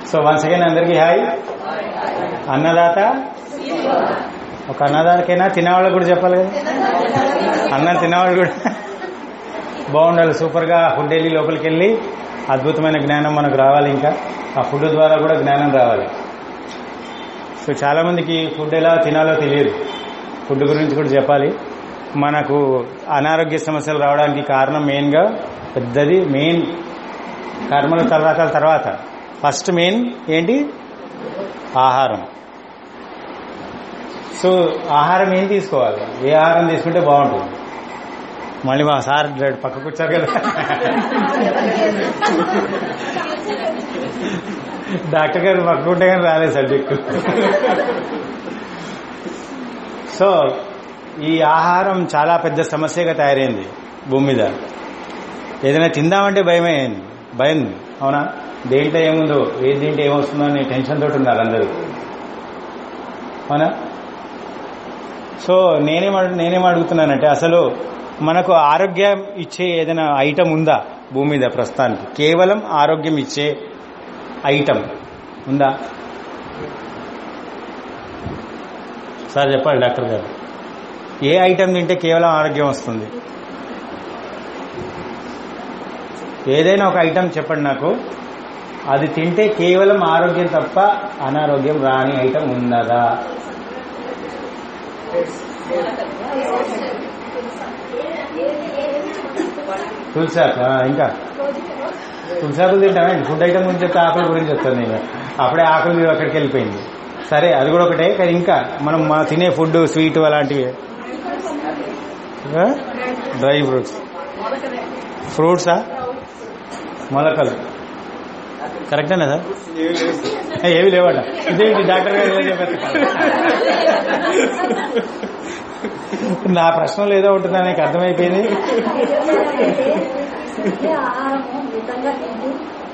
So once again అందరికీ hi అన్నదాత ఒక అన్నదాతకైనా తినేవాళ్ళకి కూడా చెప్పాలి కదా అన్నం తినేవాళ్ళు కూడా బాగుండాలి సూపర్గా ఫుడ్ వెళ్ళి లోపలికి వెళ్ళి అద్భుతమైన జ్ఞానం మనకు రావాలి ఇంకా ఆ ఫుడ్ ద్వారా కూడా జ్ఞానం రావాలి సో చాలా మందికి ఫుడ్ ఎలా తినాలో తెలియదు ఫుడ్ గురించి కూడా చెప్పాలి మనకు అనారోగ్య సమస్యలు రావడానికి కారణం మెయిన్గా పెద్దది మెయిన్ కర్మల తర్వాత తర్వాత ఫస్ట్ మెయిన్ ఏంటి ఆహారం సో ఆహారం ఏం తీసుకోవాలి ఏ ఆహారం తీసుకుంటే బాగుంటుంది మళ్ళీ మా సార్ పక్కకు వచ్చారు కదా డాక్టర్ గారు పక్కకుంటే కానీ రాలేదు సబ్జెక్టు సో ఈ ఆహారం చాలా పెద్ద సమస్యగా తయారైంది భూమి మీద ఏదైనా తిందామంటే భయమే భయం అవునా దేంట్లో ఏముందో ఏది తింటే ఏమొస్తుందో అని టెన్షన్ తోటి ఉన్నారు అందరూ అవునా సో నేనేం అడు- నేనేం అడుగుతున్నానంటే అసలు మనకు ఆరోగ్యం ఇచ్చే ఏదైనా ఐటమ్ ఉందా భూమి మీద ప్రస్తుతానికి కేవలం ఆరోగ్యం ఇచ్చే ఐటమ్ ఉందా సార్ చెప్పాలి డాక్టర్ గారు ఏ ఐటమ్ తింటే కేవలం ఆరోగ్యం వస్తుంది ఏదైనా ఒక ఐటమ్ చెప్పండి నాకు అది తింటే కేవలం ఆరోగ్యం తప్ప అనారోగ్యం రాని ఐటమ్ ఉన్నదా తులసాకు ఆ, ఇంకా తులసాకులు తింటామండి ఫుడ్ ఐటమ్ గురించి చెప్తే ఆకుల గురించి చెప్తాను నేను అప్పుడే ఆకులు అక్కడికి వెళ్ళిపోయింది సరే అది కూడా ఒకటే కానీ ఇంకా మనం మన తినే ఫుడ్ స్వీట్ అలాంటివి డ్రై ఫ్రూట్స్ ఫ్రూట్సా మొలకలు కరెక్టేనా సార్ ఏ, ఏవి లేవట ఇదేంటి డాక్టర్ గారు ఏదో చెప్పారు నా ప్రశ్నలు ఏదో ఉంటుందా నీకు అర్థమైపోయింది ఆహారము మితంగా తింటూ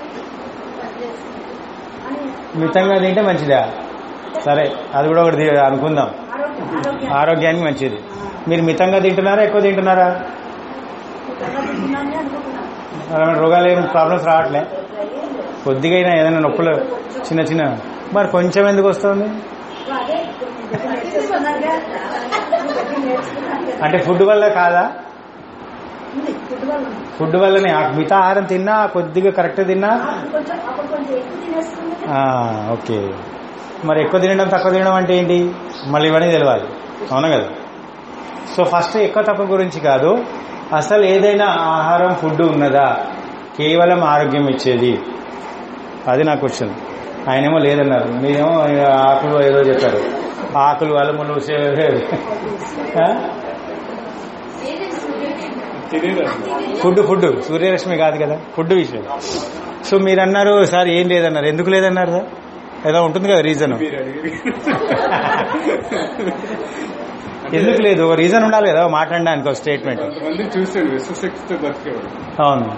అని మితంగా తింటే మంచిదా సరే అది కూడా ఒకటి తీ- అనుకుందాం ఆరోగ్యం ఆరోగ్యం ఆరోగ్యానికి మంచిది మీరు మితంగా తింటున్నారా ఎక్కువ తింటున్నారా మితంగా తింటున్నానని అనుకుంటున్నాను అలాంటి రోగాలు ఏం ప్రాబ్లమ్స్ రావట్లే కొద్దిగా అయినా ఏదైనా నొప్పులు చిన్న చిన్న మరి కొంచెం ఎందుకు వస్తుంది అదే నేర్చుకున్నాగా నేర్చుకున్నాను అంటే ఫుడ్ వల్ల కాదా ఉంది ఫుడ్ వల్ల ఉంది. ఫుడ్ వల్లనే ఆ మిగతా ఆహారం తిన్నా కొద్దిగా కరెక్ట్ తిన్నా అప్పుడు కొంచెం అప్పుడు కొంచెం ఎక్కువ తినేస్తుంది ఆ, ఓకే మరి ఎక్కువ తినడం తక్కువ తినడం అంటే ఏంటి మళ్ళీ ఇవన్నీ తెలియాలి అవునా కదా సో ఫస్ట్ ఎక్కువ తక్కువ గురించి కాదు అసలు ఏదైనా ఆహారం ఫుడ్ ఉన్నదా కేవలం ఆరోగ్యం ఇచ్చేది అది నా క్వశ్చన్ ఆయనేమో లేదన్నారు మీరేమో ఆకులు ఏదో చెప్పారు ఆకులు అలములు సే- ఆ? ఫుడ్ ఫుడ్ సూర్యరశ్మి కాదు కదా ఫుడ్ విషయం సో మీరు అన్నారు సార్ ఏం లేదన్నారు ఎందుకు లేదన్నారు సార్ ఏదో ఉంటుంది కదా రీజన్ ఎందుకు లేదు ఒక రీజన్ ఉండాలి కదా మాట్లాడడానికి ఒక స్టేట్మెంట్ కొంతమంది చూశాను విశ్వశక్తితో బతికేవాడు అవును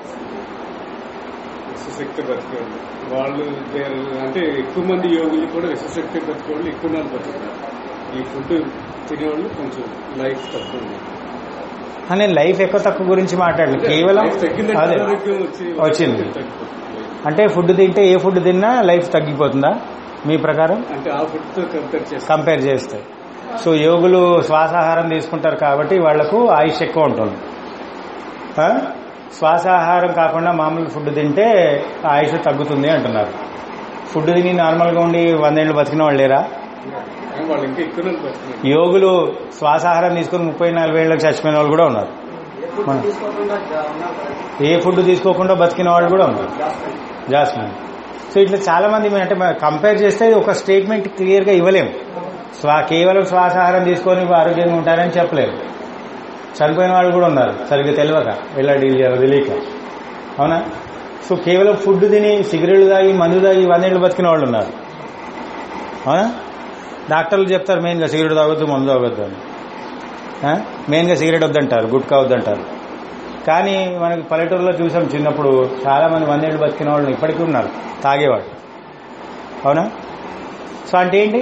విశ్వశక్తి బతికేవాడు వాళ్ళు they- అంటే ఎక్కువ మంది యోగులు కూడా విశ్వశక్తి బతికేవాళ్ళు ఎక్కువ నాలు బతుకుతారు ఈ ఫుడ్ తినేవాళ్ళు కొంచెం లైఫ్ తక్కువ ఉంది. అని లైఫ్ ఎక్కువ తక్కువ గురించి మాట్లాడలేదు కేవలం లైఫ్ తగ్గిందంటే అదే అనారోగ్యం వచ్చి వచ్చింది. తగ్గిపోతుంది. అంటే ఫుడ్ తింటే ఏ ఫుడ్ తిన్నా లైఫ్ తగ్గిపోతుందా మీ ప్రకారం అంటే ఆ ఫుడ్ తో కంపేర్ చేస్తే కంపేర్ చేస్తే సో యోగులు శ్వాసాహారం తీసుకుంటారు కాబట్టి వాళ్లకు ఆయుష్ ఎక్కువ ఉంటుంది ఆ? శ్వాసాహారం కాకుండా మామూలు ఫుడ్ తింటే ఆయుష్ తగ్గుతుంది అంటున్నారు ఫుడ్ తిని నార్మల్గా ఉండి వందేళ్ళు బతికిన వాళ్ళు లేరా కానీ వాళ్ళు ఇంకా ఎక్కువ నాలు బతుకున్నారు యోగులు శ్వాసాహారం తీసుకుని ముప్పై నలభై ఏళ్ళకి చచ్చిపోయిన వాళ్ళు కూడా ఉన్నారు మన- ఏ ఫుడ్ తీసుకోకుండా బతికిన వాళ్ళు కూడా ఉన్నారు జాస్మిన్ సో ఇట్లా చాలా మంది మేము అంటే కంపేర్ చేస్తే ఒక స్టేట్మెంట్ క్లియర్ గా ఇవ్వలేము స్వా కేవలం శ్వాసాహారం తీసుకొని ఆరోగ్యంగా ఉంటారని చెప్పలేము చనిపోయిన వాళ్ళు కూడా ఉన్నారు సరిగ్గా తెలియక ఎలా డీల్ చేయాలో తెలియక అవునా సో కేవలం ఫుడ్ తిని సిగరెట్లు తాగి మందు తాగి వందేళ్ళు బతికిన వాళ్ళు ఉన్నారు అవునా డాక్టర్లు చెప్తారు మెయిన్గా సిగరెట్ తాగొద్దు మందు తాగొద్దు అని ఆ? మెయిన్గా సిగరెట్ వద్దంటారు గుట్కా వద్దంటారు కానీ మనకి పల్లెటూరులో చూసాం చిన్నప్పుడు చాలా మంది వందేళ్ళు బతికిన వాళ్ళు ఇప్పటికీ ఉన్నారు తాగేవాడు అవునా సో అంటే ఏంటి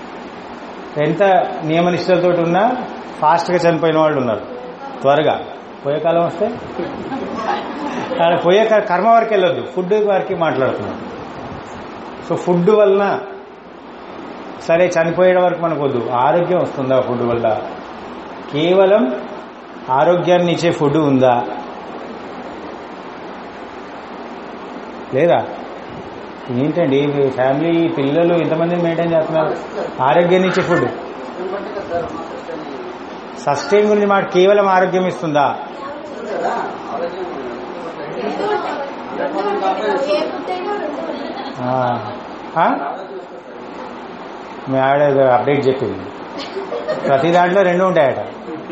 ఎంత నియమనిష్టలతో ఉన్నా ఫాస్ట్గా చనిపోయిన వాళ్ళు ఉన్నారు త్వరగా పోయే కాలం వస్తే కానీ పోయే క- కర్మ వరకు వెళ్ళొద్దు ఫుడ్ వరకు మాట్లాడుతున్నాం సో ఫుడ్ వలన సరే చనిపోయే వరకు మనకు వద్దు ఆరోగ్యం వస్తుందా ఫుడ్ వల్ల కేవలం ఆరోగ్యాన్ని ఇచ్చే ఫుడ్ ఉందా లేదా ఏంటండి మీ ఫ్యామిలీ పిల్లలు ఎంతమందిని మెయింటైన్ చేస్తున్నారు ఆరోగ్యాన్ని ఇచ్చే ఫుడ్ సస్టైన్ గురించి మాట కేవలం ఆరోగ్యం ఇస్తుందా ఆ. ఆ? మీ ఆవిడ ఏదో అప్డేట్ చెప్పింది ప్రతి దాంట్లో రెండు ఉంటాయట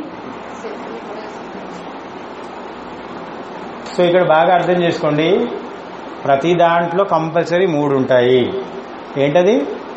సో ఇక్కడ బాగా అర్థం చేసుకోండి ప్రతి దాంట్లో కంపల్సరీ మూడు ఉంటాయి ఏంటది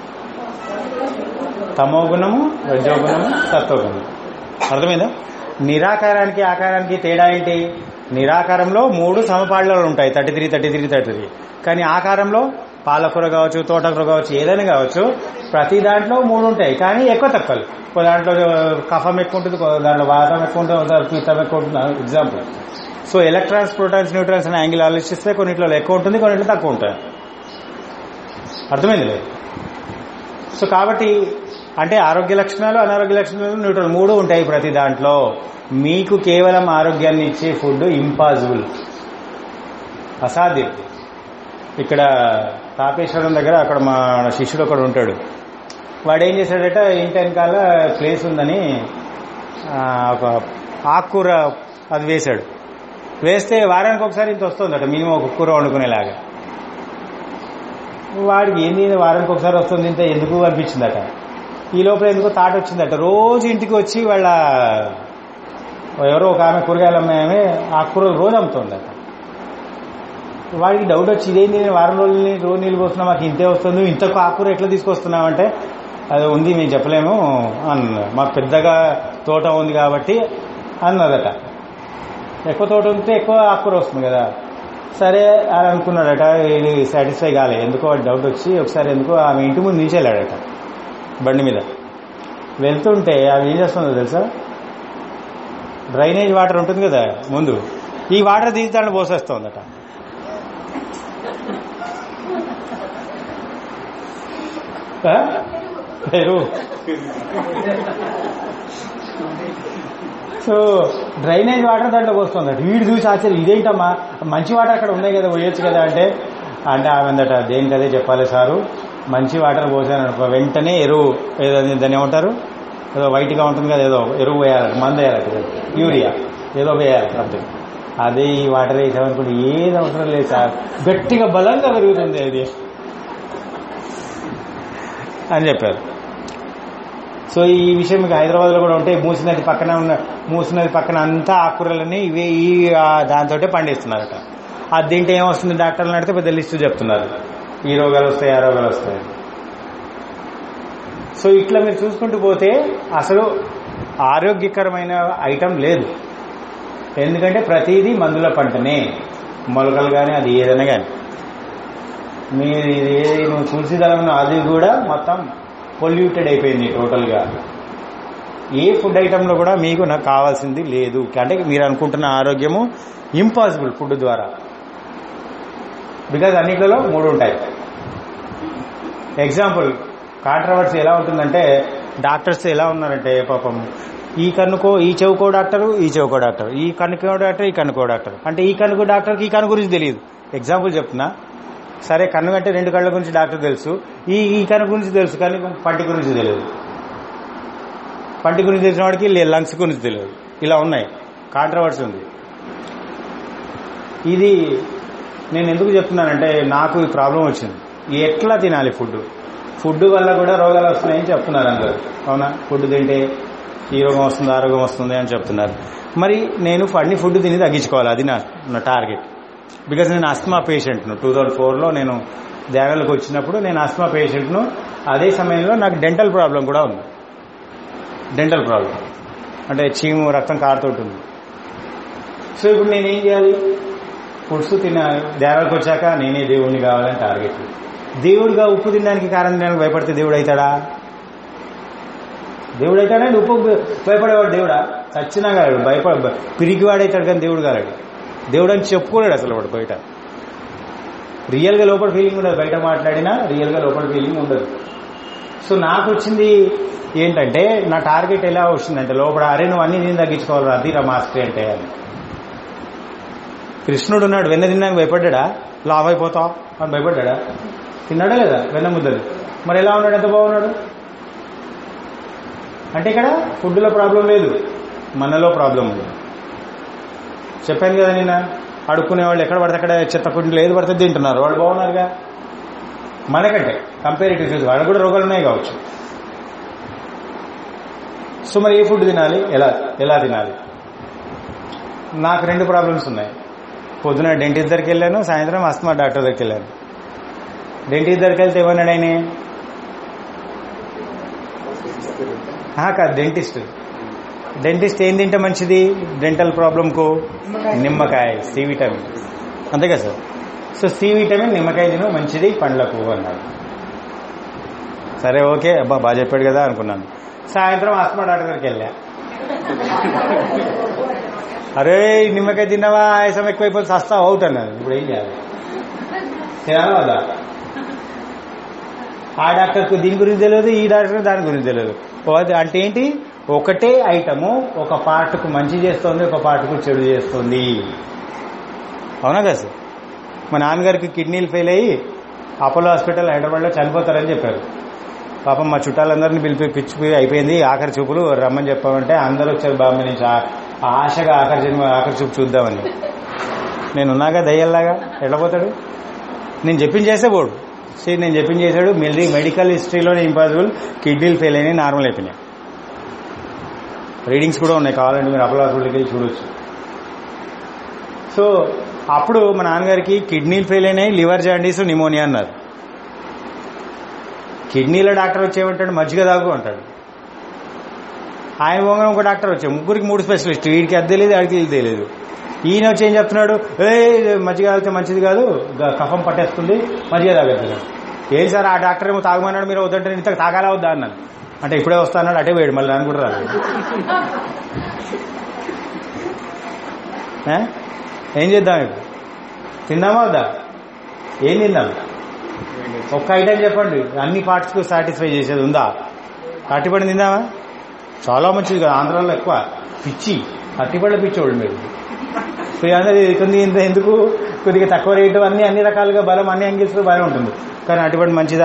తమోగుణము రజోగుణము సత్వగుణము అర్థమైందా నిరాకారానికి ఆకారానికి తేడా ఏంటి నిరాకారంలో మూడు సమపాళ్ళలో ఉంటాయి thirty three thirty three thirty three కానీ ఆకారంలో పాలకూర కావచ్చు తోటకూర కావచ్చు ఏదైనా కావచ్చు ప్రతి దాంట్లో మూడు ఉంటాయి కానీ ఎక్కువ తక్కువలు ఒక దాంట్లో కఫం ఎక్కువ ఉంటుంది ఒక దాంట్లో వాతం ఎక్కువ ఉంటుంది ఒక దాంట్లో పిత్తం ఎక్కువ ఉంటుంది example so electrons protons neutrons అనే యాంగిల్ ఆలోచిస్తే కొన్నిట్లో ఎక్కువ ఉంటుంది కొన్నిట్లో తక్కువ ఉంటుంది అర్థమైంది లేదు సో కాబట్టి అంటే ఆరోగ్య లక్షణాలు అనారోగ్య లక్షణాలు న్యూట్రల్ మూడు ఉంటాయి ప్రతి దాంట్లో మీకు కేవలం ఆరోగ్యాన్ని ఇచ్చే ఫుడ్ ఇంపాసిబుల్ అసాధ్యం ఇక్కడ తాపేశ్వరం దగ్గర అక్కడ మా శిష్యుడు ఒకడు ఉంటాడు వాడు ఏం చేశాడట ఇంటి వెనకాల ప్లేస్ ఉందని ఆ, ఒక ఆకుకూర అది వేశాడు వేస్తే వారానికి ఒకసారి ఇంత వస్తుందట మినిమం ఒక కూర వండుకునేలాగా వాడికి ఏంది ఇది వారానికి ఒకసారి వస్తుంది ఇంత ఎందుకు అనిపించిందట ఈ లోపల ఎందుకో తాట వచ్చిందట రోజు ఇంటికి వచ్చి వాళ్ళ ఎవరో ఒక ఆమె కూరగాయలు అమ్మాయి ఆమె ఆ కూరలు రోజు అమ్ముతుందట వాడికి డౌట్ వచ్చి ఇదేంటి నేను వారం రోజులని రోజు నీళ్ళు పోస్తున్నా మాకు ఇంతే వస్తుంది నువ్వు ఇంత ఆకుకూర ఎట్లా తీసుకొస్తున్నావంటే అది ఉంది మేము చెప్పలేము అన్నది మాకు పెద్దగా తోట ఉంది కాబట్టి అన్నదట ఎక్కువ తోట ఉంటే ఎక్కువ ఆకుకూర వస్తుంది కదా సరే అని అనుకున్నాడట ఇది సాటిస్ఫై కాలే ఎందుకో వాడి డౌట్ వచ్చి ఒకసారి ఎందుకో ఆమె ఇంటి ముందు నిలిచెళ్ళాడట బండి మీద వెళ్తుంటే ఆమె ఏం చేస్తుందో తెలుసా డ్రైనేజ్ వాటర్ ఉంటుంది కదా ముందు ఈ వాటర్ తీసి దాంట్లో పోసేస్తుందట ఆ? పెరు సో డ్రైనేజ్ వాటర్ దాంట్లోకి వస్తుందట వీడు చూసి ఆశ్చర్యం ఇదేంటమ్మా మంచి వాటర్ అక్కడ ఉన్నాయి కదా పోయొచ్చు కదా అంటే అంటే ఆమె అందట దేనికి అదే చెప్పాలి సారు మంచి వాటర్ పోసాను అనుకో వెంటనే ఎరువు ఏదో దాన్ని ఏమంటారు ఏదో వైట్గా ఉంటుంది కదా ఏదో ఎరువు వేయాలి మందు వేయాలి కదా, యూరియా ఏదో వేయాలి సంథింగ్ అదే ఈ వాటర్ వేసామనుకుంటే ఏది అవసరం లేదు సార్ గట్టిగా బలంగా పెరుగుతుంది అది అని చెప్పారు సో ఈ విషయం మీకు హైదరాబాద్ లో కూడా ఉంటే మూసి నది పక్కన ఉన్న మూసి నది పక్కన అంతా ఆకుకూరలని ఇవే ఈ దాంతో పండిస్తున్నారట అది తింటే ఏమొస్తుంది డాక్టర్లు నడితే పెద్ద లిస్టు చెప్తున్నారు ఈ రోగాలు వస్తాయి ఆ రోగాలు వస్తాయి సో ఇట్లా మీరు చూసుకుంటూ పోతే అసలు ఆరోగ్యకరమైన ఐటమ్ లేదు ఎందుకంటే ప్రతిదీ మందుల పంటనే మొలకలు కానీ అది ఏదైనా కానీ మీరు ఇది ఏది నువ్వు తులసి దళం అది కూడా మొత్తం పొల్యూటెడ్ అయిపోయింది టోటల్గా ఏ ఫుడ్ ఐటెంలో కూడా మీకు నాకు కావాల్సింది లేదు అంటే మీరు అనుకుంటున్న ఆరోగ్యము ఇంపాసిబుల్ ఫుడ్ ద్వారా బికాజ్ అన్నిట్లలో మూడు ఉంటాయి ఎగ్జాంపుల్ కాంట్రవర్సీ ఎలా ఉంటుందంటే డాక్టర్స్ ఎలా ఉన్నారంటే పాపం ఈ కన్నుకో ఈ చెవుకో డాక్టర్ ఈ చెవుకో డాక్టర్ ఈ కన్నుకో డాక్టర్ ఈ కన్నుకో డాక్టర్ అంటే ఈ కన్నుకో డాక్టర్కి ఈ కన్ను గురించి తెలియదు ఎగ్జాంపుల్ చెప్తున్నా సరే కన్ను కంటే రెండు కళ్ళ గురించి డాక్టర్ తెలుసు ఈ ఈ కన్ను గురించి తెలుసు కానీ పంటి గురించి తెలియదు పంటి గురించి తెలిసిన వాడికి లంగ్స్ గురించి తెలియదు ఇలా ఉన్నాయి కాంట్రవర్సీ ఉంది ఇది నేను ఎందుకు చెప్తున్నానంటే నాకు ఈ ప్రాబ్లం వచ్చింది ఎట్లా తినాలి ఫుడ్ ఫుడ్ వల్ల కూడా రోగాలు వస్తున్నాయని చెప్తున్నారు అందరు అవునా ఫుడ్ తింటే ఈ రోగం వస్తుంది ఆ రోగం వస్తుంది అని చెప్తున్నారు మరి నేను అన్ని ఫుడ్ తిని తగ్గించుకోవాలి అది నా నా టార్గెట్ బికాజ్ నేను అస్మా పేషెంట్ను టూ థౌజండ్ ఫోర్లో నేను దేవాలకు వచ్చినప్పుడు నేను అస్మా పేషెంట్ను అదే సమయంలో నాకు డెంటల్ ప్రాబ్లం కూడా ఉంది డెంటల్ ప్రాబ్లం అంటే చీము రక్తం కారుతుంటుంది సో ఇప్పుడు నేనేం చేయాలి ఫుడ్స్ తిన దేవాలకు వచ్చాక నేనే దేవుడిని కావాలని టార్గెట్ దేవుడిగా ఉప్పు తినడానికి కారం తినడానికి భయపడితే దేవుడు అవుతాడా దేవుడు అయితేనే ఉప్పు భయపడేవాడు దేవుడా చచ్చినా కాదు భయపడ పిరికివాడైతాడు కానీ దేవుడు కాలేడు దేవుడు అని చెప్పుకోలేడు అసలు వాడు బయట రియల్గా లోపల ఫీలింగ్ ఉండదు బయట మాట్లాడినా రియల్గా లోపల ఫీలింగ్ ఉండదు సో నాకు వచ్చింది ఏంటంటే నా టార్గెట్ ఎలా వచ్చిందంటే లోపల అరే నువ్వు అన్ని దీన్ని తగ్గించుకోవాలి అది రా మాస్టర్ అంటే అని కృష్ణుడు ఉన్నాడు వెన్న తిన్నాక భయపడ్డా లావ్ అయిపోతావు అని భయపడ్డా తిన్నాడా లేదా వెన్న ముద్దలు మరి ఎలా ఉన్నాడు ఎంత బాగున్నాడు అంటే ఇక్కడ ఫుడ్లో ప్రాబ్లం లేదు మనలో ప్రాబ్లం ఉంది చెప్పాను కదా నేను అడుక్కునే వాళ్ళు ఎక్కడ పడితే అక్కడ చెత్త ఫుడ్ లేదు పడితే తింటున్నారు వాళ్ళు బాగున్నారుగా మనకంటే కంపారిటివ్ చూసి వాళ్ళకి కూడా రోగాలు ఉన్నాయి కావచ్చు సో మరి ఏ ఫుడ్ తినాలి ఎలా ఎలా తినాలి నాకు రెండు ప్రాబ్లమ్స్ ఉన్నాయి పొద్దున డెంటిస్ట్ దగ్గరికి వెళ్ళాను సాయంత్రం అస్తమా డాక్టర్ దగ్గరికి వెళ్ళాను డెంటిస్ట్ దగ్గరికి వెళ్తే ఏమన్నాడు ఆయన ఆ, కాదు డెంటిస్ట్ డెంటిస్ట్ ఏం తింటే మంచిది డెంటల్ ప్రాబ్లంకు నిమ్మకాయ సి విటమిన్ అంతే కదా సార్ సో సి విటమిన్ నిమ్మకాయ తిను మంచిది పండ్లకు అన్నాడు సరే ఓకే అబ్బా బాగా చెప్పాడు కదా అనుకున్నాను సాయంత్రం ఆస్మా డాక్టర్ దగ్గరికి వెళ్ళా అరే నిమ్మకాయ తిన్నావా ఆయాసం ఎక్కువైపోతే సస్తావు అవుట్ అన్నాను ఇప్పుడు ఏం చేయాలి తినాలా వద్దా ఆ డాక్టర్కు దీని గురించి తెలియదు ఈ డాక్టర్ దాని గురించి తెలియదు ఓ అది అంటే ఏంటి ఒకటే ఐటము ఒక పార్ట్కు మంచి చేస్తుంది ఒక పార్ట్కు చెడు చేస్తుంది అవునా కదా సార్ మా నాన్నగారికి కిడ్నీలు ఫెయిల్ అయ్యి అపోలో హాస్పిటల్ హైదరాబాద్లో చనిపోతారని చెప్పారు పాపం మా చుట్టాలందరినీ పిలిపి పిచ్చిపోయి అయిపోయింది ఆఖరి చూపులు రమ్మని చెప్పామంటే అందరూ వచ్చారు బాంబే నుంచి ఆ- ఆశగా ఆఖరి జన్మ ఆఖరి చూపు చూద్దామని నేను ఉన్నాగా దయ్యల్లాగా ఎడపోతాడు నేను చెప్పింది చేస్తే పోడు సీ నేను చెప్పింది చేశాడు మెల్లి మెడికల్ హిస్టరీలోనే ఇంపాసిబుల్ కిడ్నీలు ఫెయిల్ అయినాయి నార్మల్ అయిపోయినాయి రీడింగ్స్ కూడా ఉన్నాయి కావాలంటే మీరు అపోలో హాస్పిటల్కి వెళ్ళి చూడొచ్చు సో అప్పుడు మా నాన్నగారికి కిడ్నీలు ఫెయిల్ అయినాయి లివర్ జాండీస్ నిమోనియా అన్నారు కిడ్నీల డాక్టర్ వచ్చేమంటాడు మజ్జిగ తాగు అంటాడు ఆయన పోగానే ఒక డాక్టర్ వచ్చాడు ముగ్గురికి మూడు స్పెషలిస్ట్ వీడికి అది తెలియదు ఆడికి ఇది తెలియదు ఈయన వచ్చి ఏం చెప్తున్నాడు ఏ మజ్జిగ తాగితే మంచిది కాదు గ- కఫం పట్టేస్తుంది మజ్జిగ తాగేస్తున్నాడు ఏం సార్ ఆ డాక్టర్ ఏమో తాగమన్నాడు మీరు వద్దంటే నేను ఇంతకు తాగాలా వద్దా అన్నాను అంటే ఇప్పుడే వస్తా అన్నాడు అటే పోయాడు మళ్ళీ నన్ను కూడా రాదు ఏ? ఏం చేద్దాం ఇప్పుడు తిందామా వద్దా ఏం తిందాం ఒక్క ఐటెం చెప్పండి అన్ని పార్ట్స్ కు సాటిస్ఫై చేసేది ఉందా అట్టిపండు తిందామా చాలా మంచిది కదా ఆంధ్రాలో ఎక్కువ పిచ్చి అట్టిపండ్ల పిచ్చోళ్ళు మీరు సో అందరూ కొంది ఇంత ఎందుకు కొద్దిగా తక్కువ రేటు అన్ని అన్ని రకాలుగా బలం అన్ని యాంగిల్స్ లో బాగానే ఉంటుంది కానీ అటువంటి మంచిదా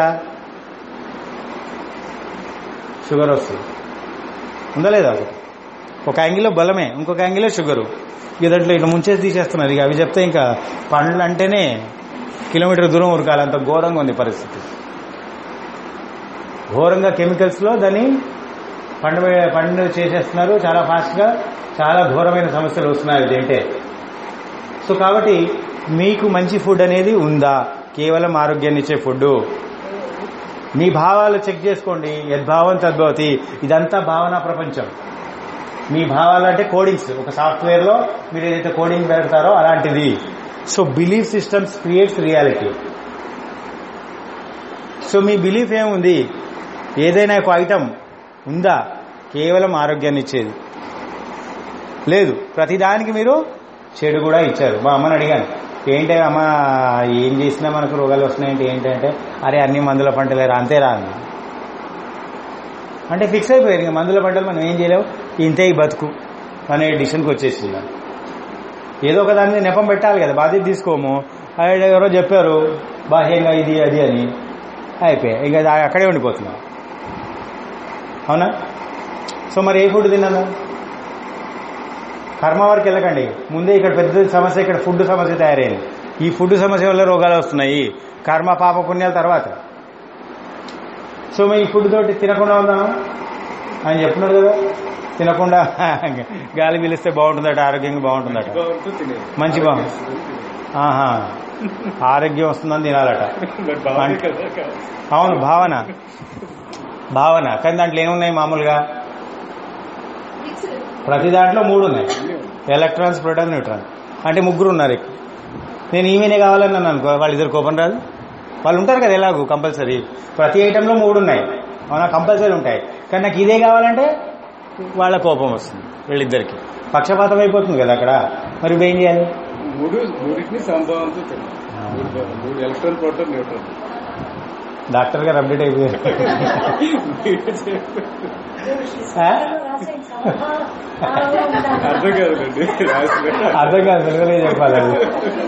షుగర్ వస్తుంది ఉందా లేదా ఒకటి? ఒక యాంగిల్లో బలమే ఇంకొక యాంగిల్లో షుగరు ఇక దాంట్లో ఇట్లా ముంచేసి తీసేస్తున్నారు ఇక అవి చెప్తే ఇంకా పండ్లు అంటేనే కిలోమీటర్ దూరం ఉరకాలి అంత ఘోరంగా ఉంది పరిస్థితి ఘోరంగా కెమికల్స్ లో దాన్ని పండు పండు చేసేస్తున్నారు చాలా ఫాస్ట్ గా చాలా ఘోరమైన సమస్యలు వస్తున్నాయి అది తింటే సో కాబట్టి మీకు మంచి ఫుడ్ అనేది ఉందా కేవలం ఆరోగ్యాన్ని ఇచ్చే ఫుడ్ మీ భావాలు చెక్ చేసుకోండి యద్భావం తద్భవతి ఇదంతా భావన ప్రపంచం మీ భావాలు అంటే కోడింగ్స్ ఒక సాఫ్ట్వేర్ లో మీరు ఏదైతే కోడింగ్ పెడతారో అలాంటిది so belief systems creates reality so మీ బిలీఫ్ ఏముంది ఏదైనా ఒక ఐటమ్ ఉందా కేవలం ఆరోగ్యాన్ని ఇచ్చేది లేదు ప్రతిదానికి మీరు చెడు కూడా ఇచ్చారు మా అమ్మని అడిగాను ఏంటి అమ్మ ఏం చేసినా మనకు రోగాలు వస్తున్నాయంటే ఏంటంటే అరే అన్ని మందుల పంటలేరా అంతేరా అంది అంటే ఫిక్స్ అయిపోయారు ఇంకా మందుల పంటలు మనం ఏం చేయలేము ఇంతే ఈ బతుకు అనే డిసిషన్కి వచ్చేసింది ఏదో ఒక దాన్ని నెపం పెట్టాలి కదా బాధ్యత తీసుకోము ఆయన ఎవరో చెప్పారు బాహ్యంగా ఇది అది అని అయిపోయాయి ఇంకా అది అక్కడే ఉండిపోతున్నాం అవునా సో మరి ఏ ఫుడ్ తిన్నాను కర్మ వరకు వెళ్ళకండి ముందే ఇక్కడ పెద్ద సమస్య ఇక్కడ ఫుడ్ సమస్య తయారైంది ఈ ఫుడ్ సమస్య వల్ల రోగాలు వస్తున్నాయి కర్మ పాప పుణ్యాల తర్వాత సో మేము ఈ ఫుడ్ తోటి తినకుండా ఉందాము ఆయన చెప్తున్నాడు కదా తినకుండా గాలి పీలిస్తే బాగుంటుందట ఆరోగ్యంగా బాగుంటుందట భావంతో తినేది మంచి భావం. ఆహా ఆరోగ్యం వస్తుందని తినాలట మరి భావనే కదా కావాలి. అవును భావన భావన కానీ దాంట్లో ఏమున్నాయి మామూలుగా ప్రతి దాంట్లో మూడు ఉన్నాయి ఎలక్ట్రాన్స్ ప్రోటాన్ న్యూట్రాన్ అంటే ముగ్గురు ఉన్నారు ఇక్కడ నేను ఈమెనే కావాలని నన్ను అనుకో వాళ్ళిద్దరు కోపం రాదు వాళ్ళు ఉంటారు కదా ఎలాగూ కంపల్సరీ ప్రతి ఐటెంలో మూడు ఉన్నాయి అవునా కంపల్సరీ ఉంటాయి కానీ నాకు ఇదే కావాలంటే వాళ్ళ కోపం వస్తుంది వీళ్ళిద్దరికి పక్షపాతం అయిపోతుంది కదా అక్కడ మరి ఇప్పుడు ఏం చేయాలి మూడు మూడింటిని సంభావంతో తిన్నాం ఆ. మూడు మూడు ఎలక్ట్రాన్ ప్రోటాన్ న్యూట్రాన్ డాక్టర్ గారు అప్డేట్ అయిపోయారు ఆ? రాసేయండి, సమభావం. భావంలో ఉండాలి. అర్థం కాదులేండి రాసిన అర్థం కాదు తెలుగులో చెప్పాలి అది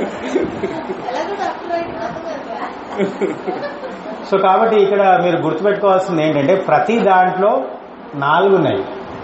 సో కాబట్టి ఇక్కడ మీరు గుర్తుపెట్టుకోవాల్సింది ఏంటంటే ప్రతి దాంట్లో నాలుగు ఉన్నాయి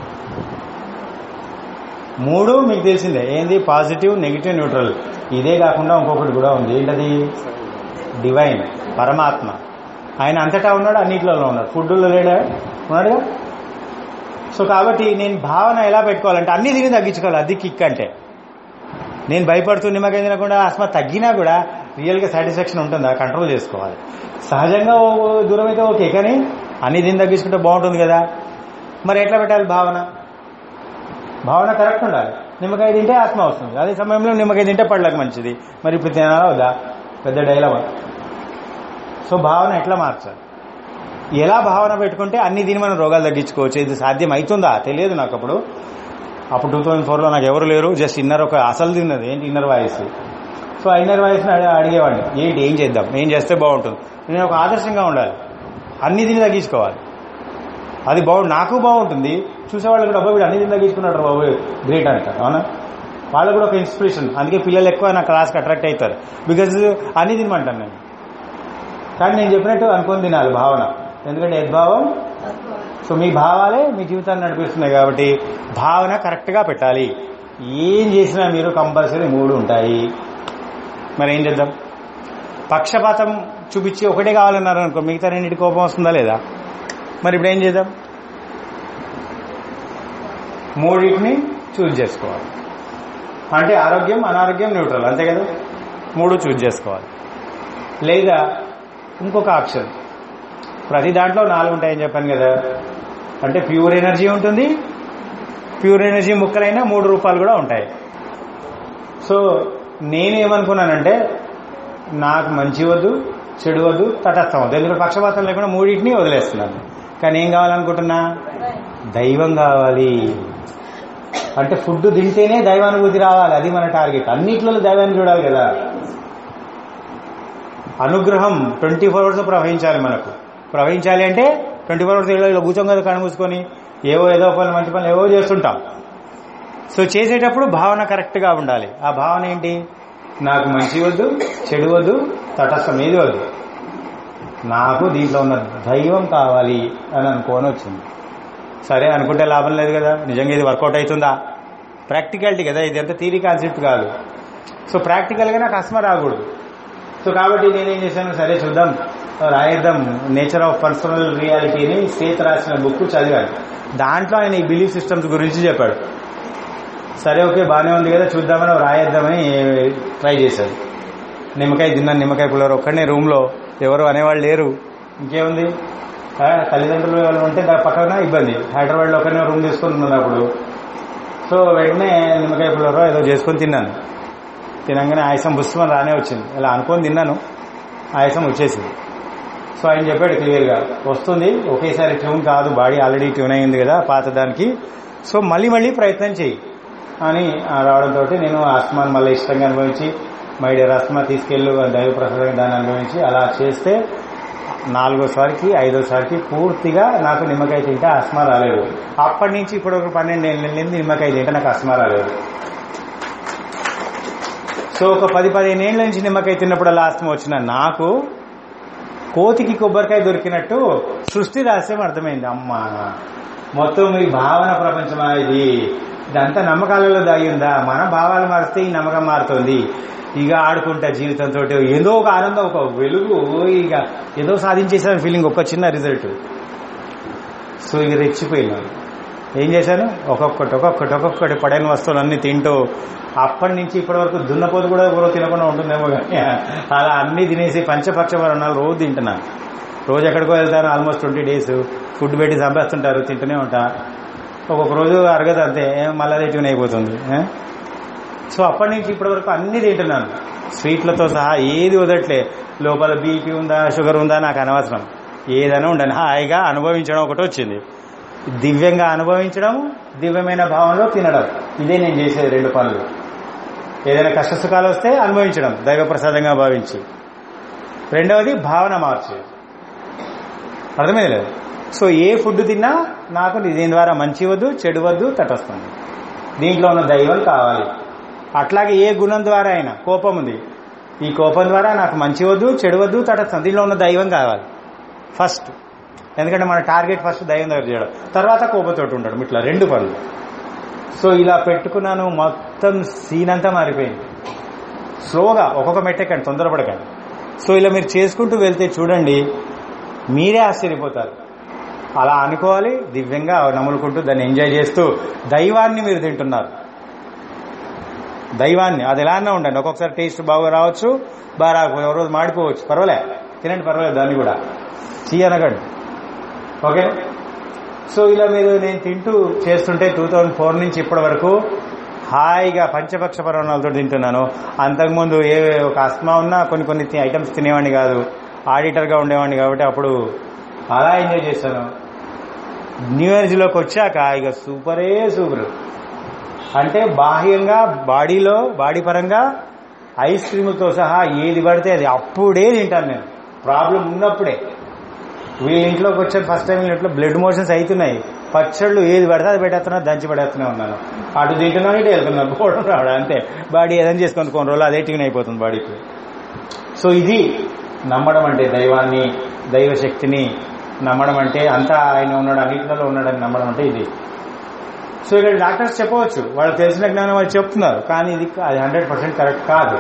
మూడు మీకు తెలిసిందే ఏంది పాజిటివ్ నెగిటివ్ న్యూట్రల్ ఇదే కాకుండా ఇంకొకటి కూడా ఉంది ఏంటది డివైన్ పరమాత్మ ఆయన అంతటా ఉన్నాడు అన్నిట్లో ఉన్నాడు ఫుడ్లో లేడా ఉన్నాడుగా సో కాబట్టి నేను భావన ఎలా పెట్టుకోవాలంటే అన్ని తిని తగ్గించుకోవాలి అది కిక్ అంటే నేను భయపడుతూ నిమ్మకాయ తినకుండా ఆస్మా తగ్గినా కూడా రియల్గా సాటిస్ఫాక్షన్ ఉంటుందా కంట్రోల్ చేసుకోవాలి సహజంగా ఓ ఓ దూరం అయితే ఓకే కానీ అన్ని దీన్ని తగ్గించుకుంటే బాగుంటుంది కదా మరి ఎట్లా పెట్టాలి భావన భావన కరెక్ట్ ఉండాలి నిమ్మకాయ తింటే ఆత్మ వస్తుంది అదే సమయంలో నిమ్మకాయ తింటే పళ్ళకి మంచిది మరి ఇప్పుడు తినాలా వద్దా పెద్ద డైలమా సో భావన ఎట్లా మార్చాలి ఎలా భావన పెట్టుకుంటే అన్ని దీని మనం రోగాలు తగ్గించుకోవచ్చు ఇది సాధ్యం అవుతుందా తెలియదు నాకు అప్పుడు అప్పుడు టూ థౌజండ్ ఫోర్లో నాకు ఎవరు లేరు జస్ట్ ఇన్నర్ ఒక అసలు తిన్నది ఏంటి ఇన్నర్ వాయిస్ సో ఆ ఇన్నర్ వాయిస్ని అడి అడిగేవాడిని ఏంటి ఏం చేద్దాం ఏం చేస్తే బాగుంటుంది నేను ఒక ఆదర్శంగా ఉండాలి అన్ని దీన్ని తగ్గించుకోవాలి అది బాగు నాకు బాగుంటుంది చూసేవాళ్ళు కూడా అబ్బాయి వీడు అన్ని దీన్ని తగ్గించుకున్నాడు బాబు గ్రేట్ అంటారు అవునా వాళ్ళు కూడా ఒక ఇన్స్పిరేషన్ అందుకే పిల్లలు ఎక్కువ నా క్లాస్కి అట్రాక్ట్ అవుతారు బికాజ్ అన్ని తినమంటాను నేను కానీ నేను చెప్పినట్టు అనుకొని తినాలి భావన ఎందుకంటే యద్భావం సో మీ భావాలే మీ జీవితాన్ని నడిపిస్తున్నాయి కాబట్టి భావన కరెక్ట్గా పెట్టాలి ఏం చేసినా మీరు కంపల్సరీ మూడు ఉంటాయి మరి ఏం చేద్దాం పక్షపాతం చూపించి ఒకటే కావాలన్నారు అనుకో మిగతా రెండింటి కోపం వస్తుందా లేదా మరి ఇప్పుడు ఏం చేద్దాం మూడింటిని చూజ్ చేసుకోవాలి అంటే ఆరోగ్యం అనారోగ్యం న్యూట్రల్ అంతే కదా మూడు చూజ్ చేసుకోవాలి లేదా ఇంకొక ఆప్షన్ ప్రతి దాంట్లో నాలుగు ఉంటాయని చెప్పాను కదా అంటే ప్యూర్ ఎనర్జీ ఉంటుంది ప్యూర్ ఎనర్జీ ముక్కలైనా మూడు రూపాయలు కూడా ఉంటాయి సో నేనేమనుకున్నానంటే నాకు మంచి వద్దు చెడు వద్దు తటస్థం వద్దు ఎందుకంటే పక్షపాతం లేకుండా మూడింటిని వదిలేస్తున్నాను కానీ ఏం కావాలనుకుంటున్నా దైవం కావాలి అంటే ఫుడ్ తింటేనే దైవానుభూతి రావాలి అది మన టార్గెట్ అన్నిట్లో దైవాన్ని చూడాలి కదా అనుగ్రహం ట్వంటీ ఫోర్ అవర్స్ ప్రవహించాలి మనకు ప్రవహించాలి అంటే ట్వంటీ ఫోర్ అవర్స్ ఇలా కూర్చోం కదా కళ్ళు మూసుకొని ఏవో ఏదో పనులు మంచి పనులు ఏవో చేస్తుంటాం సో చేసేటప్పుడు భావన కరెక్ట్గా ఉండాలి ఆ భావన ఏంటి నాకు మంచి వద్దు చెడు వద్దు తటస్థం ఏది వద్దు నాకు దీంట్లో ఉన్న దైవం కావాలి అని అనుకోని వచ్చింది సరే అనుకుంటే లాభం లేదు కదా నిజంగా ఇది వర్కౌట్ అవుతుందా ప్రాక్టికాలిటీ కదా ఇది ఎంత థీరీ కాన్సెప్ట్ కాదు సో ప్రాక్టికల్గా నాకు అస్మ రాకూడదు సో కాబట్టి నేనేం చేశాను సరే చూద్దాం రాయేద్దాం నేచర్ ఆఫ్ పర్సనల్ రియాలిటీని సేత్ రాసిన బుక్ చదివాను దాంట్లో ఆయన ఈ బిలీఫ్ సిస్టమ్స్ గురించి చెప్పాడు సరే ఓకే బాగానే ఉంది కదా చూద్దామని రాయేద్దామని ట్రై చేశాడు నిమ్మకాయ తిన్నాను నిమ్మకాయ పుల్లరు ఒక్కడనే రూమ్లో ఎవరు అనేవాళ్ళు లేరు ఇంకేముంది ఆ, తల్లిదండ్రులు వాళ్ళు ఉంటే దాని పక్కన ఇబ్బంది హైదరాబాద్లో ఒకనే రూమ్ తీసుకొని ఉన్నాను అప్పుడు సో వెంటనే నిమ్మకాయ పుల్లరో ఏదో చేసుకొని తిన్నాను తినంగానే ఆయాసం బుస్సుమని రానే వచ్చింది ఇలా అనుకొని తిన్నాను ఆయాసం వచ్చేసింది సో ఆయన చెప్పాడు క్లియర్గా వస్తుంది ఒకేసారి ట్యూన్ కాదు బాడీ ఆల్రెడీ ట్యూన్ అయింది కదా పాత దానికి సో మళ్ళీ మళ్ళీ ప్రయత్నం చేయి అని ఆ రావడంతో నేను ఆస్మాన్ మళ్ళీ ఇష్టంగా అనుభవించి మై డియర్ ఆస్మా తీసుకెళ్ళు దైవ ప్రసాదంగా దాన్ని అనుభవించి అలా చేస్తే నాలుగోసారికి ఐదోసారికి పూర్తిగా నాకు నిమ్మకాయ తింటే ఆస్మా రాలేదు అప్పటి నుంచి ఇప్పుడు ఒక పన్నెండు ఏళ్ళ నుండి నిమ్మకాయ తింటే నాకు ఆస్మా రాలేదు సో ఒక పది పదిహేను ఏళ్ళ నుంచి నిమ్మకాయ తిన్నప్పుడల్లా ఆస్మా వచ్చిన నాకు కోతికి కొబ్బరికాయ దొరికినట్టు సృష్టి రహస్యం అర్థమైంది అమ్మా మొత్తం ఈ భావన ప్రపంచమా ఇది ఇదంతా నమ్మకాలలో దాగి ఉందా మన భావాలు మారిస్తే ఈ నమ్మకం మారుతుంది ఇక ఆడుకుంటా జీవితంతో ఏదో ఒక ఆనందం ఒక వెలుగు ఇక ఏదో సాధించేసాను ఫీలింగ్ ఒక చిన్న రిజల్ట్ సో ఇక రెచ్చిపోయినాను ఏం చేశాను ఒక్కొక్కటి ఒక్కొక్కటి ఒక్కొక్కటి పడైన వస్తువులన్నీ తింటూ అప్పటి నుంచి ఇప్పటి వరకు దున్నపోతు కూడా ఎవరో తినకుండా ఉంటుందేమో కానీ అలా అన్ని తినేసి పంచపక్ష వర్ణాలు రోజు తింటున్నాను రోజు ఎక్కడికో వెళ్తాను ఆల్మోస్ట్ ట్వంటీ డేస్ ఫుడ్ పెట్టి చంపేస్తుంటారు తింటూనే ఉంటా ఒక్కొక్క రోజు అరగదు అంతే ఏం మళ్ళీ అదే ట్యూన్ అయిపోతుంది ఏ? సో అప్పటి నుంచి ఇప్పటి వరకు అన్ని తింటున్నాను స్వీట్లతో సహా ఏది వదట్లే లోపల బీపీ ఉందా షుగర్ ఉందా నాకు అనవసరం ఏదైనా ఉండను హాయిగా అనుభవించడం ఒకటి వచ్చింది దివ్యంగా అనుభవించడం దివ్యమైన భావంలో తినడం ఇదే నేను చేసేది రెండు పనులు ఏదైనా కష్ట సుఖాలు వస్తే అనుభవించడం దైవ ప్రసాదంగా భావించి రెండవది భావన మార్చు అర్థమైంది లేదు సో ఏ ఫుడ్ తిన్నా నాకు దీని ద్వారా మంచి వద్దు చెడు వద్దు తటస్థం దీంట్లో ఉన్న దైవం కావాలి అట్లాగే ఏ గుణం ద్వారా అయినా కోపం ఉంది ఈ కోపం ద్వారా నాకు మంచి వద్దు చెడు వద్దు తటస్థం దీనిలో ఉన్న దైవం కావాలి ఫస్ట్ ఎందుకంటే మన టార్గెట్ ఫస్ట్ దైవం దగ్గర చేయడం తర్వాత కోపంతో ఉంటాడు ఇట్లా రెండు పనులు సో ఇలా పెట్టుకున్నాను మొత్తం సీన్ అంతా మారిపోయింది స్లోగా ఒక్కొక్క మెట్టెక్కండి తొందరపడకండి సో ఇలా మీరు చేసుకుంటూ వెళ్తే చూడండి మీరే ఆశ్చర్యపోతారు అలా అనుకోవాలి దివ్యంగా నములుకుంటూ దాన్ని ఎంజాయ్ చేస్తూ దైవాన్ని మీరు తింటున్నారు దైవాన్ని అది ఎలా అన్నా ఉండండి ఒక్కొక్కసారి టేస్ట్ బాగా రావచ్చు బాగా రాకపోతే ఒక రోజు మాడిపోవచ్చు పర్వాలే తినండి పర్వాలేదు దాన్ని కూడా చీ అనకండి ఓకే సో ఇలా మీరు నేను తింటూ చేస్తుంటే టూ థౌజండ్ ఫోర్ నుంచి ఇప్పటి వరకు హాయిగా పంచపక్ష పర్వణాలతో తింటున్నాను అంతకుముందు ఏ ఒక అస్మా ఉన్నా కొన్ని కొన్ని ఐటమ్స్ తినేవాడిని కాదు ఆడిటర్గా ఉండేవాడిని కాబట్టి అప్పుడు అలా ఎంజాయ్ చేశాను న్యూ ఎనర్జీలోకి వచ్చాక ఇక సూపరే సూపర్ అంటే బాహ్యంగా బాడీలో బాడీ పరంగా ఐస్ క్రీములతో సహా ఏది పడితే అది అప్పుడే తింటాను నేను ప్రాబ్లం ఉన్నప్పుడే వీళ్ళ ఇంట్లోకి వచ్చాను ఫస్ట్ టైం వీళ్ళ ఇంట్లో బ్లడ్ మోషన్స్ అవుతున్నాయి పచ్చళ్ళు ఏది పడితే అది పెట్టేస్తున్నా దంచి పడేస్తూనే ఉన్నాను అటు తింటున్నాను ఇటు వెళ్తున్నాను పోవడం రావడం అంతే బాడీ ఏదైనా చేసుకొని కొన్ని రోజులు అదే టిఫిన్ అయిపోతుంది బాడీకి సో ఇది నమ్మడం అంటే దైవాన్ని దైవశక్తిని నమ్మడం అంటే అంతా ఆయన ఉన్నాడు అన్నింటిలో ఉన్నాడని నమ్మడం అంటే ఇది సో ఇక్కడ డాక్టర్స్ చెప్పవచ్చు వాళ్ళు తెలిసిన జ్ఞానం వాళ్ళు చెప్తున్నారు కానీ ఇది అది హండ్రెడ్ పర్సెంట్ కరెక్ట్ కాదు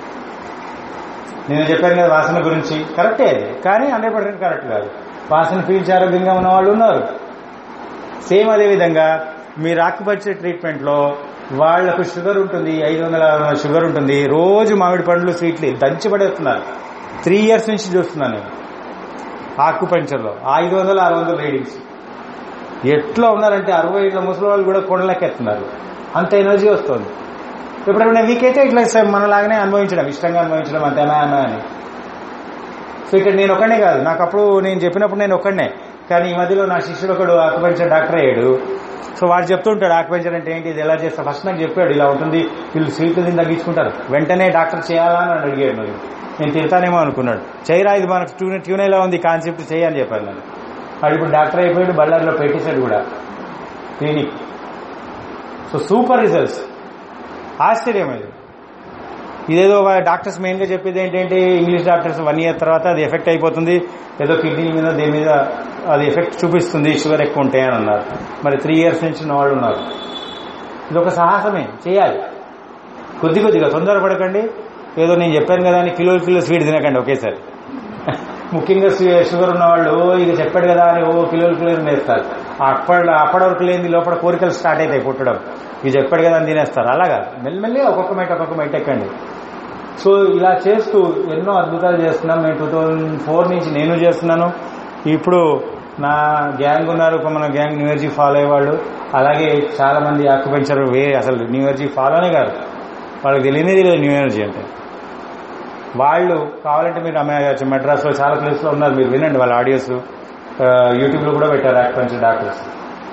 నేను చెప్పాను కదా వాసన గురించి కరెక్టే అది కానీ హండ్రెడ్ పర్సెంట్ కరెక్ట్ కాదు వాసన పీల్చి ఆరోగ్యంగా ఉన్న వాళ్ళు ఉన్నారు సేమ్ అదే విధంగా మీరు ఆకుపచ్చే ట్రీట్మెంట్ లో వాళ్లకు షుగర్ ఉంటుంది ఐదు వందల షుగర్ ఉంటుంది రోజు మామిడి పండ్లు స్వీట్లు దంచి పడేస్తున్నారు త్రీ ఇయర్స్ నుంచి చూస్తున్నాను నేను ఆకుపంచర్లో ఐదు వందల ఆరు వందల రీడింగ్స్ ఎట్లా ఉన్నారంటే అరవై ఏళ్ళ ముసలి వాళ్ళు కూడా కొండలెక్కేస్తున్నారు అంత ఎనర్జీ వస్తుంది ఎప్పుడైనా వీక్ అయితే ఇట్లా మనలాగానే అనుభవించడం ఇష్టంగా అనుభవించడం అంతేనా అన్నా అని సో ఇక్కడ నేను ఒక్కడే కాదు నాకు అప్పుడు నేను చెప్పినప్పుడు నేను ఒక్కడనే కానీ ఈ మధ్యలో నా శిష్యుడు ఒకడు ఆకుపంచర్ డాక్టర్ అయ్యాడు సో వాడు చెప్తుంటాడు ఆకుపంచర్ అంటే ఏంటి ఇది ఎలా చేస్తా ఫస్ట్ నాకు చెప్పాడు ఇలా ఉంటుంది వీళ్ళు స్వీట్లు తిని తగ్గించుకుంటారు వెంటనే డాక్టర్ చేయాలా అని అడిగాడు మరి నేను తిడతానేమో అనుకున్నాడు చేయరా ఇది మనకు ట్యూన్ ట్యూన్ ఎలా ఉంది కాన్సెప్ట్ చేయని చెప్పాను నేను వాడు ఇప్పుడు డాక్టర్ అయిపోయాడు బళ్ళారిలో పెట్టేశాడు కూడా క్లినిక్ సో సూపర్ రిజల్ట్స్ ఆశ్చర్యం ఇది ఇదేదో డాక్టర్స్ మెయిన్ గా చెప్పేది ఏంటంటే ఇంగ్లీష్ డాక్టర్స్ వన్ ఇయర్ తర్వాత అది ఎఫెక్ట్ అయిపోతుంది ఏదో కిడ్నీ మీద దేని మీద అది ఎఫెక్ట్ చూపిస్తుంది షుగర్ ఎక్కువ ఉంటాయి అని అన్నారు మరి త్రీ ఇయర్స్ నుంచి ఉన్న వాళ్ళు ఉన్నారు ఇది ఒక సాహసమే చేయాలి కొద్ది కొద్దిగా తొందరపడకండి ఏదో నేను చెప్పాను కదా అని కిలో కిలో స్వీట్ తినకండి ఒకేసారి ముఖ్యంగా షుగర్ ఉన్న వాళ్ళు ఇది చెప్పాడు కదా అని ఓ కిలోలు కిలోలు తినేస్తారు అప్పటి అప్పటి వరకు లేని లోపల కోరికలు స్టార్ట్ అవుతాయి పుట్టడం ఇది చెప్పాడు కదా అని తినేస్తారు అలాగా మెల్లిమెల్లి ఒక్కొక్క మైట్ ఒక్కొక్క మైట్ ఎక్కండి సో ఇలా చేస్తూ ఎన్నో అద్భుతాలు చేస్తున్నాం నేను టూ థౌజండ్ ఫోర్ నుంచి నేను చేస్తున్నాను ఇప్పుడు నా గ్యాంగ్ ఉన్నారు ఒక మన గ్యాంగ్ న్యూ ఎనర్జీ ఫాలో అయ్యేవాళ్ళు అలాగే చాలా మంది ఆక్యుపెంచర్ వే అసలు న్యూ ఎనర్జీ ఫాలోనే కాదు వాళ్ళకి తెలియనే తెలియదు న్యూ ఎనర్జీ అంటే వాళ్ళు కావాలంటే మీరు అమ్మాయి మెడ్రాస్లో చాలా ప్లేస్లో ఉన్నారు మీరు వినండి వాళ్ళ ఆడియోస్ యూట్యూబ్లో కూడా పెట్టారు ఆక్యుపెంచర్ డాక్టర్స్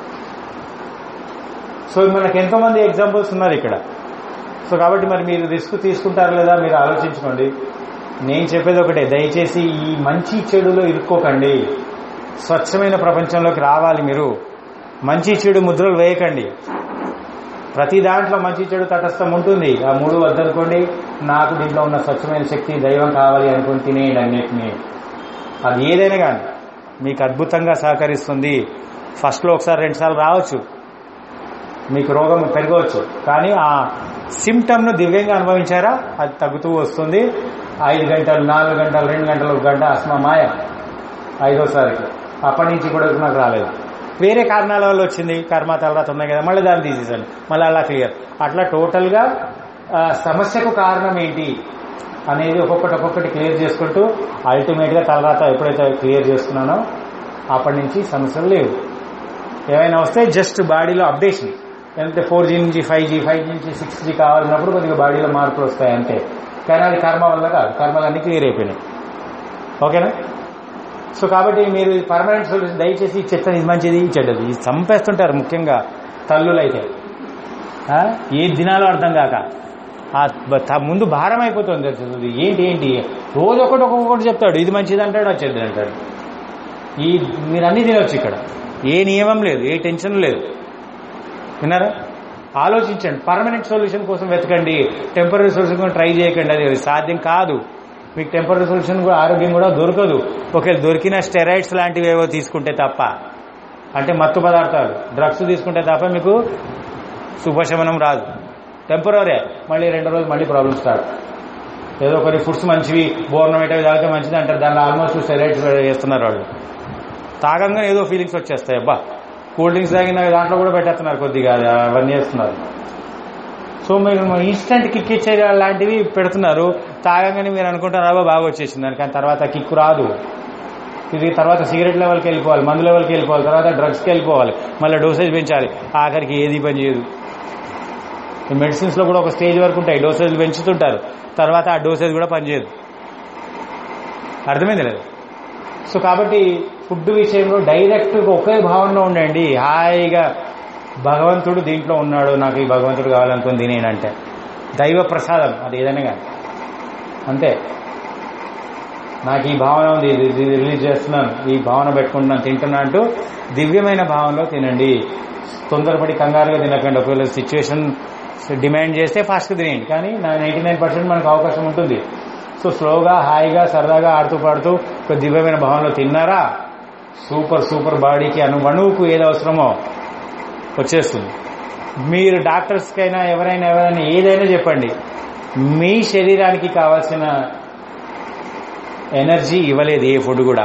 సో మనకు ఎంతో మంది ఎగ్జాంపుల్స్ ఉన్నారు ఇక్కడ సో కాబట్టి మరి మీరు రిస్క్ తీసుకుంటారు లేదా మీరు ఆలోచించుకోండి నేను చెప్పేది ఒకటే దయచేసి ఈ మంచి చెడులో ఇరుక్కోకండి స్వచ్ఛమైన ప్రపంచంలోకి రావాలి మీరు మంచి చెడు ముద్రలు వేయకండి ప్రతి దాంట్లో మంచి చెడు తటస్థం ఉంటుంది ఆ మూడు వద్దనుకోండి నాకు దీంట్లో ఉన్న స్వచ్ఛమైన శక్తి దైవం కావాలి అనుకుని తినేయండి అన్నిటినీ అది ఏదైనా కానీ మీకు అద్భుతంగా సహకరిస్తుంది ఫస్ట్లో ఒకసారి రెండుసార్లు రావచ్చు మీకు రోగం పెరగవచ్చు కానీ ఆ సిమ్టమ్ను దివ్యంగా అనుభవించారా అది తగ్గుతూ వస్తుంది ఐదు గంటలు నాలుగు గంటలు రెండు గంటలు ఒక గంట అస్మా మాయ ఐదోసారికి అప్పటి నుంచి కూడా నాకు రాలేదు వేరే కారణాల వల్ల వచ్చింది కర్మ తర్వాత ఉన్నాయి కదా మళ్ళీ దాన్ని తీసేసాను మళ్ళీ అలా క్లియర్ అట్లా టోటల్గా ఆ, సమస్యకు కారణం ఏంటి అనేది ఒక్కొక్కటి ఒక్కొక్కటి క్లియర్ చేసుకుంటూ అల్టిమేట్గా తలరాత ఎప్పుడైతే క్లియర్ చేస్తున్నానో అప్పటి నుంచి సమస్యలు లేవు ఏమైనా వస్తే జస్ట్ బాడీలో అప్డేషన్ అంటే ఫోర్ జీ నుంచి ఫైవ్ జీ ఫైవ్ జీ నుంచి సిక్స్ జీ కావాలన్నప్పుడు కొద్దిగా బాడీలో మార్పులు వస్తాయి అంతే కానీ అది కర్మ వల్ల కాదు కర్మలన్నీ క్లియర్ అయిపోయినాయి ఓకేనా సో కాబట్టి మీరు పర్మనెంట్ సొల్యూషన్ దయచేసి ఈ చెత్తని ఇది మంచిది ఈ చెడ్డది ఇది చంపేస్తుంటారు ముఖ్యంగా తల్లులు అయితే ఆ? ఏ దినాలో అర్థం కాక ఆ బ- త- ముందు భారం అయిపోతుంది తెలుస్తుంది ఏంటి ఏంటి రోజు ఒకటి ఒక్కొక్కటి చెప్తాడు ఇది మంచిది అంటాడు అది చెడ్డది అంటాడు ఈ మీరు అన్ని తినవచ్చు ఇక్కడ ఏ నియమం లేదు ఏ టెన్షన్ లేదు విన్నారా ఆలోచించండి పర్మనెంట్ సొల్యూషన్ కోసం వెతకండి టెంపరీ సొల్యూషన్ కూడా ట్రై చేయకండి అది సాధ్యం కాదు మీకు టెంపరీ సొల్యూషన్ కూడా ఆరోగ్యం కూడా దొరకదు ఒకవేళ దొరికిన స్టెరాయిడ్స్ లాంటివి ఏవో తీసుకుంటే తప్ప అంటే మత్తు పదార్థాలు డ్రగ్స్ తీసుకుంటే తప్ప మీకు శుభశమనం రాదు టెంపరీ మళ్ళీ రెండో రోజు మళ్ళీ ప్రాబ్లమ్ స్టార్ట్ ఏదో కొన్ని ఫుడ్స్ మంచివి బోర్నమేట తాగితే మంచిది అంటారు దాంట్లో ఆల్మోస్ట్ స్టెరాయిడ్స్ వేస్తున్నారు వాళ్ళు తాగంగా ఏదో ఫీలింగ్స్ వచ్చేస్తాయి అబ్బా కూల్ డ్రింక్స్ తాగిన దాంట్లో కూడా పెట్టేస్తున్నారు కొద్దిగా అది అవన్నీ చేస్తున్నారు సో మీరు ఇన్స్టెంట్ కిక్ ఇచ్చే లాంటివి పెడుతున్నారు తాగంగానే మీరు అనుకుంటారు అబ్బా బాగా వచ్చేసింది దానికి కానీ తర్వాత కిక్ రాదు ఇది తర్వాత సిగరెట్ లెవెల్కి వెళ్ళిపోవాలి మందు లెవెల్కి వెళ్ళిపోవాలి తర్వాత డ్రగ్స్కి వెళ్ళిపోవాలి మళ్ళీ డోసేజ్ పెంచాలి ఆఖరికి ఏది పని చేయదు ఈ మెడిసిన్స్లో కూడా ఒక స్టేజ్ వరకు ఉంటాయి డోసేజ్ పెంచుతుంటారు తర్వాత ఆ డోసేజ్ కూడా పనిచేయదు అర్థమైంది లేదు సో కాబట్టి ఫుడ్ విషయంలో డైరెక్ట్ ఒకే భావనలో ఉండండి హాయిగా భగవంతుడు దీంట్లో ఉన్నాడు నాకు ఈ భగవంతుడు కావాలనుకుని తినేనంటే దైవ ప్రసాదం అది ఏదైనా కానీ అంతే నాకు ఈ భావన ఉంది ఇది ఇది రిలీజ్ చేస్తున్నాను ఈ భావన పెట్టుకుంటున్నాను తింటున్నా అంటూ దివ్యమైన భావనలో తినండి తొందరపడి కంగారుగా తినకండి ఒకవేళ సిచ్యువేషన్ డిమాండ్ చేస్తే ఫాస్ట్గా తినేయండి కానీ నైంటీ నైన్ పర్సెంట్ మనకు అవకాశం ఉంటుంది సో స్లోగా హాయిగా సరదాగా ఆడుతూ పాడుతూ ఒక దివ్యమైన భావనలో తిన్నారా సూపర్ సూపర్ బాడీకి అను అణువుకు ఏది అవసరమో వచ్చేస్తుంది మీరు డాక్టర్స్కైనా ఎవరైనా ఎవరైనా ఏదైనా చెప్పండి మీ శరీరానికి కావాల్సిన ఎనర్జీ ఇవ్వలేదు ఏ ఫుడ్ కూడా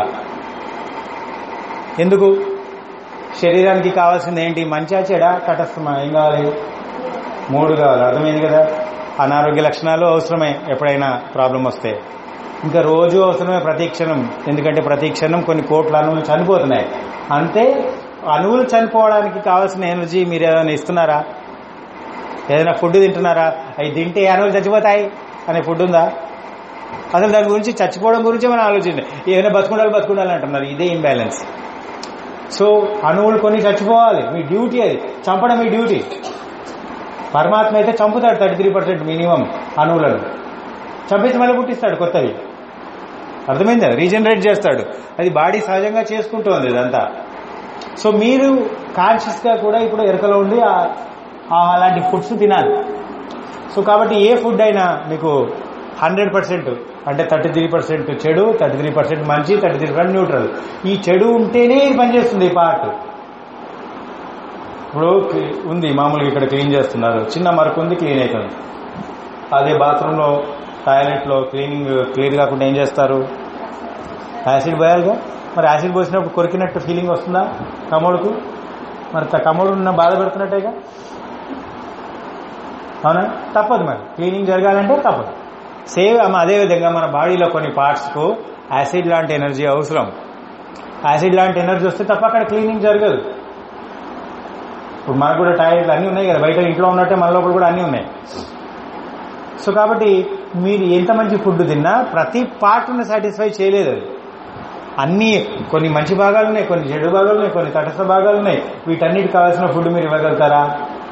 ఎందుకు శరీరానికి కావాల్సింది ఏంటి మంచిగా చెడా తటస్థమా ఏం కావాలి మూడు కావాలి అర్థమైంది కదా అనారోగ్య లక్షణాలు అవసరమే ఎప్పుడైనా ప్రాబ్లం వస్తే ఇంకా రోజు అవసరమే ప్రతి క్షణం ఎందుకంటే ప్రతి క్షణం కొన్ని కోట్ల అణువులు చనిపోతున్నాయి అంతే అణువులు చనిపోవడానికి కావాల్సిన ఎనర్జీ మీరు ఏదైనా ఇస్తున్నారా ఏదైనా ఫుడ్ తింటున్నారా అవి తింటే ఏ అణువులు చచ్చిపోతాయి అనే ఫుడ్ ఉందా అసలు దాని గురించి చచ్చిపోవడం గురించి మనం ఆలోచించండి ఏదైనా బతుకుండాలి బతుకుండాలి అంటున్నారు ఇదే ఇంబ్యాలెన్స్ సో అణువులు కొన్ని చచ్చిపోవాలి మీ డ్యూటీ అది చంపడం మీ డ్యూటీ పరమాత్మ అయితే చంపుతాడు థర్టీ త్రీ పర్సెంట్ మినిమం అణువులను చంపేసి మళ్ళీ పుట్టిస్తాడు కొత్తవి అర్థమైందా రీజనరేట్ చేస్తాడు అది బాడీ సహజంగా చేసుకుంటోంది ఇదంతా సో మీరు కాన్షియస్ గా కూడా ఇప్పుడు ఎరకలో ఉండి ఆ- ఆ అలాంటి ఫుడ్స్ తినాలి సో కాబట్టి ఏ ఫుడ్ అయినా మీకు హండ్రెడ్ పర్సెంట్ అంటే థర్టీ త్రీ పర్సెంట్ చెడు థర్టీ త్రీ పర్సెంట్ మంచి థర్టీ త్రీ పర్సెంట్ న్యూట్రల్ ఈ చెడు ఉంటేనే ఇది పనిచేస్తుంది ఈ పార్ట్ ఇప్పుడు క్లీ- ఉంది మామూలుగా ఇక్కడ క్లీన్ చేస్తున్నారు చిన్న మరకు ఉంది క్లీన్ అవుతుంది అదే బాత్రూంలో టాయిలెట్లో క్లీనింగ్ క్లియర్ కాకుండా ఏం చేస్తారు యాసిడ్ పోయాలిగా మరి యాసిడ్ పోసినప్పుడు కొరికినట్టు ఫీలింగ్ వస్తుందా కమోడుకు మరి త- కమోడు ఉన్న బాధ పెడుతున్నట్టేగా అవునా తప్పదు మరి క్లీనింగ్ జరగాలంటే తప్పదు సేమ్ అదే విధంగా మన బాడీలో కొన్ని పార్ట్స్కు యాసిడ్ లాంటి ఎనర్జీ అవసరం యాసిడ్ లాంటి ఎనర్జీ వస్తే తప్ప అక్కడ క్లీనింగ్ జరగదు ఇప్పుడు మనకు కూడా టాయిలెట్లు అన్నీ ఉన్నాయి కదా బయట ఇంట్లో ఉన్నట్టే మన లోపల కూడా అన్నీ ఉన్నాయి సో కాబట్టి మీరు ఎంత మంచి ఫుడ్ తిన్నా ప్రతి పార్ట్ను సాటిస్ఫై చేయలేదు అది అన్ని కొన్ని మంచి భాగాలు ఉన్నాయి కొన్ని చెడు భాగాలు ఉన్నాయి కొన్ని తటస్థ భాగాలు ఉన్నాయి వీటన్నిటికి కావాల్సిన ఫుడ్ మీరు ఇవ్వగలుగుతారా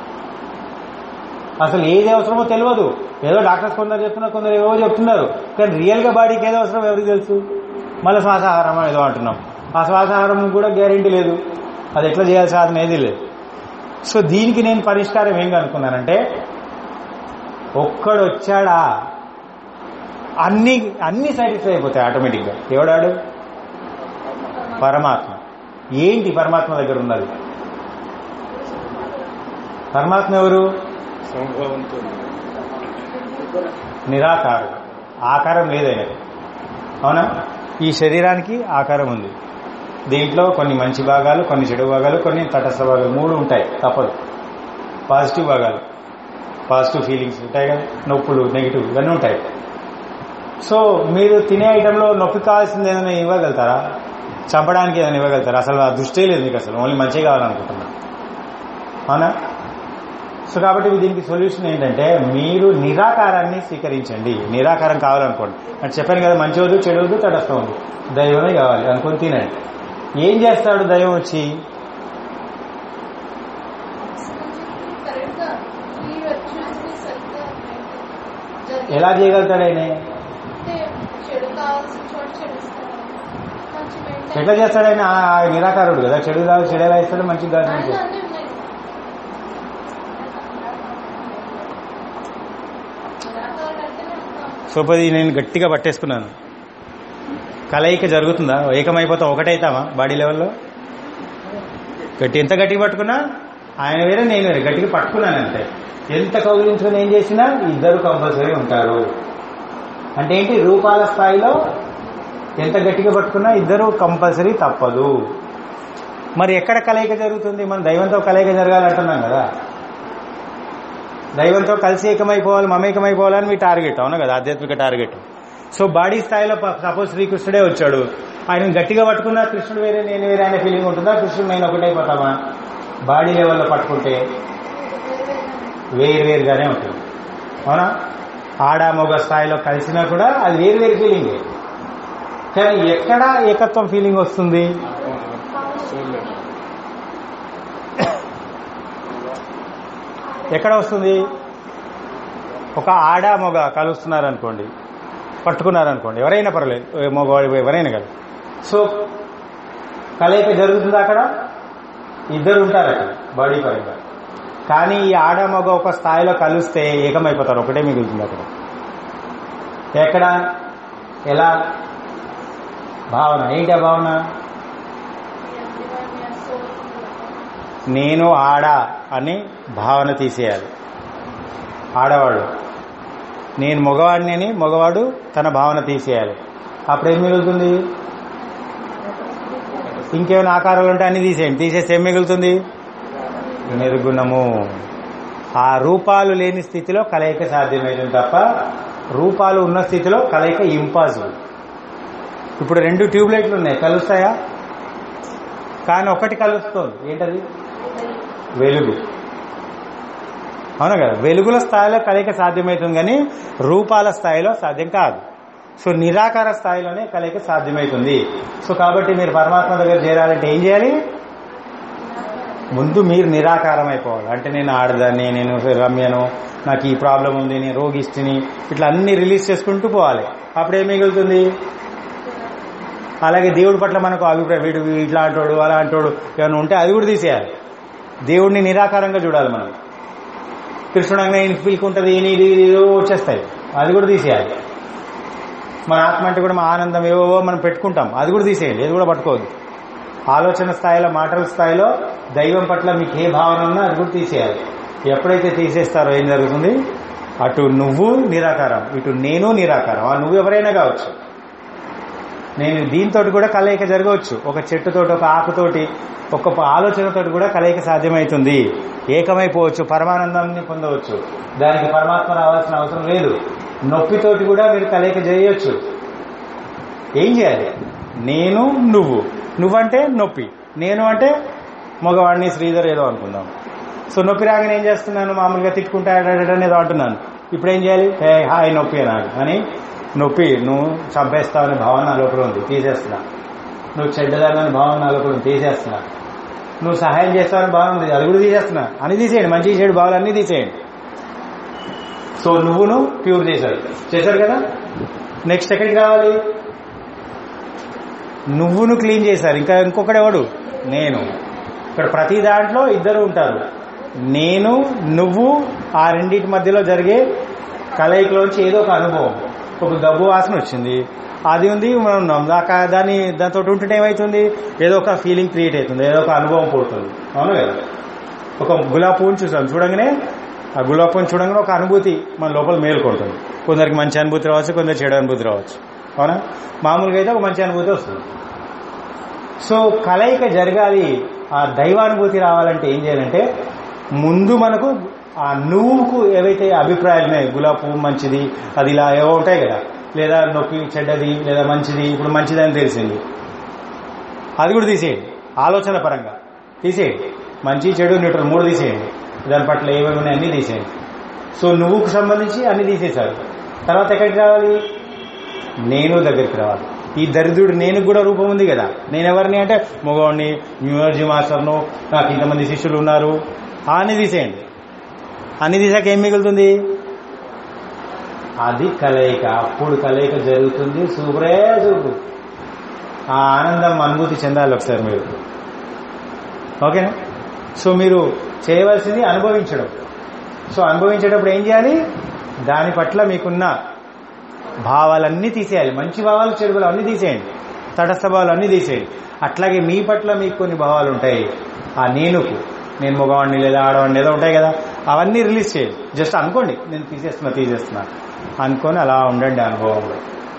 అసలు ఏది అవసరమో తెలియదు ఏదో డాక్టర్స్ కొందరు చెప్తున్నారు కొందరు ఏవో చెప్తున్నారు కానీ రియల్ గా బాడీకి ఏదో అవసరం ఎవరికి తెలుసు మళ్ళీ శ్వాసాహారం ఏదో అంటున్నాం ఆ శ్వాసాహారం కూడా గ్యారెంటీ లేదు అది ఎట్లా చేయాల్సిన సాధన ఏది లేదు సో దీనికి నేను పరిష్కారం ఏం కనుక్కున్నానంటే ఒక్కడు వచ్చాడా అన్ని అన్ని సాటిస్ఫై అయిపోతాయి ఆటోమేటిక్గా ఎవడాడు పరమాత్మ ఏంటి పరమాత్మ దగ్గర ఉన్నది పరమాత్మ ఎవరు సమభావంతో నిరాకారం ఆకారం లేదైనా అవునా ఈ శరీరానికి ఆకారం ఉంది దీంట్లో కొన్ని మంచి భాగాలు కొన్ని చెడు భాగాలు కొన్ని తటస్థ భాగాలు మూడు ఉంటాయి తప్పదు పాజిటివ్ భాగాలు పాజిటివ్ ఫీలింగ్స్ ఉంటాయి కదా నొప్పులు నెగిటివ్ ఇవన్నీ ఉంటాయి సో మీరు తినే ఐటెంలో నొప్పి కావాల్సింది ఏదైనా ఇవ్వగలుగుతారా చంపడానికి ఏదైనా ఇవ్వగలుగుతారా అసలు ఆ దృష్టే లేదు మీకు అసలు ఓన్లీ మంచిగా కావాలనుకుంటున్నా అవునా సో కాబట్టి దీనికి సొల్యూషన్ ఏంటంటే మీరు నిరాకారాన్ని స్వీకరించండి నిరాకారం కావాలనుకోండి అంటే చెప్పాను కదా మంచి వద్దు చెడు వద్దు తటస్థం వద్దు దైవమే కావాలి అనుకొని తినండి ఏం చేస్తాడు దైవం వచ్చి కరెక్ట్గా ఈ వచ్చేసి సరిగ్గా జరిగే- ఎలా చేయగలుగుతాడు ఆయన అంటే చెడు కావాల్సిన చోట చెడుస్తారు మంచి maintain- ఎట్లా చేస్తాడు ఆయన ఆ ఆ నిరాకారుడు కదా చెడు కాదు చెడు ఎలా ఇస్తాడు మంచిగా కాదు ఆయన మంచిగా అన్నీ ఉన్నాయి నిరాకారుడు అంటేనే అంత సో పది నేను గట్టిగా పట్టేసుకున్నాను కలయిక జరుగుతుందా ఏకమైపోతాం ఒకటైతామా బాడీ లెవెల్లో గట్టి ఎంత గట్టిగా పట్టుకున్నా ఆయన వేరే నేను వేరే గట్టిగా పట్టుకున్నాను అంతే ఎంత కౌగిలించుకుని ఏం చేసినా ఇద్దరు కంపల్సరీ ఉంటారు అంటే ఏంటి రూపాల స్థాయిలో ఎంత గట్టిగా పట్టుకున్నా ఇద్దరు కంపల్సరీ తప్పదు మరి ఎక్కడ కలయిక జరుగుతుంది మనం దైవంతో కలయిక జరగాలంటున్నాం కదా దైవంతో కలిసి ఏకమైపోవాలి మమేకమైపోవాలని మీ టార్గెట్ అవునా కదా ఆధ్యాత్మిక టార్గెట్ సో బాడీ స్థాయిలో సపోజ్ శ్రీకృష్ణుడే వచ్చాడు ఆయన గట్టిగా పట్టుకున్నా కృష్ణుడు వేరే నేను వేరే అనే ఫీలింగ్ ఉంటుందా కృష్ణుడు నేను ఒకటైపోతామా బాడీ లెవెల్లో పట్టుకుంటే వేరు వేరుగానే ఉంటుంది అవునా ఆడ మొగ స్థాయిలో కలిసినా కూడా అది వేరు వేరు ఫీలింగ్ కానీ ఎక్కడ ఏకత్వం ఫీలింగ్ వస్తుంది సోల్ ఎక్కడ వస్తుంది ఒక ఆడ మొగ కలుస్తున్నారనుకోండి పట్టుకున్నారనుకోండి ఎవరైనా పర్లేదు ఏ మగవాడు ఎవరైనా కాదు సో కలయిక జరుగుతుంది అక్కడ ఇద్దరు ఉంటారు అక్కడ బాడీ పరంగా కానీ ఈ ఆడ మగ ఒక స్థాయిలో కలిస్తే ఏకమైపోతారు ఒకటే మిగులుతుంది అక్కడ ఎక్కడ ఎలా భావన ఏంటి ఆ భావన నేను ఆడ అని భావన తీసేయాలి ఆడవాడు నేను మగవాడిని అని మగవాడు తన భావన తీసేయాలి అప్పుడు ఏం మిగులుతుంది ఇంకేమైనా ఆకారాలు ఉంటే అన్ని తీసేయండి తీసేస్తే ఏం మిగులుతుంది నిర్గుణము ఆ రూపాలు లేని స్థితిలో కలయిక సాధ్యమవుతుంది తప్ప రూపాలు ఉన్న స్థితిలో కలయిక ఇంపాసిబుల్ ఇప్పుడు రెండు ట్యూబ్లైట్లు ఉన్నాయి కలుస్తాయా కానీ ఒకటి కలుస్తుంది ఏంటది వెలుగు అవునా కదా వెలుగుల స్థాయిలో కలయిక సాధ్యమవుతుంది కానీ రూపాల స్థాయిలో సాధ్యం కాదు సో నిరాకార స్థాయిలోనే కలయిక సాధ్యమవుతుంది సో కాబట్టి మీరు పరమాత్మ దగ్గర చేరాలంటే ఏం చేయాలి ముందు మీరు నిరాకారం అయిపోవాలి అంటే నేను ఆడదాన్ని నేను రమ్యను నాకు ఈ ప్రాబ్లం ఉంది నేను రోగిష్టిని ఇట్లా అన్ని రిలీజ్ చేసుకుంటూ పోవాలి అప్పుడు ఏం మిగులుతుంది అలాగే దేవుడి పట్ల మనకు అభిప్రాయం వీడు ఇట్లా అంటాడు అలా అంటాడు ఏమైనా ఉంటే అది కూడా తీసేయాలి దేవుడిని నిరాకారంగా చూడాలి మనం కృష్ణుడు అంగా ఈయన పిలుకుంటుంది ఈయన ఇది ఇది ఏదో వచ్చేస్తాయి అది కూడా తీసేయాలి మన ఆత్మ అంటే కూడా మా ఆనందం ఏవో మనం పెట్టుకుంటాం అది కూడా తీసేయాలి అది కూడా పట్టుకోవద్దు ఆలోచన స్థాయిలో మాటల స్థాయిలో దైవం పట్ల మీకు ఏ భావన ఉన్నా అది కూడా తీసేయాలి ఎప్పుడైతే తీసేస్తారో ఏం జరుగుతుంది అటు నువ్వు నిరాకారం ఇటు నేను నిరాకారం ఆ నువ్వు ఎవరైనా కావచ్చు నేను దీంతో కూడా కలయిక జరగవచ్చు ఒక చెట్టుతోటి ఒక ఆకుతోటి ఒక ఆలోచనతోటి కూడా కలయిక సాధ్యమవుతుంది ఏకమైపోవచ్చు పరమానందాన్ని పొందవచ్చు దానికి పరమాత్మ రావాల్సిన అవసరం లేదు నొప్పితోటి కూడా మీరు కలయిక చేయొచ్చు ఏం చేయాలి నేను నువ్వు నువ్వంటే నొప్పి నేను అంటే మగవాడిని శ్రీధర్ ఏదో అనుకుందాం సో నొప్పి రాగానే ఏం చేస్తున్నాను మామూలుగా తిట్టుకుంటా అడడడని ఏదో అంటున్నాను ఇప్పుడు ఏం చేయాలి హే హాయ్ నొప్పి అనాలి అని నొప్పి నువ్వు చంపేస్తావని భావన నా లోపల ఉంది తీసేస్తున్నా నువ్వు చెడ్డదానని భావన నా లోపల ఉంది తీసేస్తున్నా నువ్వు సహాయం చేస్తావని భావన ఉంది అది కూడా తీసేస్తున్నా అని తీసేయండి మంచి చెడు భావాలు అన్ని తీసేయండి సో నువ్వును ప్యూర్ చేశారు చేశారు కదా నెక్స్ట్ ఎక్కడికి రావాలి నువ్వును క్లీన్ చేశారు ఇంకా ఇంకొకడెవడు నేను ఇక్కడ ప్రతి దాంట్లో ఇద్దరు ఉంటారు నేను నువ్వు ఆ రెండింటి మధ్యలో జరిగే కలయికలోంచి ఏదో ఒక అనుభవం ఒక గబ్బు వాసన వచ్చింది అది ఉంది మనం ఉన్నాం దాకా దాన్ని దాంతో ఉంటుంటే ఏమవుతుంది ఏదో ఒక ఫీలింగ్ క్రియేట్ అవుతుంది ఏదో ఒక అనుభవం పుడుతుంది అవును కదా ఒక గులాబీ పువ్వుని చూసాం చూడంగానే ఆ గులాబీ పువ్వుని చూడంగానే ఒక అనుభూతి మన లోపల మేలుకుంటుంది కొందరికి మంచి అనుభూతి రావచ్చు కొందరు చెడు అనుభూతి రావచ్చు అవునా మామూలుగా అయితే ఒక మంచి అనుభూతి వస్తుంది సో కలయిక జరగాలి ఆ దైవానుభూతి రావాలంటే ఏం చేయాలంటే ముందు మనకు ఆ నువ్వుకు ఏవైతే అభిప్రాయాలు ఉన్నాయి గులాబీ పువ్వు మంచిది అది ఇలా ఏవో ఉంటాయి కదా లేదా నొప్పి చెడ్డది లేదా మంచిది ఇప్పుడు మంచిది అని తెలిసింది అది కూడా తీసేయండి ఆలోచన పరంగా తీసేయండి మంచి చెడు న్యూట్రల్ మూడు తీసేయండి దాని పట్ల ఏమేమి ఉన్నాయి అన్ని తీసేయండి సో నువ్వుకు సంబంధించి అన్ని తీసేశారు తర్వాత ఎక్కడికి రావాలి నేను దగ్గరికి రావాలి ఈ దరిద్రుడు నేను కూడా రూపం ఉంది కదా నేను ఎవరిని అంటే మగవాడిని న్యూయాలజీ మాస్టర్ను నాకు ఇంతమంది శిష్యులు ఉన్నారు ఆ అన్ని తీసేయండి అన్ని తీసాక ఏం మిగులుతుంది అది కలయిక అప్పుడు కలయిక జరుగుతుంది సూపరే సూపు ఆ ఆనందం అనుభూతి చెందాలి ఒకసారి మీరు ఓకేనా సో మీరు చేయవలసింది అనుభవించడం సో అనుభవించేటప్పుడు ఏం చేయాలి దాని పట్ల మీకున్న భావాలన్నీ తీసేయాలి మంచి భావాలు చెడు భావాలు అన్నీ తీసేయండి తటస్థ భావాలు అన్నీ తీసేయండి అట్లాగే మీ పట్ల మీకు కొన్ని భావాలు ఉంటాయి ఆ నేనుకు నేను మగవాడిని లేదా ఆడవాడిని ఏదో ఉంటాయి కదా అవన్నీ రిలీజ్ చేయండి జస్ట్ అనుకోండి నేను తీసేస్తున్నా తీసేస్తున్నా అనుకొని అలా ఉండండి అనుభవంలో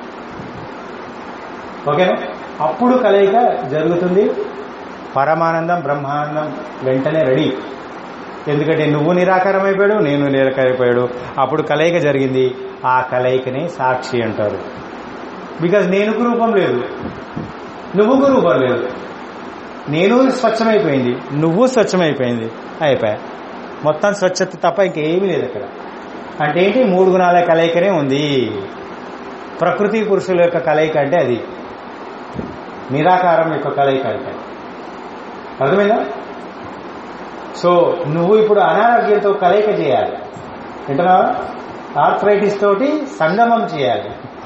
ఓకేనా అప్పుడు కలయిక జరుగుతుంది పరమానందం బ్రహ్మానందం వెంటనే రెడీ ఎందుకంటే నువ్వు నిరాకారం అయిపోయాడు నేను నిరాకారైపోయాడు అప్పుడు కలయిక జరిగింది ఆ కలయికనే సాక్షి అంటారు బికాజ్ నేనుకు రూపం లేదు నువ్వుకు రూపం లేదు నేను స్వచ్ఛమైపోయింది నువ్వు స్వచ్ఛమైపోయింది అయిపోయా మొత్తం స్వచ్ఛత తప్ప ఇంకేమీ లేదు అక్కడ అంటే ఏంటి మూడు గుణాల కలయికనే ఉంది ప్రకృతి పురుషుల యొక్క కలయిక అంటే అది నిరాకారం యొక్క కలయిక అంటే అర్థమైందా సో నువ్వు ఇప్పుడు అనారోగ్యంతో కలయిక చేయాలి వింటున్నావా ఆర్థరైటిస్ తోటి సంగమం చేయాలి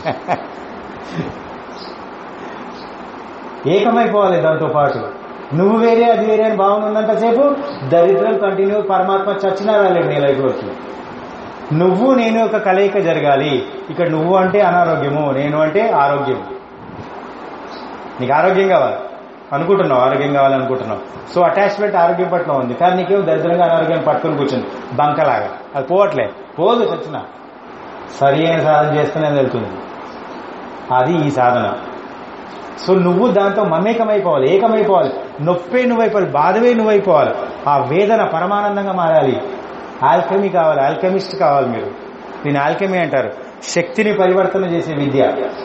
ఏకమైపోవాలి దాంతో పాటు నువ్వు వేరే అది వేరే అని బాగుందంతసేపు దరిద్రం కంటిన్యూ పరమాత్మ చచ్చినా రాలేదు నీ లైఫ్లోకి నువ్వు నేను ఒక కలయిక జరగాలి ఇక్కడ నువ్వు అంటే అనారోగ్యము నేను అంటే ఆరోగ్యం నీకు ఆరోగ్యం కావాలి అనుకుంటున్నావు ఆరోగ్యం కావాలనుకుంటున్నావు సో అటాచ్మెంట్ ఆరోగ్యం పట్ల ఉంది కానీ నీకేం దరిద్రంగా అనారోగ్యం పట్టుకుని కూర్చుంది బంకలాగా అది పోవట్లే పోదు చచ్చిన సరి అయిన సాధన చేస్తేనే వెళ్తుంది అది ఈ సాధన సో నువ్వు దాంతో మమేకమైపోవాలి ఏకమైపోవాలి నొప్పే నువ్వైపోవాలి బాధవే నువ్వైపోవాలి ఆ వేదన పరమానందంగా మారాలి ఆల్కెమీ కావాలి ఆల్కెమిస్ట్ కావాలి మీరు దీని ఆల్కెమీ అంటారు శక్తిని పరివర్తన చేసే విద్య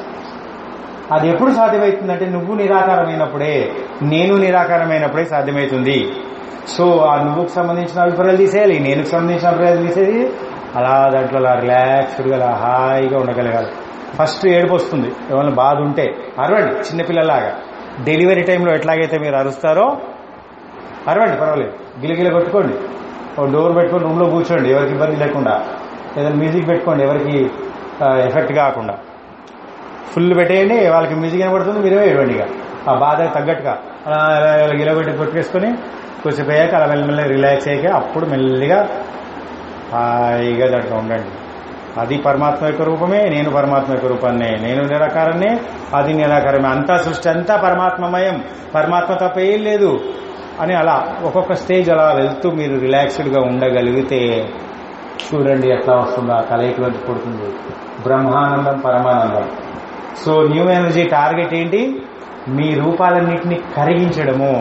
అది ఎప్పుడు సాధ్యమవుతుందంటే నువ్వు నిరాకారమైనప్పుడే నేను నిరాకారమైనప్పుడే సాధ్యమవుతుంది సో ఆ నువ్వుకు సంబంధించిన అభిప్రాయాలు తీసేయాలి నేనుకు సంబంధించిన అభిప్రాయాలు తీసేది అలా దాంట్లో అలా రిలాక్స్డ్గా అలా హాయిగా ఉండగలగాలి ఫస్ట్ ఏడుపు వస్తుంది ఏమైనా బాధ ఉంటే అరవండి చిన్నపిల్లలాగా డెలివరీ టైంలో ఎట్లాగైతే మీరు అరుస్తారో అరవండి పర్వాలేదు గిలగిల కొట్టుకోండి ఒక డోర్ పెట్టుకొని రూమ్లో కూర్చోండి ఎవరికి ఇబ్బంది లేకుండా ఏదైనా మ్యూజిక్ పెట్టుకోండి ఎవరికి ఎఫెక్ట్ కాకుండా ఫుల్ పెట్టేయండి వాళ్ళకి మ్యూజిక్ వినబడుతుంది మీరే ఏడవండి ఇక ఆ బాధ తగ్గట్టుగా అలా అలా ఇలా గిలబెట్టి కొట్టుకేసుకొని కొద్దిసేపు అయ్యాక అలా మెల్లమెల్ల రిలాక్స్ అయ్యాక అప్పుడు మెల్లిగా హాయిగా దాంట్లో ఉండండి అది పరమాత్మ యొక్క రూపమే నేను పరమాత్మ యొక్క రూపాన్నే నేను నిరాకారనే అది నిరాకారమే అంతా సృష్టి అంతా పరమాత్మమయం పరమాత్మ తప్ప ఏం లేదు అని అలా ఒక్కొక్క స్టేజ్ అలా వెళ్తూ మీరు రిలాక్స్డ్గా ఉండగలిగితే చూడండి ఎట్లా వస్తుందో ఆ కలయికలోంచి పుడుతుంది బ్రహ్మానందం పరమానందం సో న్యూ ఎనర్జీ టార్గెట్ ఏంటి మీ రూపాలన్నింటినీ కరిగించడము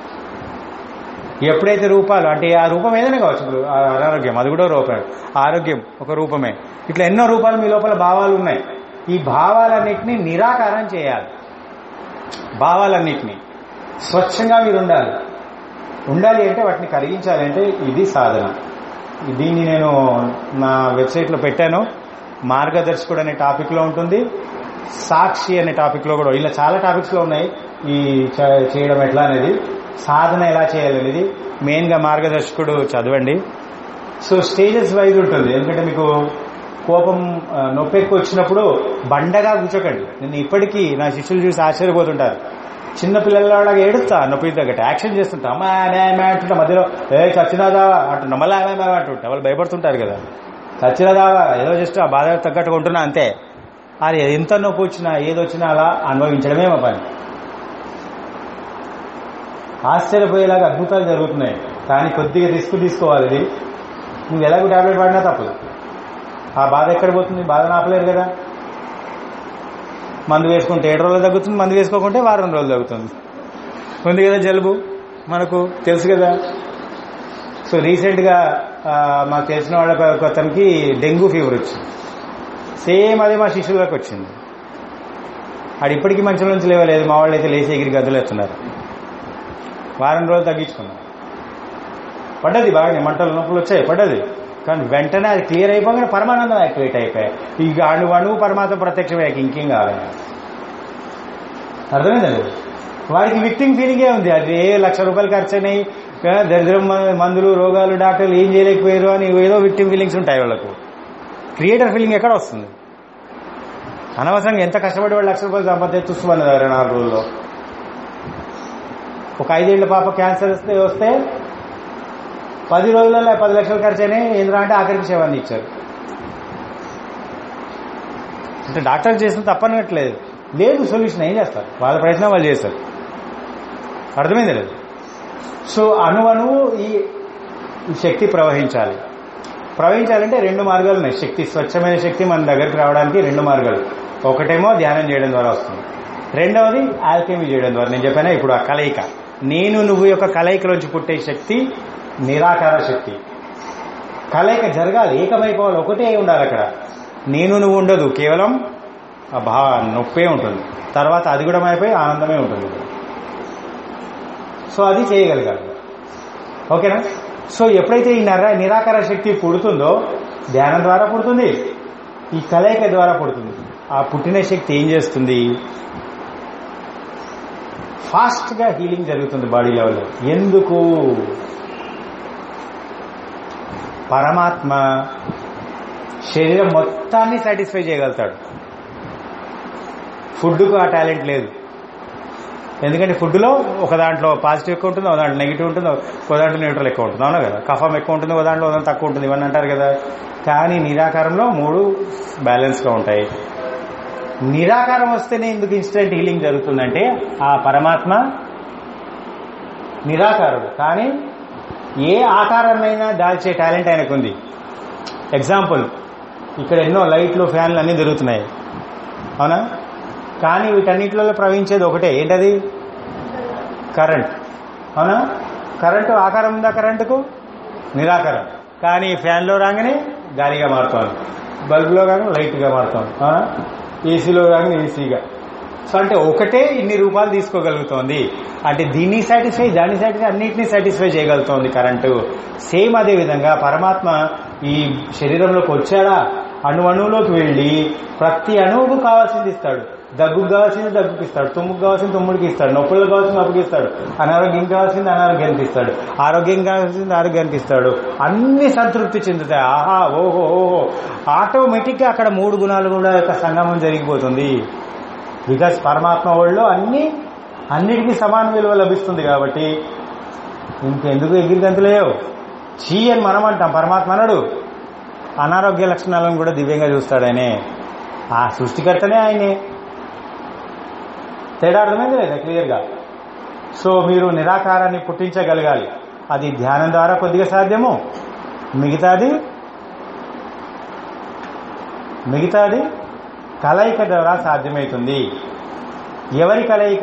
ఎప్పుడైతే రూపాలు అంటే ఆ రూపం ఏదైనా కావచ్చు ఇప్పుడు ఆ అనారోగ్యం అది కూడా రూపం ఆరోగ్యం ఒక రూపమే ఇట్లా ఎన్నో రూపాలు మీ లోపల భావాలు ఉన్నాయి ఈ భావాలన్నింటినీ నిరాకారం చేయాలి భావాలన్నింటినీ స్వచ్ఛంగా మీరు ఉండాలి ఉండాలి అంటే వాటిని కరిగించాలి అంటే ఇది సాధన దీన్ని నేను నా వెబ్సైట్లో పెట్టాను మార్గదర్శకుడు అనే టాపిక్లో ఉంటుంది సాక్షి అనే టాపిక్లో కూడా ఇలా చాలా టాపిక్స్లో ఉన్నాయి ఈ చ- చేయడం ఎట్లా అనేది సాధన ఎలా చేయాలనేది మెయిన్గా మార్గదర్శకుడు చదవండి సో స్టేజెస్ వైజ్ ఉంటుంది ఎందుకంటే మీకు కోపం ఆ, నొప్పి ఎక్కువ వచ్చినప్పుడు బండగా కూర్చోకండి నేను ఇప్పటికీ నా శిష్యులు చూసి ఆశ్చర్యపోతుంటారు చిన్న పిల్లలలాగా ఏడుస్తా నొప్పి తగ్గట్టు యాక్షన్ చేస్తుంటా అమ్మా అనే ఆమె అంటుంటా మధ్యలో ఏ చచ్చినాదా అంటుంటా మళ్ళీ ఆమె ఆమె అంటుంటా వాళ్ళు భయపడుతుంటారు కదా చచ్చినదా ఏదో జస్ట్ ఆ బాధ తగ్గట్టుగా ఉంటున్నా అంతే అది ఎంత నొప్పి వచ్చినా ఏది వచ్చినా అలా అనుభవించడమే మా పని ఆశ్చర్యపోయేలాగా అద్భుతాలు జరుగుతున్నాయి కానీ కొద్దిగా రిస్క్ తీసుకోవాలి ఇది నువ్వు ఎలాగో టాబ్లెట్ వాడినా తప్పదు ఆ బాధ ఎక్కడ పోతుంది బాధ ఆపలేరు కదా మందు వేసుకుంటే ఏడు రోజులు తగ్గుతుంది మందు వేసుకోకుంటే వారం రోజులు తగ్గుతుంది ఉంది కదా జలుబు మనకు తెలుసు కదా సో రీసెంట్గా ఆ, మాకు తెలిసిన వాళ్ళకి ఒక అతనికి డెంగ్యూ ఫీవర్ వచ్చింది సేమ్ అదే మా శిష్యులకు వచ్చింది ఆడు ఇప్పటికీ మంచి నుంచి లేవలేదు మా వాళ్ళు అయితే లేచి ఎగిరి గదులు ఎత్తున్నారు వారం రోజులు తగ్గించుకున్నాం పడ్డది బాగానే మంటలు నొప్పులు వచ్చాయి పడ్డది కానీ వెంటనే అది క్లియర్ అయిపోగానే పరమానందం యాక్టివేట్ అయిపోయాయి ఇక అణువు అణువు పరమాత్మ ప్రత్యక్షమయ్యాక ఇంకేం కావాలి అర్థమైందండి వారికి విక్టింగ్ ఫీలింగే ఉంది అది ఏ లక్ష రూపాయలు ఖర్చు అయినాయి ఆ, దరిద్రం మ- మందులు రోగాలు డాక్టర్లు ఏం చేయలేకపోయారు అని ఏదో విక్టింగ్ ఫీలింగ్స్ ఉంటాయి వాళ్ళకు క్రియేటర్ ఫీలింగ్ ఎక్కడ వస్తుంది అనవసరంగా ఎంత కష్టపడి వాళ్ళు లక్ష రూపాయలు సంపాదిస్తున్నారు ఇరవై నాలుగు రోజుల్లో ఒక ఐదేళ్ల పాప క్యాన్సర్ వస్తే వస్తే పది రోజులలో పది లక్షలు ఖర్చు అయినాయి ఏంద్రా అంటే ఆఖరికి సేవని ఇచ్చారు అంటే డాక్టర్ చేసిన తప్పనట్లేదు లేదు సొల్యూషన్ ఏం చేస్తారు వాళ్ళ ప్రయత్నం వాళ్ళు చేస్తారు అర్థమైంది లేదు సో అణువణువు ఈ ఈ శక్తి ప్రవహించాలి ప్రవహించాలంటే రెండు మార్గాలు ఉన్నాయి శక్తి స్వచ్ఛమైన శక్తి మన దగ్గరికి రావడానికి రెండు మార్గాలు ఒకటేమో ధ్యానం చేయడం ద్వారా వస్తుంది రెండవది ఆల్కెమీ చేయడం ద్వారా నేను చెప్పాను ఇప్పుడు ఆ కలయిక నేను నువ్వు యొక్క కలయికలోంచి పుట్టే శక్తి నిరాకార శక్తి కలయిక జరగాలి ఏకమైపోవాలి ఒకటే అయి ఉండాలి అక్కడ నేను నువ్వు ఉండదు కేవలం ఆ భా నొప్పే ఉంటుంది తర్వాత అది కూడా అయిపోయి ఆనందమే ఉంటుంది సో అది చేయగలగాలి ఓకేనా సో ఎప్పుడైతే ఈ నర నిరాకార శక్తి పుడుతుందో ధ్యానం ద్వారా పుడుతుంది ఈ కలయిక ద్వారా పుడుతుంది ఆ పుట్టిన శక్తి ఏం చేస్తుంది ఫాస్ట్ గా హీలింగ్ జరుగుతుంది బాడీ లెవెల్లో ఎందుకు పరమాత్మ శరీరం మొత్తాన్ని సాటిస్ఫై చేయగలుగుతాడు ఫుడ్కు ఆ టాలెంట్ లేదు ఎందుకంటే ఫుడ్లో ఒక దాంట్లో పాజిటివ్ ఎక్కువ ఉంటుంది ఒక దాంట్లో నెగిటివ్ ఉంటుంది ఒక దాంట్లో న్యూట్రల్ ఎక్కువ ఉంటుంది అవునా కదా కఫం ఎక్కువ ఉంటుంది ఒక దాంట్లో ఒక దాంట్లో తక్కువ ఉంటుంది ఇవన్నీ అంటారు కదా కానీ నిరాకారంలో మూడు బ్యాలెన్స్గా ఉంటాయి నిరాకారం వస్తేనే ఎందుకు ఇన్స్టెంట్ హీలింగ్ జరుగుతుందంటే ఆ పరమాత్మ నిరాకారుడు కానీ ఏ ఆకారాన్నైనా దాల్చే టాలెంట్ ఆయనకుంది ఎగ్జాంపుల్ ఇక్కడ ఎన్నో లైట్లు ఫ్యాన్లు అన్నీ తిరుగుతున్నాయి అవునా కానీ వీటన్నిటిలో ప్రవహించేది ఒకటే ఏంటది కరెంట్ అవునా కరెంటు ఆకారం ఉందా కరెంటుకు నిరాకారం కానీ ఫ్యాన్లో రాగానే గాలిగా మారుతోంది బల్బులో రాగానే లైట్గా మారుతోంది అవునా ఏసీలో రాగానే ఏసీగా సో అంటే ఒకటే ఇన్ని రూపాయలు తీసుకోగలుగుతోంది అంటే దీన్ని సాటిస్ఫై దాన్ని సాటిస్ఫై అన్నింటినీ సాటిస్ఫై చేయగలుగుతోంది కరెంటు సేమ్ అదే విధంగా పరమాత్మ ఈ శరీరంలోకి వచ్చాడా అణు అణువులోకి వెళ్ళి ప్రతి అణువుకు కావాల్సింది ఇస్తాడు దగ్గుకు కావాల్సింది దగ్గుకి ఇస్తాడు తుమ్ముకు కావాల్సింది తుమ్ముడికి ఇస్తాడు నొప్పులకు కావాల్సింది నొప్పికి ఇస్తాడు అనారోగ్యం కావాల్సింది అనారోగ్యానికి ఇస్తాడు ఆరోగ్యం కావాల్సింది ఆరోగ్యానికి ఇస్తాడు అన్ని సంతృప్తి చెందుతాయి ఆహా ఓహో ఓహో ఆటోమేటిక్ గా అక్కడ మూడు గుణాలు కూడా యొక్క సంగమం జరిగిపోతుంది బికాస్ పరమాత్మ వాళ్ళు అన్ని అన్నిటికీ సమాన విలువ లభిస్తుంది కాబట్టి ఇంకెందుకు ఎగిరిగంతులేవు చీ అని మనం అంటాం పరమాత్మ అనడు అనారోగ్య లక్షణాలను కూడా దివ్యంగా చూస్తాడనే ఆ సృష్టికర్తనే ఆయనే తేడా అర్థమైంది లేదా క్లియర్గా సో మీరు నిరాకారాన్ని పుట్టించగలగాలి అది ధ్యానం ద్వారా కొద్దిగా సాధ్యము మిగతాది మిగతాది కలయిక ద్వారా సాధ్యమవుతుంది ఎవరి కలయిక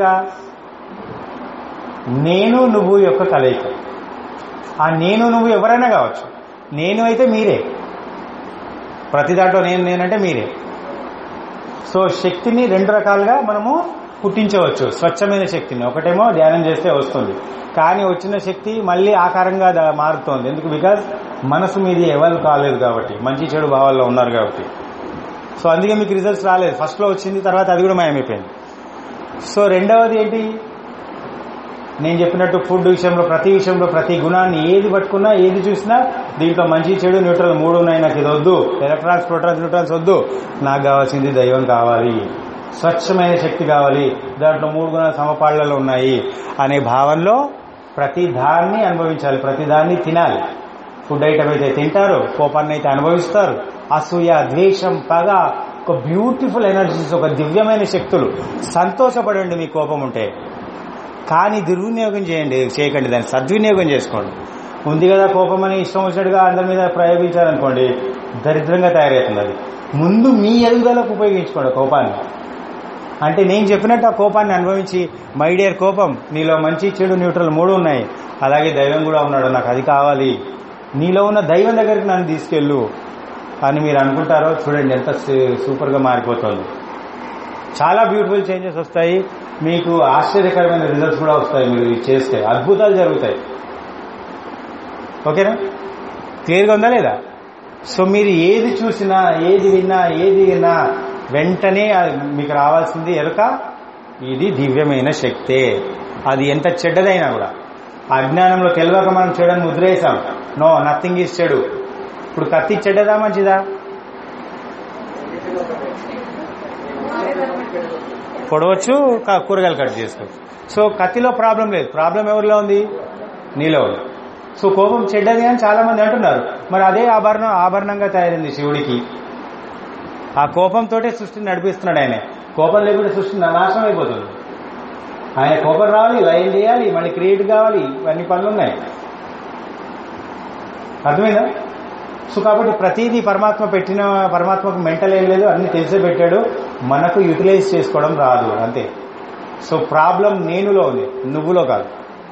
నేను నువ్వు యొక్క కలయిక ఆ నేను నువ్వు ఎవరైనా కావచ్చు నేను అయితే మీరే ప్రతి దాంట్లో నేను నేనంటే మీరే సో శక్తిని రెండు రకాలుగా మనము పుట్టించవచ్చు స్వచ్ఛమైన శక్తిని ఒకటేమో ధ్యానం చేస్తే వస్తుంది కానీ వచ్చిన శక్తి మళ్ళీ ఆకారంగా దా- మారుతోంది ఎందుకు బికాజ్ మనసు మీది ఎవరు కాలేదు కాబట్టి మంచి చెడు భావాల్లో ఉన్నారు కాబట్టి సో అందుకే మీకు రిజల్ట్స్ రాలేదు ఫస్ట్ లో వచ్చింది తర్వాత అది కూడా మాయమైపోయింది సో రెండవది ఏంటి నేను చెప్పినట్టు ఫుడ్ విషయంలో ప్రతి విషయంలో ప్రతి గుణాన్ని ఏది పట్టుకున్నా ఏది చూసినా దీంట్లో మంచి చెడు న్యూట్రల్ మూడు ఉన్నాయి నాకు ఇది వద్దు ఎలక్ట్రాన్స్ ప్రోటాన్స్ న్యూట్రాన్స్ వద్దు నాకు కావాల్సింది దైవం కావాలి స్వచ్ఛమైన శక్తి కావాలి దాంట్లో మూడు గుణాలు సమపాళ్లలో ఉన్నాయి అనే భావనలో ప్రతి దాన్ని అనుభవించాలి ప్రతి దాన్ని తినాలి ఫుడ్ ఐటమ్ అయితే తింటారు కోపాన్ని అయితే అనుభవిస్తారు అసూయ ద్వేషం పగ ఒక బ్యూటిఫుల్ ఎనర్జీస్ ఒక దివ్యమైన శక్తులు సంతోషపడండి మీ కోపం ఉంటే కానీ దుర్వినియోగం చేయండి చేయకండి దాన్ని సద్వినియోగం చేసుకోండి ఉంది కదా కోపం అని ఇష్టం వచ్చినట్టుగా అందరి మీద ప్రయోగించారనుకోండి దరిద్రంగా తయారవుతుంది అది ముందు మీ ఎదుగుదలకు ఉపయోగించుకోండి కోపాన్ని అంటే నేను చెప్పినట్టు ఆ కోపాన్ని అనుభవించి మై డియర్ కోపం నీలో మంచి చెడు న్యూట్రల్ మూడు ఉన్నాయి అలాగే దైవం కూడా ఉన్నాడు నాకు అది కావాలి నీలో ఉన్న దైవం దగ్గరికి నన్ను తీసుకెళ్ళు అని మీరు అనుకుంటారో చూడండి ఎంత సూపర్గా మారిపోతుంది చాలా బ్యూటిఫుల్ చేంజెస్ వస్తాయి మీకు ఆశ్చర్యకరమైన రిజల్ట్స్ కూడా వస్తాయి మీరు ఇది చేస్తే అద్భుతాలు జరుగుతాయి ఓకేనా క్లియర్గా ఉందా లేదా సో మీరు ఏది చూసినా ఏది విన్నా ఏది విన్నా వెంటనే అది మీకు రావాల్సింది ఎరుక ఇది దివ్యమైన శక్తే అది ఎంత చెడ్డదైనా కూడా అజ్ఞానంలో తెలియక మనం చెడని ముద్రేసాం నో నథింగ్ ఈజ్ చెడు ఇప్పుడు కత్తి చెడ్డదా మంచిదా పొడవచ్చు కా- కూరగాయలు కట్ చేసుకోవచ్చు సో కత్తిలో ప్రాబ్లం లేదు ప్రాబ్లం ఎవరిలో ఉంది నీలో ఉంది సో కోపం చెడ్డది అని చాలా మంది అంటున్నారు మరి అదే ఆభరణం ఆభరణంగా తయారైంది శివుడికి ఆ కోపంతో సృష్టిని నడిపిస్తున్నాడు ఆయన కోపం లేకుండా సృష్టి నాశనం అయిపోతుంది ఆయన కోపం రావాలి లయం చేయాలి మళ్ళీ క్రియేట్ కావాలి ఇవన్నీ పనులు ఉన్నాయి అర్థమైందా సో కాబట్టి ప్రతిదీ పరమాత్మ పెట్టిన పరమాత్మకు మెంటల్ ఏం లేదు అన్ని తెలిసే పెట్టాడు మనకు యూటిలైజ్ చేసుకోవడం రాదు అంతే సో ప్రాబ్లం నేనులో ఉంది నువ్వులో కాదు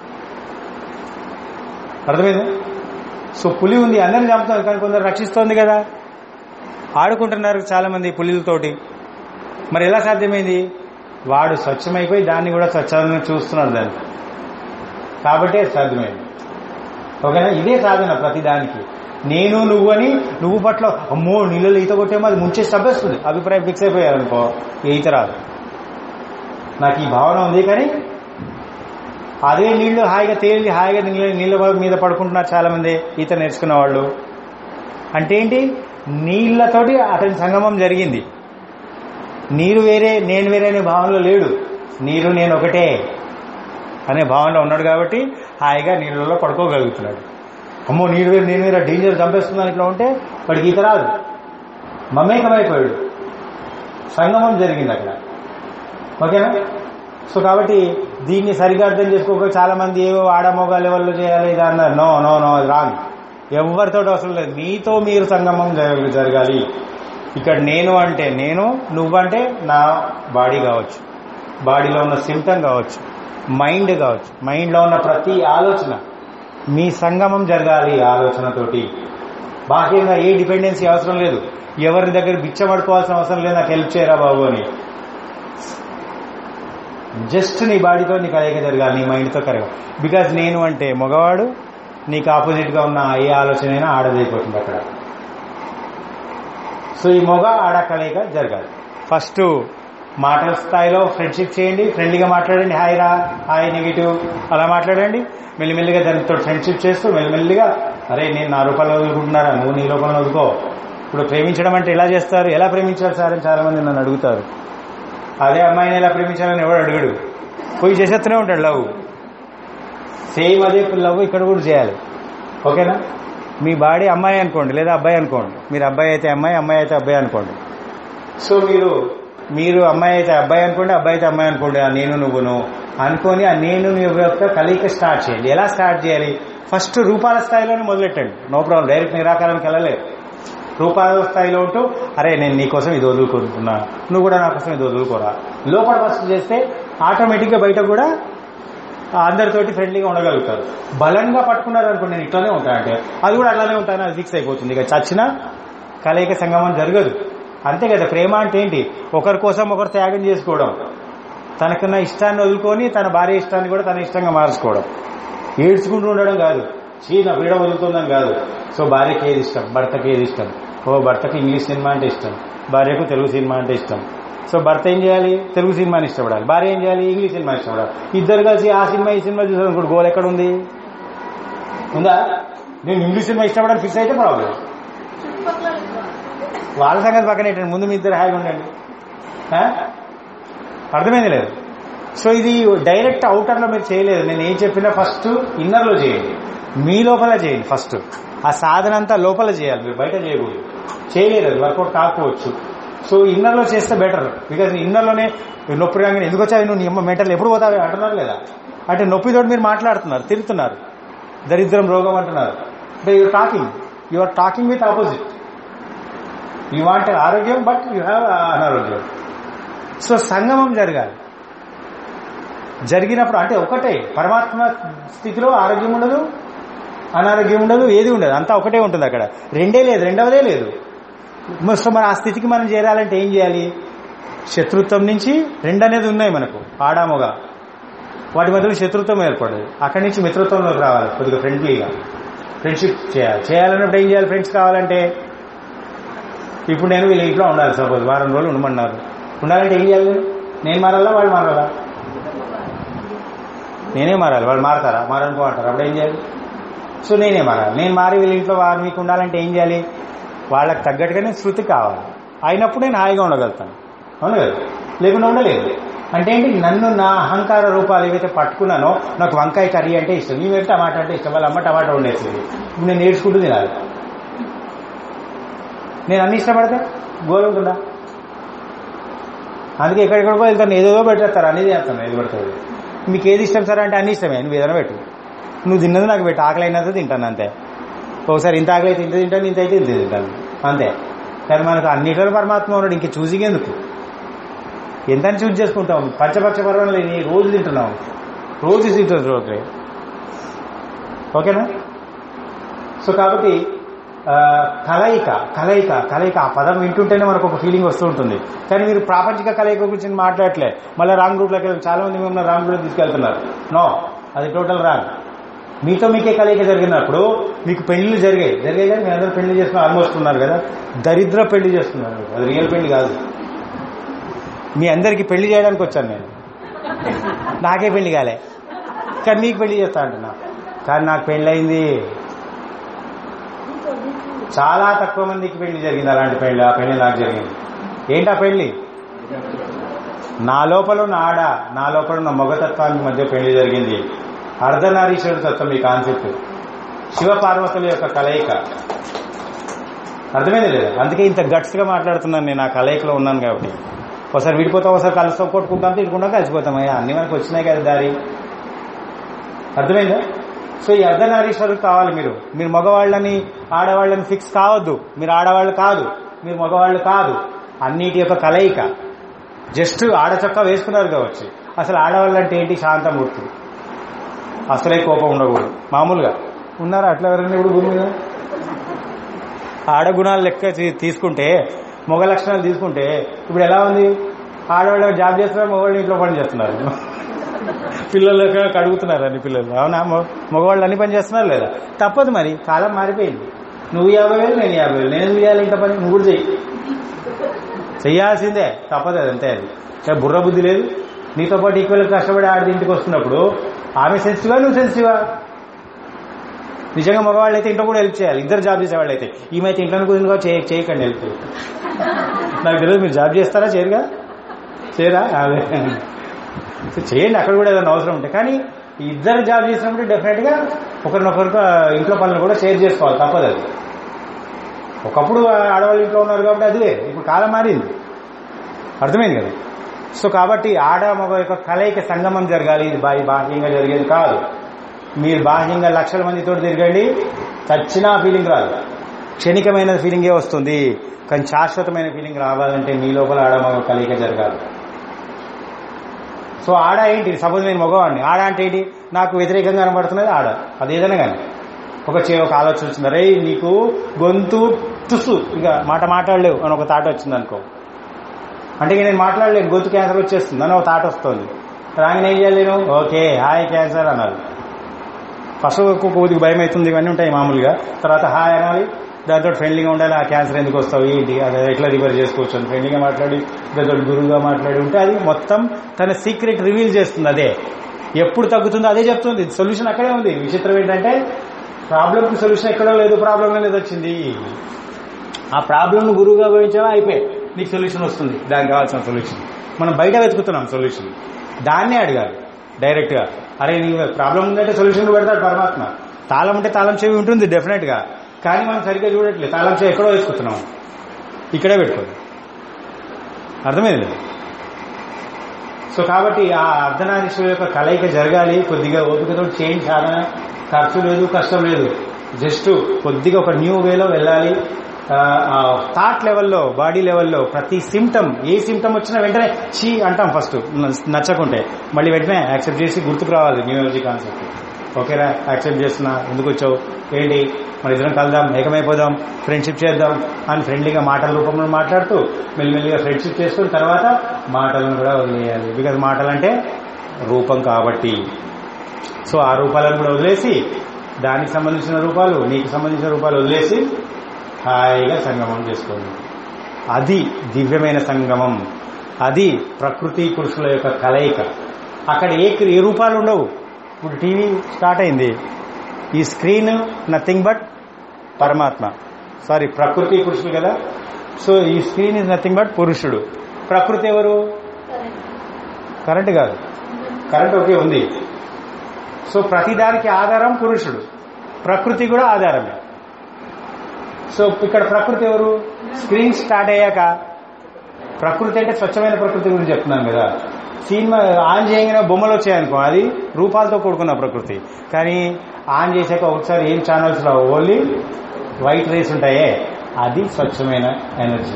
అర్థమైందా సో పులి ఉంది అందరిని చంపుతుంది కానీ కొందరు రక్షిస్తోంది కదా ఆడుకుంటున్నారు చాలా మంది పులిలతోటి మరి ఎలా సాధ్యమైంది వాడు స్వచ్ఛమైపోయి దాన్ని కూడా స్వచ్ఛంగా చూస్తున్నాడు దాన్ని కాబట్టే సాధ్యమైంది ఓకేనా ఇదే సాధన ప్రతి దానికి నేను నువ్వు అని నువ్వు పట్ల అమ్మో నీళ్ళలో ఈత కొట్టేమో అది ముంచేసి చంపేస్తుంది అభిప్రాయం ఫిక్స్ అయిపోయారనుకో ఈ ఈత రాదు నాకు ఈ భావన ఉంది కానీ అదే నీళ్లు హాయిగా తేలి హాయిగా నీళ్ళ నీళ్ళ మీద పడుకుంటున్నారు చాలా మంది ఈత నేర్చుకున్న వాళ్ళు అంటే ఏంటి నీళ్లతోటి అతని సంగమం జరిగింది నీరు వేరే నేను వేరే అనే భావనలో లేడు నీరు నేను ఒకటే అనే భావనలో ఉన్నాడు కాబట్టి హాయిగా నీళ్ళలో పడుకోగలుగుతున్నాడు అమ్మో నీరు వేరు నేను వేరే డేంజర్ చంపేస్తుందని ఇట్లా ఉంటే వాడికి ఈత రాదు మమేకమైపోయాడు సంగమం జరిగింది అక్కడ ఓకేనా సో కాబట్టి దీన్ని సరిగా అర్థం చేసుకోక చాలా మంది ఏవో ఆడమోగా లెవెల్లో చేయాలి ఇది అన్నారు నో నో నో రాంగ్ ఎవరితో అవసరం లేదు మీతో మీరు సంగమం జరగ- జరగాలి ఇక్కడ నేను అంటే నేను నువ్వంటే నా బాడీ కావచ్చు బాడీలో ఉన్న సిమ్టమ్ కావచ్చు మైండ్ కావచ్చు మైండ్లో ఉన్న ప్రతి ఆలోచన మీ సంగమం జరగాలి ఈ ఆలోచనతోటి బాహ్యంగా ఏ డిపెండెన్సీ అవసరం లేదు ఎవరి దగ్గర బిచ్చబడుకోవాల్సిన అవసరం లేదు నాకు హెల్ప్ చేయరా బాబు అని జస్ట్ నీ బాడీతో నీకు కలయిక జరగాలి నీ మైండ్తో కలగ బికాజ్ నేను అంటే మగవాడు నీకు ఆపోజిట్గా ఉన్న ఏ ఆలోచన అయినా ఆడదైపోతుంది అక్కడ సో ఈ మొగ ఆడ కలయిక జరగాలి ఫస్ట్ మాటల స్థాయిలో ఫ్రెండ్షిప్ చేయండి ఫ్రెండ్లీగా మాట్లాడండి హాయ్ రా హాయ్ నెగిటివ్ అలా మాట్లాడండి మెల్లిమెల్లిగా దానితో ఫ్రెండ్షిప్ చేస్తూ మెల్లిమెల్లిగా అరే నేను నా రూపాయలు వదులుకుంటున్నారా నువ్వు నీ రూపాయలు వదులుకో ఇప్పుడు ప్రేమించడం అంటే ఎలా చేస్తారు ఎలా ప్రేమించారు సార్ అని చాలా మంది నన్ను అడుగుతారు అదే అమ్మాయిని ఎలా ప్రేమించాలని ఎవడు అడుగుడు పోయి చేసేస్తూనే ఉంటాడు లవ్ సేమ్ అదే లవ్ ఇక్కడ కూడా చేయాలి ఓకేనా మీ బాడీ అమ్మాయి అనుకోండి లేదా అబ్బాయి అనుకోండి మీరు అబ్బాయి అయితే అమ్మాయి అమ్మాయి అయితే అబ్బాయి అనుకోండి సో మీరు మీరు అమ్మాయి అయితే అబ్బాయి అనుకోండి అబ్బాయి అయితే అమ్మాయి అనుకోండి ఆ నేను నువ్వును అనుకొని ఆ నేను నువ్వు యొక్క కలయిక స్టార్ట్ చేయండి ఎలా స్టార్ట్ చేయాలి ఫస్ట్ రూపాల స్థాయిలోనే మొదలెట్టండి నో ప్రాబ్లం డైరెక్ట్ నిరాకారానికి వెళ్ళలేదు రూపాల స్థాయిలో ఉంటూ అరే నేను నీకోసం ఇది వదులుకుంటున్నా నువ్వు కూడా నా కోసం ఇది వదులుకోరా లోపల ఫస్ట్ చేస్తే ఆటోమేటిక్గా బయట కూడా అందరితోటి ఫ్రెండ్లీగా ఉండగలుగుతారు బలంగా పట్టుకున్నారు అనుకోండి నేను ఇట్లానే ఉంటా అంటే అది కూడా అలానే ఉంటాను అది ఫిక్స్ అయిపోతుంది ఇక చచ్చినా కలయిక సంగమం జరగదు అంతే కదా ప్రేమ అంటే ఏంటి ఒకరి కోసం ఒకరు త్యాగం చేసుకోవడం తనకున్న ఇష్టాన్ని వదులుకొని తన భార్య ఇష్టాన్ని కూడా తన ఇష్టంగా మార్చుకోవడం ఏడ్చుకుంటూ ఉండడం కాదు చీ నా పీడ వదులుతుందని కాదు సో భార్యకి ఏది ఇష్టం భర్తకి ఏది ఇష్టం ఓ భర్తకి ఇంగ్లీష్ సినిమా అంటే ఇష్టం భార్యకు తెలుగు సినిమా అంటే ఇష్టం సో భర్త ఏం చేయాలి తెలుగు సినిమాని ఇష్టపడాలి భార్య ఏం చేయాలి ఇంగ్లీష్ సినిమా ఇష్టపడాలి ఇద్దరు కలిసి ఆ సినిమా ఈ సినిమా చూసారు అనుకోండి గోల్ ఎక్కడ ఉంది ఉందా నేను ఇంగ్లీష్ సినిమా ఇష్టపడాలని ఫిక్స్ అయితే ప్రాబ్లం చుట్టుపక్కల వాళ్ళ సంగతి పక్కన ఏంటండి ముందు మీ ఇద్దరు హాయిగా ఉండండి ఆ? అర్థమైంది లేదు సో ఇది డైరెక్ట్ అవుటర్లో మీరు చేయలేదు నేను ఏం చెప్పినా ఫస్ట్ ఇన్నర్లో చేయండి మీ లోపల చేయండి ఫస్ట్ ఆ సాధన అంతా లోపల చేయాలి మీరు బయట చేయకూడదు చేయలేదు అది వర్కౌట్ కాకపోవచ్చు సో ఇన్నర్లో చేస్తే బెటర్ బికాజ్ ఇన్నర్లోనే నొప్పి రాగానే ఎందుకు వచ్చావు నువ్వు నీ అమ్మ మెంటల్ ఎప్పుడు పోతావు అంటున్నారు లేదా అంటే నొప్పితో మీరు మాట్లాడుతున్నారు తిరుగుతున్నారు దరిద్రం రోగం అంటున్నారు అంటే you're talking you are talking with opposite you want ఆరోగ్యం బట్ యూ హ్యావ్ అనారోగ్యం సో సంగమం జరగాలి జరిగినప్పుడు అంటే ఒకటే పరమాత్మ స్థితిలో ఆరోగ్యం ఉండదు అనారోగ్యం ఉండదు ఏది ఉండదు అంతా ఒకటే ఉంటుంది అక్కడ రెండే లేదు రెండవదే లేదు మరి సో మరి ఆ స్థితికి మనం చేరాలంటే ఏం చేయాలి శత్రుత్వం నుంచి రెండు అనేది ఉన్నాయి మనకు ఆడామొగా వాటి మధ్యలో శత్రుత్వం ఏర్పడదు అక్కడి నుంచి మిత్రత్వంలోకి రావాలి కొద్దిగా ఫ్రెండ్లీగా ఫ్రెండ్షిప్ చేయాలి చేయాలన్నప్పుడు ఏం చేయాలి ఫ్రెండ్స్ కావాలంటే ఇప్పుడు నేను వీళ్ళ ఇంట్లో ఉండాలి సపోజ్ వారం రోజులు ఉండమన్నారు ఉండాలంటే ఏం చేయాలి నేను? నేను మారాలా వాళ్ళు మారాలా నేనే మారాలి వాళ్ళు మారతారా మారనుకో అంటారు అప్పుడు ఏం చేయాలి సో నేనే మారాలి నేను మారి వీళ్ళ ఇంట్లో వారు మీకు ఉండాలంటే ఏం చేయాలి వాళ్ళకి తగ్గట్టుగానే శృతి కావాలి అయినప్పుడు నేను హాయిగా ఉండగలుగుతాను అవును కదా లేకుండా ఉండలేదు అంటే ఏంటి నన్ను నా అహంకార రూపాలు ఏవైతే పట్టుకున్నానో నాకు వంకాయ కర్రీ అంటే ఇష్టం నీ వైపు టమాటా అంటే ఇష్టం వాళ్ళ అమ్మ టమాటా ఉండేస్తుంది ఇప్పుడు నేను నేర్చుకుంటూ తినాలి నేను అన్ని ఇష్టపడితే గోలుంటుందా అందుకే ఎక్కడెక్కడికో వెళ్తాను ఏదో పెట్టేస్తారు అన్ని చేస్తాను ఏది పడుతుంది మీకు ఏది ఇష్టం సార్ అంటే అన్ని ఇష్టమే నువ్వు ఏదైనా పెట్టు నువ్వు తిన్నది నాకు పెట్టు ఆకలి అయినంత తింటాను అంతే ఒకసారి ఇంత ఆకలి అయితే ఇంత తింటాను ఇంత అయితే ఇంత తింటాను అంతే కానీ మనకు అన్నిటిలో పరమాత్మ ఉన్నాడు ఇంక చూసింగ్ ఎందుకు ఎంత చూజ్ చేసుకుంటాం పంచపక్ష పర్వాలు లేని రోజు తింటున్నాం రోజు తింటుంది రోజు ఓకేనా సో కాబట్టి ఆ, కలయిక కలయిక కలయిక ఆ పదం వింటుంటేనే మనకు ఒక ఫీలింగ్ వస్తూ ఉంటుంది కానీ మీరు ప్రాపంచిక కలయిక గురించి నేను మాట్లాడలే మళ్ళీ రాంగ్ రూట్లోకి వెళ్ళి చాలా మంది మిమ్మల్ని రాంగ్ రూట్ తీసుకెళ్తున్నారు నో అది టోటల్ రాంగ్ మీతో మీకే కలయిక జరిగినప్పుడు మీకు పెళ్లిళ్ళు జరిగాయి జరిగాయి కానీ మీ అందరూ పెళ్లి చేసుకుని ఆల్మోస్ట్ ఉన్నారు కదా దరిద్ర పెళ్లి చేస్తున్నారు అది రియల్ పెళ్లి కాదు మీ అందరికి పెళ్లి చేయడానికి వచ్చాను నేను నాకే పెళ్లి కాలే కానీ మీకు పెళ్లి చేస్తా అంటున్నా కానీ నాకు పెళ్ళయింది చాలా తక్కువ మందికి పెళ్లి జరిగింది అలాంటి పెళ్లి ఆ పెళ్లి నాకు జరిగింది ఏంటి ఆ పెళ్లి నా లోపల ఉన్న ఆడ నా లోపల ఉన్న మగతత్వానికి మధ్య పెళ్లి జరిగింది అర్ధనారీశ్వరుడు తత్వం ఈ కాన్సెప్ట్ శివ పార్వతుల యొక్క కలయిక అర్థమైంది లేదు అందుకే ఇంత గట్స్ గా మాట్లాడుతున్నాను నేను ఆ కలయికలో ఉన్నాను కాబట్టి ఒకసారి విడిపోతాం ఒకసారి కలుస్తాం కొట్టుకుంటాం తిట్టుకుంటాం కలిసిపోతాం అయ్యా అన్ని మనకు వచ్చినాయి కదా దారి అర్థమైందా సో ఈ అర్ధనారీశ్వరుడు కావాలి మీరు మీరు మగవాళ్ళని ఆడవాళ్ళని ఫిక్స్ కావద్దు మీరు ఆడవాళ్ళు కాదు మీరు మగవాళ్ళు కాదు అన్నిటి యొక్క కలయిక జస్ట్ ఆడచొక్క వేసుకున్నారు కావచ్చు అసలు ఆడవాళ్ళు అంటే ఏంటి శాంతమూర్తి అసలే కోపం ఉండకూడదు మామూలుగా ఉన్నారా అట్లా ఎవరైనా ఇప్పుడు భూమి మీద ఆడగుణాలు లెక్క తీ- తీసుకుంటే మగ లక్షణాలు తీసుకుంటే ఇప్పుడు ఎలా ఉంది ఆడవాళ్ళు జాబ్ చేస్తున్నారు మగవాళ్ళు ఇంట్లో పని చేస్తున్నారు పిల్లలు కడుగుతున్నారు అన్ని పిల్లలు అవునా మొ- మగవాళ్ళు అన్ని పని చేస్తున్నారు లేదా తప్పదు మరి కాలం మారిపోయింది నువ్వు యాభై వేలు నేను యాభై వేలు నేను చేయాలి ఇంత పని నువ్వు కూడా చెయ్యి చెయ్యాల్సిందే తప్పదు అది అంతే అది ఏ బుర్ర బుద్ధి లేదు నీతో పాటు ఈక్వల్ కష్టపడి ఆడి ఇంటికి వస్తున్నప్పుడు ఆమె సెన్సిటివా నువ్వు సెన్సిటివా నిజంగా మగవాళ్ళు అయితే ఇంట్లో కూడా హెల్ప్ చేయాలి ఇద్దరు జాబ్ చేసేవాళ్ళు అయితే ఈమె అయితే ఇంట్లో కుదిరిగా చేయ చేయకండి హెల్ప్ నాకు తెలియదు మీరు జాబ్ చేస్తారా చేయరుగా చేయరా అదే సో చేయండి అక్కడ కూడా ఏదైనా అవసరం ఉంటే కానీ ఈ ఇద్దరు జాబ్ చేసినప్పుడు డెఫినెట్ గా ఒకరినొకరికి ఆ, ఇంట్లో పనులు కూడా షేర్ చేసుకోవాలి తప్పదు అది ఒకప్పుడు ఆడవాళ్ళు ఇంట్లో ఉన్నారు కాబట్టి అదివే ఇప్పుడు కాలం మారింది అర్థమైంది కదా సో కాబట్టి ఆడ మగ యొక్క కలయిక సంగమం జరగాలి ఇది బా- బాహ్యంగా జరిగేది కాదు మీరు బాహ్యంగా లక్షల మందితో తిరగండి చచ్చినా ఫీలింగ్ రాదు క్షణికమైన ఫీలింగే వస్తుంది కానీ శాశ్వతమైన ఫీలింగ్ రావాలంటే మీ లోపల ఆడ మగ కలయిక జరగాలి సో ఆడ ఏంటి సపోజ్ నేను మగవాడిని ఆడ అంటే ఏంటి నాకు వ్యతిరేకంగా కనబడుతున్నది ఆడ అది ఏదైనా కానీ ఒక చే ఒక ఆలోచన వచ్చింది రే నీకు గొంతు తుసు ఇక మాట మాట్లాడలేవు అని ఒక తాట వచ్చింది అనుకో అంటే ఇక నేను మాట్లాడలేను గొంతు క్యాన్సర్ వచ్చేస్తుంది అని ఒక తాట వస్తుంది రాగానే ఏం చేయాలి నేను ఓకే హాయ్ క్యాన్సర్ అన్నారు ఫస్ట్ కొద్దిగా భయం అవుతుంది ఇవన్నీ ఉంటాయి మామూలుగా తర్వాత హాయ్ అనాలి దాంతో ఫ్రెండ్లీగా ఉండాలి ఆ క్యాన్సర్ ఎందుకు వస్తావు ఏంటి అది ఎట్లా రికవర్ చేసుకోవచ్చు అని ఫ్రెండ్లీగా మాట్లాడి దాంతో గురువుగా మాట్లాడి ఉంటే అది మొత్తం తన సీక్రెట్ రివీల్ చేస్తుంది అదే ఎప్పుడు తగ్గుతుందో అదే చెప్తుంది సొల్యూషన్ అక్కడే ఉంది విచిత్రం ఏంటంటే ప్రాబ్లంకి సొల్యూషన్ ఎక్కడో లేదు ప్రాబ్లం లేదు వచ్చింది ఆ ప్రాబ్లం గురువుగా భావించావా అయిపోయి నీకు సొల్యూషన్ వస్తుంది దానికి కావాల్సిన సొల్యూషన్ మనం బయట వెతుకుతున్నాం సొల్యూషన్ దాన్నే అడగాలి డైరెక్ట్ గా అరే నీ ప్రాబ్లం ఉందంటే సొల్యూషన్ పెడతాడు పరమాత్మ తాళం ఉంటే తాళం చెవి ఉంటుంది డెఫినెట్ గా కానీ మనం సరిగ్గా చూడట్లేదు తాళం చెవి ఎక్కడో వేసుకుతున్నాం ఇక్కడే పెట్టుకోదు అర్థమైంది సో కాబట్టి ఆ అర్ధనారీశ్వరు యొక్క కలయిక జరగాలి కొద్దిగా ఓపికతో చేంజ్ సాధన ఖర్చు లేదు కష్టం లేదు జస్ట్ కొద్దిగా ఒక న్యూ వేలో వెళ్ళాలి థాట్ లెవెల్లో బాడీ లెవెల్లో ప్రతి సిమ్టమ్ ఏ సిమ్టమ్ వచ్చినా వెంటనే చీ అంటాం ఫస్ట్ నచ్చకుంటే మళ్ళీ వెంటనే యాక్సెప్ట్ చేసి గుర్తుకు రావాలి న్యూ ఎనర్జీ కాన్సెప్ట్ ఓకేరా యాక్సెప్ట్ చేస్తున్నా ఎందుకు వచ్చావు ఏంటి మన ఇద్దరం కలుద్దాం ఏకమైపోదాం ఫ్రెండ్షిప్ చేద్దాం అని ఫ్రెండ్లీగా మాటల రూపంలో మాట్లాడుతూ మెల్లిమెల్లిగా ఫ్రెండ్షిప్ చేసుకుని తర్వాత మాటలను కూడా వదిలేయాలి బికాజ్ మాటలంటే రూపం కాబట్టి సో ఆ రూపాలను కూడా వదిలేసి దానికి సంబంధించిన రూపాలు నీకు సంబంధించిన రూపాలు వదిలేసి హాయిగా సంగమం చేసుకోండి అది దివ్యమైన సంగమం అది ప్రకృతి పురుషుల యొక్క కలయిక అక్కడ ఏ ఏ రూపాలు ఉండవు ఇప్పుడు టీవీ స్టార్ట్ అయింది ఈ స్క్రీన్ నథింగ్ బట్ పరమాత్మ సారీ ప్రకృతి పురుషులు కదా సో ఈ స్క్రీన్ ఇస్ నథింగ్ బట్ పురుషుడు ప్రకృతి ఎవరు కరెంట్ కాదు కరెంట్ ఒకే ఉంది సో ప్రతిదానికి ఆధారం పురుషుడు ప్రకృతి కూడా ఆధారమే సో ఇక్కడ ప్రకృతి ఎవరు స్క్రీన్ స్టార్ట్ అయ్యాక ప్రకృతి అంటే స్వచ్ఛమైన ప్రకృతి గురించి చెప్తున్నాను కదా సినిమా ఆన్ చేయగానే బొమ్మలు వచ్చాయనుకో అది రూపాలతో కూడుకున్న ప్రకృతి కానీ ఆన్ చేశాక ఒకసారి ఏం ఛానల్స్ రావు ఓన్లీ వైట్ రేస్ ఉంటాయే అది స్వచ్ఛమైన ఎనర్జీ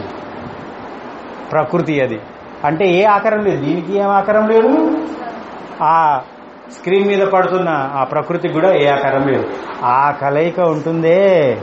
ప్రకృతి అది అంటే ఏ ఆకారం లేదు దీనికి ఏం ఆకారం లేదు ఆ స్క్రీన్ మీద పడుతున్న ఆ ప్రకృతికి కూడా ఏ ఆకారం లేదు ఆ కలయిక ఉంటుందే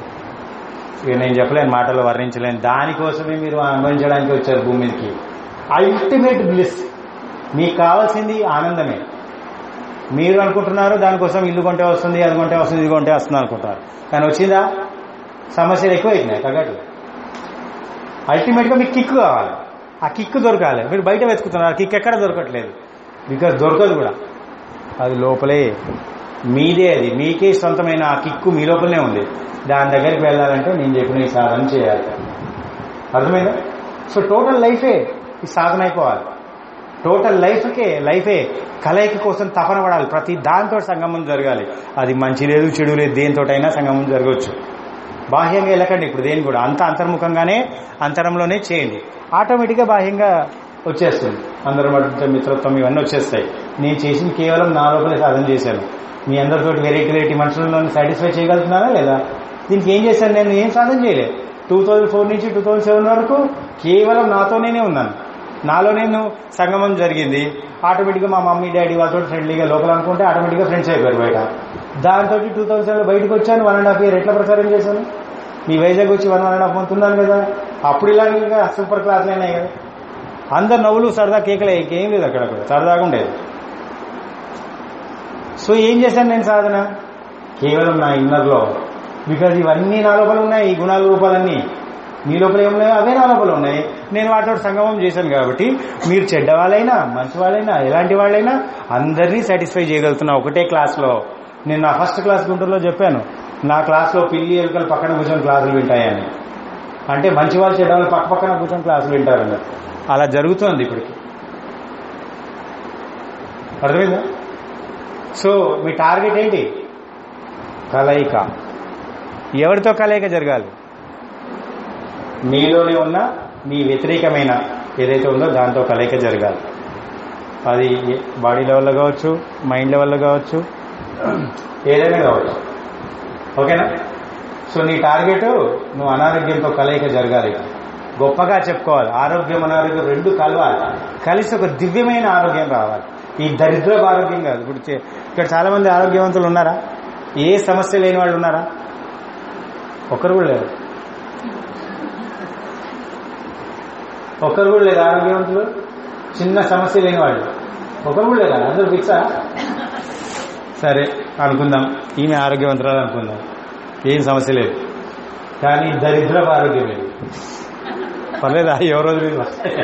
ఇక నేను చెప్పలేను మాటలు వర్ణించలేను దానికోసమే మీరు అనుభవించడానికి వచ్చారు భూమి మీదకి అల్టిమేట్ బ్లిస్ మీకు కావాల్సింది ఆనందమే మీరు అనుకుంటున్నారు దానికోసం ఇల్లు కొంటే వస్తుంది అది కొంటే వస్తుంది ఇది కొంటే వస్తుంది అనుకుంటారు కానీ వచ్చిందా సమస్యలు ఎక్కువ అవుతున్నాయి తగ్గట్లు అల్టిమేట్ గా మీకు కిక్ కావాలి ఆ కిక్ దొరకాలి మీరు బయట వెతుకుతున్నారు ఆ కిక్ ఎక్కడ దొరకట్లేదు బికాస్ దొరకదు కూడా అది లోపలే మీదే అది మీకే సొంతమైన ఆ కిక్కు మీ లోపలనే ఉంది దాని దగ్గరికి వెళ్ళాలంటే నేను చెప్పిన ఈ సాధన చేయాలి అర్థమైందా సో టోటల్ లైఫే ఈ సాధన అయిపోవాలి టోటల్ లైఫ్కే లైఫే కలయిక కోసం తపన పడాలి ప్రతి దాంతో సంగమం జరగాలి అది మంచి లేదు చెడు లేదు దేనితోటైనా సంగమం జరగవచ్చు బాహ్యంగా వెళ్ళకండి ఇప్పుడు దేని కూడా అంత అంతర్ముఖంగానే అంతరంలోనే చేయండి ఆటోమేటిక్గా బాహ్యంగా వచ్చేస్తుంది అందరం మధ్య మిత్రత్వం ఇవన్నీ వచ్చేస్తాయి నేను చేసింది కేవలం నా లోపలే సాధన చేశాను మీ అందరితో వెరైటీ వెరైటీ మనుషులను సాటిస్ఫై చేయగలుగుతున్నారా లేదా దీనికి ఏం చేశాను నేను ఏం సాధన చేయలే టూ థౌజండ్ ఫోర్ నుంచి టూ థౌజండ్ సెవెన్ వరకు కేవలం నాతోనే ఉన్నాను నాలో నేను సంగమం జరిగింది ఆటోమేటిక్గా మా మమ్మీ డాడీ వాళ్ళతో ఫ్రెండ్లీగా లోపల అనుకుంటే ఆటోమేటిక్గా ఫ్రెండ్స్ అయిపోయారు బయట దాంతో టూ థౌసండ్ సెవెన్ బయటకు వచ్చాను వన్ అండ్ హాఫ్ ఇయర్ ఎట్లా ప్రచారం చేశాను మీ వైజాగ్ వచ్చి one one and half month ఉన్నాను కదా అప్పుడు ఇలాగే ఇంకా సూపర్ క్లాస్లు అయినాయి కదా అందరు నవ్వులు సరదా కేకలే ఇంకేం లేదు అక్కడ కూడా సరదాగా ఉండేది సో ఏం చేశాను నేను సాధన కేవలం నా ఇన్నర్లో బికాజ్ ఇవన్నీ నా లోపల ఉన్నాయి ఈ గుణాల రూపాలన్నీ మీ లోపల ఏమున్నాయో అవే నా లోపల ఉన్నాయి నేను వాటితో సంగమం చేశాను కాబట్టి మీరు చెడ్డ వాళ్ళైనా మంచి వాళ్ళైనా ఎలాంటి వాళ్ళైనా అందరినీ సాటిస్ఫై చేయగలుగుతున్నా ఒకటే క్లాస్లో నేను నా ఫస్ట్ క్లాస్ గుంటూరులో చెప్పాను నా క్లాస్లో పిల్లి ఎలుకలు పక్కన కూర్చొని క్లాసులు వింటాయని అంటే మంచి వాళ్ళు చెడ్డ వాళ్ళు పక్క పక్కన కూర్చొని క్లాసులు వింటారన్నారు అలా జరుగుతోంది ఇప్పటికి అర్థమైందా సో మీ టార్గెట్ ఏంటి కలయిక ఎవరితో కలయిక జరగాలి మీలోనే ఉన్న మీ వ్యతిరేకమైన ఏదైతే ఉందో దాంతో కలయిక జరగాలి అది బాడీ లెవెల్లో కావచ్చు మైండ్ లెవెల్లో కావచ్చు ఏదైనా కావచ్చు ఓకేనా సో నీ టార్గెట్ నువ్వు అనారోగ్యంతో కలయిక జరగాలి గొప్పగా చెప్పుకోవాలి ఆరోగ్యం అనారోగ్యం రెండు కలవాలి కలిసి ఒక దివ్యమైన ఆరోగ్యం రావాలి ఈ దరిద్రపు ఆరోగ్యం కాదు ఇప్పుడు చే- ఇక్కడ చాలా మంది ఆరోగ్యవంతులు ఉన్నారా ఏ సమస్య లేని వాళ్ళు ఉన్నారా ఒక్కరు కూడా లేరు ఒక్కరు కూడా లేదు ఆరోగ్యవంతులు చిన్న సమస్య లేని వాళ్ళు ఒకరు కూడా లేదా అందరూ ఫిక్సా సరే అనుకుందాం ఈమె ఆరోగ్యవంతురాలు అనుకుందాం ఏం సమస్య లేదు కానీ దరిద్రపు ఆరోగ్యం లేదు పర్లేదా ఏ రోజు లేదు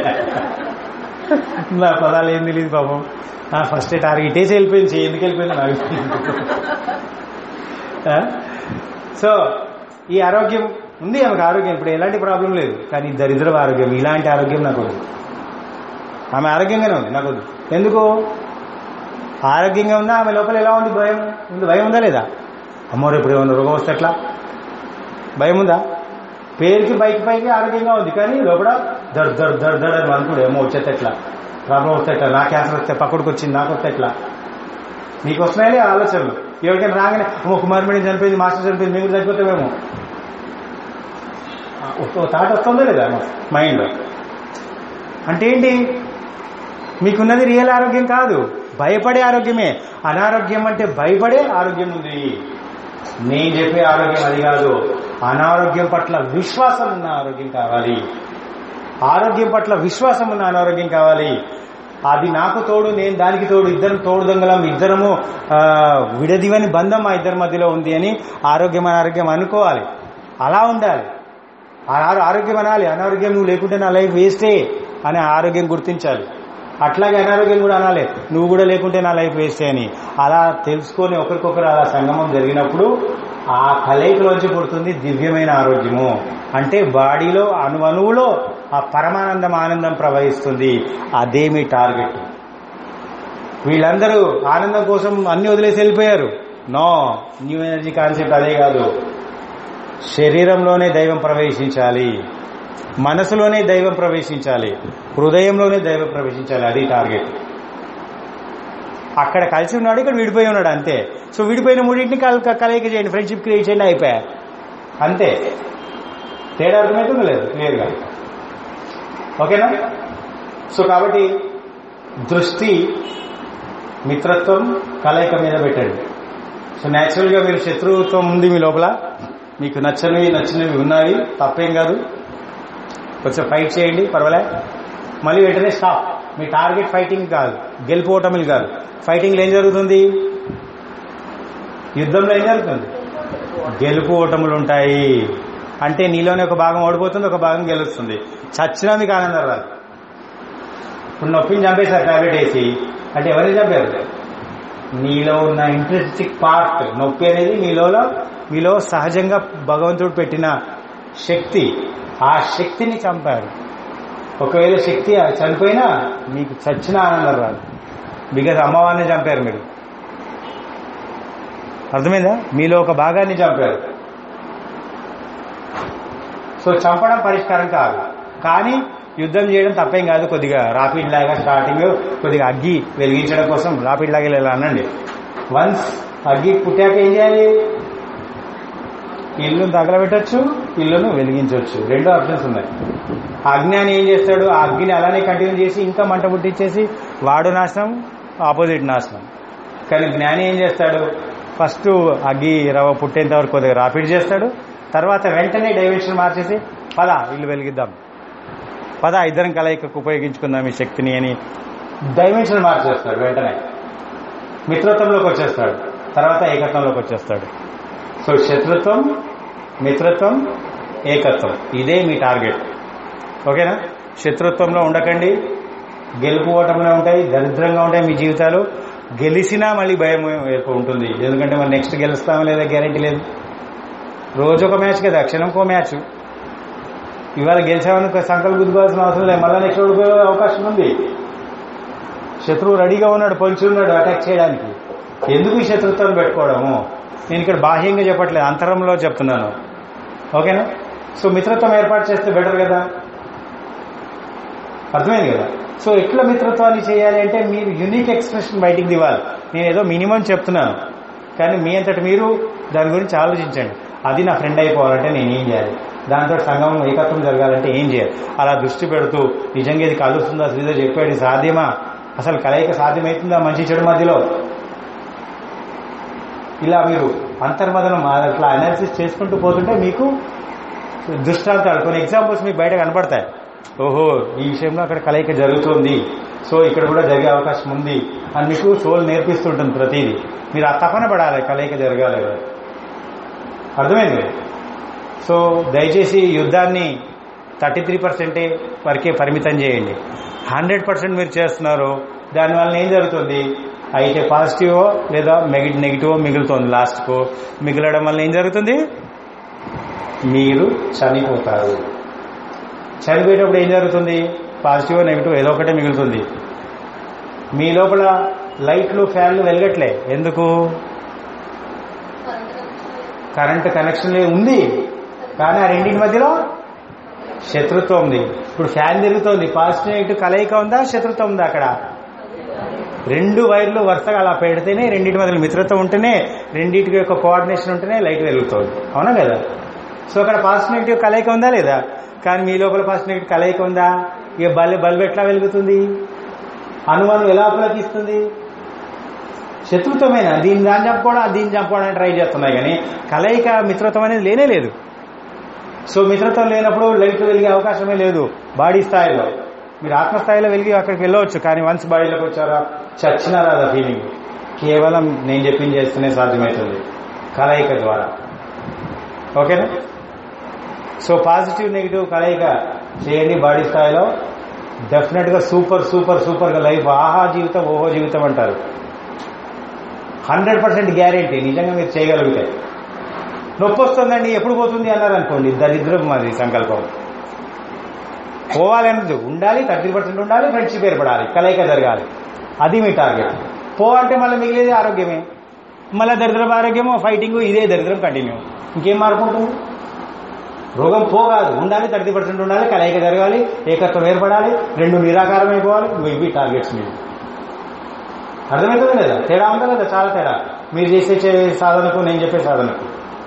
నా పదాలు ఏం తెలియదు పాపం ఆ ఫస్ట్ టార్గెట్ వేసి వెళ్ళిపోయింది చెయ్యి ఎందుకు వెళ్ళిపోయింది నాకు తెలియదు. ఆ? సో ఈ ఆరోగ్యం ఉంది ఆమెకు ఆరోగ్యం ఇప్పుడు ఎలాంటి ప్రాబ్లం లేదు కానీ దరిద్రపు ఆరోగ్యం ఇలాంటి ఆరోగ్యం నాకు వద్దు ఆమె ఆరోగ్యంగానే ఉంది నాకు వద్దు ఎందుకు ఆరోగ్యంగా ఉన్నా ఆమె లోపల ఎలా ఉంది భయం ఉంది భయం ఉందా లేదా అమ్మో రేపు ఏమన్నా రోగం వస్తే ఎట్లా భయం ఉందా పేరుకి బైక్ పైకి ఆరోగ్యంగా ఉంది కానీ లోపల దడ్ దడ్ దడ్ దడ్ అని అనుకోడు ఏమో వచ్చేస్తే ఎట్లా ప్రాబ్లం వస్తే ఎట్లా నా క్యాన్సర్ వస్తే పక్కడికి వచ్చింది నాకు వస్తే ఎట్లా నీకు వస్తున్నాయి ఆలోచనలు ఎవరికైనా రాగానే ఓ కుమార్ మేడం చనిపోయింది మాస్టర్ చనిపోయింది మేము చనిపోతామేమో ఆ, ఒక తాట వస్తుందో లేదా మైండ్ అంటే ఏంటి మీకున్నది రియల్ ఆరోగ్యం కాదు భయపడే ఆరోగ్యమే అనారోగ్యం అంటే భయపడే ఆరోగ్యం ఉంది నేను చెప్పే ఆరోగ్యం అది కాదు అనారోగ్యం పట్ల విశ్వాసం ఉన్న ఆరోగ్యం కావాలి ఆరోగ్యం పట్ల విశ్వాసం ఉన్న అనారోగ్యం కావాలి అది నాకు తోడు నేను దానికి తోడు ఇద్దరం తోడు దొంగలం ఇద్దరము ఆ, విడదివని బంధం మా ఇద్దరి మధ్యలో ఉంది అని ఆరోగ్యం అనారోగ్యం అనుకోవాలి అలా ఉండాలి ఆ ఆరో- ఆరోగ్యం అనాలి అనారోగ్యం నువ్వు లేకుంటే నా లైఫ్ వేస్టే అని ఆరోగ్యం గుర్తించాలి అట్లాగే అనారోగ్యం కూడా అనాలి నువ్వు కూడా లేకుంటే నా లైఫ్ వేస్టే అని అలా తెలుసుకొని ఒకరికొకరు అలా సంగమం జరిగినప్పుడు ఆ కలయికలోంచి పుడుతుంది దివ్యమైన ఆరోగ్యము అంటే బాడీలో అణువణువులో ఆ పరమానందం ఆనందం ప్రవహిస్తుంది అదే మీ టార్గెట్ వీళ్ళందరూ ఆనందం కోసం అన్ని వదిలేసి వెళ్ళిపోయారు నో న్యూ ఎనర్జీ కాన్సెప్ట్ అదే కాదు శరీరంలోనే దైవం ప్రవేశించాలి మనసులోనే దైవం ప్రవేశించాలి హృదయంలోనే దైవం ప్రవేశించాలి అది టార్గెట్ అక్కడ కలిసి ఉన్నాడు ఇక్కడ విడిపోయి ఉన్నాడు అంతే సో విడిపోయిన మూడింటిని కల- కలయిక చేయండి ఫ్రెండ్షిప్ క్రియేట్ చేయండి అయిపోయా అంతే తేడా అర్థమవుతుందో లేదు క్లియర్గా ఓకేనా సో కాబట్టి దృష్టి మిత్రత్వం కలయిక మీద పెట్టండి సో న్యాచురల్గా మీరు శత్రుత్వం ఉంది మీ లోపల మీకు నచ్చనివి నచ్చినవి ఉన్నాయి తప్పేం కాదు కొంచెం ఫైట్ చేయండి పర్వాలే మళ్ళీ వెంటనే స్టాప్ మీ టార్గెట్ ఫైటింగ్ కాదు గెలుపు ఓటమిలు కాదు ఫైటింగ్లో ఏం జరుగుతుంది యుద్ధంలో ఏం జరుగుతుంది గెలుపు ఓటములు ఉంటాయి అంటే నీలోనే ఒక భాగం ఓడిపోతుంది ఒక భాగం గెలుస్తుంది చచ్చినా మీకు ఆనందం రాదు ఇప్పుడు నొప్పిని చంపేశారు టాబ్లెట్ వేసి అంటే ఎవరిని చంపారు నీలో ఉన్న ఇంట్రెస్టిక్ పార్ట్ నొప్పి అనేది మీలో మీలో సహజంగా భగవంతుడు పెట్టిన శక్తి ఆ శక్తిని చంపారు ఒకవేళ శక్తి చనిపోయినా మీకు చచ్చిన ఆనందం రాదు బికాజ్ అమ్మవారిని చంపారు మీరు అర్థమైందా మీలో ఒక భాగాన్ని చంపారు సో చంపడం పరిష్కారం కాదు కానీ యుద్ధం చేయడం తప్పేం కాదు కొద్దిగా రాపిడ్ లాగా స్టార్టింగ్ కొద్దిగా అగ్గి వెలిగించడం కోసం రాపిడ్ లాగా ఇలా అనండి వన్స్ అగ్గి పుట్టాక ఏం చేయాలి ఇల్లును తగలబెట్టచ్చు ఇల్లును వెలిగించవచ్చు రెండు ఆప్షన్స్ ఉన్నాయి ఆ అజ్ఞాని ఏం చేస్తాడు ఆ అగ్గిని అలానే కంటిన్యూ చేసి ఇంకా మంట పుట్టించేసి వాడు నాశనం ఆపోజిట్ నాశనం కానీ జ్ఞాని ఏం చేస్తాడు ఫస్ట్ అగ్గి రవ్వ పుట్టేంత వరకు కొద్దిగా రాపిడ్ చేస్తాడు తర్వాత వెంటనే డైమెన్షన్ మార్చేసి పద ఇల్లు వెలిగిద్దాం పద ఇద్దరం కలయికకు ఉపయోగించుకుందాం ఈ శక్తిని అని డైమెన్షన్ మార్చేస్తాడు వెంటనే మిత్రత్వంలోకి వచ్చేస్తాడు తర్వాత ఏకత్వంలోకి వచ్చేస్తాడు సో శత్రుత్వం మిత్రత్వం ఏకత్వం ఇదే మీ టార్గెట్ ఓకేనా శత్రుత్వంలో ఉండకండి గెలుపు ఓటంలో ఉంటాయి దరిద్రంగా ఉంటాయి మీ జీవితాలు గెలిచినా మళ్ళీ భయం ఎక్కువ ఉంటుంది ఎందుకంటే మరి నెక్స్ట్ గెలుస్తామో లేదా గ్యారంటీ లేదు రోజు ఒక మ్యాచ్ కదా క్షణంకో మ్యాచ్ ఇవాళ గెలిచామని సంకల్ప గుద్దుకోవాల్సిన అవసరం లేదు మళ్ళీ నెక్స్ట్ ఓడిపోయే అవకాశం ఉంది శత్రువు రెడీగా ఉన్నాడు పొంచి ఉన్నాడు అటాక్ చేయడానికి ఎందుకు ఈ శత్రుత్వం పెట్టుకోవడము నేను ఇక్కడ బాహ్యంగా చెప్పట్లేదు అంతరంలో చెప్తున్నాను ఓకేనా సో మిత్రత్వం ఏర్పాటు చేస్తే బెటర్ కదా అర్థమైంది కదా సో ఎట్లా మిత్రత్వాన్ని చేయాలి అంటే మీరు యూనిక్ ఎక్స్ప్రెషన్ బయటికి దివాలి నేను ఏదో మినిమం చెప్తున్నాను కానీ మీ అంతటి మీరు దాని గురించి ఆలోచించండి అది నా ఫ్రెండ్ అయిపోవాలంటే నేను ఏం చేయాలి దాంతో సంఘం ఏకత్వం జరగాలంటే ఏం చేయాలి అలా దృష్టి పెడుతూ నిజంగా ఇది కలుస్తుందా శ్రీధర్ చెప్పాడు ఇది సాధ్యమా అసలు కలయిక సాధ్యమవుతుందా మంచి చెడు మధ్యలో ఇలా మీరు అంతర్మదనం అట్లా అనాలిసిస్ చేసుకుంటూ పోతుంటే మీకు దృష్టాంతాలు కొన్ని ఎగ్జాంపుల్స్ మీకు బయట కనపడతాయి ఓహో ఈ విషయంలో అక్కడ కలయిక జరుగుతుంది సో ఇక్కడ కూడా జరిగే అవకాశం ఉంది అని మీకు సోల్ నేర్పిస్తుంటుంది ప్రతిదీ మీరు ఆ తపన పడాలి కలయిక జరగాలి అర్థమైంది సో దయచేసి యుద్ధాన్ని థర్టీ త్రీ పర్సెంటే వరకే పరిమితం చేయండి హండ్రెడ్ పర్సెంట్ మీరు చేస్తున్నారు దానివల్ల ఏం జరుగుతుంది అయితే పాజిటివ్ లేదా నెగిటివ్ మిగులుతుంది లాస్ట్కు మిగలడం వల్ల ఏం జరుగుతుంది మీరు చనిపోతారు చనిపోయేటప్పుడు ఏం జరుగుతుంది పాజిటివ్ నెగిటివ్ ఏదో ఒకటే మిగులుతుంది మీ లోపల లైట్లు ఫ్యాన్లు వెలగట్లే ఎందుకు కరెంట్ కనెక్షన్ ఉంది కానీ ఆ రెండింటి మధ్యలో శత్రుత్వం ఉంది ఇప్పుడు ఫ్యాన్ తిరుగుతోంది పాజిటివ్ నెగిటివ్ కలయిక ఉందా శత్రుత్వం ఉందా అక్కడ రెండు వైర్లు వరుసగా అలా పెడితేనే రెండింటి మధ్యలో మిత్రత్వం ఉంటేనే రెండింటికి యొక్క కోఆర్డినేషన్ ఉంటేనే లైట్ వెలుగుతుంది అవునా కదా సో అక్కడ పాజిటివ్ నెగిటివ్ కలయిక ఉందా లేదా కానీ మీ లోపల పాజిటివ్ నెగిటివ్ కలయిక ఉందా ఇక బల్బ్ బల్బ్ ఎట్లా వెలుగుతుంది అనుమానం ఎలా అపలకిస్తుంది శత్రుత్వమైన దీన్ని దాన్ని చంపుకోవడం దీన్ని చంపుకోవడానికి ట్రై చేస్తున్నాయి కానీ కలయిక మిత్రత్వం అనేది లేనే లేదు సో మిత్రత్వం లేనప్పుడు లైట్ వెలిగే అవకాశమే లేదు బాడీ స్థాయిలో మీరు ఆత్మస్థాయిలో వెలిగి అక్కడికి వెళ్ళవచ్చు కానీ వన్స్ బాడీలోకి వచ్చారా చచ్చినారా అదా ఫీలింగ్ కేవలం నేను చెప్పింది చేస్తూనే సాధ్యమవుతుంది కలయిక ద్వారా ఓకేనా సో పాజిటివ్ నెగిటివ్ కలయిక చేయండి బాడీ స్థాయిలో డెఫినెట్ గా సూపర్ సూపర్ సూపర్ గా లైఫ్ ఆహా జీవితం ఓహో జీవితం అంటారు హండ్రెడ్ పర్సెంట్ గ్యారెంటీ నిజంగా మీరు చేయగలిగితే నొప్పి వస్తుందండి ఎప్పుడు పోతుంది అన్నారు అనుకోండి దరిద్రం మాది సంకల్పం పోవాలన్నది ఉండాలి థర్టీ పర్సెంట్ ఉండాలి ఫ్రెండ్షిప్ ఏర్పడాలి కలయిక జరగాలి అది మీ టార్గెట్ పోవాలంటే మళ్ళీ మిగిలేది ఆరోగ్యమే మళ్ళీ దరిద్రం ఆరోగ్యము ఫైటింగ్ ఇదే దరిద్రం కంటిన్యూ ఇంకేం మార్పు ఉంటుంది రోగం పోగాదు ఉండాలి థర్టీ పర్సెంట్ ఉండాలి కలయిక జరగాలి ఏకత్వం ఏర్పడాలి రెండు నిరాకారం అయిపోవాలి ఇవి- ఇవి టార్గెట్స్ మీరు అర్థమవుతుంది లేదా తేడా ఉందా లేదా చాలా తేడా మీరు చేసే చే- సాధనకు నేను చెప్పే సాధనకు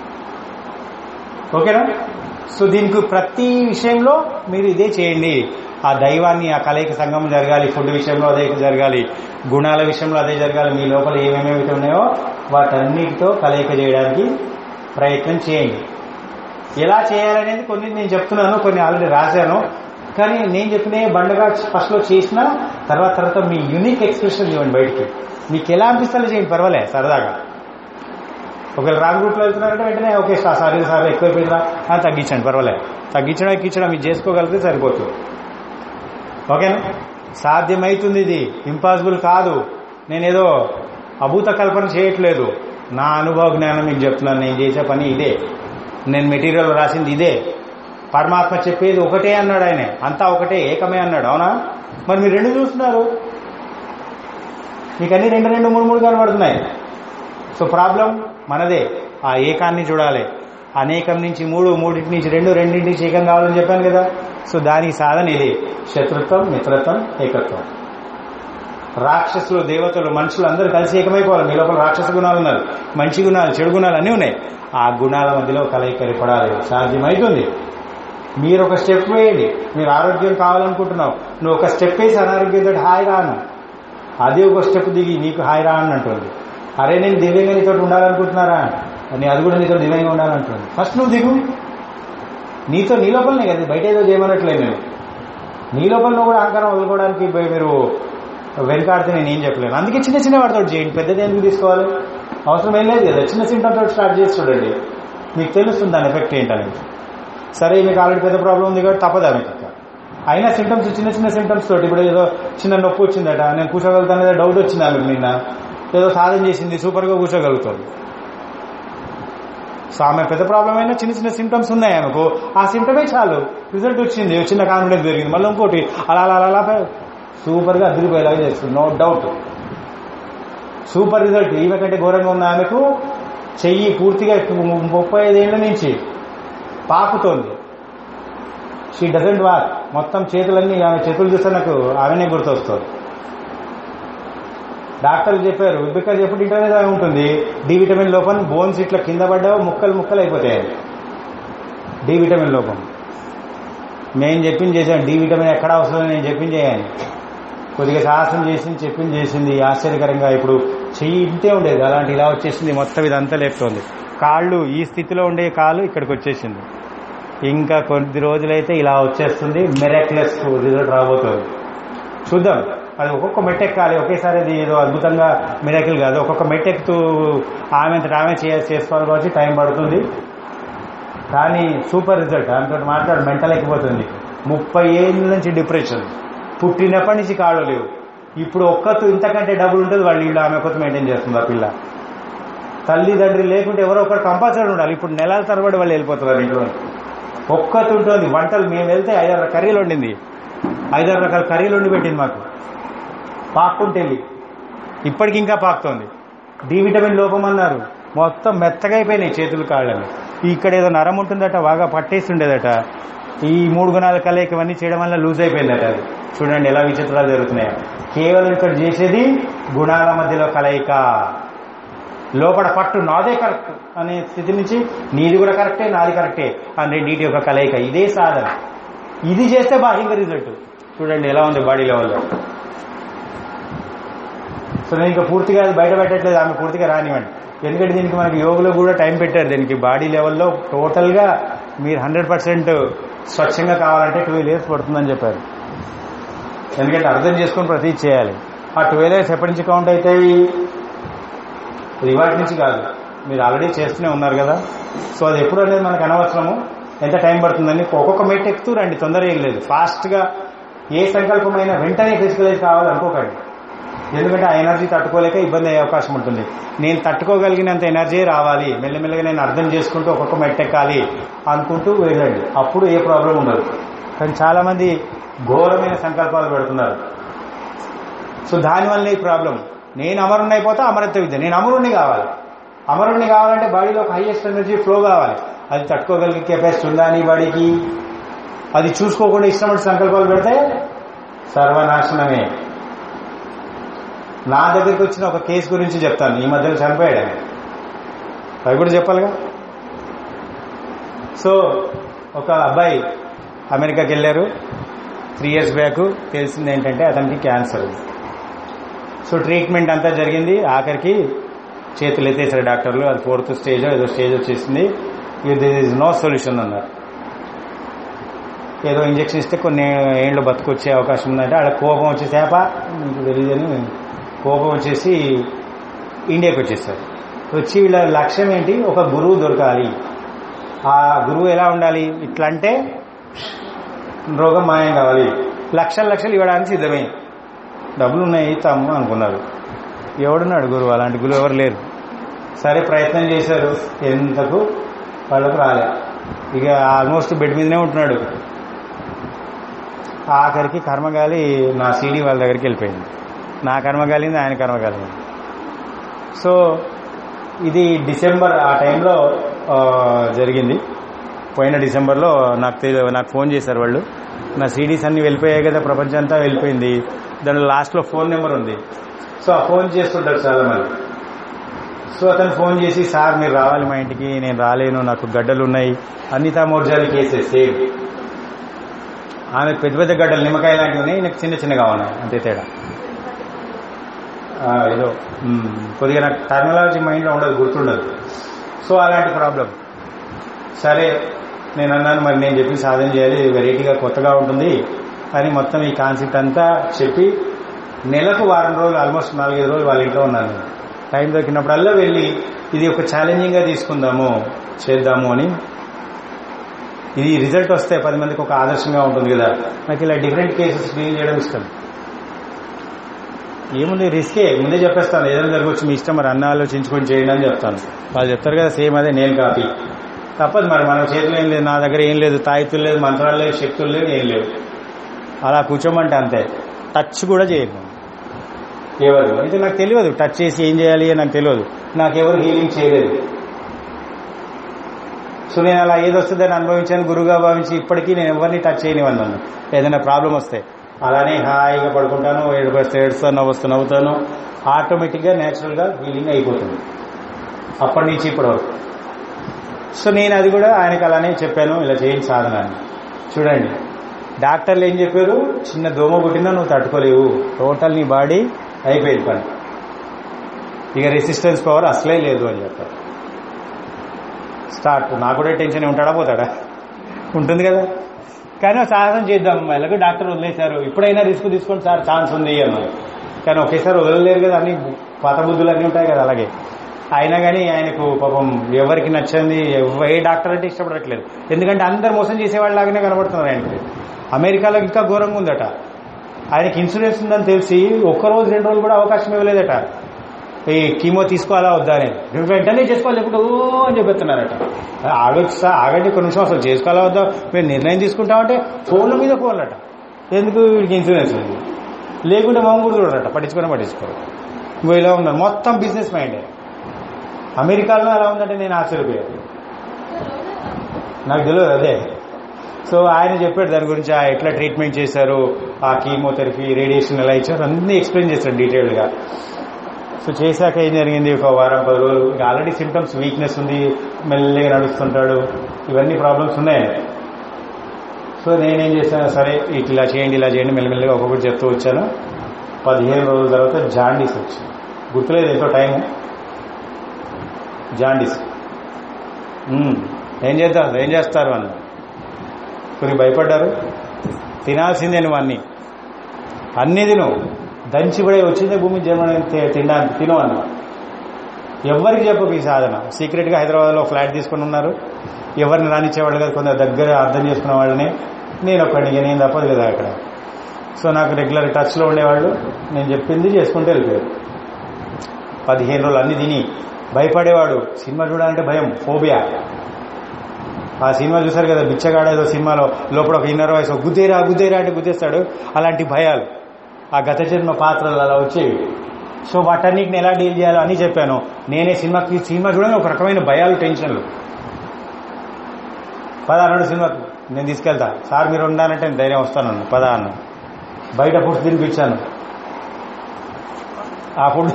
ఓకేనా సో దీనికి ప్రతి విషయంలో మీరు ఇదే చేయండి ఆ దైవాన్ని ఆ కలయిక సంగమం జరగాలి ఫుడ్ విషయంలో అదే జరగాలి గుణాల విషయంలో అదే జరగాలి మీ లోపల ఏమేమి ఉన్నాయో వాటన్నిటితో కలయిక చేయడానికి ప్రయత్నం చేయండి ఎలా చేయాలనేది కొన్ని నేను చెప్తున్నాను కొన్ని ఆల్రెడీ రాశాను కానీ నేను చెప్పిన బండగా ఫస్ట్ లో చేసిన తర్వాత తర్వాత మీ యూనిక్ ఎక్స్ప్రెషన్ ఇవ్వండి బయటికి మీకు ఎలా అనిపిస్తుందో చేయండి పర్వాలే సరదాగా ఒకవేళ రాంగ్ రూట్ లో వెళ్తున్నారంటే వెంటనే ఓకే సార్ సారీ సార్ ఎక్కువైపోయిందా అని తగ్గించండి పర్వాలే తగ్గించడం ఎక్కించడం మీరు చేసుకోగలిగితే సరిపోతుంది ఓకేనా సాధ్యమైతుంది ఇది ఇంపాసిబుల్ కాదు నేనేదో అభూత కల్పన చేయట్లేదు నా అనుభవ జ్ఞానం మీకు చెప్తున్నాను నేను చేసే పని ఇదే నేను మెటీరియల్ రాసింది ఇదే పరమాత్మ చెప్పేది ఒకటే అన్నాడు ఆయన అంతా ఒకటే ఏకమే అన్నాడు అవునా మరి మీరు రెండు చూస్తున్నారు మీకు అన్ని రెండు రెండు మూడు మూడు కనబడుతున్నాయి సో ప్రాబ్లం మనదే ఆ ఏకాన్ని చూడాలి అనేకం నుంచి మూడు మూడింటి నుంచి రెండు రెండింటి నుంచి ఏకం కావాలని చెప్పాను కదా సో దానికి సాధన ఇది శత్రుత్వం మిత్రత్వం ఏకత్వం రాక్షసులు దేవతలు మనుషులు అందరూ కలిసి ఏకమైపోవాలి మీ లోపల రాక్షస గుణాలు ఉన్నారు మంచి గుణాలు చెడు గుణాలు అన్నీ ఉన్నాయి ఆ గుణాల మధ్యలో కలయిక ఏర్పడాలి సాధ్యమవుతుంది మీరు ఒక స్టెప్ వేయండి మీరు ఆరోగ్యం కావాలనుకుంటున్నావు నువ్వు ఒక స్టెప్ వేసి అనారోగ్యంతో హాయిగా అను అది ఒక స్టెప్ దిగి నీకు హాయిరా అని అంటుంది అరే నేను దివ్యంగా నీతో ఉండాలనుకుంటున్నారా అని అది కూడా నీతో దివ్యంగా ఉండాలంటుంది ఫస్ట్ నువ్వు దిగు నీతో నీ లోపలనే కదా బయట ఏదో చేయమన్నట్లేదు నేను నీ లోపల నువ్వు కూడా అహంకారం వదులుకోవడానికి బయ- మీరు వెనకాడితే నేను ఏం చెప్పలేను అందుకే చిన్న చిన్న వాటితో చేయండి పెద్దది ఎందుకు తీసుకోవాలి అవసరం ఏం లేదు కదా చిన్న సింటమ్ తోటి స్టార్ట్ చేసి చూడండి మీకు తెలుస్తుంది దాని ఎఫెక్ట్ ఏంటనేది సరే మీకు ఆల్రెడీ పెద్ద ప్రాబ్లం ఉంది కాబట్టి తప్పదా మీకు ఇంకా. అయినా సింటమ్స్ చిన్న చిన్న సింటమ్స్ తోటి ఇప్పుడు ఏదో చిన్న నొప్పి వచ్చిందట నేను కూర్చోగలుగుతాను ఏదో డౌట్ వచ్చింది ఆమెకు నిన్న ఏదో సాధన చేసింది సూపర్ గా కూర్చోగలుగుతుంది సో ఆమె పెద్ద ప్రాబ్లం అయినా చిన్న చిన్న సింటమ్స్ ఉన్నాయి ఆమెకు ఆ సింటమే చాలు రిజల్ట్ వచ్చింది చిన్న కాన్ఫిడెన్స్ పెరిగింది మళ్ళీ ఇంకోటి అలా అలా అలా అలా సూపర్ గా అదిరిపోయేలాగా చేస్తుంది నో డౌట్ సూపర్ రిజల్ట్ ఈమె కంటే ఘోరంగా ఉన్న ఆమెకు చెయ్యి పూర్తిగా ముప్పై ఐదేళ్ల నుంచి పాకుతోంది షీ డజంట్ వాక్ మొత్తం చేతులన్నీ ఆమె చేతులు చూస్తే నాకు ఆమెనే గుర్తొస్తుంది డాక్టర్లు చెప్పారు బికాజ్ ఎప్పుడు ఇంటర్నెట్ అయి ఉంటుంది డి విటమిన్ లోపం బోన్స్ ఇట్లా కింద పడ్డావు ముక్కలు ముక్కలు అయిపోతాయి డి విటమిన్ లోపం నేను చెప్పింది చేశాను డి విటమిన్ ఎక్కడ అవసరం నేను చెప్పింది చేయాలి కొద్దిగా సాహసం చేసింది చెప్పింది చేసింది ఆశ్చర్యకరంగా ఇప్పుడు చెయ్యి ఇంతే ఉండేది అలాంటి ఇలా వచ్చేసింది మొత్తం ఇదంతా లేపుతోంది కాళ్ళు ఈ స్థితిలో ఉండే కాలు ఇక్కడికి వచ్చేసింది ఇంకా కొద్ది రోజులైతే ఇలా వచ్చేస్తుంది మెరాక్లెస్ రిజల్ట్ రాబోతుంది చూద్దాం అది ఒక్కొక్క మెట్టెక్కాలి ఒకేసారి అది ఏదో అద్భుతంగా మిరాకిల్ కాదు ఒక్కొక్క మెట్టెక్కుతూ ఆమె అంతటా ఆమె చేయాలి చేసుకోవాలి కాబట్టి టైం పడుతుంది కానీ సూపర్ రిజల్ట్ ఆమెతో మాట్లాడు మెంటల్ ఎక్కిపోతుంది ముప్పై ఏళ్ళ నుంచి డిప్రెషన్ పుట్టినప్పటి నుంచి కాళ్ళు లేవు ఇప్పుడు ఒక్కతు ఇంతకంటే డబ్బులు ఉంటుంది వాళ్ళు ఇల్లు ఆమె కొత్త మెయింటైన్ చేస్తుంది ఆ పిల్ల తల్లిదండ్రి లేకుంటే ఎవరో ఒకరు కంపల్సరీ ఉండాలి ఇప్పుడు నెలల తరబడి వాళ్ళు వెళ్ళిపోతున్నారు ఇంట్లో ఒక్కతు ఉంటుంది వంటలు మేము వెళ్తే ఐదారు కర్రీలు వండింది ఐదారు రకాల కర్రీలు వండి పెట్టింది మాకు పాక్కుంటే వెళ్ళి ఇప్పటికి ఇంకా పాకుతోంది డి విటమిన్ లోపం అన్నారు మొత్తం మెత్తగా అయిపోయినాయి చేతులు కాళ్ళని ఇక్కడ ఏదో నరం ఉంటుందట బాగా పట్టేస్తుండేదట ఈ మూడు గుణాల కలయిక ఇవన్నీ చేయడం వల్ల లూజ్ అయిపోయిందట అది చూడండి ఎలా విచిత్రాలు జరుగుతున్నాయో కేవలం ఇక్కడ చేసేది గుణాల మధ్యలో కలయిక లోపల పట్టు నాదే కరెక్ట్ అనే స్థితి నుంచి నీది కూడా కరెక్టే నాది కరెక్టే అని రెండింటి యొక్క కలయిక ఇదే సాధన ఇది చేస్తే బాహ్యంగా రిజల్ట్ చూడండి ఎలా ఉంది బాడీ లెవెల్లో సో నేను ఇంకా పూర్తిగా అది బయట పెట్టట్లేదు ఆమె పూర్తిగా రానివ్వండి ఎందుకంటే దీనికి మనకి యోగులో కూడా టైం పెట్టారు దీనికి బాడీ లెవెల్లో టోటల్గా మీరు హండ్రెడ్ పర్సెంట్ స్వచ్ఛంగా కావాలంటే ట్వెల్వ్ ఇయర్స్ పడుతుందని చెప్పారు ఎందుకంటే అర్థం చేసుకొని ప్రతి చేయాలి ఆ ట్వెల్వ్ ఇయర్స్ ఎప్పటి నుంచి కౌంట్ అవుతాయి ఇది ఇవాటి నుంచి కాదు మీరు ఆల్రెడీ చేస్తూనే ఉన్నారు కదా సో అది ఎప్పుడు అనేది మనకు అనవసరము ఎంత టైం పడుతుందని ఒక్కొక్క మెట్ ఎక్కుతూ రండి తొందర ఏం లేదు ఫాస్ట్గా ఏ సంకల్పమైనా వెంటనే ఫిజికలైజ్ కావాలనుకోకండి ఎందుకంటే ఆ ఎనర్జీ తట్టుకోలేక ఇబ్బంది అయ్యే అవకాశం ఉంటుంది నేను తట్టుకోగలిగినంత ఎనర్జీ రావాలి మెల్లమెల్లగా నేను అర్థం చేసుకుంటూ ఒక్కొక్క మెట్ ఎక్కాలి అనుకుంటూ వెళ్ళండి అప్పుడు ఏ ప్రాబ్లం ఉండదు కానీ చాలా మంది ఘోరమైన సంకల్పాలు పెడుతున్నారు సో దానివల్ల ఈ ప్రాబ్లం నేను అమరుణ్ణి అయిపోతా అమరత్వ విద్య నేను అమరుణ్ణి కావాలి అమరుణ్ణి కావాలంటే బాడీలో ఒక హైయెస్ట్ ఎనర్జీ ఫ్లో కావాలి అది తట్టుకోగలిగే కెపాసిటీ ఉందా నీ బాడీకి అది చూసుకోకుండా ఇష్టమైన సంకల్పాలు పెడితే సర్వనాశనమే నా దగ్గరికి వచ్చిన ఒక కేసు గురించి చెప్తాను ఈ మధ్యలో చనిపోయాడు ఆయన అవి కూడా చెప్పాలిగా సో ఒక అబ్బాయి అమెరికాకి వెళ్ళారు త్రీ ఇయర్స్ బ్యాక్ తెలిసింది ఏంటంటే అతనికి క్యాన్సర్ ఉంది సో ట్రీట్మెంట్ అంతా జరిగింది ఆఖరికి చేతులు ఎత్తేసారు డాక్టర్లు అది ఫోర్త్ స్టేజ్ ఏదో స్టేజ్ వచ్చేసింది దిస్ ఇస్ నో సొల్యూషన్ అన్నారు ఏదో ఇంజక్షన్ ఇస్తే కొన్ని ఏళ్ళు బతుకొచ్చే అవకాశం ఉందంటే ఆడ కోపం వచ్చి చేప మీకు తెలియదని కోపం వచ్చేసి ఇండియాకి వచ్చేసారు వచ్చి వీళ్ళ లక్ష్యం ఏంటి ఒక గురువు దొరకాలి ఆ గురువు ఎలా ఉండాలి ఇట్లా అంటే రోగం మాయం కావాలి లక్షల లక్షలు ఇవ్వడానికి సిద్ధమే డబ్బులు ఉన్నాయి ఇస్తాము అనుకున్నారు ఎవడున్నాడు గురువు అలాంటి గురువు ఎవరు లేరు సరే ప్రయత్నం చేశారు ఎంతకు వాళ్ళకు రాలే ఇక ఆల్మోస్ట్ బెడ్ మీదనే ఉంటున్నాడు ఆఖరికి కర్మగాలి నా సీడీ వాళ్ళ దగ్గరికి వెళ్ళిపోయింది నా కర్మగాలింది ఆయన కర్మగాలింది సో ఇది డిసెంబర్ ఆ టైంలో ఆ, జరిగింది పోయిన డిసెంబర్లో నాకు తెలి- నాకు ఫోన్ చేశారు వాళ్ళు నా సీడీస్ అన్ని వెళ్ళిపోయాయి కదా ప్రపంచం అంతా వెళ్ళిపోయింది దానిలో లాస్ట్లో ఫోన్ నెంబర్ ఉంది సో ఆ ఫోన్ చేస్తుంటారు చాలా మంది సో అతను ఫోన్ చేసి సార్ మీరు రావాలి మా ఇంటికి నేను రాలేను నాకు గడ్డలు ఉన్నాయి అనితా మోర్జాని కేసెస్ సేమ్ ఆమె పెద్ద పెద్ద గడ్డలు నిమ్మకాయ లాంటివి ఉన్నాయి నాకు చిన్న చిన్నగా ఉన్నాయి అంతే తేడా ఆ, ఏదో మ్, కొద్దిగా నాకు టర్మినాలజీ మైండ్లో ఉండదు గుర్తుండదు సో అలాంటి ప్రాబ్లం సరే నేను అన్నాను మరి నేను చెప్పి సాధన చేయాలి వెరైటీగా కొత్తగా ఉంటుంది అని మొత్తం ఈ కాన్సెప్ట్ అంతా చెప్పి నెలకు వారం రోజులు ఆల్మోస్ట్ నాలుగైదు రోజులు వాళ్ళ ఇంట్లో ఉన్నాను నేను. టైం దొరికినప్పుడల్లా వెళ్ళి ఇది ఒక ఛాలెంజింగ్గా తీసుకుందాము చేద్దాము అని ఇది రిజల్ట్ వస్తే పది మందికి ఒక ఆదర్శంగా ఉంటుంది కదా నాకు ఇలా డిఫరెంట్ కేసెస్ డీల్ చేయడం ఇష్టం ఏముంది రిస్కే ముందే చెప్పేస్తాను ఏదైనా జరగవచ్చు మీ ఇష్టం మరి అన్న ఆలోచించుకొని చేయండి అని చెప్తాను వాళ్ళు చెప్తారు కదా సేమ్ అదే నేను కాపీ తప్పదు మరి మన చేతిలో ఏం లేదు నా దగ్గర ఏం లేదు తాయితులు లేదు మంత్రాలు లేదు శక్తులు లేవు ఏం లేవు అలా కూర్చోమంటే అంతే టచ్ కూడా చేయను ఎవరు అయితే నాకు తెలియదు టచ్ చేసి ఏం చేయాలి అని నాకు తెలియదు నాకు ఎవరు హీలింగ్ చేయలేదు సో నేను అలా ఏది వస్తుందని అనుభవించాను గురువుగా భావించి ఇప్పటికీ నేను ఎవరిని టచ్ చేయనివన్నాను ఏదైనా ప్రాబ్లం వస్తే అలానే హాయిగా పడుకుంటాను ఏడుపు వస్తే ఏడుస్తాను నవ్వుస్తూ నవ్వుతాను ఆటోమేటిక్గా న్యాచురల్గా హీలింగ్ అయిపోతుంది అప్పటి నుంచి ఇప్పటి వరకు సో నేను అది కూడా ఆయనకు అలానే చెప్పాను ఇలా చేయండి సాధన అని చూడండి డాక్టర్లు ఏం చెప్పారు చిన్న దోమ కొట్టినా నువ్వు తట్టుకోలేవు టోటల్ నీ బాడీ అయిపోయింది పని ఇక రెసిస్టెన్స్ పవర్ అసలే లేదు అని చెప్పారు స్టార్ట్ నాకు కూడా టెన్షన్ ఉంటాడా పోతాడా ఉంటుంది కదా కానీ ఒక సాహసం చేద్దాం ఎలాగో డాక్టర్ వదిలేశారు ఇప్పుడైనా రిస్క్ తీసుకోండి సార్ ఛాన్స్ ఉంది అన్నారు కానీ ఒకేసారి వదలలేరు కదా అన్ని పాత బుద్ధులు అన్నీ ఉంటాయి కదా అలాగే అయినా కానీ ఆయనకు పాపం ఎవరికి నచ్చింది ఎవ- ఏ డాక్టర్ అంటే ఇష్టపడట్లేదు ఎందుకంటే అందరు మోసం చేసేవాళ్ళలాగానే కనబడుతున్నారు ఆయనకి అమెరికాలో ఇంకా ఘోరంగా ఉందట ఆయనకి ఇన్సూరెన్స్ ఉందని తెలిసి ఒక్క రోజు రెండు రోజులు కూడా అవకాశం ఇవ్వలేదట ఈ కీమో తీసుకోవాలా వద్దా అని నువ్వు వెంటనే చేసుకోవాలి లేకపోతే ఓ అని చెప్పేస్తున్నారట ఆగొచ్చు ఆగండి కొన్ని నిమిషం అసలు చేసుకోవాలా వద్దా మేము నిర్ణయం తీసుకుంటామంటే ఫోన్ల మీద ఫోన్లట ఎందుకు వీడికి ఇన్సూరెన్స్ ఉంది లేకుంటే మా కూడా చూడరట పట్టించుకొని పట్టించుకోరు ఇంకో ఇలా ఉన్నారు మొత్తం బిజినెస్ మైండే అమెరికాలో అలా ఉందంటే నేను ఆశ్చర్యపోయాను నాకు తెలియదు అదే సో ఆయన చెప్పాడు దాని గురించి ఆ ఎట్లా ట్రీట్మెంట్ చేశారు ఆ కీమోథెరపీ రేడియేషన్ ఎలా ఇచ్చారు అన్ని ఎక్స్ప్లెయిన్ చేశాడు డీటెయిల్డ్గా సో చేశాక ఏం జరిగింది ఒక వారం పది రోజులు ఇంకా ఆల్రెడీ సిమ్టమ్స్ వీక్నెస్ ఉంది మెల్లగా నడుస్తుంటాడు ఇవన్నీ ప్రాబ్లమ్స్ ఉన్నాయి సో నేనేం చేశాను సరే ఇట్లా చేయండి ఇలా చేయండి మెల్లమెల్లగా ఒక్కొక్కటి చెప్తూ వచ్చాను పదిహేను రోజుల తర్వాత జాండీస్ వచ్చింది గుర్తులేదు ఎంతో టైము జాండీస్ ఉమ్, ఏం చేద్దాం ఏం చేస్తారు అన్న కొన్ని భయపడ్డారు తినాల్సిందే నువ్వు అన్ని అన్ని తిను దంచి కూడా వచ్చిందే భూమి జన్మ తినడానికి తిను అన్న ఎవరికి చెప్పకు ఈ సాధన సీక్రెట్గా హైదరాబాద్లో ఫ్లాట్ తీసుకుని ఉన్నారు ఎవరిని రానిచ్చేవాళ్ళు కాదు కొందరు దగ్గర అర్థం చేసుకున్న వాళ్ళని నేను ఒక్కడిని ఇక నేను తప్పదు కదా అక్కడ సో నాకు రెగ్యులర్ టచ్లో ఉండేవాళ్ళు నేను చెప్పింది చేసుకుంటూ వెళ్ళిపోయారు పదిహేను రోజులు అన్ని తిని భయపడేవాడు సినిమా చూడాలంటే భయం ఫోబియా ఆ సినిమా చూసారు కదా బిచ్చగాడ ఏదో సినిమాలో లోపల ఒక ఇన్నర్ వాయిస్ గుద్దేరా గుద్దేరా అంటే గుద్దేస్తాడు అలాంటి భయాలు ఆ గత జన్మ పాత్రలు అలా వచ్చేవి సో వాటన్నిటిని ఎలా డీల్ చేయాలో అని చెప్పాను నేనే సినిమాకి సినిమా చూడని ఒక రకమైన భయాలు టెన్షన్లు పద అన్నాడు సినిమాకు నేను తీసుకెళ్తా సార్ మీరు ఉండాలంటే నేను ధైర్యం వస్తాను పద అన్న బయట ఫుడ్ తినిపించాను ఆ ఫుడ్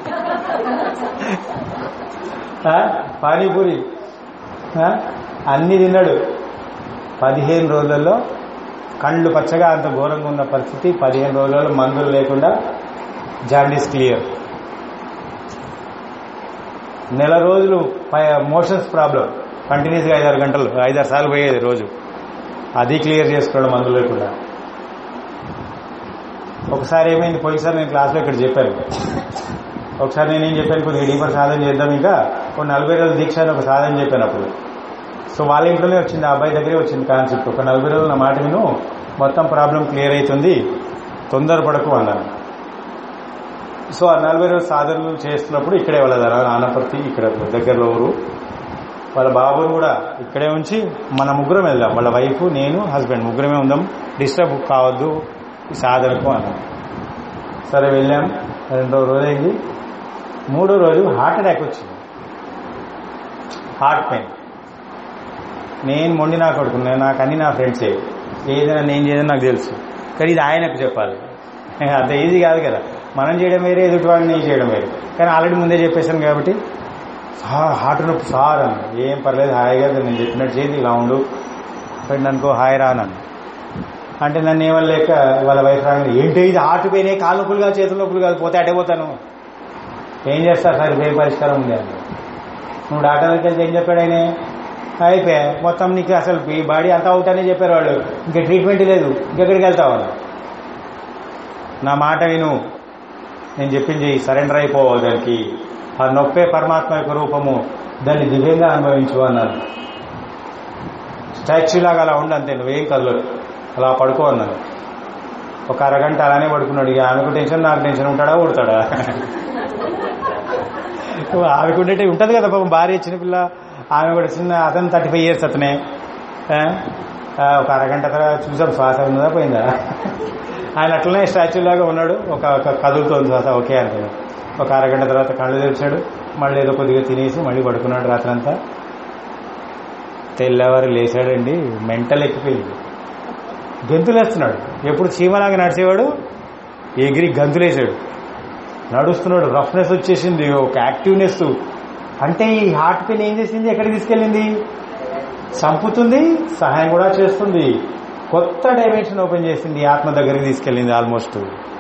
ఆ? పానీపూరి ఆ? అన్ని తిన్నాడు పదిహేను రోజులలో కళ్ళు పచ్చగా అంత ఘోరంగా ఉన్న పరిస్థితి పదిహేను రోజులలో మందులు లేకుండా జాండీస్ క్లియర్ నెల రోజులు మోషన్స్ ప్రాబ్లం కంటిన్యూస్గా ఐదారు గంటలు ఐదారు సార్లు పోయేది రోజు అది క్లియర్ చేసుకోవడం మందులు లేకుండా ఒకసారి ఏమైంది పోయినసారి నేను క్లాస్లో ఇక్కడ చెప్పాను ఒకసారి నేనేం చెప్పాను కొద్దిగా డీపర్ సాధన చేద్దాం ఇంకా ఒక నలభై రోజుల దీక్ష అని ఒక సాధన చెప్పాను అప్పుడు సో వాళ్ళ ఇంట్లోనే వచ్చింది ఆ అబ్బాయి దగ్గరే వచ్చింది కాన్సెప్ట్ ఒక నలభై రోజులు నా మాట విను మొత్తం ప్రాబ్లం క్లియర్ అవుతుంది తొందరపడకు అన్నాను సో ఆ నలభై రోజులు సాధనలు చేస్తున్నప్పుడు ఇక్కడే వాళ్ళ ఆనపర్తి ఇక్కడ దగ్గరలో ఊరు వాళ్ళ బాబుని కూడా ఇక్కడే ఉంచి మన ముగ్గురం వెళ్దాం వాళ్ళ వైఫ్ నేను హస్బెండ్ ముగ్గురమే ఉందాం డిస్టర్బ్ కావద్దు ఈ సాధనకు అన్నాం సరే వెళ్ళాం రెండో రోజు అయింది మూడో రోజు హార్ట్ అటాక్ వచ్చింది హార్ట్ పెయిన్ నేను మొండి నా కొడుకున్నా నాకు అన్ని నా ఫ్రెండ్సే ఏదైనా నేను చేయదని నాకు తెలుసు కానీ ఇది ఆయనకు చెప్పాలి అంత ఈజీ కాదు కదా మనం చేయడం వేరే ఎదుటి వాడిని చేయడం వేరే కానీ ఆల్రెడీ ముందే చెప్పేశాను కాబట్టి సార్ హార్ట్ నొప్పి సార్ అన్న ఏం పర్లేదు హాయిగా నేను చెప్పినట్టు చేసి ఇలా ఉండు ఫ్రెండ్ అనుకో హాయ్ రా అన్నాను అంటే నన్ను ఏమనలేక వాళ్ళ వైఫ్ రాగానే ఏంటి ఇది హార్ట్ పెయిన్ కాలు నొప్పులు కాదు చేతుల నొప్పులు కాదు పోతే అటే పోతాను ఏం చేస్తారు సార్ ఇదే పరిష్కారం ఉంది అని నువ్వు డాక్టర్ దగ్గరికి వెళ్తే ఏం చెప్పాడు ఆయన అయిపోయా మొత్తం నీకు అసలు ఈ బాడీ అంతా అవుట్ అనే చెప్పారు వాళ్ళు ఇంకా ట్రీట్మెంట్ లేదు ఇంకెక్కడికి వెళ్తావు అని నా మాట విను నేను చెప్పింది సరెండర్ అయిపోవాలి దానికి ఆ నొప్పే పరమాత్మ యొక్క రూపము దాన్ని దివ్యంగా అనుభవించు అన్నారు స్టాచ్యూ లాగా అలా ఉండు అంతే నువ్వేం కదలదు అలా పడుకో అన్నారు ఒక అరగంట అలానే పడుకున్నాడు ఇక ఆమెకు టెన్షన్ నాకు టెన్షన్ ఉంటాడా ఉడతాడా ఆమెకు ఉండేటి ఉంటుంది కదా పాపం భార్య చిన్నపిల్ల ఆమె కూడా చిన్న అతను థర్టీ ఫైవ్ ఇయర్స్ అతనే ఆ? ఆ, ఒక అరగంట తర్వాత చూసాం శ్వాస ఉన్నదా పోయిందా ఆయన అట్లనే స్టాచ్యూ లాగా ఉన్నాడు ఒక ఒక కదులుతోంది శ్వాస ఓకే అనుకున్నాడు ఒక అరగంట తర్వాత కళ్ళు తెరిచాడు మళ్ళీ ఏదో కొద్దిగా తినేసి మళ్ళీ పడుకున్నాడు రాత్రంతా తెల్లవారు లేచాడండి మెంటల్ ఎక్కిపోయింది గంతులేస్తున్నాడు ఎప్పుడు చీమలాగా నడిచేవాడు ఎగిరి గంతులేసాడు నడుస్తున్నాడు రఫ్నెస్ వచ్చేసింది ఒక యాక్టివ్నెస్ అంటే ఈ హార్ట్ పెయిన్ ఏం చేసింది ఎక్కడికి తీసుకెళ్ళింది చంపుతుంది సహాయం కూడా చేస్తుంది కొత్త డైమెన్షన్ ఓపెన్ చేసింది ఆత్మ దగ్గరికి తీసుకెళ్ళింది ఆల్మోస్ట్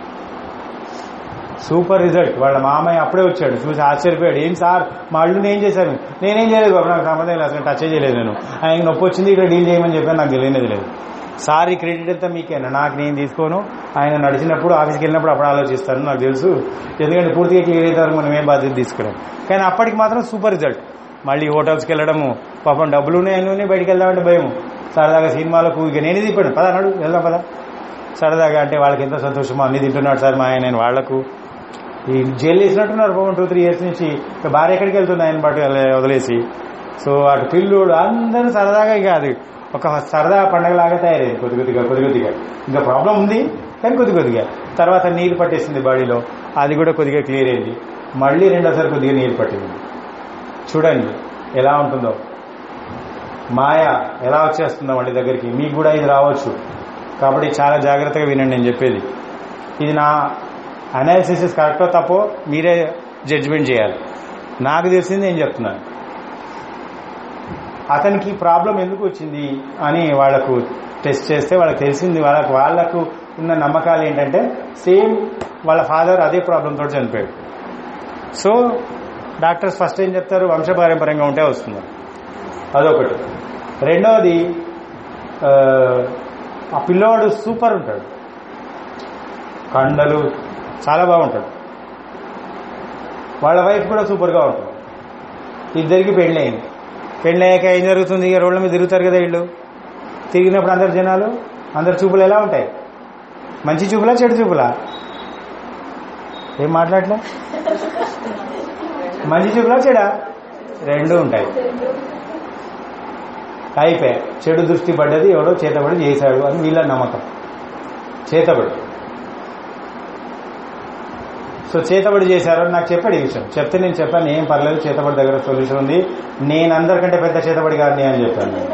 సూపర్ రిజల్ట్ వాళ్ళ మామయ్య అప్పుడే వచ్చాడు చూసి ఆశ్చర్యపోయాడు ఏం సార్ మా అల్లుని ఏం చేశాను నేనేం చేయలేదు బాబు నాకు సంబంధం లేదు అసలు టచ్ చేయలేదు నేను ఆయన నొప్పి వచ్చింది ఇక్కడ డీల్ చేయమని చెప్పాను నాకు తెలియలేదు లేదు సార్ ఈ క్రెడిట్ అంతా మీకేనా నాకు నేను తీసుకోను ఆయన నడిచినప్పుడు ఆఫీస్కి వెళ్ళినప్పుడు అప్పుడు ఆలోచిస్తాను నాకు తెలుసు ఎందుకంటే పూర్తిగా క్లియర్ అయితే వరకు మనం ఏం బాధ్యత తీసుకున్నాం కానీ అప్పటికి మాత్రం సూపర్ రిజల్ట్ మళ్ళీ హోటల్స్కి వెళ్ళడము పాపం డబ్బులు ఉన్నాయని బయటికి వెళ్దామంటే భయం సరదాగా సినిమాలకు ఇక నేనే తిప్పాడు పదా అన్నాడు వెళ్దాం పదా సరదాగా అంటే వాళ్ళకి ఎంత సంతోషమో అన్ని తింటున్నాడు సార్ మా ఆయన నేను వాళ్లకు ఈ జైలు వేసినట్టున్నారు పాపం టూ త్రీ ఇయర్స్ నుంచి ఇక భార్య ఎక్కడికి వెళ్తుంది ఆయన పాటు వదిలేసి సో అటు పిల్లుడు అందరూ సరదాగా ఇక అది ఒక సరదా పండగలాగా తయారైంది కొద్ది కొద్దిగా కొద్ది కొద్దిగా ఇంకా ప్రాబ్లం ఉంది కానీ కొద్ది కొద్దిగా తర్వాత నీరు పట్టేసింది బాడీలో అది కూడా కొద్దిగా క్లియర్ అయింది మళ్ళీ రెండోసారి కొద్దిగా నీరు పట్టింది చూడండి ఎలా ఉంటుందో మాయ ఎలా వచ్చేస్తుందో వాళ్ళ దగ్గరికి మీకు కూడా ఇది రావచ్చు కాబట్టి చాలా జాగ్రత్తగా వినండి నేను చెప్పేది ఇది నా అనాలిసిస్ కరెక్టో తప్పో మీరే జడ్జిమెంట్ చేయాలి నాకు తెలిసింది నేను చెప్తున్నాను అతనికి ప్రాబ్లం ఎందుకు వచ్చింది అని వాళ్లకు టెస్ట్ చేస్తే వాళ్ళకి తెలిసింది వాళ్ళకు వాళ్లకు ఉన్న నమ్మకాలు ఏంటంటే సేమ్ వాళ్ళ ఫాదర్ అదే ప్రాబ్లంతో చనిపోయాడు సో డాక్టర్స్ ఫస్ట్ ఏం చెప్తారు వంశపారంపర్యంగా ఉంటే వస్తుంది అదొకటి రెండవది ఆ, ఆ పిల్లవాడు సూపర్ ఉంటాడు కండలు చాలా బాగుంటాడు వాళ్ళ వైఫ్ కూడా సూపర్గా ఉంటుంది ఇద్దరికి పెళ్ళి అయింది పెళ్ళి అయ్యాక ఏం జరుగుతుంది ఇక రోడ్ల మీద తిరుగుతారు కదా వీళ్ళు తిరిగినప్పుడు అందరు జనాలు అందరు చూపులు ఎలా ఉంటాయి మంచి చూపులా చెడు చూపులా ఏం మాట్లాడలే మంచి చూపులా చెడా రెండు ఉంటాయి అయిపోయా చెడు దృష్టి పడ్డది ఎవడో చేతబడి చేశాడు అని వీళ్ళ నమ్మకం చేతబడి సో చేతబడి చేశారు అని నాకు చెప్పాడు ఈ విషయం చెప్తే నేను చెప్పాను ఏం పర్లేదు చేతబడి దగ్గర సొల్యూషన్ ఉంది నేను అందరికంటే పెద్ద చేతబడి కాదు అని చెప్పాను నేను.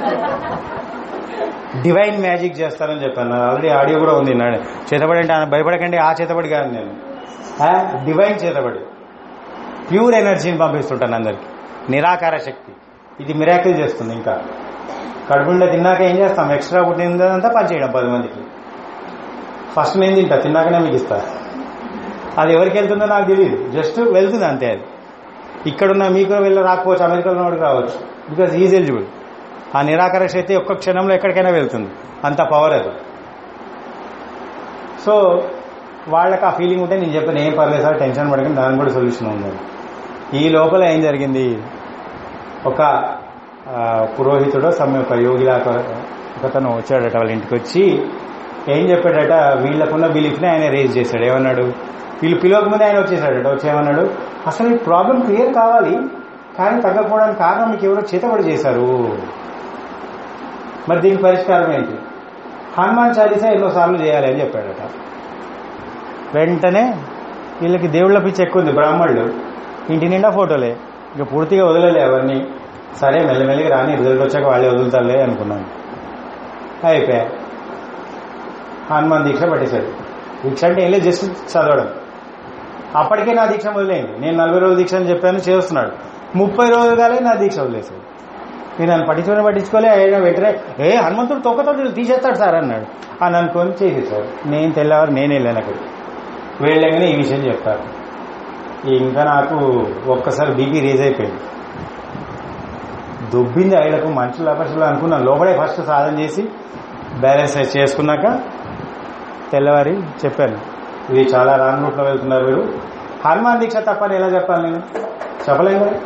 డివైన్ మ్యాజిక్ చేస్తానని చెప్పాను ఆల్రెడీ ఆడియో కూడా ఉంది నాడు చేతబడి అంటే ఆ భయపడకండి ఆ చేతబడి కాదు నేను ఆ, డివైన్ చేతబడి ప్యూర్ ఎనర్జీని పంపిస్తుంటాను అందరికి నిరాకార శక్తి ఇది మిరాకిల్ చేస్తుంది ఇంకా కడుపుండా తిన్నాక ఏం చేస్తాం ఎక్స్ట్రా పుట్టిందంతా పనిచేయడం పది మందికి ఫస్ట్ నేను తింటా తిన్నాకనే మీకు ఇస్తా అది ఎవరికి వెళ్తుందో నాకు తెలియదు జస్ట్ వెళ్తుంది అంతే అది ఇక్కడున్న మీకు వెళ్ళి రాకపోవచ్చు అమెరికాలో ఉన్నవాడికి రావచ్చు బికాజ్ ఈజ్ ఎలిజిబుల్ ఆ నిరాకార శక్తి ఒక్క క్షణంలో ఎక్కడికైనా వెళ్తుంది అంత పవర్ అది సో వాళ్ళకి ఆ ఫీలింగ్ ఉంటే నేను చెప్పాను ఏం పర్లేదు సార్ టెన్షన్ పడకండి దానికి కూడా సొల్యూషన్ ఉంది ఈ లోపల ఏం జరిగింది ఒక ఆ, పురోహితుడో సమ్మె ఒక యోగిలా ఒకతను వచ్చాడట వాళ్ళ ఇంటికి వచ్చి ఏం చెప్పాడట వీళ్ళకున్న బిలీఫ్ని ఆయన రేజ్ చేశాడు ఏమన్నాడు వీళ్ళు పిలవకముందే ఆయన వచ్చేసాడట వచ్చేమన్నాడు అసలు ఈ ప్రాబ్లం క్లియర్ కావాలి కానీ తగ్గకపోవడానికి కారణం మీకు ఎవరో చేతబడి చేశారు మరి దీనికి పరిష్కారం ఏంటి హనుమాన్ చాలీసా ఎన్నోసార్లు చేయాలి అని చెప్పాడట వెంటనే వీళ్ళకి దేవుళ్ళ పిచ్చి ఎక్కువ ఉంది బ్రాహ్మణులు ఇంటి నిండా ఫోటోలే ఇక పూర్తిగా వదలలే అవన్నీ సరే మెల్లమెల్లిగా రాని రిజల్ట్ వచ్చాక వాళ్ళే వదులుతారులే అనుకున్నాను అయిపోయా హనుమాన్ దీక్ష పట్టేశాడు దీక్ష అంటే ఏం లేదు జస్ట్ చదవడం అప్పటికే నా దీక్ష మొదలైంది నేను నలభై రోజుల దీక్ష అని చెప్పాను చేస్తున్నాడు ముప్పై రోజులుగానే నా దీక్ష వదిలేశాడు నేను నన్ను పట్టించుకొని పట్టించుకోలే ఆయన వెంటనే ఏ హనుమంతుడు తొక్కతో తీసేస్తాడు సార్ అన్నాడు అని అనుకొని చేసేసాడు నేను తెల్లవారు నేను వెళ్ళాను అక్కడికి వెళ్ళగానే ఈ విషయం చెప్తారు ఇంకా నాకు ఒక్కసారి బీపీ రేజ్ అయిపోయింది దొబ్బింది ఐలకు మనుషులు అపర్షులు అనుకున్నాను లోపలే ఫస్ట్ సాధన చేసి బ్యాలెన్స్ చేసుకున్నాక తెల్లవారి చెప్పాను ఇది చాలా రాంగ్ రూట్లో వెళ్తున్నారు మీరు హనుమాన్ దీక్ష తప్పని ఎలా చెప్పాలి నేను చెప్పలేను కదా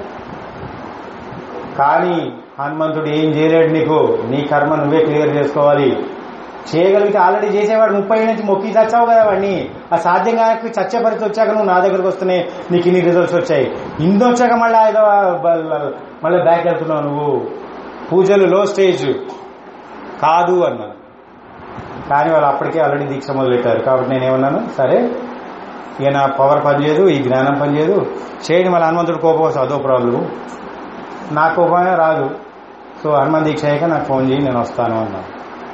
కానీ హనుమంతుడు ఏం చేయలేడు నీకు నీ కర్మ నువ్వే క్లియర్ చేసుకోవాలి చేయగలిగితే ఆల్రెడీ చేసేవాడు ముప్పై ఏళ్ళ నుంచి మొక్కి చచ్చావు కదా వాడిని ఆ సాధ్యం కాక చచ్చే పరిస్థితి వచ్చాక నువ్వు నా దగ్గరకు వస్తున్నాయి నీకు ఇన్ని రిజల్ట్స్ వచ్చాయి ఇందు వచ్చాక మళ్ళీ ఏదో మళ్ళీ బ్యాక్ వెళ్తున్నావు నువ్వు పూజలు లో స్టేజ్ కాదు అన్నాను కానీ వాళ్ళు అప్పటికే ఆల్రెడీ దీక్ష మొదలెట్టారు కాబట్టి నేనేమన్నాను సరే ఇక నా పవర్ పనిచేయదు ఈ జ్ఞానం పనిచేయదు చేయండి మళ్ళీ హనుమంతుడు కోపం వస్తుంది అదో ప్రాబ్లము నా కోపమే రాదు సో హనుమాన్ దీక్ష అయ్యాక నాకు ఫోన్ చేయి నేను వస్తాను అన్నాను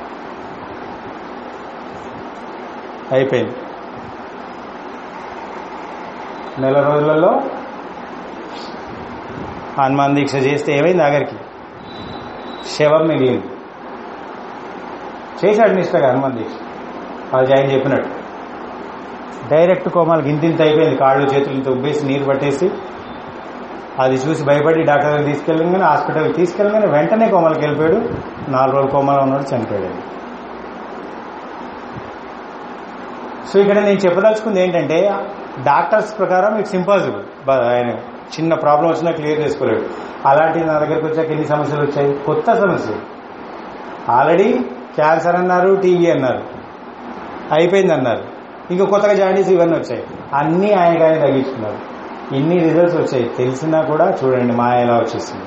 అయిపోయింది నెల రోజులలో హనుమాన్ దీక్ష చేస్తే ఏమైంది ఆఖరికి శవం మిగిలింది చేశాడు నిష్టగా హనుమాన్ దీక్ష అది ఆయన చెప్పినట్టు డైరెక్ట్ కోమాలు గింతింత అయిపోయింది కాళ్ళు చేతులు ఇంత ఉబ్బేసి నీరు పట్టేసి అది చూసి భయపడి డాక్టర్ దగ్గర తీసుకెళ్ళగానే హాస్పిటల్కి తీసుకెళ్ళగానే వెంటనే కోమలకి వెళ్ళిపోయాడు నాలుగు రోజులు కోమలో ఉన్నాడు చనిపోయాడు సో ఇక్కడ నేను చెప్పదలుచుకుంది ఏంటంటే డాక్టర్స్ ప్రకారం ఇట్స్ ఇంపాసిబుల్ ఆయన చిన్న ప్రాబ్లం వచ్చినా క్లియర్ చేసుకోలేడు అలాంటి నా దగ్గరకు వచ్చాక ఎన్ని సమస్యలు వచ్చాయి కొత్త సమస్యలు ఆల్రెడీ క్యాన్సర్ అన్నారు టీవీ అన్నారు అయిపోయింది అన్నారు ఇంకా కొత్తగా జాయిండీస్ ఇవన్నీ వచ్చాయి అన్నీ ఆయన ఆయన తగ్గించుకున్నారు ఇన్ని రిజల్ట్స్ వచ్చాయి తెలిసినా కూడా చూడండి మా ఎలా వచ్చేసింది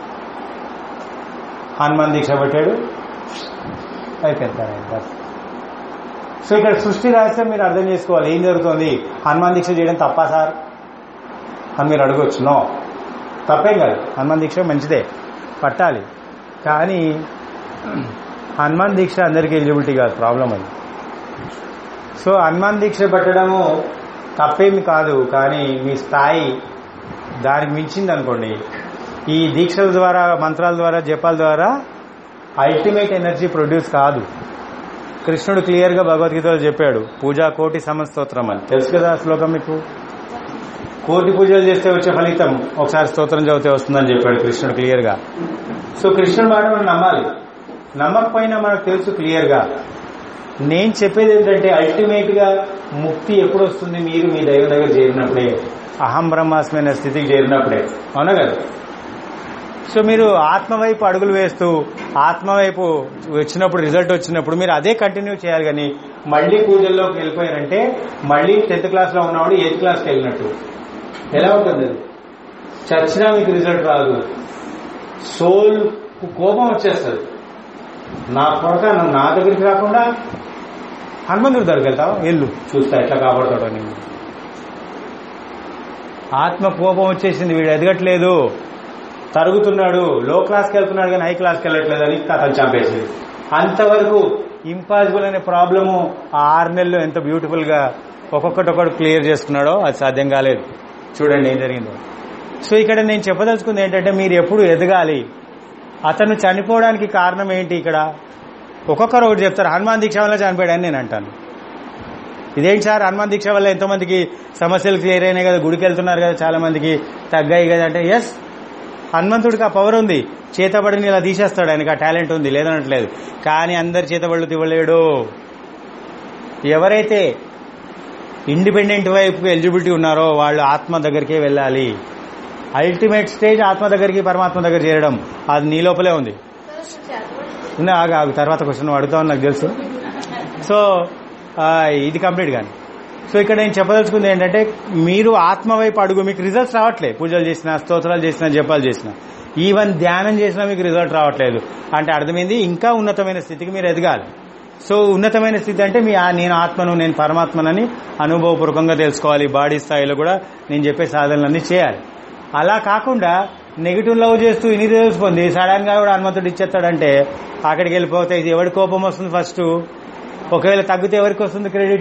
హనుమాన్ దీక్ష పెట్టాడు అయిపోయింది సార్ ఆయన బస్. సో ఇక్కడ సృష్టి రహస్యం మీరు అర్థం చేసుకోవాలి ఏం జరుగుతుంది హనుమాన్ దీక్ష చేయడం తప్పా సార్ అని మీరు అడగొచ్చు నో తప్పేం కాదు హనుమాన్ దీక్ష మంచిదే పట్టాలి కానీ హనుమాన్ దీక్ష అందరికీ ఎలిజిబిలిటీ కాదు ప్రాబ్లం అది సో హనుమాన్ దీక్ష పెట్టడము తప్పేమి కాదు కానీ మీ స్థాయి దానికి మించింది అనుకోండి ఈ దీక్షల ద్వారా మంత్రాల ద్వారా జపాల ద్వారా అల్టిమేట్ ఎనర్జీ ప్రొడ్యూస్ కాదు కృష్ణుడు క్లియర్ గా భగవద్గీతలో చెప్పాడు పూజా కోటి సమస్తోత్రం అని తెలుసు కదా ఆ శ్లోకం మీకు కోటి పూజలు చేస్తే వచ్చే ఫలితం ఒకసారి స్తోత్రం చదివితే వస్తుందని చెప్పాడు కృష్ణుడు క్లియర్ గా సో కృష్ణుడు మాట మనం నమ్మాలి నమ్మకపోయినా మనకు తెలుసు క్లియర్ గా నేను చెప్పేది ఏంటంటే అల్టిమేట్ గా ముక్తి ఎప్పుడు వస్తుంది మీరు మీ దైవం దగ్గర చేరినప్పుడే అహం బ్రహ్మాస్మి అనే స్థితికి చేరినప్పుడే అవునా కదా సో మీరు ఆత్మ వైపు అడుగులు వేస్తూ ఆత్మ వైపు వచ్చినప్పుడు రిజల్ట్ వచ్చినప్పుడు మీరు అదే కంటిన్యూ చేయాలి కానీ మళ్ళీ పూజల్లోకి వెళ్ళిపోయారంటే మళ్ళీ టెన్త్ క్లాస్ లో ఉన్నవాడు ఎయిత్ క్లాస్కి వెళ్ళినట్టు ఎలా ఉంటుంది అది చచ్చినా మీకు రిజల్ట్ రాదు సోల్ కోపం వచ్చేస్తుంది నా కొరక నువ్వు నా దగ్గరికి రాకుండా హనుమంతుడి దగ్గరికి వెళ్తావు వెళ్ళు చూస్తా ఎట్లా కాపాడుతాడో నేను ఆత్మ కోపం వచ్చేసింది వీడు ఎదగట్లేదు తరుగుతున్నాడు లో క్లాస్కి వెళ్తున్నాడు కానీ హై క్లాస్కి వెళ్ళట్లేదు అని అతను చంపేసింది అంతవరకు ఇంపాసిబుల్ అనే ప్రాబ్లము ఆ ఆరు నెలలు ఎంత బ్యూటిఫుల్ గా ఒక్కొక్కటి ఒక్కటి క్లియర్ చేసుకున్నాడో అది సాధ్యం కాలేదు చూడండి ఏం జరిగిందో సో ఇక్కడ నేను చెప్పదలుచుకుంది ఏంటంటే మీరు ఎప్పుడు ఎదగాలి అతను చనిపోవడానికి కారణం ఏంటి ఇక్కడ ఒక్కొక్కరు ఒకటి చెప్తారు హనుమాన్ దీక్ష వల్ల చనిపోయాడని నేను అంటాను ఇదేంటి సార్ హనుమాన్ దీక్ష వల్ల ఎంతో మందికి సమస్యలు క్లియర్ అయినాయి కదా గుడికి వెళ్తున్నారు కదా చాలా మందికి తగ్గాయి కదా అంటే ఎస్ హనుమంతుడికి ఆ పవర్ ఉంది చేతబడిని ఇలా తీసేస్తాడు ఆయనకి ఆ టాలెంట్ ఉంది లేదనట్లేదు కానీ అందరి చేతబడులు తివ్వలేడు ఎవరైతే ఇండిపెండెంట్ వైపు ఎలిజిబిలిటీ ఉన్నారో వాళ్ళు ఆత్మ దగ్గరికే వెళ్ళాలి అల్టిమేట్ స్టేజ్ ఆత్మ దగ్గరికి పరమాత్మ దగ్గర చేరడం అది నీ లోపలే ఉంది ఉన్నా ఆగు ఆగు తర్వాత క్వశ్చన్ అడుగుతామని నాకు తెలుసు సో ఆ, ఇది కంప్లీట్ కానీ సో ఇక్కడ నేను చెప్పదలుచుకుంది ఏంటంటే మీరు ఆత్మ వైపు అడుగు మీకు రిజల్ట్స్ రావట్లేదు పూజలు చేసినా స్తోత్రాలు చేసినా జపాలు చేసినా ఈవెన్ ధ్యానం చేసినా మీకు రిజల్ట్ రావట్లేదు అంటే అర్థమైంది ఇంకా ఉన్నతమైన స్థితికి మీరు ఎదగాలి సో ఉన్నతమైన స్థితి అంటే మీ ఆ- నేను ఆత్మను నేను పరమాత్మనని అనుభవపూర్వకంగా తెలుసుకోవాలి బాడీ స్థాయిలో కూడా నేను చెప్పే సాధనలన్నీ చేయాలి అలా కాకుండా నెగిటివ్ లవ్ చేస్తూ ఇన్ని రిజల్ట్స్ పొంది సడన్ గా కూడా హనుమంతుడు ఇచ్చేస్తాడంటే అక్కడికి వెళ్ళిపోతే ఇది ఎవరి కోపం వస్తుంది ఫస్ట్ ఒకవేళ తగ్గితే ఎవరికి వస్తుంది క్రెడిట్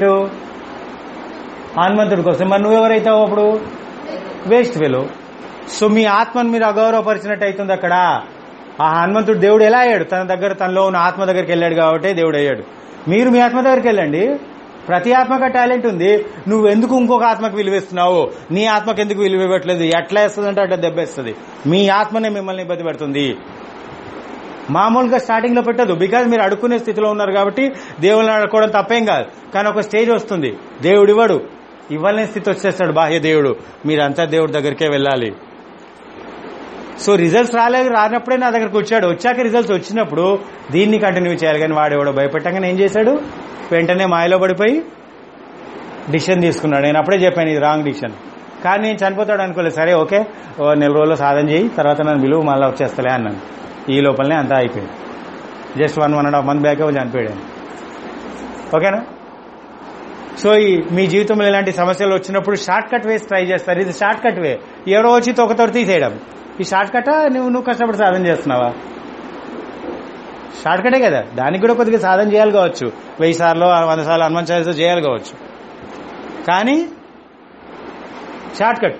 హనుమంతుడికి వస్తుంది మరి నువ్వెవరైతావు అప్పుడు వేస్ట్ వెలు సో మీ ఆత్మను మీరు అగౌరవపరిచినట్టు అవుతుంది అక్కడ ఆ హనుమంతుడు దేవుడు ఎలా అయ్యాడు తన దగ్గర తనలో ఉన్న ఆత్మ దగ్గరికి వెళ్ళాడు కాబట్టి దేవుడు అయ్యాడు మీరు మీ ఆత్మ దగ్గరికి వెళ్ళండి ప్రతి ఆత్మకు టాలెంట్ ఉంది నువ్వు ఎందుకు ఇంకొక ఆత్మకు విలువిస్తున్నావు నీ ఆత్మకు ఎందుకు విలువ ఇవ్వట్లేదు ఎట్లా వేస్తుంది అంటే అట్లా దెబ్బేస్తుంది మీ ఆత్మనే మిమ్మల్ని ఇబ్బంది పెడుతుంది మామూలుగా స్టార్టింగ్ లో పెట్టదు బికాజ్ మీరు అడుక్కునే స్థితిలో ఉన్నారు కాబట్టి దేవుళ్ళని అడుక్కోవడం తప్పేం కాదు కానీ ఒక స్టేజ్ వస్తుంది దేవుడు ఇవ్వడు ఇవ్వలేని స్థితి వచ్చేస్తాడు బాహ్య దేవుడు మీరంతా దేవుడి దగ్గరికే వెళ్ళాలి సో రిజల్ట్స్ రాలేదు రానప్పుడే నా దగ్గరకు వచ్చాడు వచ్చాక రిజల్ట్స్ వచ్చినప్పుడు దీన్ని కంటిన్యూ చేయాలి కానీ వాడు ఎవడో భయపెట్టగానే ఏం చేశాడు వెంటనే మాయలో పడిపోయి డిసిషన్ తీసుకున్నాడు నేను అప్పుడే చెప్పాను ఇది రాంగ్ డిసిషన్ కానీ నేను చనిపోతాడు అనుకోలేదు సరే ఓకే ఓ నెల రోజుల్లో సాధన చేయి తర్వాత నన్ను విలువ మళ్ళీ వచ్చేస్తలే అన్నాను ఈ లోపలనే అంతా అయిపోయింది just one one and half month back చనిపోయాడు ఆయన. ఓకేనా సో ఈ మీ జీవితంలో ఇలాంటి సమస్యలు వచ్చినప్పుడు షార్ట్ కట్ వేసి ట్రై చేస్తారు ఇది షార్ట్ కట్ వే ఎవరో వచ్చి తొక్కతోటి తీసేయడం ఈ షార్ట్ కట్ నువ్వు నువ్వు కష్టపడి సాధన చేస్తున్నావా షార్ట్ కటే కదా దానికి కూడా కొద్దిగా సాధన చేయాలి కావచ్చు వెయ్యి సార్లు వంద సార్లు హనుమాన్ చాలీసా చేయాలి కావచ్చు కానీ షార్ట్ కట్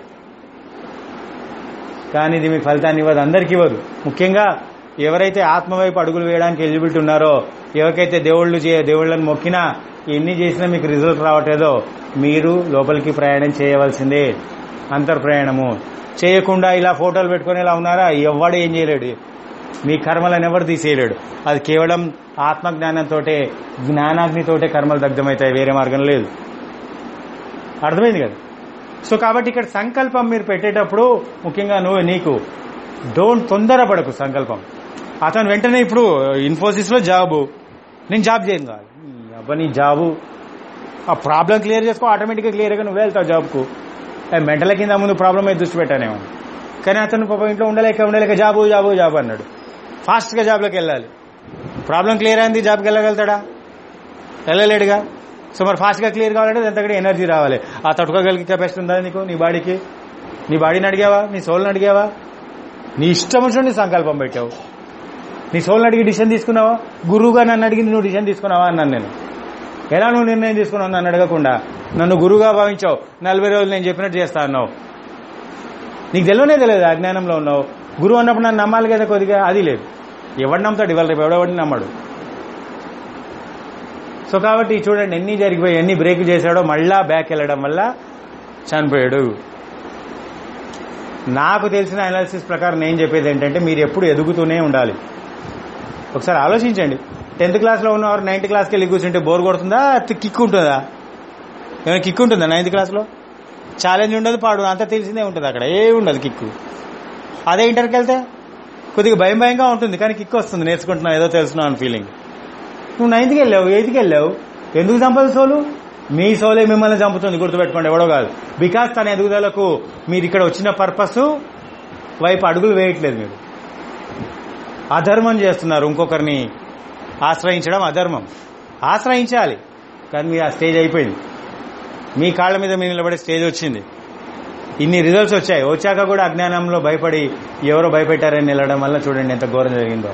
కానీ ఇది మీకు ఫలితాన్ని ఇవ్వదు అందరికీ ఇవ్వదు ముఖ్యంగా ఎవరైతే ఆత్మ వైపు అడుగులు వేయడానికి ఎలిజిబిలిటీ ఉన్నారో ఎవరికైతే దేవుళ్ళు చే దేవుళ్ళని మొక్కినా ఎన్ని చేసినా మీకు రిజల్ట్ రావట్లేదో మీరు లోపలికి ప్రయాణం చేయవలసిందే అంతర్ ప్రయాణము చేయకుండా ఇలా ఫోటోలు పెట్టుకొని ఇలా ఉన్నారా ఎవడు ఏం చేయలేడు మీ కర్మలను ఎవరు తీసేయలేడు అది కేవలం ఆత్మజ్ఞానంతో జ్ఞానాగ్నితోటే కర్మలు దగ్ధమవుతాయి వేరే మార్గం లేదు అర్థమైంది కదా సో కాబట్టి ఇక్కడ సంకల్పం మీరు పెట్టేటప్పుడు ముఖ్యంగా నువ్వు నీకు డోంట్ తొందరపడకు సంకల్పం అతను వెంటనే ఇప్పుడు ఇన్ఫోసిస్ లో జాబు నేను జాబ్ చేయను కాదు ఈ అబ్బా నీ జాబు ఆ ప్రాబ్లం క్లియర్ చేసుకో ఆటోమేటిక్గా క్లియర్గా నువ్వు వెళ్తావు జాబ్కు మెంటల కింద ముందు ప్రాబ్లం మీద దృష్టి పెట్టానేమో కానీ అతను పాప ఇంట్లో ఉండలేక ఉండలేక జాబు జాబు జాబు అన్నాడు ఫాస్ట్గా జాబ్లోకి వెళ్ళాలి ప్రాబ్లం క్లియర్ అయింది జాబ్కి వెళ్ళగలుగుతాడా వెళ్ళలేడుగా సో మరి ఫాస్ట్గా క్లియర్ కావాలంటే దాని తగ్గ ఎనర్జీ రావాలి ఆ తట్టుకోగలిగే కెపాసిటీ ఉందా నీకు నీ బాడీకి నీ బాడీని అడిగావా నీ సోల్ని అడిగావా నీ ఇష్టం వచ్చిన సంకల్పం పెట్టావు నీ సోల్ని అడిగి డిసిషన్ తీసుకున్నావా గురువుగా నన్ను అడిగి నువ్వు డిసిషన్ తీసుకున్నావా అన్నాను నేను ఎలా నువ్వు నిర్ణయం తీసుకున్నావు నన్ను అడగకుండా నన్ను గురువుగా భావించావు నలభై రోజులు నేను చెప్పినట్టు చేస్తా అన్నావు నీకు తెలియనే తెలియదు అజ్ఞానంలో ఉన్నావు గురువు అన్నప్పుడు నన్ను నమ్మాలి కదా కొద్దిగా అది లేదు ఎవడు నమ్ముతాడు ఇవాళ రేపు ఎవడెవడిని నమ్మడు సో కాబట్టి చూడండి ఎన్ని జరిగిపోయి ఎన్ని బ్రేక్ చేశాడో మళ్ళా బ్యాక్ వెళ్ళడం వల్ల చనిపోయాడు నాకు తెలిసిన అనాలిసిస్ ప్రకారం నేను చెప్పేది ఏంటంటే మీరు ఎప్పుడు ఎదుగుతూనే ఉండాలి ఒకసారి ఆలోచించండి టెన్త్ క్లాస్లో ఉన్నవారు నైన్త్ క్లాస్కి వెళ్ళి కూర్చుంటే బోర్ కొడుతుందా తి- కిక్ ఉంటుందా ఏమైనా కిక్ ఉంటుందా నైన్త్ క్లాస్లో ఛాలెంజ్ ఉండదు పాడు అంతా తెలిసిందే ఉంటుంది అక్కడ ఏ ఉండదు కిక్కు అదే ఇంటర్కి వెళ్తే కొద్దిగా భయం భయంగా ఉంటుంది కానీ కిక్ వస్తుంది నేర్చుకుంటున్నావు ఏదో తెలుసున్నావు అని ఫీలింగ్ నువ్వు నైన్త్కి వెళ్ళావు ఎయిత్కి వెళ్ళావు ఎందుకు చంపదు సోలు మీ సోలే మిమ్మల్ని చంపుతుంది గుర్తుపెట్టుకోండి ఎవడో కాదు బికాస్ తన ఎదుగుదలకు మీరు ఇక్కడ వచ్చిన పర్పస్ వైపు అడుగులు వేయట్లేదు మీరు అధర్మం చేస్తున్నారు ఇంకొకరిని ఆశ్రయించడం అధర్మం ఆశ్రయించాలి కానీ మీ ఆ స్టేజ్ అయిపోయింది మీ కాళ్ళ మీద మీరు నిలబడే స్టేజ్ వచ్చింది ఇన్ని రిజల్ట్స్ వచ్చాయి వచ్చాక కూడా అజ్ఞానంలో భయపడి ఎవరో భయపెట్టారని నిలడం వల్ల చూడండి ఎంత ఘోరం జరిగిందో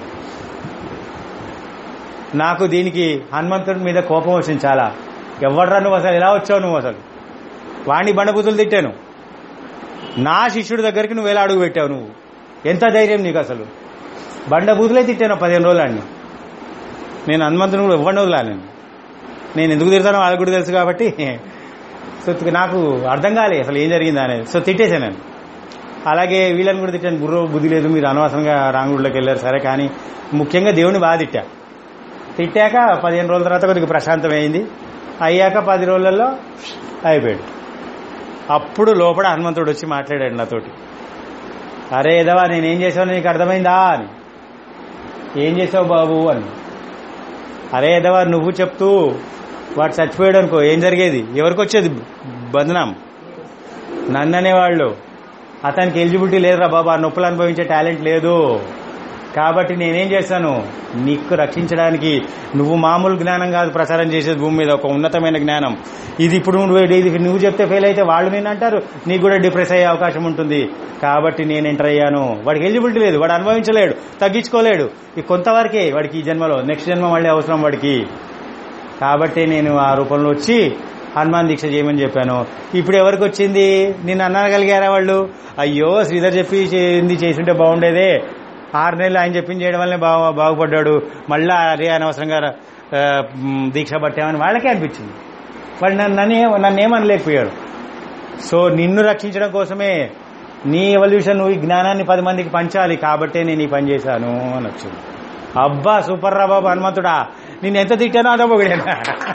నాకు దీనికి హనుమంతుడి మీద కోపం వచ్చింది చాలా ఎవడ్రా నువ్వు అసలు ఎలా వచ్చావు నువ్వు అసలు వాణ్ణి బండబుతులు తిట్టాను నా శిష్యుడి దగ్గరికి నువ్వు ఎలా అడుగు పెట్టావు నువ్వు ఎంత ధైర్యం నీకు అసలు బండబూతులే తిట్టాను పదిహేను రోజులు అన్ని నేను హనుమంతుని కూడా ఇవ్వండి వదిలా నేను నేను ఎందుకు తిడతానో వాళ్ళకి కూడా తెలుసు కాబట్టి సో నాకు అర్థం కాలే అసలు ఏం జరిగింది అనేది సో తిట్టేశాను నేను అలాగే వీళ్ళని కూడా తిట్టాను బుర్ర బుద్ధి లేదు మీరు అనవసరంగా రాంగుడిలోకి వెళ్ళారు సరే కానీ ముఖ్యంగా దేవుని బాగా తిట్టా తిట్టాక పదిహేను రోజుల తర్వాత కొద్దిగా ప్రశాంతమైంది అయ్యాక పది రోజులలో అయిపోయాడు అప్పుడు లోపల హనుమంతుడు వచ్చి మాట్లాడాడు నాతోటి అరే ఏదవా నేనేం చేసావు నీకు అర్థమైందా అని ఏం చేసావు బాబు అని అరే ఏదవా నువ్వు చెప్తూ వాడు చచ్చిపోయాడు అనుకో ఏం జరిగేది ఎవరికి వచ్చేది బంధనం నన్ను అనేవాళ్ళు అతనికి ఎలిజిబిలిటీ లేదురా బాబా ఆ నొప్పులు అనుభవించే టాలెంట్ లేదు కాబట్టి నేనేం చేశాను నీకు రక్షించడానికి నువ్వు మామూలు జ్ఞానం కాదు ప్రచారం చేసేది భూమి మీద ఒక ఉన్నతమైన జ్ఞానం ఇది ఇప్పుడు నువ్వు ఇది నువ్వు చెప్తే ఫెయిల్ అయితే వాళ్ళు నేను అంటారు నీకు కూడా డిప్రెస్ అయ్యే అవకాశం ఉంటుంది కాబట్టి నేను ఎంటర్ అయ్యాను వాడికి ఎలిజిబిలిటీ లేదు వాడు అనుభవించలేడు తగ్గించుకోలేడు ఈ కొంతవరకే వాడికి ఈ జన్మలో నెక్స్ట్ జన్మ మళ్ళీ అవసరం వాడికి కాబట్టి నేను ఆ రూపంలో వచ్చి హనుమాన్ దీక్ష చేయమని చెప్పాను ఇప్పుడు ఎవరికి వచ్చింది నిన్ను అనగలిగారా వాళ్ళు అయ్యో శ్రీధర్ చెప్పి చేయింది చేసుంటే బాగుండేదే ఆరు నెలలు ఆయన చెప్పింది చేయడం వల్లనే బాగా బాగుపడ్డాడు మళ్ళా అదే అనవసరంగా ఆ, మ్, దీక్ష పట్టామని వాళ్ళకే అనిపించింది వాడు నన్ను నన్ను ఏం- నన్ను ఏమనలేకపోయాడు సో నిన్ను రక్షించడం కోసమే నీ ఎవల్యూషన్ నువ్వు ఈ జ్ఞానాన్ని పది మందికి పంచాలి కాబట్టే నేను ఈ పని చేశాను అని వచ్చింది అబ్బా సూపర్ రా బాబు హనుమంతుడా నేను ఎంత తిట్టానో అదో పొగిడాను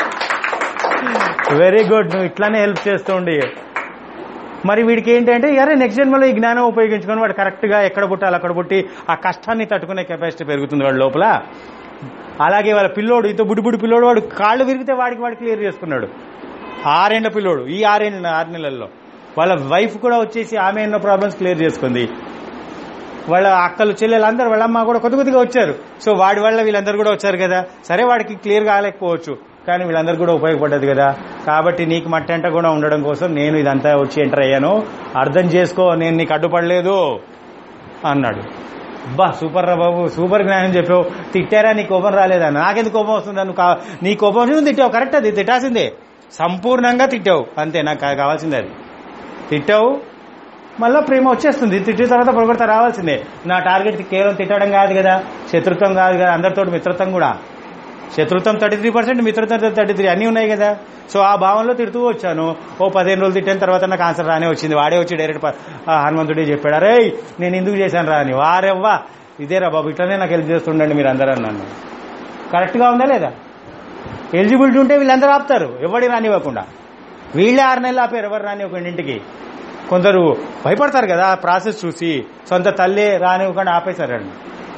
వెరీ గుడ్ నువ్వు ఇట్లానే హెల్ప్ చేస్తూ ఉండి మరి వీడికి ఏంటంటే అరే నెక్స్ట్ జన్మలో ఈ జ్ఞానం ఉపయోగించుకొని వాడు కరెక్ట్గా ఎక్కడ పుట్టాలి అక్కడ పుట్టి ఆ కష్టాన్ని తట్టుకునే కెపాసిటీ పెరుగుతుంది వాడి లోపల అలాగే వాళ్ళ పిల్లోడు ఇంత బుడి బుడి పిల్లోడు వాడు కాళ్ళు విరిగితే వాడికి వాడు క్లియర్ చేసుకున్నాడు ఆరేండ్ల పిల్లోడు ఈ ఆరేండ్ల ఆరు నెలల్లో వాళ్ళ వైఫ్ కూడా వచ్చేసి ఆమె ఎన్నో ప్రాబ్లమ్స్ క్లియర్ చేసుకుంది వాళ్ళ అక్కలు చెల్లెలు అందరు వాళ్ళ అమ్మ కూడా కొద్ది కొద్దిగా వచ్చారు సో వాడి వల్ల వీళ్ళందరూ కూడా వచ్చారు కదా సరే వాడికి క్లియర్ కాలేకపోవచ్చు కానీ వీళ్ళందరూ కూడా ఉపయోగపడ్డది కదా కాబట్టి నీకు మట్టంట కూడా ఉండడం కోసం నేను ఇదంతా వచ్చి ఎంటర్ అయ్యాను అర్థం చేసుకో నేను నీకు అడ్డుపడలేదు అన్నాడు బా సూపర్ రా బాబు సూపర్ జ్ఞానం చెప్పావు తిట్టారా నీ కోపం రాలేదా నాకెందుకు కోపం వస్తుందా నువ్వు కా- నీ కోపం వచ్చింది తిట్టావు కరెక్ట్ అది తిట్టాల్సిందే సంపూర్ణంగా తిట్టావు అంతే నాకు కా- కావాల్సిందే అది తిట్టావు మళ్ళీ ప్రేమ వచ్చేస్తుంది తిట్టిన తర్వాత పొగడత రావాల్సిందే నా టార్గెట్ కేవలం తిట్టడం కాదు కదా శత్రుత్వం కాదు కదా అందరితో మిత్రత్వం కూడా శత్రుత్వం థర్టీ త్రీ పర్సెంట్ మిత్రత్వం థర్టీ త్రీ అన్నీ ఉన్నాయి కదా సో ఆ భావంలో తిడుతూ వచ్చాను ఓ పదిహేను రోజులు తిట్టిన తర్వాత నాకు ఆన్సర్ రానే వచ్చింది వాడే వచ్చి డైరెక్ట్ ప- ఆ హనుమంతుడే చెప్పాడు అరే నేను ఎందుకు చేశాను రా అని వారెవ్వా ఇదేరా బాబు ఇట్లనే నాకు హెల్ప్ చేస్తుండండి మీరు అందరూ అన్నాను కరెక్ట్గా ఉందా లేదా ఎలిజిబిలిటీ ఉంటే వీళ్ళందరూ ఆపుతారు ఎవడి రానివ్వకుండా వీళ్ళే ఆరు నెలలు ఆపారు ఎవరు రానివ్వకుండా ఇంటికి కొందరు భయపడతారు కదా ఆ ప్రాసెస్ చూసి సొంత తల్లి రానివ్వకుండా ఆపేశారండి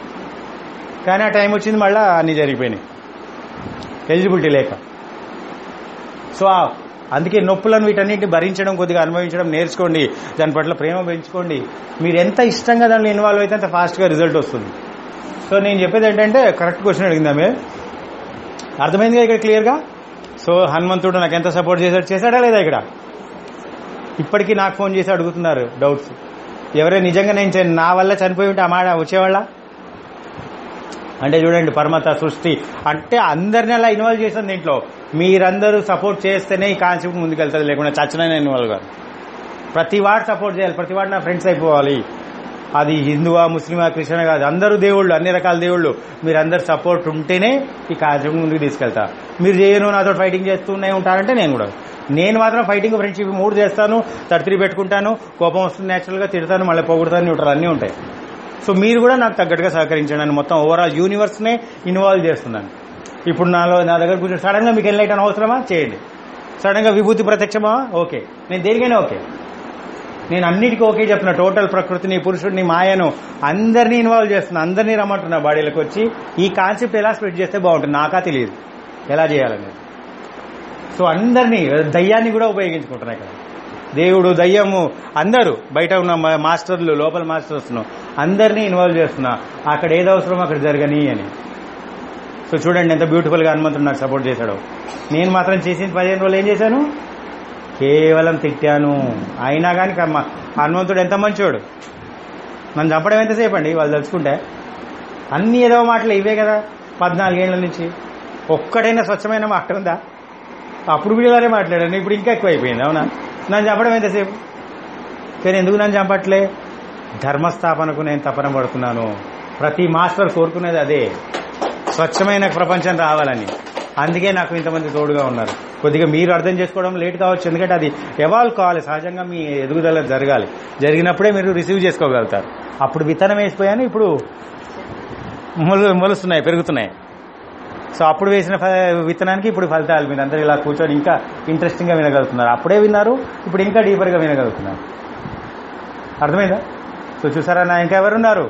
కానీ ఆ టైం వచ్చింది మళ్ళీ అన్ని జరిగిపోయినాయి ఎలిజిబిలిటీ లేక సో ఆ- అందుకే నొప్పులను వీటన్నిటిని భరించడం కొద్దిగా అనుభవించడం నేర్చుకోండి దాని పట్ల ప్రేమ పెంచుకోండి మీరు ఎంత ఇష్టంగా దానిలో ఇన్వాల్వ్ అయితే అంత ఫాస్ట్గా రిజల్ట్ వస్తుంది సో నేను చెప్పేది ఏంటంటే కరెక్ట్ క్వశ్చన్ అడిగిందామే అర్థమైందిగా ఇక్కడ క్లియర్గా సో హనుమంతుడు నాకు ఎంత సపోర్ట్ చేశాడు చేశాడా లేదా ఇక్కడ ఇప్పటికీ నాకు ఫోన్ చేసి అడుగుతున్నారు డౌట్స్ ఎవరే నిజంగా నేను చే- నా వల్ల చనిపోయి ఉంటే ఆ మాట వచ్చేవాళ్ళ అంటే చూడండి పరమత సృష్టి అంటే అందరిని అలా ఇన్వాల్వ్ చేశాను దీంట్లో మీరందరూ సపోర్ట్ చేస్తేనే ఈ కాన్సెప్ట్ ముందుకెళ్తుంది లేకుండా చచ్చిన నేను ఇన్వాల్వ్ కాదు ప్రతి వాడు సపోర్ట్ చేయాలి ప్రతి వాడు నా ఫ్రెండ్స్ అయిపోవాలి అది హిందువా ముస్లిమా క్రిస్టియన్ కాదు అందరూ దేవుళ్ళు అన్ని రకాల దేవుళ్ళు మీరందరు సపోర్ట్ ఉంటేనే ఈ కాన్సెప్ట్ ముందుకు తీసుకెళ్తా మీరు చేయను నాతో ఫైటింగ్ చేస్తూనే ఉంటారంటే నేను కూడా నేను మాత్రం ఫైటింగ్ ఫ్రెండ్షిప్ మూడు చేస్తాను తడితిరి పెట్టుకుంటాను కోపం వస్తుంది నేచురల్గా తిడతాను మళ్ళీ పొగుడుతాను న్యూట్రల్ అన్నీ ఉంటాయి సో మీరు కూడా నాకు తగ్గట్టుగా సహకరించండి అని మొత్తం ఓవరాల్ యూనివర్స్నే ఇన్వాల్వ్ చేస్తున్నాను ఇప్పుడు నాలో నా దగ్గర కూర్చొని సడన్ గా మీకు ఎన్లైట్ అవసరమా చేయండి సడన్ గా విభూతి ప్రత్యక్షమా ఓకే నేను దేనికైనా ఓకే నేను అన్నిటికీ ఓకే చెప్తున్నా టోటల్ ప్రకృతిని పురుషుడిని మాయను అందరినీ ఇన్వాల్వ్ చేస్తున్నా అందరినీ రమ్మంటున్నా బాడీలకు వచ్చి ఈ కాన్సెప్ట్ ఎలా స్ప్రెడ్ చేస్తే బాగుంటుంది నాకా తెలియదు ఎలా చేయాలనేది సో అందరినీ దయ్యాన్ని కూడా ఉపయోగించుకుంటున్నా ఇక్కడ దేవుడు దయ్యము అందరూ బయట ఉన్న మా- మాస్టర్లు లోపల మాస్టర్స్ అందరినీ ఇన్వాల్వ్ చేస్తున్నా అక్కడ ఏది అవసరమో అక్కడ జరగని అని సో చూడండి ఎంత బ్యూటిఫుల్ గా హనుమంతుడు నాకు సపోర్ట్ చేశాడు నేను మాత్రం చేసిన పదిహేను రోజులు ఏం చేశాను కేవలం తిట్టాను అయినా కానీ కర్మ హనుమంతుడు ఎంత మంచోడు నన్ను చంపడం ఎంతసేపు అండి వాళ్ళు తలుచుకుంటే అన్ని ఏదో మాటలు ఇవే కదా పద్నాలుగేళ్ల నుంచి ఒక్కడైనా స్వచ్ఛమైన మాట ఉందా అప్పుడు వీడియోలోనే మాట్లాడాను ఇప్పుడు ఇంకా ఎక్కువ అయిపోయింది అవునా నన్ను చంపడం ఎంతసేపు కానీ ఎందుకు నన్ను చంపట్లే ధర్మస్థాపనకు నేను తపన పడుతున్నాను ప్రతి మాస్టర్ కోరుకునేది అదే స్వచ్ఛమైన ప్రపంచం రావాలని అందుకే నాకు ఇంతమంది తోడుగా ఉన్నారు కొద్దిగా మీరు అర్థం చేసుకోవడం లేట్ కావచ్చు ఎందుకంటే అది ఎవాల్వ్ కావాలి సహజంగా మీ ఎదుగుదల జరగాలి జరిగినప్పుడే మీరు రిసీవ్ చేసుకోగలుగుతారు అప్పుడు విత్తనం వేసిపోయాను ఇప్పుడు మొలు మొలుస్తున్నాయి పెరుగుతున్నాయి సో అప్పుడు వేసిన ఫ- విత్తనానికి ఇప్పుడు ఫలితాలు మీరు అందరూ ఇలా కూర్చొని ఇంకా ఇంట్రెస్టింగ్ గా వినగలుగుతున్నారు అప్పుడే విన్నారు ఇప్పుడు ఇంకా డీపర్ గా వినగలుగుతున్నారు అర్థమైందా సో చూసారా నా ఇంకా ఎవరున్నారు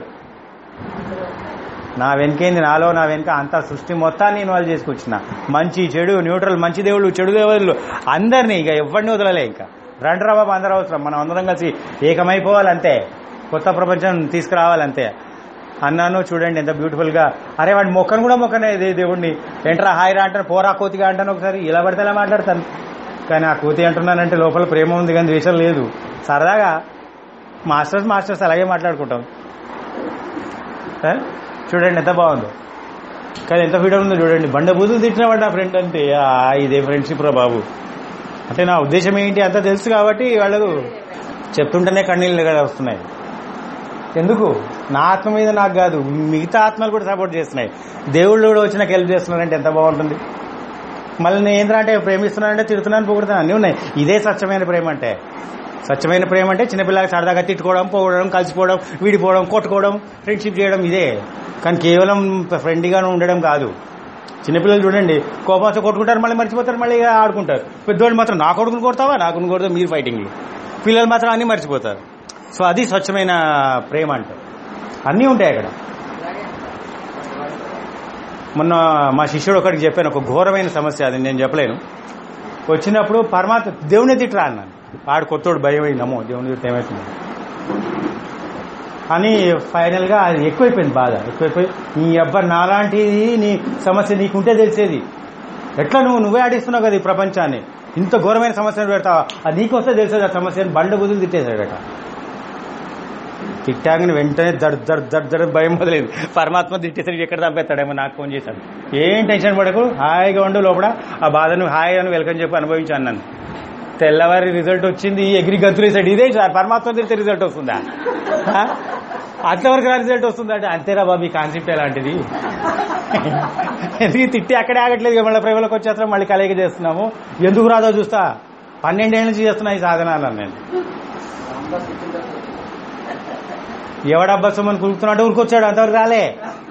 నా వెనకేంది నాలో నా వెనక అంతా సృష్టి మొత్తాన్ని ఇన్వాల్వ్ చేసుకొచ్చిన మంచి చెడు న్యూట్రల్ మంచి దేవుళ్ళు చెడు దేవుళ్ళు అందరినీ ఇక ఎవరిని వదలలే ఇంకా రండ్రా బాబు అందరూ అవసరం మనం అందరం కలిసి ఏకమైపోవాలంతే కొత్త ప్రపంచం తీసుకురావాలంతే అన్నాను చూడండి ఎంత బ్యూటిఫుల్ గా అరే వాడి మొక్కను కూడా మొక్కనే దే- దేవుడిని ఎంట్రా హాయ్ రా అంటాను పోరా కోతిగా అంటాను ఒకసారి ఇలా పడితే ఇలా మాట్లాడతాను కానీ ఆ కోతి అంటున్నానంటే లోపల ప్రేమ ఉంది కానీ ద్వేషం లేదు సరదాగా మాస్టర్స్ మాస్టర్స్ అలాగే మాట్లాడుకుంటాం ఆ? చూడండి ఎంత బాగుందో కానీ ఎంత ఫ్రీడమ్ ఉందో చూడండి బండ బూతులు తిట్టిన వాడు నా ఫ్రెండ్ అంటే ఆ, ఇదే ఫ్రెండ్షిప్ రా బాబు అంటే నా ఉద్దేశం ఏంటి అంతా తెలుసు కాబట్టి వాళ్ళు చెప్తుంటేనే కన్నీళ్ళు కదా వస్తున్నాయి ఎందుకు నా ఆత్మ మీద నాకు కాదు మిగతా ఆత్మలు కూడా సపోర్ట్ చేస్తున్నాయి దేవుళ్ళు కూడా వచ్చి నాకు హెల్ప్ చేస్తున్నారంటే ఎంత బాగుంటుంది మళ్ళీ నేను ఏంద్రా అంటే ప్రేమిస్తున్నానంటే తిడుతున్నాను పొగుడుతున్నాను అన్నీ ఉన్నాయి ఇదే స్వచ్ఛమైన ప్రేమ అంటే స్వచ్ఛమైన ప్రేమ అంటే చిన్నపిల్లలకి సరదాగా తిట్టుకోవడం పోవడం కలిసిపోవడం విడిపోవడం కొట్టుకోవడం ఫ్రెండ్షిప్ చేయడం ఇదే కానీ కేవలం ఫ్రెండ్లీగానే ఉండడం కాదు చిన్నపిల్లలు చూడండి కోపం వస్తే కొట్టుకుంటారు మళ్ళీ మర్చిపోతారు మళ్ళీ ఇక ఆడుకుంటారు పెద్దవాళ్ళు మాత్రం నా కొడుకుని కొడతావా నా కొడుకుని కొడతావు మీరు ఫైటింగ్లు పిల్లలు మాత్రం అన్నీ మర్చిపోతారు సో అది స్వచ్ఛమైన ప్రేమ అంటే అన్నీ ఉంటాయి అక్కడ మొన్న మా శిష్యుడు ఒకటికి చెప్పాను ఒక ఘోరమైన సమస్య అది నేను చెప్పలేను వచ్చినప్పుడు పరమాత్మ దేవుని తిట్టరా అన్నాను ఆడు కొత్తోడు భయం అయిందమ్మో దేవుని తిట్ట ఏమవుతుంది అని ఫైనల్ గా అది ఎక్కువైపోయింది బాధ ఎక్కువైపోయి నీ అబ్బా నాలాంటిది నీ సమస్య నీకుంటే తెలిసేది ఎట్లా నువ్వు నువ్వే ఆడిస్తున్నావు కదా ఈ ప్రపంచాన్ని ఇంత ఘోరమైన సమస్యను పెడతావా అది నీకొస్తే తెలిసేది ఆ సమస్యను బండ బుద్ధులు తిట్టేశాడట తిట్టాకని వెంటనే దడ్ దడ్ దడ్ దడ్ భయం మొదలైంది పరమాత్మ తిట్టేసరికి ఎక్కడ చంపేస్తాడేమో నాకు ఫోన్ చేశాడు ఏం టెన్షన్ పడకు హాయిగా ఉండు లోపల ఆ బాధను హాయి అని వెల్కమ్ చెప్పి అనుభవించాను నన్ను తెల్లవారి రిజల్ట్ వచ్చింది ఎగిరి గంతులేసాడు ఇదే సార్ పరమాత్మ తిరిగితే రిజల్ట్ వస్తుందా ఆ? అంతవరకు రా రిజల్ట్ వస్తుందా అంటే అంతేరా బాబు ఈ కాన్సెప్ట్ ఎలాంటిది ఎందుకు ఈ తిట్టి అక్కడే ఆగట్లేదు ఇక మళ్ళీ ప్రేమలకు వచ్చేస్తున్నాం మళ్ళీ కలయిక చేస్తున్నాము ఎందుకు రాదో చూస్తా పన్నెండేళ్ళ నుంచి చేస్తున్నా ఈ సాధనాలను నేను ఎవడబ్బా సొమ్మని కులుపుతున్నాడు ఊరుకొచ్చాడు అంతవరకు రాలే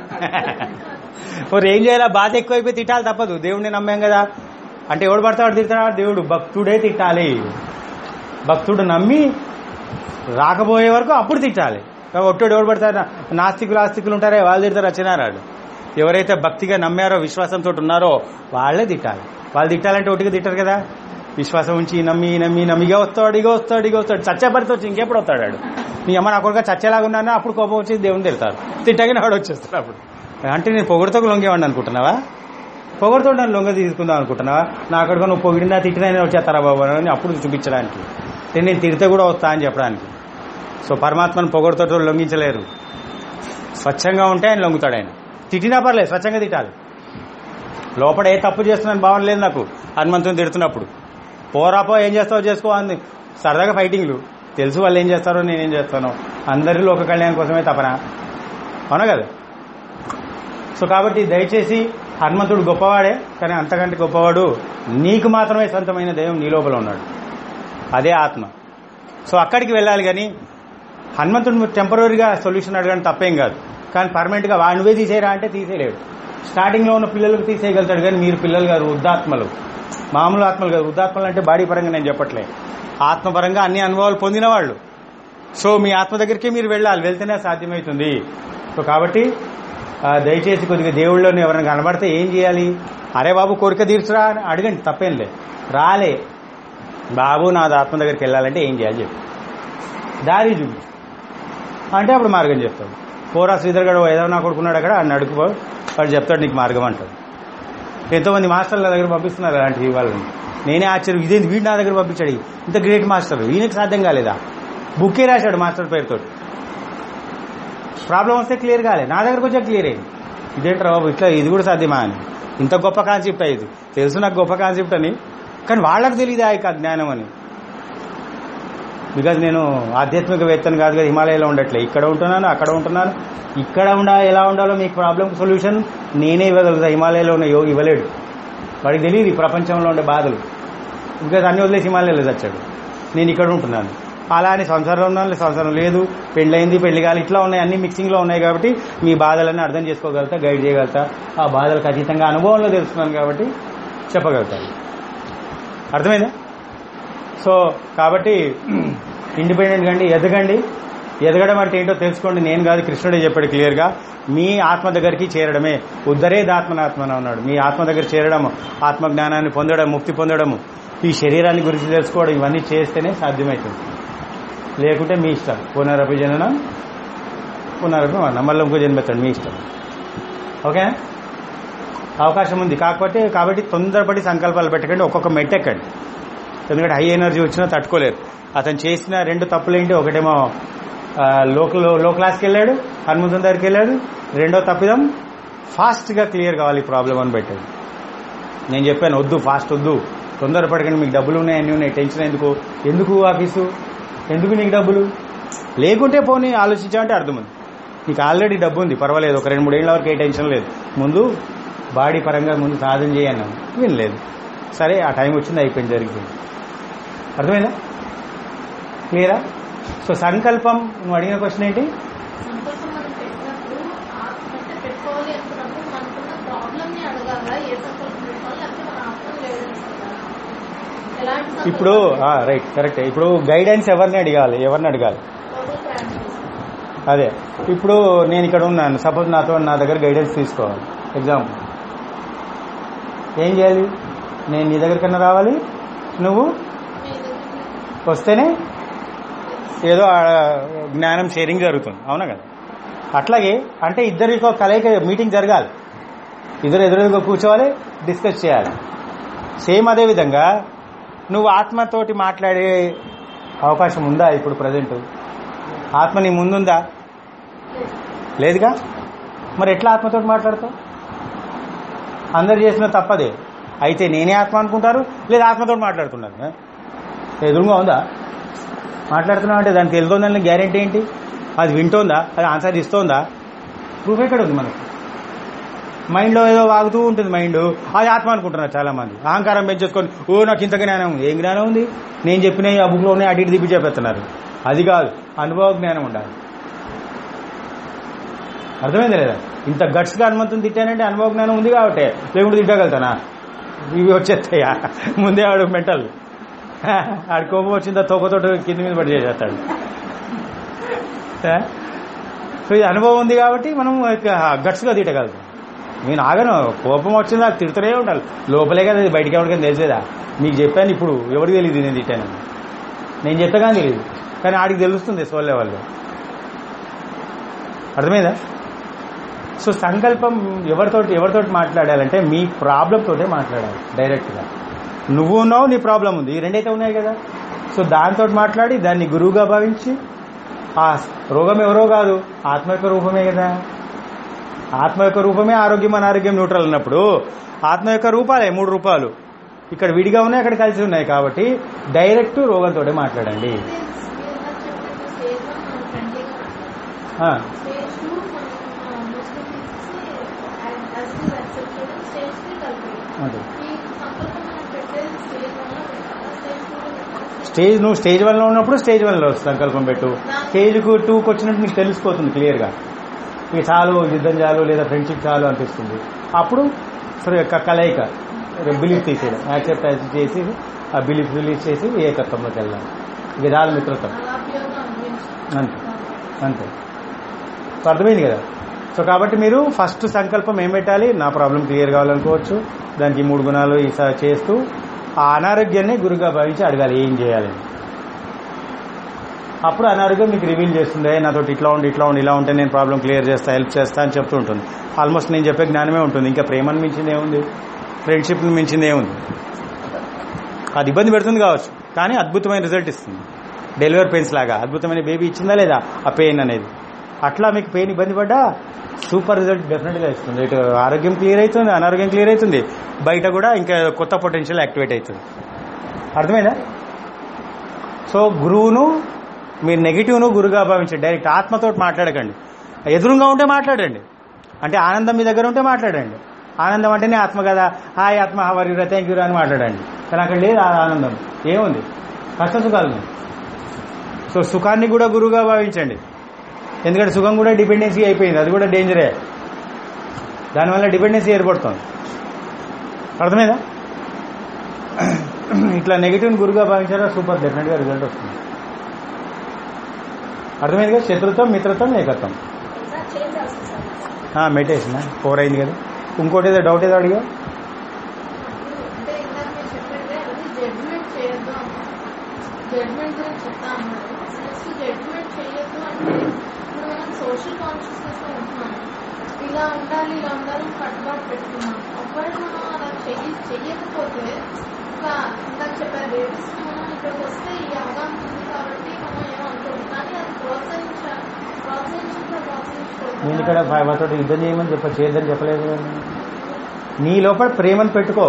మరి ఏం చేయాలా బాధ ఎక్కువైపోయి తిట్టాలి తప్పదు దేవుడిని నమ్మాం కదా అంటే ఎవడు పడతాడు తిడతాడు దేవుడు భక్తుడే తిట్టాలి భక్తుడు నమ్మి రాకపోయే వరకు అప్పుడు తిట్టాలి కాబట్టి ఒట్టోడు ఎవడు పడతాడు నాస్తికులు ఆస్తికులు ఉంటారే వాళ్ళు తిడతారు వచ్చినారాడు ఎవరైతే భక్తిగా నమ్మారో విశ్వాసంతో ఉన్నారో వాళ్ళే తిట్టాలి వాళ్ళు తిట్టాలంటే ఒట్టిగా తిట్టారు కదా విశ్వాసం ఉంచి నమ్మి నమ్మి నమ్మిగా వస్తాడు ఇగో వస్తాడు ఇగో వస్తాడు చచ్చే పరిస్థితి వచ్చి ఇంకెప్పుడు వస్తాడు వాడు. నీ అమ్మ నా కొడుకు చచ్చేలాగా ఉన్నాను అప్పుడు కోపం వచ్చి దేవుని తిడతారు తిట్టగానే వాడు వచ్చేస్తాడు అప్పుడు అంటే నేను పొగడుతో లొంగేవాడిని అనుకుంటున్నావా పొగడుతో నన్ను లొంగ తీసుకుందాం అనుకుంటున్నావా నా కొడుకు నువ్వు పొగిడినా తిట్టినా నేను వచ్చేస్తారా బాబు అని అప్పుడు చూపించడానికి అంటే నేను తిడితే కూడా వస్తా అని చెప్పడానికి సో పరమాత్మను పొగడుతో లొంగించలేరు స్వచ్ఛంగా ఉంటే ఆయన లొంగుతాడు ఆయన తిట్టినా పర్లేదు స్వచ్ఛంగా తిట్టాలి లోపల ఏ తప్పు చేస్తున్నాను భావన లేదు నాకు హనుమంతుని తిడుతున్నప్పుడు పోరాపో ఏం చేస్తావో చేసుకో అంది సరదాగా ఫైటింగ్లు తెలుసు వాళ్ళు ఏం చేస్తారో నేనేం చేస్తానో అందరి లోక కళ్యాణం కోసమే తపన అవునా కదా సో కాబట్టి దయచేసి హనుమంతుడు గొప్పవాడే కానీ అంతకంటే గొప్పవాడు నీకు మాత్రమే సొంతమైన దైవం నీ లోపల ఉన్నాడు అదే ఆత్మ సో అక్కడికి వెళ్ళాలి కానీ హనుమంతుడు టెంపరీగా సొల్యూషన్ అడగడం తప్పేం కాదు కానీ పర్మనెంట్గా వాడు నువ్వే తీసేయరా అంటే తీసేయలేడు స్టార్టింగ్లో ఉన్న పిల్లలకు తీసేయగలుగుతాడు కానీ మీరు పిల్లలు గారు వృద్ధాత్మలు మామూలు ఆత్మలు కాదు వృద్ధాత్మలు అంటే బాడీ పరంగా నేను చెప్పట్లే ఆత్మపరంగా అన్ని అనుభవాలు పొందిన వాళ్ళు సో మీ ఆత్మ దగ్గరికి మీరు వెళ్ళాలి వెళ్తేనే సాధ్యమవుతుంది సో కాబట్టి ఆ, దయచేసి కొద్దిగా దేవుళ్ళని ఎవరైనా కనబడితే ఏం చేయాలి అరే బాబు కోరిక తీర్చురా అని అడగండి తప్పేం లే రాలే బాబు నాది ఆత్మ దగ్గరికి వెళ్ళాలంటే ఏం చేయాలి చెప్పు దారి చూపించు అంటే అప్పుడు మార్గం చెప్తాడు పోరా శ్రీధర్ గడు ఏదో నా కొడుకున్నాడు అక్కడ అని అడుగుపో వాడు చెప్తాడు నీకు మార్గం అంటాడు ఎంతోమంది మాస్టర్ల దగ్గర పంపిస్తున్నారు అలాంటి వాళ్ళని నేనే ఆశ్చర్యం ఇదేంటి వీడు నా దగ్గర పంపించాడు ఇంత గ్రేట్ మాస్టర్ ఈయనకి సాధ్యం కాలేదా బుక్కే రాశాడు మాస్టర్ పేరుతో ప్రాబ్లం వస్తే క్లియర్ కాలే నా దగ్గరకు వచ్చా క్లియర్ అయింది ఇదేంట్రా బాబు ఇట్లా ఇది కూడా సాధ్యమా అని ఇంత గొప్ప కాన్సెప్ట్ ఇది తెలుసు నాకు గొప్ప కాన్సెప్ట్ అని కానీ వాళ్ళకి తెలియదు ఆ యొక్క జ్ఞానం అని బికాజ్ నేను ఆధ్యాత్మికవేత్తను కాదు కదా హిమాలయాలో ఉండట్లే ఇక్కడ ఉంటున్నాను అక్కడ ఉంటున్నాను ఇక్కడ ఉండ ఎలా ఉండాలో మీకు ప్రాబ్లం సొల్యూషన్ నేనే ఇవ్వగలుగుతా హిమాలయాలో ఉన్న యోగి ఇవ్వలేడు వాడికి తెలియదు ఈ ప్రపంచంలో ఉండే బాధలు బికాజ్ అన్ని వదిలేసి హిమాలయాలో చచ్చాడు నేను ఇక్కడ ఉంటున్నాను అలా అని సంసారంలో ఉన్నాను సంసారం లేదు పెళ్ళైంది పెళ్లి కాలి ఇట్లా ఉన్నాయి అన్ని మిక్సింగ్లో ఉన్నాయి కాబట్టి మీ బాధలన్నీ అర్థం చేసుకోగలుగుతా గైడ్ చేయగలుగుతా ఆ బాధలకు అతీతంగా అనుభవంలో తెలుస్తున్నాను కాబట్టి చెప్పగలుగుతాను అర్థమైందా సో కాబట్టి ఇండిపెండెంట్ కండి ఎదగండి ఎదగడం అంటే ఏంటో తెలుసుకోండి నేను కాదు కృష్ణుడే చెప్పాడు క్లియర్గా మీ ఆత్మ దగ్గరికి చేరడమే ఉద్ధరేదాత్మనాత్మన ఉన్నాడు మీ ఆత్మ దగ్గర చేరడం ఆత్మ జ్ఞానాన్ని పొందడం ముక్తి పొందడము ఈ శరీరాన్ని గురించి తెలుసుకోవడం ఇవన్నీ చేస్తేనే సాధ్యమవుతుంది లేకుంటే మీ ఇష్టం పునరపి జననం పునరపి మరణం మళ్ళీ ఇంకో జన్మెత్తాడు మీ ఇష్టం ఓకే అవకాశం ఉంది కాకపోతే కాబట్టి తొందరపడి సంకల్పాలు పెట్టకండి ఒక్కొక్క మెట్టెక్కండి ఎందుకంటే హై ఎనర్జీ వచ్చినా తట్టుకోలేరు అతను చేసిన రెండు తప్పులేంటి ఒకటేమో ఆ, లోకల్ లో క్లాస్కి వెళ్ళాడు హనుమంతుని దగ్గరికి వెళ్ళాడు రెండో తప్పిదం ఫాస్ట్గా క్లియర్ కావాలి ఈ ప్రాబ్లం అని పెట్టాడు నేను చెప్పాను వద్దు ఫాస్ట్ వద్దు తొందరపడకండి మీకు డబ్బులు ఉన్నాయి అన్నీ ఉన్నాయి టెన్షన్ ఎందుకు ఎందుకు ఆఫీసు ఎందుకు నీకు డబ్బులు లేకుంటే పోనీ ఆలోచించామంటే అర్థం ఉంది నీకు ఆల్రెడీ డబ్బు ఉంది పర్వాలేదు ఒక రెండు మూడేళ్ల వరకు ఏ టెన్షన్ లేదు ముందు బాడీ పరంగా ముందు సాధన చేయన్నాను వినలేదు సరే ఆ టైం వచ్చింది అయిపోయింది జరిగింది అర్థమైందా క్లియరా సో సంకల్పం నువ్వు అడిగిన క్వశ్చన్ ఏంటి సంకల్పం మనం పెట్టినప్పుడు ఆ- అంటే పెట్టుకోవాలి అనుకున్నప్పుడు మనకున్న ప్రాబ్లమ్ ని అడగాలా ఏ సంకల్పం పెట్టుకోవాలి లేకపోతే మన ఆత్మ గైడెన్స్ ఎలాంటి సంకల్పం? ఇప్పుడు రైట్ కరెక్ట్ ఇప్పుడు గైడెన్స్ ఎవరిని అడగాలి ఎవరిని అడగాలి లోపల ప్రయాణం చేస్తాం. అదే ఇప్పుడు నేను ఇక్కడ ఉన్నాను సపోజ్ నాతో నా దగ్గర గైడెన్స్ తీసుకోవాలి ఎగ్జాంపుల్ ఏం చేయాలి నేను నీ దగ్గరికన్నా రావాలి నువ్వు మీ దగ్గరికి వస్తేనే ఏదో ఆ జ్ఞానం షేరింగ్ జరుగుతుంది అవునా కదా అట్లాగే అంటే ఇద్దరికి ఒక కలయిక మీటింగ్ జరగాలి ఇద్దరు ఎదురుగా కూర్చోవాలి డిస్కస్ చేయాలి సేమ్ అదే విధంగా నువ్వు ఆత్మతోటి మాట్లాడే అవకాశం ఉందా ఇప్పుడు ప్రజెంట్ ఆత్మ నీ ముందుందా లేదుగా మరి ఎట్లా ఆత్మతోటి మాట్లాడతావు అందరు చేసిన తప్పదే అయితే నేనే ఆత్మ అనుకుంటారు లేదా ఆత్మతో మాట్లాడుతున్నారు ఏ? ఎదురుగా ఉందా మాట్లాడుతున్నావు అంటే దానికి తెలుగుందని గ్యారెంటీ ఏంటి అది వింటోందా అది ఆన్సర్ ఇస్తోందా ప్రూఫ్ ఎక్కడ ఉంది మనకు మైండ్లో ఏదో వాగుతూ ఉంటుంది మైండ్ అది ఆత్మ అనుకుంటున్నారు చాలా మంది అహంకారం పెంచేసుకొని ఓ నాకు ఇంత జ్ఞానం ఉంది ఏం జ్ఞానం ఉంది నేను చెప్పిన ఆ బుక్లో ఉన్నాయి అటు ఇటు తిప్పి చెప్పేస్తున్నారు అది కాదు అనుభవ జ్ఞానం ఉండాలి అర్థమైంది లేదా ఇంత గట్స్గా హనుమంతుని తిట్టానంటే అనుభవ జ్ఞానం ఉంది కాబట్టి లేకుంటే తిట్టగలుగుతానా ఇవి వచ్చేస్తాయా ముందే ఆడు మెంటల్ ఆడి కోపం వచ్చిందా తోకతోటి కింద మీద పడి చేసేస్తాడు ఆ? సో ఇది అనుభవం ఉంది కాబట్టి మనం గట్స్గా తిట్టగలుగుతాం నేను ఆగను కోపం వచ్చిందా తిడుతూనే ఉండాలి లోపలే కదా అది బయటికి ఎవరికైనా తెలిసేదా మీకు చెప్పాను ఇప్పుడు ఎవరికి తెలియదు నేను తిట్టాను నేను చెప్పగానే తెలియదు కానీ ఆడికి తెలుస్తుంది సోల్ లెవెల్లో అర్థమైందా సో సంకల్పం ఎవరితోటి ఎవరితోటి మాట్లాడాలంటే మీ ప్రాబ్లం తోటే మాట్లాడాలి డైరెక్ట్గా నువ్వు ఉన్నావు నీ ప్రాబ్లం ఉంది ఈ రెండైతే ఉన్నాయి కదా సో దాంతో మాట్లాడి దాన్ని గురువుగా భావించి ఆ రోగం ఎవరో కాదు ఆత్మ యొక్క రూపమే కదా ఆత్మ యొక్క రూపమే ఆరోగ్యం అనారోగ్యం న్యూట్రల్ అన్నప్పుడు ఆత్మ యొక్క రూపాలే మూడు రూపాలు ఇక్కడ విడిగా ఉన్నాయి అక్కడ కలిసి ఉన్నాయి కాబట్టి డైరెక్ట్ రోగంతో మాట్లాడండి మీరు ఇందాక చెప్పినట్టు స్టేజ్ వన్ మనం ఫ్రెండ్లీగా మాట్లాడాలి ఆ, స్టేజ్ టూ మనం ముస్లిం యాజ్ ఇట్ యాక్సెప్ట్ చేయడం స్టేజ్ త్రీ కలిపి అదే ఈ సంకల్పం మనం పెట్టేది స్టేజ్ వన్ లో పెట్టాలా స్టేజ్ టూ లో పెట్టాలా స్టేజ్ నువ్వు స్టేజ్ వన్ లో ఉన్నప్పుడు స్టేజ్ వన్ లో సంకల్పం పెట్టు స్టేజ్ కు టూకి వచ్చినట్టు నీకు తెలిసిపోతుంది క్లియర్ గా ఇక చాలు యుద్ధం చాలు లేదా ఫ్రెండ్షిప్ చాలు అనిపిస్తుంది అప్పుడు సరే క- కలయిక బిలీఫ్ తీసేయడం యాక్సెప్ట్ చేసి ఆ బిలీఫ్ రిలీజ్ చేసి ఏకత్వంలోకి వెళ్ళాలి ఇక చాలు మిత్రత్వం అలా ప్యూర్గా అనిపించింది అంతే అంతే సో అర్థమైంది కదా సో కాబట్టి మీరు ఫస్ట్ సంకల్పం ఏం పెట్టాలి నా ప్రాబ్లం క్లియర్ కావాలనుకోవచ్చు దానికి ఈ మూడు గుణాలు ఈసా చేస్తూ ఆ అనారోగ్యాన్ని గురుగా భావించి అడగాలి ఏం చేయాలి అప్పుడు అనారోగ్యం మీకు రివీల్ చేస్తుంది నాతో ఇట్లా ఉండి ఇట్లా ఉండి ఇలా ఉంటే నేను ప్రాబ్లం క్లియర్ చేస్తా హెల్ప్ చేస్తా అని చెప్తూ ఉంటుంది ఆల్మోస్ట్ నేను చెప్పే జ్ఞానమే ఉంటుంది ఇంకా ప్రేమను మించింది ఏముంది ఫ్రెండ్షిప్ని మించింది ఏముంది అది ఇబ్బంది పెడుతుంది కావచ్చు కానీ అద్భుతమైన రిజల్ట్ ఇస్తుంది డెలివరీ పెయిన్స్ లాగా అద్భుతమైన బేబీ ఇచ్చిందా లేదా ఆ పెయిన్ అనేది అట్లా మీకు పెయిన్ ఇబ్బంది పడ్డా సూపర్ రిజల్ట్ డెఫినెట్గా ఇస్తుంది ఇటు ఆరోగ్యం క్లియర్ అవుతుంది అనారోగ్యం క్లియర్ అవుతుంది బయట కూడా ఇంకా కొత్త పొటెన్షియల్ యాక్టివేట్ అవుతుంది అర్థమైందా సో గురువును మీరు నెగిటివ్ను గురుగా భావించండి డైరెక్ట్ ఆత్మతో మాట్లాడకండి ఎదురుగా ఉంటే మాట్లాడండి అంటే ఆనందం మీ దగ్గర ఉంటే మాట్లాడండి ఆనందం అంటేనే ఆత్మ కదా హాయ్ ఆత్మ హవర్ యూరా థ్యాంక్ యూరా అని మాట్లాడండి కానీ అక్కడ లేదు ఆ ఆనందం ఏముంది కష్ట సుఖాలు ఉన్నాయి. సో సుఖాన్ని కూడా గురువుగా భావించండి ఎందుకంటే సుఖం కూడా డిపెండెన్సీ అయిపోయింది అది కూడా డేంజరే దానివల్ల డిపెండెన్సీ ఏర్పడుతుంది అర్థమైందా ఇట్లా నెగిటివ్ గురుగా భావించారా సూపర్ డెఫినెట్గా రిజల్ట్ వస్తుంది అర్థమైంది కదా శత్రుత్వం మిత్రత్వం ఏకత్వం ఎగ్జాక్ట్ చేంజ్ అవుతుంది సార్ మెడిటేషన్ ఫోర్ అయింది కదా ఇంకోటి ఏదో డౌట్ ఏదో అడిగా అంటే ఇందాక మీరు చెప్పండి అది జడ్జ్మెంట్ చేయొద్దు జడ్జ్మెంట్ గురించి చెప్తా అన్నారు నెక్స్ట్ జడ్జ్మెంట్ చేయొద్దు అంటే ఇప్పుడు మనం సోషల్ కాన్షియస్నెస్ లో ఉంటున్నాం ఇలా ఉండాలి ఇలా ఉండాలి అని కట్టుబాటు పెట్టుకున్నాం ఒకవేళ మనం అలా చెయ్యి చెయ్యకపోతే ఇంకా ఇందాక చెప్పారు రేపిస్ట్ మనం ఇక్కడికి వస్తే ఈ అవగాహన ఉంది కాబట్టి మనం ఏమనుకోదు కానీ అది ప్రోత్సహించాలి ప్రోత్సహించుకుంటే నేను ఇక్కడ ప్రోత్సహించుకోవాలి వాళ్ళతో యుద్ధం చేయమని చెప్ప చేయొద్దని చెప్పలేదు కదా. నీ లోపల ప్రేమను పెట్టుకో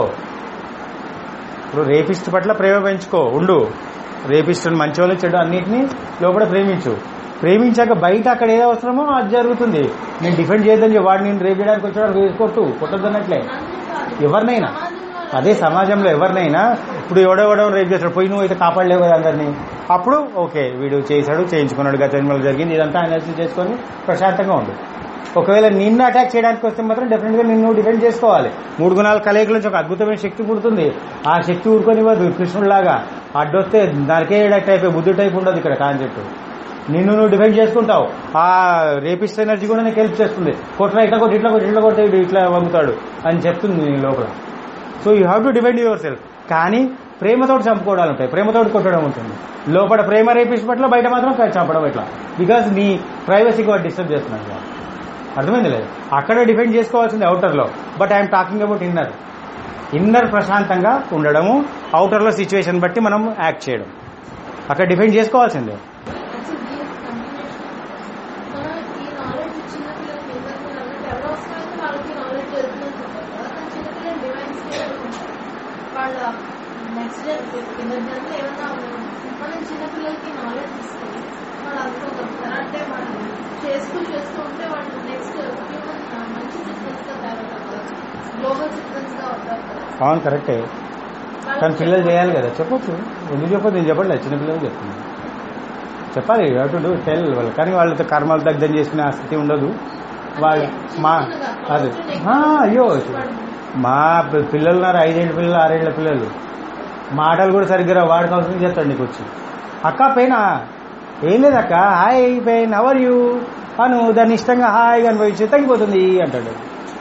ఇప్పుడు రేపిస్ట్ పట్ల ప్రేమ పెంచుకో ఉండు రేపిస్ట్ మంచోళ్ళు చెడు అన్నిటినీ లోపల ప్రేమించు ప్రేమించాక బయట అక్కడ ఏది అవసరమో అది జరుగుతుంది నేను డిఫెండ్ చేయొద్దని చెప్పి వాడిని నేను రేపు చేయడానికి వచ్చాడు వేసుకోట్టు కొట్టద్దన్నట్లే ఎవరినైనా అదే సమాజంలో ఎవరినైనా ఇప్పుడు ఎవడెవడో రేపు చేస్తాడు పోయి నువ్వు అయితే కాపాడలేవు కదా అందరినీ అప్పుడు ఓకే వీడు చేశాడు చేయించుకున్నాడు గత జన్మలో జరిగింది ఇదంతా అనాలిసిస్ చేసుకొని ప్రశాంతంగా ఉండు ఒకవేళ నిన్ను అటాక్ చేయడానికి వస్తే మాత్రం డెఫినెట్ గా నిన్ను డిఫెండ్ చేసుకోవాలి మూడు గుణాల కలయిక నుంచి ఒక అద్భుతమైన శక్తి పుడుతుంది ఆ శక్తి ఊరుకొనివ్వదు కృష్ణుడిలాగా అడ్డొస్తే నరకే టైప్ బుద్ధి టైప్ ఉండదు ఇక్కడ కాన్సెప్ట్ నిన్ను నువ్వు డిఫెండ్ చేసుకుంటావు ఆ రేపిస్ట్ ఎనర్జీ కూడా నీకు హెల్ప్ చేస్తుంది కొట్రా ఇట్లా కొట్టి ఇట్లా కొట్టి ఇట్లా కొట్టి వీడు ఇట్లా వంగుతాడు అని చెప్తుంది నీ లోపల so you have to defend yourself కానీ ప్రేమతోటి చంపుకోవడాలు ఉంటాయి ప్రేమతోటి కొట్టడం ఉంటుంది లోపల ప్రేమ రేపిస్ట్ పట్ల బయట మాత్రం చంపడం ఇట్లా బికాజ్ నీ ప్రైవసీకి వాడు డిస్టర్బ్ చేస్తున్నాడు వాడు. అర్థమైంది లేదు అక్కడ డిఫెండ్ చేసుకోవాల్సింది అవుటర్లో but I'm talking about inner inner ప్రశాంతంగా ఉండడము అవుటర్లో సిచ్యువేషన్ బట్టి మనం యాక్ట్ చేయడం అక్కడ డిఫెండ్ చేసుకోవాల్సిందే యాక్చువల్లీ దీనికి కంటిన్యూషన్ మనం ఈ నాలెడ్జ్ చిన్నపిల్లలకి ఇందాక మీరు అన్నట్టు ఎవరు అవసరమైతే వాళ్ళకి నాలెడ్జ్ వెళ్తుందని చెప్పారు కదా కానీ చిన్నపిల్లలు డివైన్ స్కేల్ ఉంటారు వాళ్ళ నెక్స్ట్ జన్ కింద జన్మ ఏమన్నా ఉన్నాయి. మనం చిన్నపిల్లలకి నాలెడ్జ్ ఇస్తే వాళ్ళు అనుకోగలుగుతారు అంటే వాళ్ళు చేస్తూ చేస్తూ ఉంటే వాళ్ళు నెక్స్ట్ హ్యూమన్ మంచి సిటిజన్స్ గా తయారవుతారు కదా గ్లోబల్ సిటిజన్స్ గా అవుతారు కదా అవును కరెక్టే కానీ పిల్లలు చేయాలి కదా చెప్పొచ్చు ఎందుకు చెప్పొద్దు నేను చెప్పట్లేదు చిన్న పిల్లలు చెప్తున్నాను చెప్పాలి టు డూ టెల్ వాళ్ళు కానీ వాళ్ళతో కర్మలు దగ్ధం చేసుకునే ఆ స్థితి ఉండదు వాళ్ళు మా అది ఆ, అయ్యో మా పి- పిల్లలు ఉన్నారు ఐదేళ్ళ పిల్లలు ఆరేళ్ల పిల్లలు మాటలు కూడా సరిగ్గా రావు. వాడికి అవసరం చేస్తాడు నీకు వచ్చి అక్క పెయినా ఏం లేదు అక్క హాయ్ పెయిన్ అవర్ యూ అను దాన్ని ఇష్టంగా హాయిగా అనుభవించి తగ్గిపోతుంది అంటాడు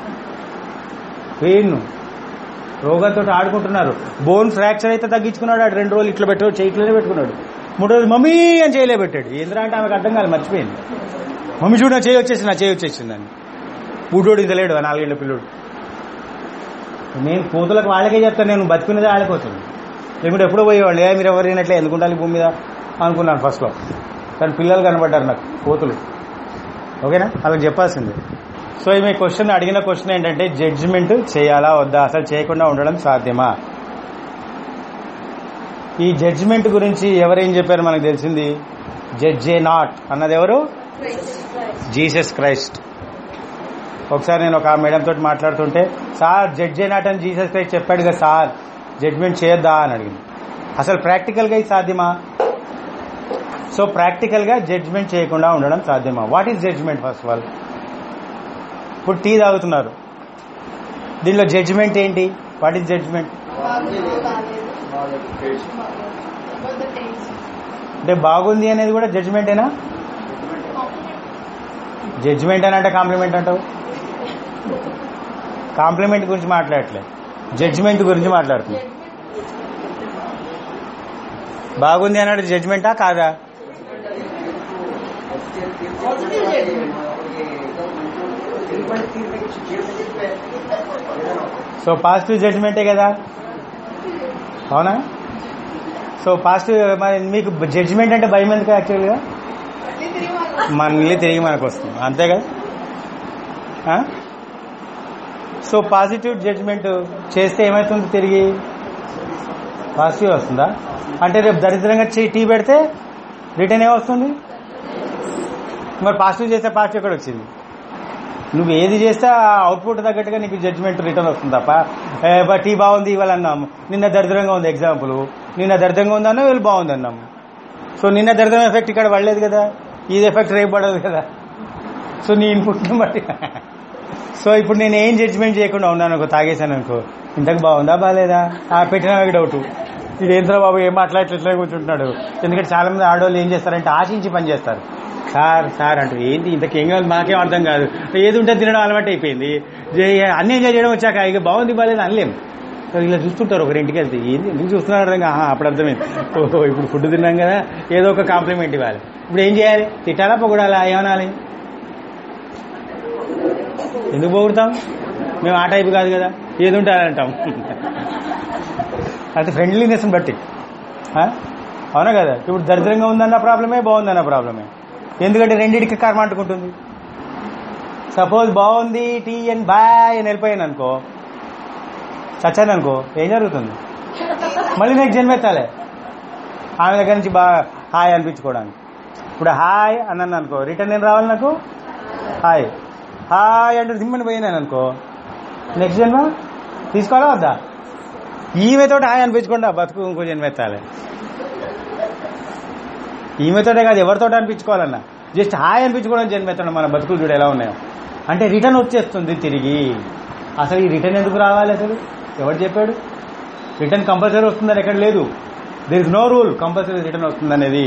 పెయిన్ రోగంతో ఆడుకుంటున్నారు బోన్ ఫ్రాక్చర్ అయితే తగ్గించుకున్నాడు ఆడు రెండు రోజులు ఇట్లా పెట్టాడు చేయిట్లోనే పెట్టుకున్నాడు మూడు రోజులు మమ్మీ అని చేయలే పెట్టాడు ఏంద్రా అంటే ఆమెకు అర్థం కాదు మర్చిపోయింది మమ్మీ చూడు నా చేయి వచ్చేసి నా చేయి వచ్చేసింది అని బుడ్డోడు తెలియడు ఆ నాలుగేళ్ల పిల్లోడు నేను కోతులకు వాళ్ళకే చెప్తాను నేను బతికినది వాళ్ళ కోసం లేకుంటే ఎప్పుడో పోయేవాళ్ళు ఏ మీరు ఎవరైనట్లే ఎందుకు ఉండాలి భూమి మీద అనుకున్నాను ఫస్ట్లో కానీ పిల్లలు కనబడ్డారు నాకు కోతులు ఓకేనా వాళ్ళకి చెప్పాల్సిందే సో మీ క్వశ్చన్ అడిగిన క్వశ్చన్ ఏంటంటే జడ్జిమెంట్ చేయాలా వద్దా అసలు చేయకుండా ఉండడం సాధ్యమా ఈ జడ్జిమెంట్ గురించి ఎవరేం చెప్పారు మనకు తెలిసింది జడ్జే నాట్ అన్నది ఎవరు జీసస్ క్రైస్ట్ ఒకసారి నేను ఒక మేడం తోటి మాట్లాడుతుంటే సార్ జడ్జే నాట్ అని జీసస్ క్రైస్ట్ చెప్పాడు కదా సార్ జడ్జ్మెంట్ చేయొద్దా అని అడిగింది అసలు ప్రాక్టికల్గా ఇది సాధ్యమా సో ప్రాక్టికల్గా జడ్జ్మెంట్ చేయకుండా ఉండడం సాధ్యమా what is judgment first of all ఇప్పుడు టీ తాగుతున్నారు దీనిలో జడ్జిమెంట్ ఏంటి వాట్ ఈస్ జడ్జిమెంట్ బాగుంది బాగాలేదు About the taste. అంటే బాగుంది అనేది కూడా జడ్జిమెంటేనా Compliment. జడ్జిమెంట్ అని అంటే కాంప్లిమెంట్ అంటావు కాంప్లిమెంట్ గురించి మాట్లాడట్లే జడ్జిమెంట్ గురించి మాట్లాడుతుంది బాగుంది అన్నాడు జడ్జిమెంటా కాదా Positive judgment. సో పాజిటివ్ జడ్జిమెంటే కదా అవునా సో పాజిటివ్ మరి మీకు జడ్జిమెంట్ అంటే భయం ఎందుకు యాక్చువల్గా మళ్ళీ తిరిగి వాళ్ళు మళ్ళీ తిరిగి మనకు వస్తుంది అంతే కదా ఆ? సో పాజిటివ్ జడ్జిమెంట్ చేస్తే ఏమవుతుంది తిరిగి పాజిటివ్ వస్తుందా అంటే రేపు దరిద్రంగా చే- టీ పెడితే రిటర్న్ ఏమొస్తుంది మరి పాజిటివ్ చేస్తే పాజిటివ్ ఎక్కడ వచ్చింది నువ్వు ఏది చేస్తే ఆ అవుట్పుట్ తగ్గట్టుగా నీకు జడ్జిమెంట్ రిటర్న్ వస్తుంది తప్ప ఏ, బా, టీ బాగుంది ఇవాళ అన్నాము నిన్న దరిద్రంగా ఉంది ఎగ్జాంపుల్ నిన్న దరిద్రంగా ఉంది అన్నా వీళ్ళు బాగుంది అన్నాము సో నిన్న దరిద్రం ఎఫెక్ట్ ఇక్కడ పడలేదు కదా ఇది ఎఫెక్ట్ రేపు పడదు కదా సో నీ ఇన్పుట్ని బట్టి సో ఇప్పుడు నేను ఏం జడ్జిమెంట్ చేయకుండా ఉన్నాను అనుకో తాగేశాను అనుకో ఇంతకు బాగుందా బాగాలేదా ఆ పెట్టిన నాకు డౌట్ ఇది ఏంద్రా బాబు ఏం మాట్లాడట్లే కూర్చుంటున్నాడు ఎందుకంటే చాలా మంది ఆడవాళ్ళు ఏం చేస్తారంటే ఆశించి పని చేస్తారు సార్ సార్ అంటూ ఏంటి ఇంతకేం కాదు మాకేం అర్థం కాదు ఏది ఉంటే తినడం అలవాటు అయిపోయింది జే- అన్ని ఎంజాయ్ చేయడం వచ్చాక ఇక బాగుంది బాగాలేదు అనలేం సో ఇలా చూస్తుంటారు ఒకరి ఇంటికి వెళ్తే ఏంది ఎందుకు చూస్తున్నారు అర్థం కాదు. ఆహా, అప్పుడు అర్థమైంది ఓహో ఇప్పుడు ఫుడ్ తిన్నాం కదా ఏదో ఒక కాంప్లిమెంట్ ఇవ్వాలి ఇప్పుడు ఏం చేయాలి తిట్టాలా పొగడాలా ఏమనాలి ఎందుకు పొగుడతాం మేము ఆ టైప్ కాదు కదా ఏది ఉంటే అది అంటాం అంటే ఫ్రెండ్లీనెస్ని బట్టి ఆ? అవునా కదా ఇప్పుడు దరిద్రంగా ఉందన్న ప్రాబ్లమే బాగుందన్న ప్రాబ్లమే ఎందుకంటే రెండింటికి కర్మ అంటుకుంటుంది సపోజ్ బాగుంది టీ అండ్ బాయ్ అని వెళ్ళిపోయాను అనుకో చచ్చాను అనుకో ఏం జరుగుతుంది మళ్ళీ నాకు జన్మెత్తాలే ఆమె దగ్గర నుంచి బాగా హాయ్ అనిపించుకోవడానికి ఇప్పుడు హాయ్ అన్నాను అనుకో రిటర్న్ ఏం రావాలి నాకు హాయ్ హాయ్ అంటే దిమ్మని పోయినాను అనుకో నెక్స్ట్ జన్మ తీసుకోవాలా వద్దా ఈమెతో హాయ్ అనిపించకుండా బతుకు ఇంకో జన్మ ఎత్తాలి ఈమెతోటే కాదు ఎవరితో అనిపించుకోవాలన్నా జస్ట్ హాయ్ అనిపించుకోవడం జన్మ ఎత్తడం మన బతుకులు చూడు ఎలా ఉన్నాయో అంటే రిటర్న్ వచ్చేస్తుంది తిరిగి అసలు ఈ రిటర్న్ ఎందుకు రావాలి అసలు ఎవరు చెప్పాడు రిటర్న్ కంపల్సరీ వస్తుందని ఎక్కడ లేదు there is no rule compulsory return వస్తుందనేది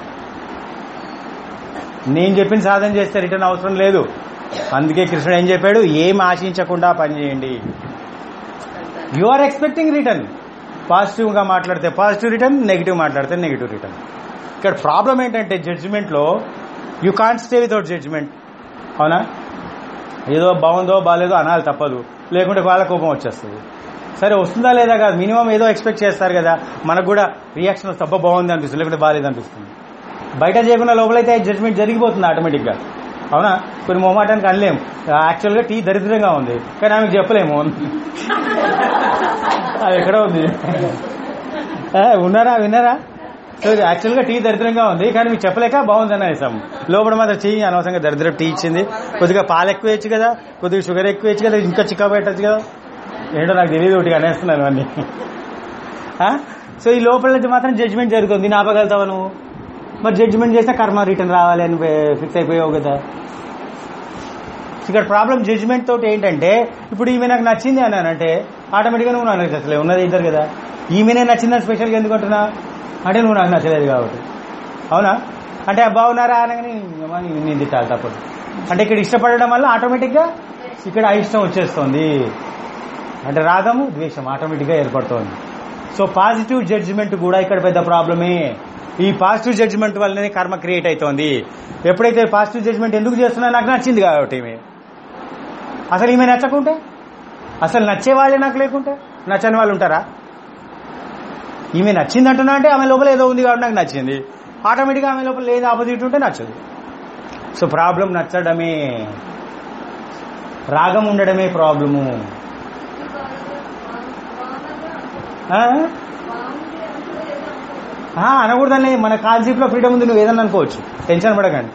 నేను చెప్పిన సాధన చేస్తే రిటర్న్ అవసరం లేదు అందుకే కృష్ణుడు ఏం చెప్పాడు ఏం ఆశించకుండా పని చేయండి you are expecting return positive గా మాట్లాడితే పాజిటివ్ రిటర్న్ నెగిటివ్ మాట్లాడితే నెగిటివ్ రిటర్న్ ఇక్కడ ప్రాబ్లం ఏంటంటే జడ్జిమెంట్ లో you can't stay without judgment అవునా ఏదో బాగుందో బాగాలేదో అనాలి తప్పదు లేకుంటే వాళ్ళ కోపం వచ్చేస్తుంది సరే వస్తుందా లేదా కాదు మినిమం ఏదో ఎక్స్పెక్ట్ చేస్తారు కదా మనకు కూడా రియాక్షన్ వస్తే అబ్బా బాగుంది అనిపిస్తుంది లేకుంటే బాగాలేదు అనిపిస్తుంది బయట చేయకుండా లోపలైతే జడ్జ్మెంట్ జరిగిపోతుంది ఆటోమేటిక్గా అవునా కొన్ని మొహమాటానికి అనలేము యాక్చువల్గా టీ దరిద్రంగా ఉంది కానీ ఆమెకు చెప్పలేము అది ఎక్కడ ఉంది ఆ, ఉన్నారా విన్నారా సో యాక్చువల్గా టీ దరిద్రంగా ఉంది కానీ మీకు చెప్పలేక బాగుందని అనేసాం లోపల మాత్రం చెయ్యి అనవసరంగా దరిద్రం టీ ఇచ్చింది కొద్దిగా పాలు ఎక్కువ వేయచ్చు కదా కొద్దిగా షుగర్ ఎక్కువ వేయచ్చు కదా ఇంకా చిక్క పెట్టచ్చు కదా ఏంటో నాకు తెలియదు ఒకటి అనేస్తున్నాను అన్ని ఆ? సో ఈ లోపల నుంచి మాత్రం జడ్జిమెంట్ జరుగుతుంది దీన్ని ఆపగలుగుతావా నువ్వు మరి జడ్జిమెంట్ చేస్తే కర్మ రిటర్న్ రావాలి అని ఫిక్స్ అయిపోయావు కదా ఇక్కడ ప్రాబ్లం జడ్జిమెంట్ తోటి ఏంటంటే ఇప్పుడు ఈమె నాకు నచ్చింది అన్నానంటే ఆటోమేటిక్గా నువ్వు నాకు నచ్చలేదు ఉన్నది ఇద్దరు కదా ఈమెనే నచ్చిందని స్పెషల్గా ఎందుకు అంటున్నా అంటే నువ్వు నాకు నచ్చలేదు కాబట్టి అవునా అంటే బాగున్నారా అనగానే "అమ్మా, నేను తిట్టాలి తప్పదు అంటే ఇక్కడ ఇష్టపడడం వల్ల ఆటోమేటిక్గా ఇక్కడ అయిష్టం వచ్చేస్తుంది అంటే రాగము ద్వేషం ఆటోమేటిక్గా ఏర్పడుతోంది సో పాజిటివ్ జడ్జిమెంట్ కూడా ఇక్కడ పెద్ద ప్రాబ్లమే ఈ పాజిటివ్ జడ్జిమెంట్ వల్లనే కర్మ క్రియేట్ అవుతోంది ఎప్పుడైతే పాజిటివ్ జడ్జిమెంట్ ఎందుకు చేస్తున్నా నాకు నచ్చింది కాబట్టి ఈమె అసలు ఈమె నచ్చకుంటే అసలు నచ్చే వాళ్ళే నాకు లేకుంటే నచ్చని వాళ్ళు ఉంటారా ఈమె నచ్చింది అంటున్నా అంటే ఆమె లోపల ఏదో ఉంది కాబట్టి నాకు నచ్చింది ఆటోమేటిక్గా ఆమె లోపల ఏది ఆపోజిట్ ఉంటే నచ్చదు సో ప్రాబ్లం నచ్చడమే రాగం ఉండడమే ప్రాబ్లము ఆ? ఆ, అనకూడదని మన కాన్సెప్ట్ లో ఫ్రీడమ్ ఉంది నువ్వు ఏదన్నా అనుకోవచ్చు టెన్షన్ పడకండి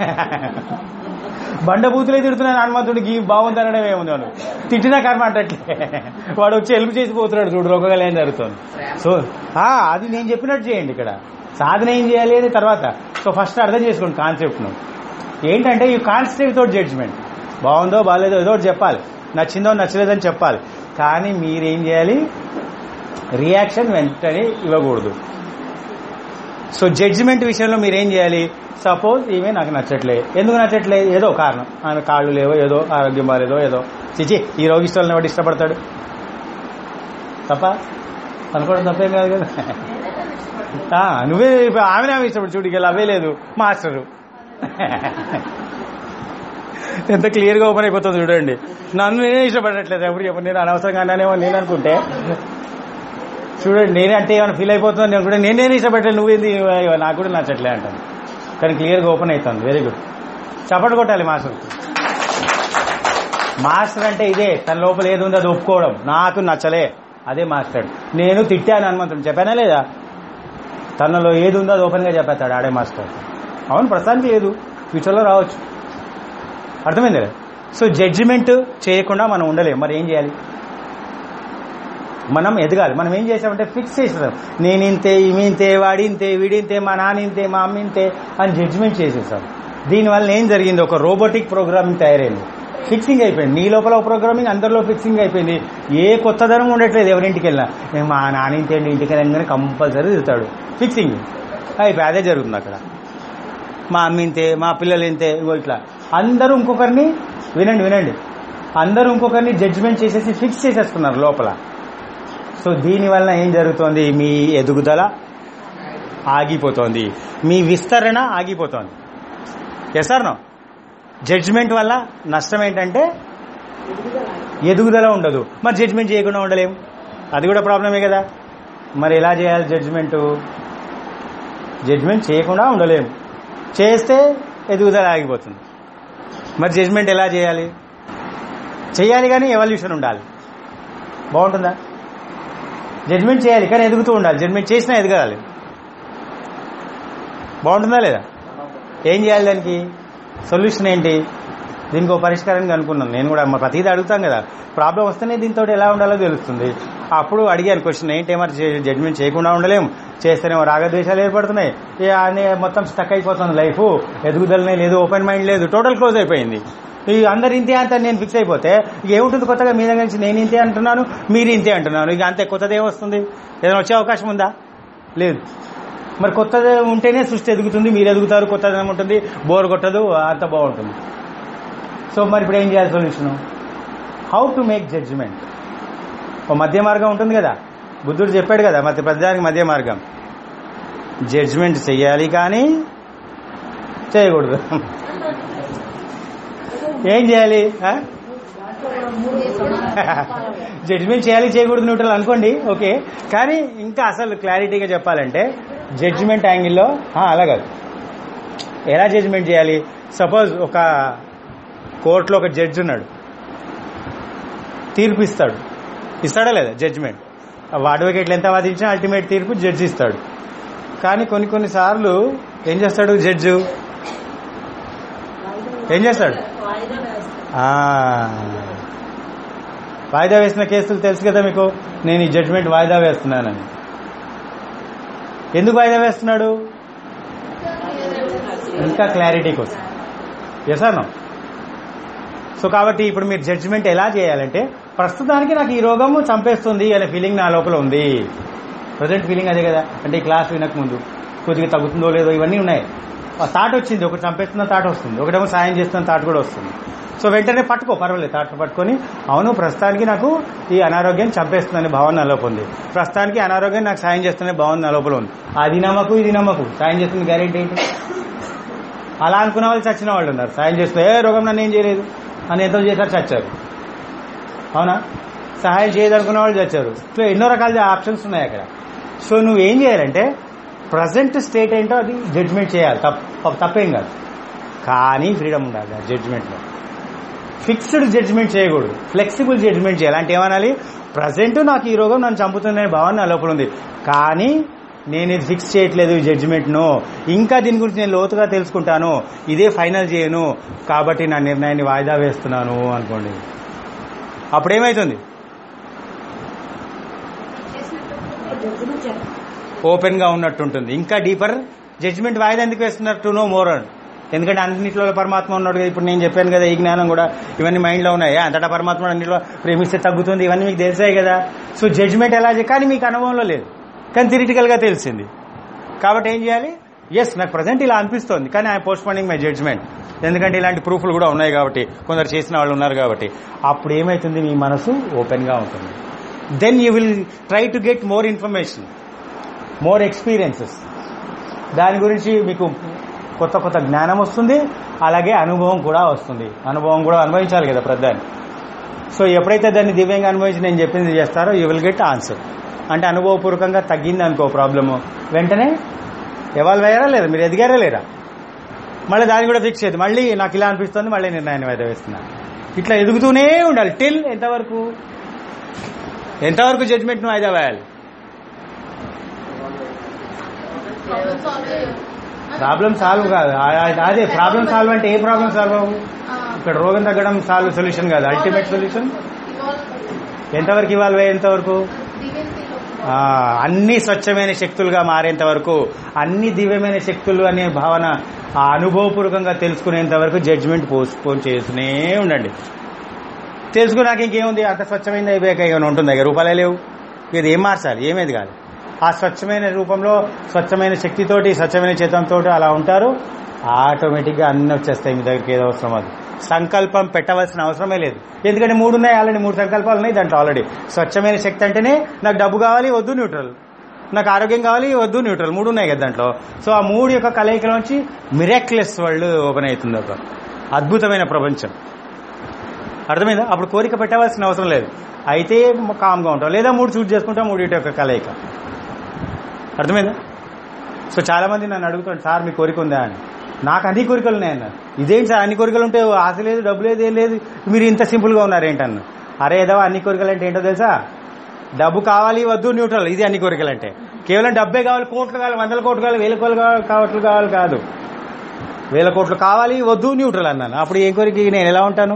బండ బూతులే తిడుతున్నాను హనుమంతుడికి బాగుంది అనడం ఏముంది వాడు తిట్టినా కర్మ అంటట్లే వాడు వచ్చి హెల్ప్ చేసి పోతున్నాడు చూడు రోగగా ఏం జరుగుతుంది సో ఆ, అది నేను చెప్పినట్టు చేయండి ఇక్కడ సాధన ఏం చేయాలి అని తర్వాత సో ఫస్ట్ అర్థం చేసుకోండి కాన్సెప్ట్ ను ఏంటంటే యూ కాన్స్టే వితౌట్ జడ్జ్మెంట్ బాగుందో బాగాలేదో ఏదో ఒకటి చెప్పాలి నచ్చిందో నచ్చలేదని చెప్పాలి కానీ మీరేం చేయాలి రియాక్షన్ వెంటనే ఇవ్వకూడదు సో జడ్జిమెంట్ విషయంలో మీరేం చేయాలి సపోజ్ ఈమె నాకు నచ్చట్లే ఎందుకు నచ్చట్లే ఏదో కారణం ఆమె కాళ్ళు లేవో ఏదో ఆరోగ్యం బాగాలేదో ఏదో చిచి ఈ రోగిష్టాలను ఎవడు ఇష్టపడతాడు తప్ప అనుకోవడం తప్పేం కాదు కదా ఆ, నువ్వే ఇప్పుడు ఆమెనే ఆమె ఇష్టపడు చూడు ఇలా అవే లేదు మాస్టరు ఎంత క్లియర్గా ఓపెన్ అయిపోతుంది చూడండి నన్ను నేనే ఇష్టపడట్లేదు ఎప్పుడు చెప్పండి నేను అనవసరంగా అన్నానేమో నేను అనుకుంటే చూడండి నేనే అంటే ఏమైనా ఫీల్ అయిపోతుంది నేను కూడా నేను నేనే ఇష్టపడలేదు నువ్వేంది అయ్యో, నాకు కూడా నచ్చట్లే అంటాను కానీ క్లియర్గా ఓపెన్ అవుతుంది వెరీ గుడ్ చప్పట్లు కొట్టాలి మాస్టర్ మాస్టర్ అంటే ఇదే తన లోపల ఏది ఉందో అది ఒప్పుకోవడం నాకు నచ్చలే అదే మాస్టర్ నేను తిట్టాను హనుమంతుడు చెప్పానా లేదా తనలో ఏది ఉందో అది ఓపెన్గా చెప్పేస్తాడు ఆడే మాస్టర్ అవును ప్రస్తుతానికి లేదు ఫ్యూచర్లో రావచ్చు అర్థమైంది కదా సో జడ్జిమెంట్ చేయకుండా మనం ఉండలేం మరి ఏం చేయాలి మనం ఎదగాలి మనం ఏం చేసామంటే ఫిక్స్ చేసేసాం నేను ఇంతే ఈమె ఇంతే వాడి ఇంతే వీడింతే మా నాన్న ఇంతే మా అమ్మ ఇంతే అని జడ్జిమెంట్ చేసేసాం దీనివల్ల ఏం జరిగింది ఒక రోబోటిక్ ప్రోగ్రామింగ్ తయారైంది ఫిక్సింగ్ అయిపోయింది నీ లోపల ఒక ప్రోగ్రామింగ్ అందరిలో ఫిక్సింగ్ అయిపోయింది ఏ కొత్తదనం ఉండట్లేదు ఎవరింటికి వెళ్ళినా "ఏ, మా నాన్న ఇంతే అండి ఇంటికి వెళ్ళగానే కంపల్సరీ తిరుగుతాడు ఫిక్సింగ్ అయిపోయి అదే జరుగుతుంది అక్కడ మా అమ్మ ఇంతే మా పిల్లలు ఇంతే ఇగో ఇట్లా అందరూ ఇంకొకరిని వినండి వినండి అందరూ ఇంకొకరిని జడ్జిమెంట్ చేసేసి ఫిక్స్ చేసేస్తున్నారు లోపల సో దీనివల్ల ఏం జరుగుతోంది మీ ఎదుగుదల ఆగిపోతోంది మీ విస్తరణ ఆగిపోతోంది ఎస్ ఆర్ నో జడ్జిమెంట్ వల్ల నష్టం ఏంటంటే ఎదుగుదల ఉండదు మరి జడ్జిమెంట్ చేయకుండా ఉండలేం అది కూడా ప్రాబ్లమే కదా మరి ఎలా చేయాలి జడ్జిమెంట్ జడ్జిమెంట్ చేయకుండా ఉండలేం చేస్తే ఎదుగుదల ఆగిపోతుంది మరి జడ్జిమెంట్ ఎలా చేయాలి చేయాలి కానీ ఎవల్యూషన్ ఉండాలి బాగుంటుందా జడ్జిమెంట్ చేయాలి కానీ ఎదుగుతూ ఉండాలి జడ్జిమెంట్ చేసినా ఎదగాలి బాగుంటుందా లేదా ఏం చేయాలి దానికి సొల్యూషన్ ఏంటి దీనికి ఒక పరిష్కారం అనుకున్నాను నేను కూడా మా ప్రతిదీ అడుగుతాం కదా ప్రాబ్లం వస్తేనే దీంతో ఎలా ఉండాలో తెలుస్తుంది అప్పుడు అడిగాను క్వశ్చన్ ఏంటి మరి జడ్జిమెంట్ చేయకుండా ఉండలేం చేస్తేనేమో రాగద్వేషాలు ఏర్పడుతున్నాయి ఏ అనే మొత్తం స్టక్ అయిపోతుంది లైఫ్ ఎదుగుదలనే లేదు ఓపెన్ మైండ్ లేదు టోటల్ క్లోజ్ అయిపోయింది ఈ అందరు ఇంతే అంత నేను ఫిక్స్ అయిపోతే ఇక ఏముంటుంది కొత్తగా మీ దగ్గర నుంచి నేను ఇంతే అంటున్నాను మీరు ఇంతే అంటున్నాను ఇక అంతే కొత్తది ఏమొస్తుంది ఏదైనా వచ్చే అవకాశం ఉందా లేదు మరి కొత్తది ఉంటేనే సృష్టి ఎదుగుతుంది మీరు ఎదుగుతారు కొత్తది ఉంటుంది బోర్ కొట్టదు అంత బాగుంటుంది సో మరి ఇప్పుడు ఏం చేయాలి solution how to make judgment ఓ మధ్య మార్గం ఉంటుంది కదా బుద్ధుడు చెప్పాడు కదా మధ్య ప్రతిదానికి మధ్య మార్గం జడ్జిమెంట్ చెయ్యాలి కానీ చేయకూడదు ఏం చేయాలి ఆ? జడ్జిమెంట్ చేయాలి చేయకూడదు న్యూట్రల్ అనుకోండి ఓకే కానీ ఇంకా అసలు క్లారిటీగా చెప్పాలంటే జడ్జిమెంట్ యాంగిల్లో అలా కాదు ఎలా జడ్జిమెంట్ చేయాలి సపోజ్ ఒక కోర్టులో ఒక జడ్జి ఉన్నాడు తీర్పు ఇస్తాడు ఇస్తాడా లేదా జడ్జిమెంట్ అడ్వకేట్లు ఎంత వాదించినా అల్టిమేట్ తీర్పు జడ్జి ఇస్తాడు కానీ కొన్ని కొన్ని సార్లు ఏం చేస్తాడు జడ్జు ఏం చేస్తాడు ఆ, వాయిదా వేసిన కేసులు తెలుసు కదా మీకు నేను ఈ జడ్జిమెంట్ వాయిదా వేస్తున్నానని ఎందుకు వాయిదా వేస్తున్నాడు ఇంకా క్లారిటీ కోసం ఎస్ అన్నా సో కాబట్టి ఇప్పుడు మీరు జడ్జిమెంట్ ఎలా చేయాలంటే ప్రస్తుతానికి నాకు ఈ రోగము చంపేస్తుంది అనే ఫీలింగ్ నా లోపల ఉంది ప్రజెంట్ ఫీలింగ్ అదే కదా అంటే ఈ క్లాస్ వినక ముందు కొద్దిగా తగ్గుతుందో లేదో ఇవన్నీ ఉన్నాయి ఆ థాట్ వచ్చింది ఒకటి చంపేస్తున్న థాట్ వస్తుంది ఒకటేమో సాయం చేస్తున్న థాట్ కూడా వస్తుంది సో వెంటనే పట్టుకో పర్వాలేదు థాట్ పట్టుకొని అవును ప్రస్తుతానికి నాకు ఈ అనారోగ్యం చంపేస్తుందని భావన నా లోపల ఉంది ప్రస్తుతానికి అనారోగ్యం నాకు సాయం చేస్తుందనే భావన నా లోపల ఉంది అది నమ్మకు ఇది నమ్మకు సాయం చేస్తుంది గ్యారెంటీ ఏంటి అలా అనుకున్న వాళ్ళు చచ్చిన వాళ్ళు ఉన్నారు సాయం చేస్తే ఏ రోగం నన్ను ఏం చేయలేదు అని ఎంతో చేశారు చచ్చారు అవునా సహాయం చేయదనుకున్న వాళ్ళు చచ్చారు సో ఎన్నో రకాల ఆప్షన్స్ ఉన్నాయి అక్కడ సో నువ్వు ఏం చేయాలంటే ప్రజెంట్ స్టేట్ ఏంటో అది జడ్జ్మెంట్ చేయాలి తప్ప తప్పేం కాదు కానీ ఫ్రీడమ్ ఉండాలి ఆ జడ్జ్మెంట్లో ఫిక్స్డ్ జడ్జ్మెంట్ చేయకూడదు ఫ్లెక్సిబుల్ జడ్జ్మెంట్ చేయాలి అంటే ఏమనాలి ప్రజెంట్ నాకు ఈ రోగం నన్ను చంపుతుందనే భావన నా లోపల ఉంది కానీ నేను ఇది ఫిక్స్ చేయట్లేదు ఈ జడ్జిమెంట్ను ఇంకా దీని గురించి నేను లోతుగా తెలుసుకుంటాను ఇదే ఫైనల్ చేయను కాబట్టి నా నిర్ణయాన్ని వాయిదా వేస్తున్నాను అనుకోండి అప్పుడు ఏమవుతుంది ఓపెన్ గా ఉన్నట్టుంటుంది ఇంకా డీపర్ జడ్జిమెంట్ వాయిదా ఎందుకు వేస్తున్నారు టు నో మోర్ అని ఎందుకంటే అన్నింటిలో పరమాత్మ ఉన్నాడు కదా ఇప్పుడు నేను చెప్పాను కదా ఈ జ్ఞానం కూడా ఇవన్నీ మైండ్లో ఉన్నాయి అంతటా పరమాత్మ అన్నింటిలో ప్రేమిస్తే తగ్గుతుంది ఇవన్నీ మీకు తెలిసాయి కదా సో జడ్జిమెంట్ ఎలా చే- కానీ మీకు అనుభవంలో లేదు కానీ థిరిటికల్గా తెలిసింది కాబట్టి ఏం చేయాలి ఎస్ నాకు ప్రజెంట్ ఇలా అనిపిస్తోంది కానీ I postponing my judgment ఎందుకంటే ఇలాంటి ప్రూఫ్లు కూడా ఉన్నాయి కాబట్టి కొందరు చేసిన వాళ్ళు ఉన్నారు కాబట్టి అప్పుడు ఏమైతుంది మీ మనసు ఓపెన్గా ఉంటుంది then you will try to get more information more experiences దాని గురించి మీకు కొత్త కొత్త జ్ఞానం వస్తుంది అలాగే అనుభవం కూడా వస్తుంది అనుభవం కూడా అనుభవించాలి కదా ప్రధాని సో ఎప్పుడైతే దాన్ని దివ్యంగా అనుభవించి నేను చెప్పింది చేస్తారో యూ విల్ గెట్ ఆన్సర్ అంటే అనుభవపూర్వకంగా తగ్గింది అనుకో ప్రాబ్లము వెంటనే ఎవాల్వ్ అయ్యారా లేదా మీరు ఎదిగారా లేరా మళ్ళీ దాన్ని కూడా ఫిక్స్ చేయదు మళ్ళీ నాకు ఇలా అనిపిస్తుంది మళ్ళీ నిర్ణయాన్ని వాయిదా వేస్తున్నాను ఇట్లా ఎదుగుతూనే ఉండాలి టిల్ ఎంతవరకు ఎంతవరకు జడ్జ్మెంట్ను వాయిదా వేయాలి ప్రాబ్లమ్ సాల్వ్ అయ్యారు ప్రాబ్లం సాల్వ్ కాదు ఆ- ఆ- అదే ప్రాబ్లం సాల్వ్ అంటే ఏ ప్రాబ్లం సాల్వ్ అవ్వు ఇక్కడ రోగం తగ్గడం సాల్వ్ సొల్యూషన్ కాదు అల్టిమేట్ సొల్యూషన్ ఎంతవరకు ఇవాల్వ్ అయ్యేంతవరకు ఆ, అన్ని స్వచ్ఛమైన శక్తులుగా మారేంత వరకు అన్ని దివ్యమైన శక్తులు అనే భావన ఆ అనుభవపూర్వకంగా తెలుసుకునేంత వరకు జడ్జిమెంట్ పోస్ట్ పోన్ చేస్తూనే ఉండండి తెలుసుకున్నాక ఇంకేముంది అంత స్వచ్ఛమైంది అయిపోయాక ఏమైనా ఉంటుంది ఇక రూపాయలే లేవు ఇది ఏం మార్చాలి ఏమేది కాదు ఆ స్వచ్ఛమైన రూపంలో స్వచ్ఛమైన శక్తితోటి స్వచ్ఛమైన చేతంతో అలా ఉంటారు ఆటోమేటిక్గా అన్ని వచ్చేస్తాయి మీ దగ్గరికి ఏదో అవసరం అది సంకల్పం పెట్టవలసిన అవసరమే లేదు ఎందుకంటే మూడు ఉన్నాయి ఆల్రెడీ మూడు సంకల్పాలు ఉన్నాయి దాంట్లో ఆల్రెడీ స్వచ్ఛమైన శక్తి అంటేనే నాకు డబ్బు కావాలి వద్దు న్యూట్రల్ నాకు ఆరోగ్యం కావాలి వద్దు న్యూట్రల్ మూడు ఉన్నాయి కదా దాంట్లో సో ఆ మూడు యొక్క కలయికలోంచి మిరాక్లెస్ వరల్డ్ ఓపెన్ అవుతుంది ఒక అద్భుతమైన ప్రపంచం అర్థమైందా అప్పుడు కోరిక పెట్టవలసిన అవసరం లేదు అయితే కామ్గా ఉంటాం లేదా మూడు చూట్ చేసుకుంటాం మూడింటి యొక్క కలయిక అర్థమైందా సో చాలా మంది నన్ను అడుగుతాడు సార్ మీ కోరిక ఉందా అని నాకు అన్ని కోరికలు ఉన్నాయన్న ఇదేంటి సార్ అన్ని కోరికలు ఉంటే ఆశ లేదు డబ్బు లేదు ఏం లేదు మీరు ఇంత సింపుల్గా ఉన్నారు ఏంటన్న అరే ఏదో అన్ని కోరికలు అంటే ఏంటో తెలుసా డబ్బు కావాలి వద్దు న్యూట్రల్ ఇది అన్ని కోరికలు అంటే కేవలం డబ్బే కావాలి కోట్లు కావాలి వందల కోట్లు కావాలి వేల కోట్లు కావాలి కోట్లు కావాలి కాదు వేల కోట్లు కావాలి వద్దు న్యూట్రల్ అన్నాను అప్పుడు ఏ కోరిక నేను ఎలా ఉంటాను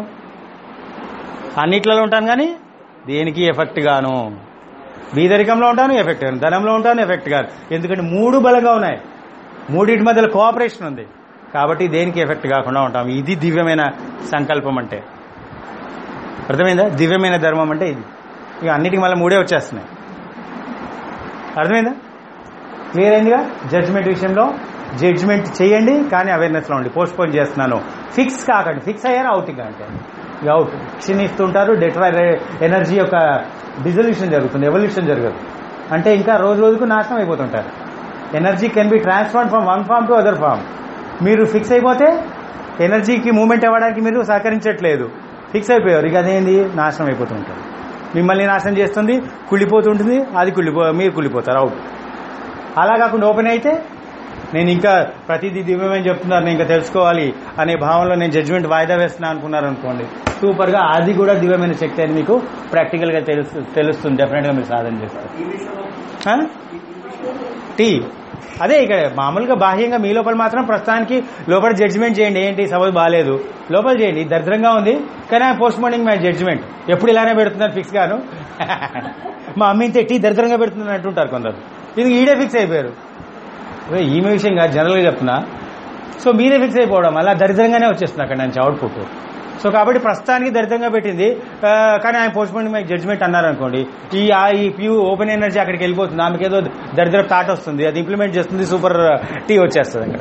అన్నిట్లలో ఉంటాను కానీ దేనికి ఎఫెక్ట్ గాను బీదరికంలో ఉంటాను ఎఫెక్ట్ గాను ధనంలో ఉంటాను ఎఫెక్ట్ గాను ఎందుకంటే మూడు బలంగా ఉన్నాయి మూడింటి మధ్యలో కోఆపరేషన్ ఉంది కాబట్టి దేనికి ఎఫెక్ట్ కాకుండా ఉంటాం ఇది దివ్యమైన సంకల్పం అంటే అర్థమైందా దివ్యమైన ధర్మం అంటే ఇది ఇక అన్నిటికి మళ్ళీ మూడే వచ్చేస్తున్నాయి అర్థమైందా క్లియర్ అయిందిగా జడ్జిమెంట్ విషయంలో జడ్జిమెంట్ చేయండి కానీ అవేర్నెస్లో ఉండి పోస్ట్ పోన్ చేస్తున్నాను ఫిక్స్ కాకండి ఫిక్స్ అయ్యారా అవుట్ ఇక అంటే ఇక అవుట్ క్షీణిస్తుంటారు డెట్వైర్ ఎనర్జీ యొక్క డిజల్యూషన్ జరుగుతుంది ఎవల్యూషన్ జరగదు అంటే ఇంకా రోజు రోజుకు నాశనం అయిపోతుంటారు energy can be transform from one form to other form మీరు ఫిక్స్ అయిపోతే ఎనర్జీకి మూమెంట్ అవ్వడానికి మీరు సహకరించట్లేదు ఫిక్స్ అయిపోయారు ఇక అదేంది నాశనం అయిపోతుంటారు మిమ్మల్ని నాశనం చేస్తుంది కుళ్ళిపోతుంటుంది అది కుళ్ళిపో మీరు కుళ్ళిపోతారు అవుట్ అలా కాకుండా ఓపెన్ అయితే నేను ఇంకా ప్రతిదీ దివ్యమని చెప్తున్నారు నేను ఇంకా తెలుసుకోవాలి అనే భావనలో నేను జడ్జిమెంట్ వాయిదా వేస్తున్నా అనుకున్నారు అనుకోండి సూపర్ గా అది కూడా దివ్యమైన శక్తి అని మీకు ప్రాక్టికల్ గా తెలుసు తెలుస్తుంది డెఫినెట్ గా మీరు సాధన చేస్తారు ఆ? టీ అదే ఇక్కడ మామూలుగా బాహ్యంగా మీ లోపల మాత్రం ప్రస్తుతానికి లోపల జడ్జిమెంట్ చేయండి ఏంటి సపోజ్ బాగాలేదు లోపల చేయండి ఇది దరిద్రంగా ఉంది కానీ ఆ పోస్ట్ మార్నింగ్ మై జడ్జిమెంట్ ఎప్పుడు ఇలానే పెడుతున్నారు ఫిక్స్ గాను మా అమ్మ ఇంతే టీ దరిద్రంగా పెడుతుందని అంటుంటారు కొందరు ఇది ఈడే ఫిక్స్ అయిపోయారు ఓ, ఈమె విషయం కాదు జనరల్గా చెప్తున్నా సో మీరే ఫిక్స్ అయిపోవడం అలా దరిద్రంగానే వచ్చేస్తుంది అక్కడ నుంచి అవుట్పుట్ సో కాబట్టి ప్రస్తుతానికి దరిద్రంగా పెట్టింది ఆ, కానీ ఆయన పోస్ట్ మార్నింగ్ మీకు జడ్జ్మెంట్ అన్నారు అనుకోండి ఈ ఆ ఈ ప్యూ ఓపెన్ ఎనర్జీ అక్కడికి వెళ్ళిపోతుంది ఆమెకి ఏదో దరిద్ర థాట్ వస్తుంది అది ఇంప్లిమెంట్ చేస్తుంది సూపర్ టీ వచ్చేస్తుంది అక్కడ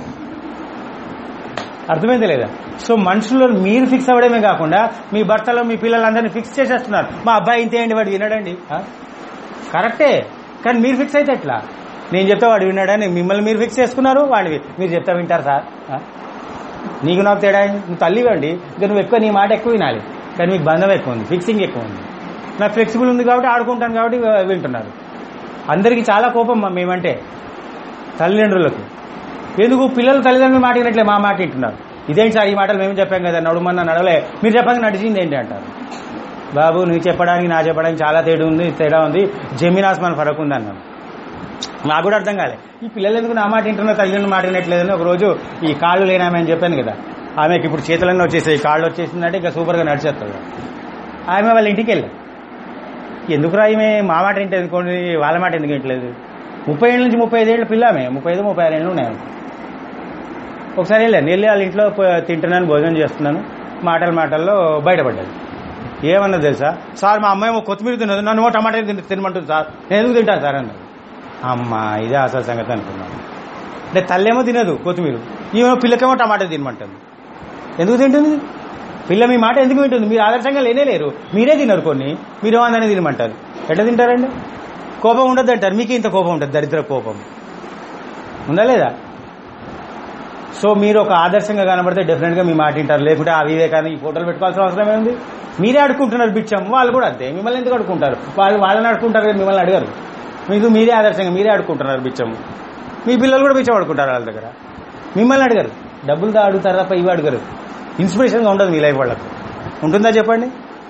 అర్థమైంది లేదా సో మనుషుల్లో మీరు ఫిక్స్ అవ్వడమే కాకుండా మీ భర్తలో మీ పిల్లలందరినీ ఫిక్స్ చేసేస్తున్నారు మా అబ్బాయి ఇంతేయండి వాడు వినడండి ఆ? కరెక్టే కానీ మీరు ఫిక్స్ అయితే ఎట్లా నేను చెప్తే వాడు విన్నాడని మిమ్మల్ని మీరు ఫిక్స్ చేసుకున్నారు వాడివి మీరు చెప్తా వింటారు సార్ ఆ? నీకు నాకు తేడా ఏంటి? నువ్వు తల్లివండి ఇక నువ్వు ఎక్కువ నీ మాట ఎక్కువ వినాలి కానీ మీకు బంధం ఎక్కువ ఉంది ఫిక్సింగ్ ఎక్కువ ఉంది నాకు ఫ్లెక్సిబుల్ ఉంది కాబట్టి ఆడుకుంటాను కాబట్టి వింటున్నారు అందరికీ చాలా కోపం మా మేమంటే తల్లిదండ్రులకు ఎందుకు పిల్లలు తల్లిదండ్రులు మాట వినట్లే మా మాట వింటున్నారు ఇదేంటి సార్ ఈ మాటలు మేము చెప్పాం కదా నడుమన్నా నడవలే మీరు చెప్పడానికి నడిచింది ఏంటి అంటారు బాబు నువ్వు చెప్పడానికి నా చెప్పడానికి చాలా తేడా ఉంది తేడా ఉంది జమీనాస్మాన్ ఫరక్ ఉంది అన్నాను నాకు కూడా అర్థం కాలే ఈ పిల్లలు ఎందుకు నా మాట వింటున్నా తల్లిదండ్రులు మాట వినట్లేదని ఒక రోజు ఈ కాళ్ళు లేనామె అని చెప్పాను కదా ఆమెకి ఇప్పుడు చేతులన్నీ వచ్చేసాయి కాళ్ళు వచ్చేసిందంటే ఇంకా సూపర్గా నడిచేస్తుంది ఆమె వాళ్ళ ఇంటికి వెళ్ళి ఎందుకురా ఈమె మా మాట ఏంటి అనుకోండి వాళ్ళ మాట ఎందుకు వింటలేదు ముప్పై ఏళ్ళ నుంచి ముప్పై ఐదేళ్ళ పిల్ల ఆమె ముప్పై ఐదు ముప్పై ఆరు ఏళ్ళు ఉన్నాయి ఆమెకు. ఒకసారి వెళ్ళాను వెళ్ళి వాళ్ళ ఇంట్లో పో- తింటున్నాను భోజనం చేస్తున్నాను మాటల మాటల్లో బయటపడ్డాను ఏమన్నా తెలుసా సార్ మా అమ్మాయి ఏమో కొత్తిమీర తినదు నన్ను ఓ టమాటా తిన తినమంటుంది సార్ నేను ఎందుకు తింటాను సార్ అన్నారు అమ్మా ఇదే అసలు సంగతి అనుకున్నాను అంటే తల్లేమో తినదు కొత్తిమీర ఈమె పిల్లకేమో టమాటా తినమంటుంది ఎందుకు తింటుంది పిల్ల మీ మాట ఎందుకు వింటుంది మీరు ఆదర్శంగా లేనే లేరు మీరే తినరు కొన్ని మీరు అందరినీ తినమంటారు ఎట్లా తింటారండి కోపం ఉండదు అంటారు మీకు ఇంత కోపం ఉంటుంది దరిద్ర కోపం ఉందా లేదా సో మీరు ఒక ఆదర్శంగా కనబడితే డెఫినెట్గా మీ మాట వింటారు లేకుంటే ఆ వివేకాన్ని ఈ ఫోటోలు పెట్టుకోవాల్సిన అవసరం ఏముంది మీరే అడుక్కుంటున్నారు బిచ్చం వాళ్ళు కూడా అంతే మిమ్మల్ని ఎందుకు అడుక్కుంటారు వాళ్ళు వాళ్ళని అడుక్కుంటారు కానీ మిమ్మల్ని అడగరు మీకు మీరే ఆదర్శంగా మీరే అడుక్కుంటున్నారు బిచ్చం మీ పిల్లలు కూడా బిచ్చం అడుక్కుంటారు వాళ్ళ దగ్గర మిమ్మల్ని అడగరు డబ్బులు దా అడుగుతారు తప్ప ఇవి అడగరు ఇన్స్పిరేషన్గా ఉండదు మీ లైఫ్ వాళ్ళకు ఉంటుందా చెప్పండి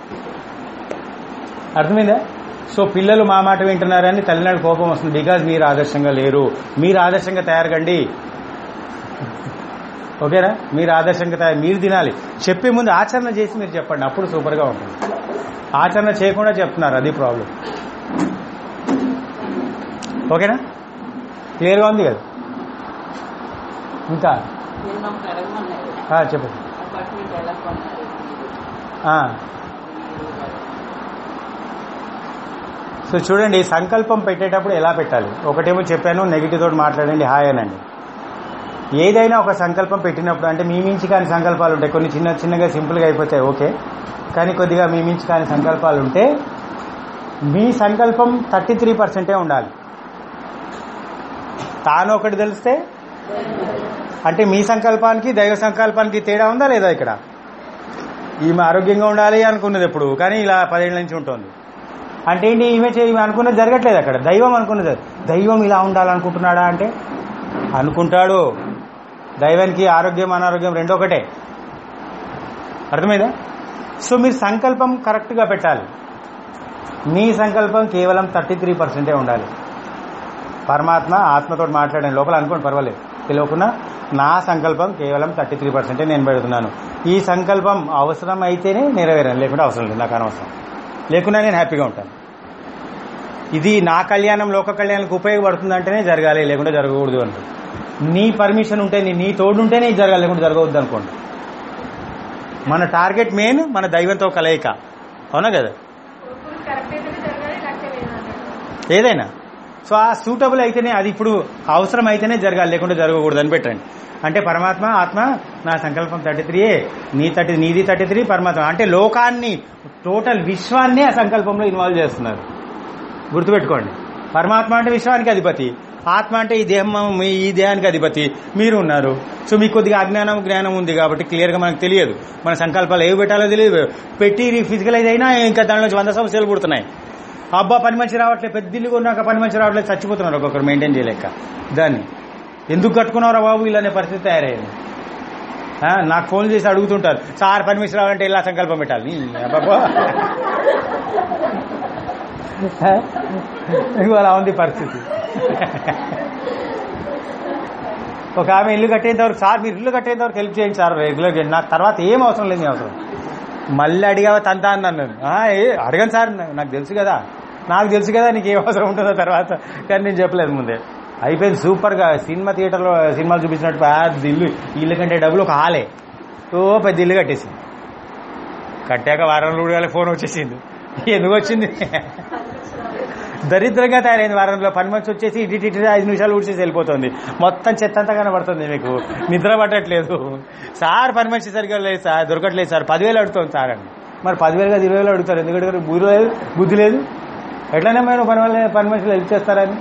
అర్థమైందా సో పిల్లలు మా మాట వింటున్నారని తల్లినాడు కోపం వస్తుంది బికాజ్ మీరు ఆదర్శంగా లేరు మీరు ఆదర్శంగా తయారుగండి ఓకేనా మీరు ఆదర్శంగా తయారు మీరు తినాలి చెప్పే ముందు ఆచరణ చేసి మీరు చెప్పండి అప్పుడు సూపర్గా ఉంటుంది ఆచరణ చేయకుండా చెప్తున్నారు అది ప్రాబ్లం ఓకేనా క్లియర్గా ఉంది కదా ఇంకా నిన్న ఒకటి అడగమన్నారు ఆ, చెప్పండి అపార్ట్మెంట్ ఎలా కొన్నారు ఆ. సో చూడండి సంకల్పం పెట్టేటప్పుడు ఎలా పెట్టాలి ఒకటేమో చెప్పాను నెగిటివ్ తోటి మాట్లాడండి హాయ్ అనండి ఏదైనా ఒక సంకల్పం పెట్టినప్పుడు అంటే మీ మించి కాని సంకల్పాలు ఉంటాయి కొన్ని చిన్న చిన్నగా సింపుల్గా అయిపోతాయి ఓకే కానీ కొద్దిగా మీ మించి కాని సంకల్పాలు ఉంటే మీ సంకల్పం థర్టీ త్రీ పర్సెంటే ఉండాలి తాను ఒకటి తెలిస్తే అంటే మీ సంకల్పానికి దైవ సంకల్పానికి తేడా ఉందా లేదా ఇక్కడ ఈమె ఆరోగ్యంగా ఉండాలి అనుకున్నది ఎప్పుడు కానీ ఇలా పదేళ్ళ నుంచి ఉంటుంది అంటే ఏంటి ఈమె చే- ఈమె అనుకున్నది జరగట్లేదు అక్కడ దైవం అనుకున్నది దైవం ఇలా ఉండాలనుకుంటున్నాడా అంటే అనుకుంటాడు దైవానికి ఆరోగ్యం అనారోగ్యం రెండో ఒకటే అర్థమైందా సో మీరు సంకల్పం కరెక్ట్గా పెట్టాలి మీ సంకల్పం కేవలం థర్టీ త్రీ పర్సెంటే ఉండాలి పరమాత్మ ఆత్మతో మాట్లాడే లోపల అనుకోండి పర్వాలేదు తెలియకుండా నా సంకల్పం కేవలం థర్టీ త్రీ పర్సెంటే నేను పెడుతున్నాను ఈ సంకల్పం అవసరం అయితేనే నెరవేరాను లేకుంటే అవసరం లేదు నాకు అనవసరం లేకున్నా నేను హ్యాపీగా ఉంటాను ఇది నా కళ్యాణం లోక కళ్యాణానికి ఉపయోగపడుతుంది అంటేనే జరగాలి లేకుంటే జరగకూడదు అంటే నీ పర్మిషన్ ఉంటే నీ- నీ తోడు ఉంటేనే ఇది జరగాలి లేకుంటే జరగవద్దు అనుకోండి మన టార్గెట్ మెయిన్ మన దైవంతో కలయిక అవునా కదా ఇప్పుడు కరెక్ట్ అయితేనే జరగాలి లేకపోతే లేదన్నట్టు ఏదైనా సో ఆ సూటబుల్ అయితేనే అది ఇప్పుడు అవసరం అయితేనే జరగాలి లేకుంటే జరగకూడదు అని పెట్టండి అంటే పరమాత్మ ఆత్మ నా సంకల్పం థర్టీ త్రీ నీ థర్టీ నీది థర్టీ త్రీ పరమాత్మ అంటే లోకాన్ని టోటల్ విశ్వాన్ని ఆ సంకల్పంలో ఇన్వాల్వ్ చేస్తున్నారు గుర్తుపెట్టుకోండి పరమాత్మ అంటే విశ్వానికి అధిపతి ఆత్మ అంటే ఈ దేహం మీ ఈ దేహానికి అధిపతి మీరు ఉన్నారు సో మీకు కొద్దిగా అజ్ఞానం జ్ఞానం ఉంది కాబట్టి క్లియర్గా మనకు తెలియదు మన సంకల్పాలు ఏవి పెట్టాలో తెలియదు పెట్టి ఫిజికలైజ్ అయినా ఇంకా దానిలోంచి వంద సమస్యలు పుడుతున్నాయి అబ్బా పని మంచి రావట్లేదు పెద్ద ఇల్లు కొన్నాక పని మంచి రావట్లేదు చచ్చిపోతున్నారు ఒక్కొక్కరు మెయింటైన్ చేయలేక దాన్ని ఎందుకు కట్టుకున్నారా బాబు ఇలానే పరిస్థితి తయారయ్యింది ఆ, నాకు ఫోన్ చేసి అడుగుతుంటారు సార్ పర్మిషన్ రావాలంటే ఇలా సంకల్పం పెట్టాలి నీ అబ్బబ్బా. ఇదిగో అలా ఉంది పరిస్థితి ఒక ఆమె ఇల్లు కట్టేంత వరకు సార్ మీరు ఇల్లు కట్టేంత వరకు హెల్ప్ చేయండి సార్ రెగ్యులర్గా నాకు తర్వాత ఏం అవసరం లేదు మీ అవసరం మళ్ళీ అడిగావా తంతా అన్నాను నేను "ఆ, ఏ అడగను సార్ నా- నాకు తెలుసు కదా నాకు తెలుసు కదా నీకు ఏం అవసరం ఉంటుందో తర్వాత కానీ నేను చెప్పలేదు ముందే అయిపోయింది సూపర్గా సినిమా థియేటర్లో సినిమాలు చూపించినట్టు పెద్ద ఇల్లు ఇల్లు కంటే డబ్బులు ఒక హాలే ఓ పెద్ద ఇల్లు కట్టేసి కట్టాక వారం రోజుల ఫోన్ వచ్చేసింది ఎందుకు వచ్చింది దరిద్రంగా తయారైంది వారంలో పని మంచి వచ్చేసి ఇటు ఇటు ఇటు ఐదు నిమిషాలు ఊడ్చేసి వెళ్ళిపోతుంది మొత్తం చెత్త అంతా కనబడుతుంది మీకు నిద్ర పట్టట్లేదు సార్ పని మంచి సరిగ్గా లేదు సార్ దొరకట్లేదు సార్ పదివేలు అడుగుతుంది సార్ అని మరి పదివేలు కాదు ఇరవై వేలు అడుగుతారు ఎందుకంటే బుద్ధి లేదు బుద్ధి లేదు ఎట్లనే మీరు పని వల్ల పని మనుషులు హెల్ప్ చేస్తారని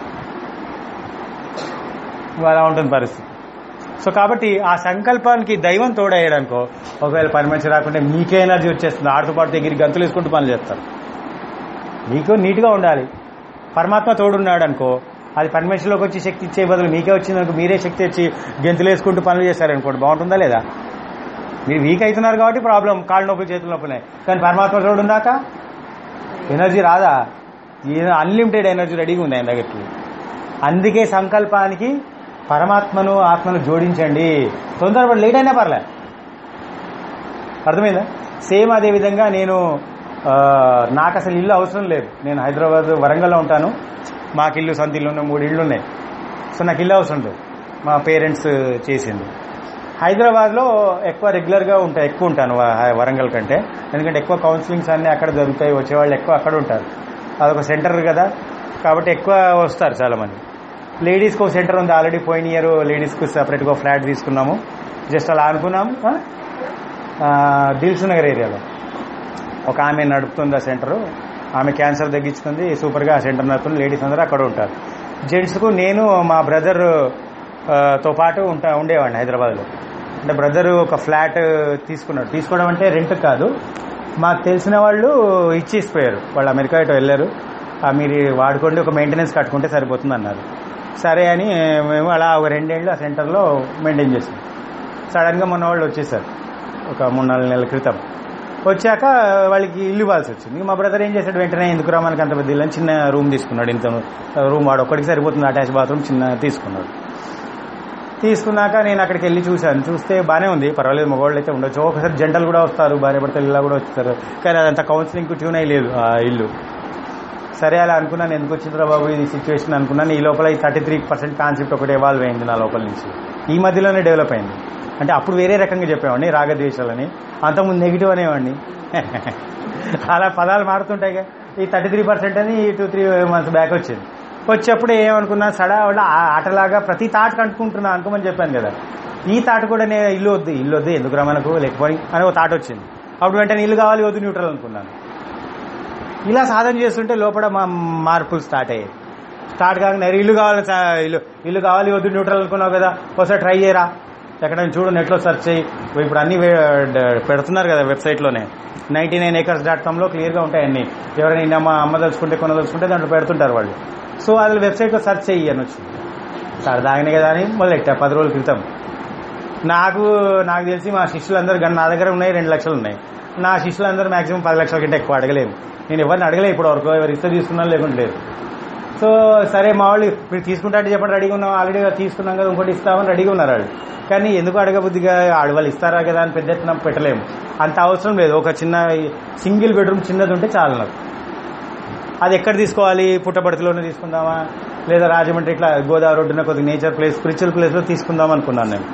అలా ఉంటుంది పరిస్థితి సో కాబట్టి ఆ సంకల్పానికి దైవం తోడయ్యాడనుకో ఒకవేళ పని మంచి రాకుంటే మీకే ఎనర్జీ వచ్చేస్తుంది ఆడుతూ పాటు దగ్గర గంతులు వేసుకుంటూ పనులు చేస్తారు మీకు నీట్గా ఉండాలి పరమాత్మ తోడున్నాడు అనుకో అది పని మనిషిలోకి వచ్చి శక్తి ఇచ్చే బదులు మీకే వచ్చిందనుకో మీరే శక్తి వచ్చి గెంతులు వేసుకుంటూ పనులు చేస్తారనుకోండి బాగుంటుందా లేదా మీరు వీక్ అవుతున్నారు కాబట్టి ప్రాబ్లం కాళ్ళు నొప్పులు చేతులు నొప్పులు కానీ పరమాత్మ తోడు ఉందాక ఎనర్జీ రాదా అన్లిమిటెడ్ ఎనర్జీ రెడీగా ఉంది ఆయన దగ్గరికి అందుకే సంకల్పానికి పరమాత్మను ఆత్మను జోడించండి తొందరపడి లేట్ అయినా పర్లే అర్థమైందా సేమ్ అదే విధంగా నేను ఆ, నాకు అసలు ఇల్లు అవసరం లేదు నేను హైదరాబాద్ వరంగల్లో ఉంటాను మాకు ఇల్లు సొంత ఇల్లు ఉన్నాయి మూడు ఇళ్ళు ఉన్నాయి సో నాకు ఇల్లు అవసరం లేదు మా పేరెంట్స్ చేసింది హైదరాబాద్లో ఎక్కువ రెగ్యులర్గా ఉంటాయి ఎక్కువ ఉంటాను వ- వరంగల్ కంటే ఎందుకంటే ఎక్కువ కౌన్సిలింగ్స్ అన్నీ అక్కడ జరుగుతాయి వచ్చేవాళ్ళు ఎక్కువ అక్కడ ఉంటారు అదొక సెంటర్ కదా కాబట్టి ఎక్కువ వస్తారు చాలామంది లేడీస్కి ఒక సెంటర్ ఉంది ఆల్రెడీ పోయిన ఇయర్ లేడీస్కి సపరేట్గా ఫ్లాట్ తీసుకున్నాము జస్ట్ అలా అనుకున్నాం ఆ? ఆ, దిల్సు నగర్ ఏరియాలో ఒక ఆమె నడుపుతుంది ఆ సెంటర్ ఆమె క్యాన్సర్ తగ్గించుకుంది సూపర్గా ఆ సెంటర్ నడుపుతుంది లేడీస్ అందరూ అక్కడ ఉంటారు జెంట్స్కు నేను మా బ్రదర్ ఆ, తో పాటు ఉంటా ఉండేవాడిని హైదరాబాద్లో అంటే బ్రదర్ ఒక ఫ్లాట్ తీసుకున్నాడు తీసుకోవడం అంటే రెంట్ కాదు మాకు తెలిసిన వాళ్ళు ఇచ్చేసిపోయారు వాళ్ళు అమెరికా ఇటు వెళ్ళారు ఆ, మీరు వాడుకోండి ఒక మెయింటెనెన్స్ కట్టుకుంటే సరిపోతుంది అన్నారు సరే అని మేము అలా ఒక రెండేళ్ళు ఆ సెంటర్లో మెయింటైన్ చేస్తాం సడన్గా మొన్న వాళ్ళు వచ్చేసారు ఒక మూడు నాలుగు నెలల క్రితం వచ్చాక వాళ్ళకి ఇల్లు ఇవ్వాల్సి వచ్చింది మా బ్రదర్ ఏం చేశాడు వెంటనే ఎందుకు రా మనకి అంత పెద్ద ఇల్లు అని చిన్న రూమ్ తీసుకున్నాడు ఇంత రూమ్ వాడు ఒక్కడికి సరిపోతుంది అటాచ్ బాత్రూమ్ చిన్న తీసుకున్నాడు తీసుకున్నాక నేను అక్కడికి వెళ్ళి చూశాను చూస్తే బాగానే ఉంది పర్వాలేదు మగవాళ్ళు అయితే ఉండొచ్చు ఒకసారి జంటలు కూడా వస్తారు భార్య భర్తలు ఇలా కూడా వస్తారు కానీ అదంతా కౌన్సిలింగ్ ట్యూన్ అయ్యి లేదు ఆ ఇల్లు సరే అలా అనుకున్నాను ఎందుకు వచ్చిందిరా బాబు ఇది సిచ్యువేషన్ అనుకున్నాను ఈ లోపల ఈ థర్టీ త్రీ పర్సెంట్ కాన్సెప్ట్ ఒకటి ఎవాల్వ్ అయింది నా లోపల నుంచి ఈ మధ్యలోనే డెవలప్ అయింది అంటే అప్పుడు వేరే రకంగా చెప్పేవాడిని రాగద్వేషాలని అంతకుముందు నెగిటివ్ అనేవాడిని అలా పదాలు మారుతుంటాయిగా ఈ థర్టీ త్రీ పర్సెంట్ అని టూ త్రీ మంత్స్ బ్యాక్ వచ్చింది వచ్చేప్పుడు ఏమనుకున్నా సడా వాళ్ళ ఆ- ఆటలాగా ప్రతి తాటకు అంటుకుంటున్నా అనుకోమని చెప్పాను కదా ఈ తాట కూడా నేను ఇల్లు వద్దు ఇల్లు వద్దు ఎందుకురా మనకు లేకపోయి అని ఒక తాట వచ్చింది అప్పుడు వెంటనే ఇల్లు కావాలి వద్దు న్యూట్రల్ అనుకున్నాను ఇలా సాధన చేస్తుంటే లోపల మా మార్పులు స్టార్ట్ అయ్యాయి స్టార్ట్ కాగానే ఇల్లు కావాలి సా- ఇల్లు ఇల్లు కావాలి వద్దు న్యూట్రల్ అనుకున్నావు కదా ఒకసారి ట్రై చేయరా ఎక్కడైనా చూడు నెట్లో సెర్చ్ చేయి ఇప్పుడు అన్ని వే- డ- పెడుతున్నారు కదా వెబ్సైట్లోనే నైన్టీ నైన్ ఏకర్స్ డాట్ కామ్లో క్లియర్గా ఉంటాయి అన్ని ఎవరైనా ఇన్న అమ్మ అమ్మ దలుచుకుంటే కొనదలుచుకుంటే దాంట్లో పెడుతుంటారు వాళ్ళు సో అది వెబ్సైట్లో సెర్చ్ చెయ్యి అని వచ్చింది సరదాగానే కదా అని మొదలెట్టా పది రోజుల క్రితం నాకు నాకు తెలిసి మా శిష్యులందరూ గన్ నా దగ్గర ఉన్నాయి రెండు లక్షలు ఉన్నాయి నా శిష్యులందరూ మాక్సిమం పది లక్షల కంటే ఎక్కువ అడగలేము నేను ఎవరిని అడగలే ఇప్పుడు వరకు ఎవరు ఇస్తే తీసుకున్నాను లేకుంటే లేదు సో సరే మా వాళ్ళు మీరు తీసుకుంటా అంటే చెప్పండి రెడీగా ఉన్నాం ఆల్రెడీ తీసుకున్నాం కదా ఇంకోటి ఇస్తామని రెడీగా ఉన్నారు వాళ్ళు కానీ ఎందుకు అడగబుద్దిగా ఆడవాళ్ళు ఇస్తారా కదా అని పెద్ద ఎత్తున పెట్టలేము అంత అవసరం లేదు ఒక చిన్న సింగిల్ బెడ్రూమ్ చిన్నది ఉంటే చాలు నాకు అది ఎక్కడ తీసుకోవాలి పుట్టపర్తిలోనే తీసుకుందామా లేదా రాజమండ్రి ఇట్లా గోదావరి ఒడ్డున కొద్దిగా నేచర్ ప్లేస్ స్పిరిచువల్ ప్లేస్లో తీసుకుందాం అనుకున్నాను నేను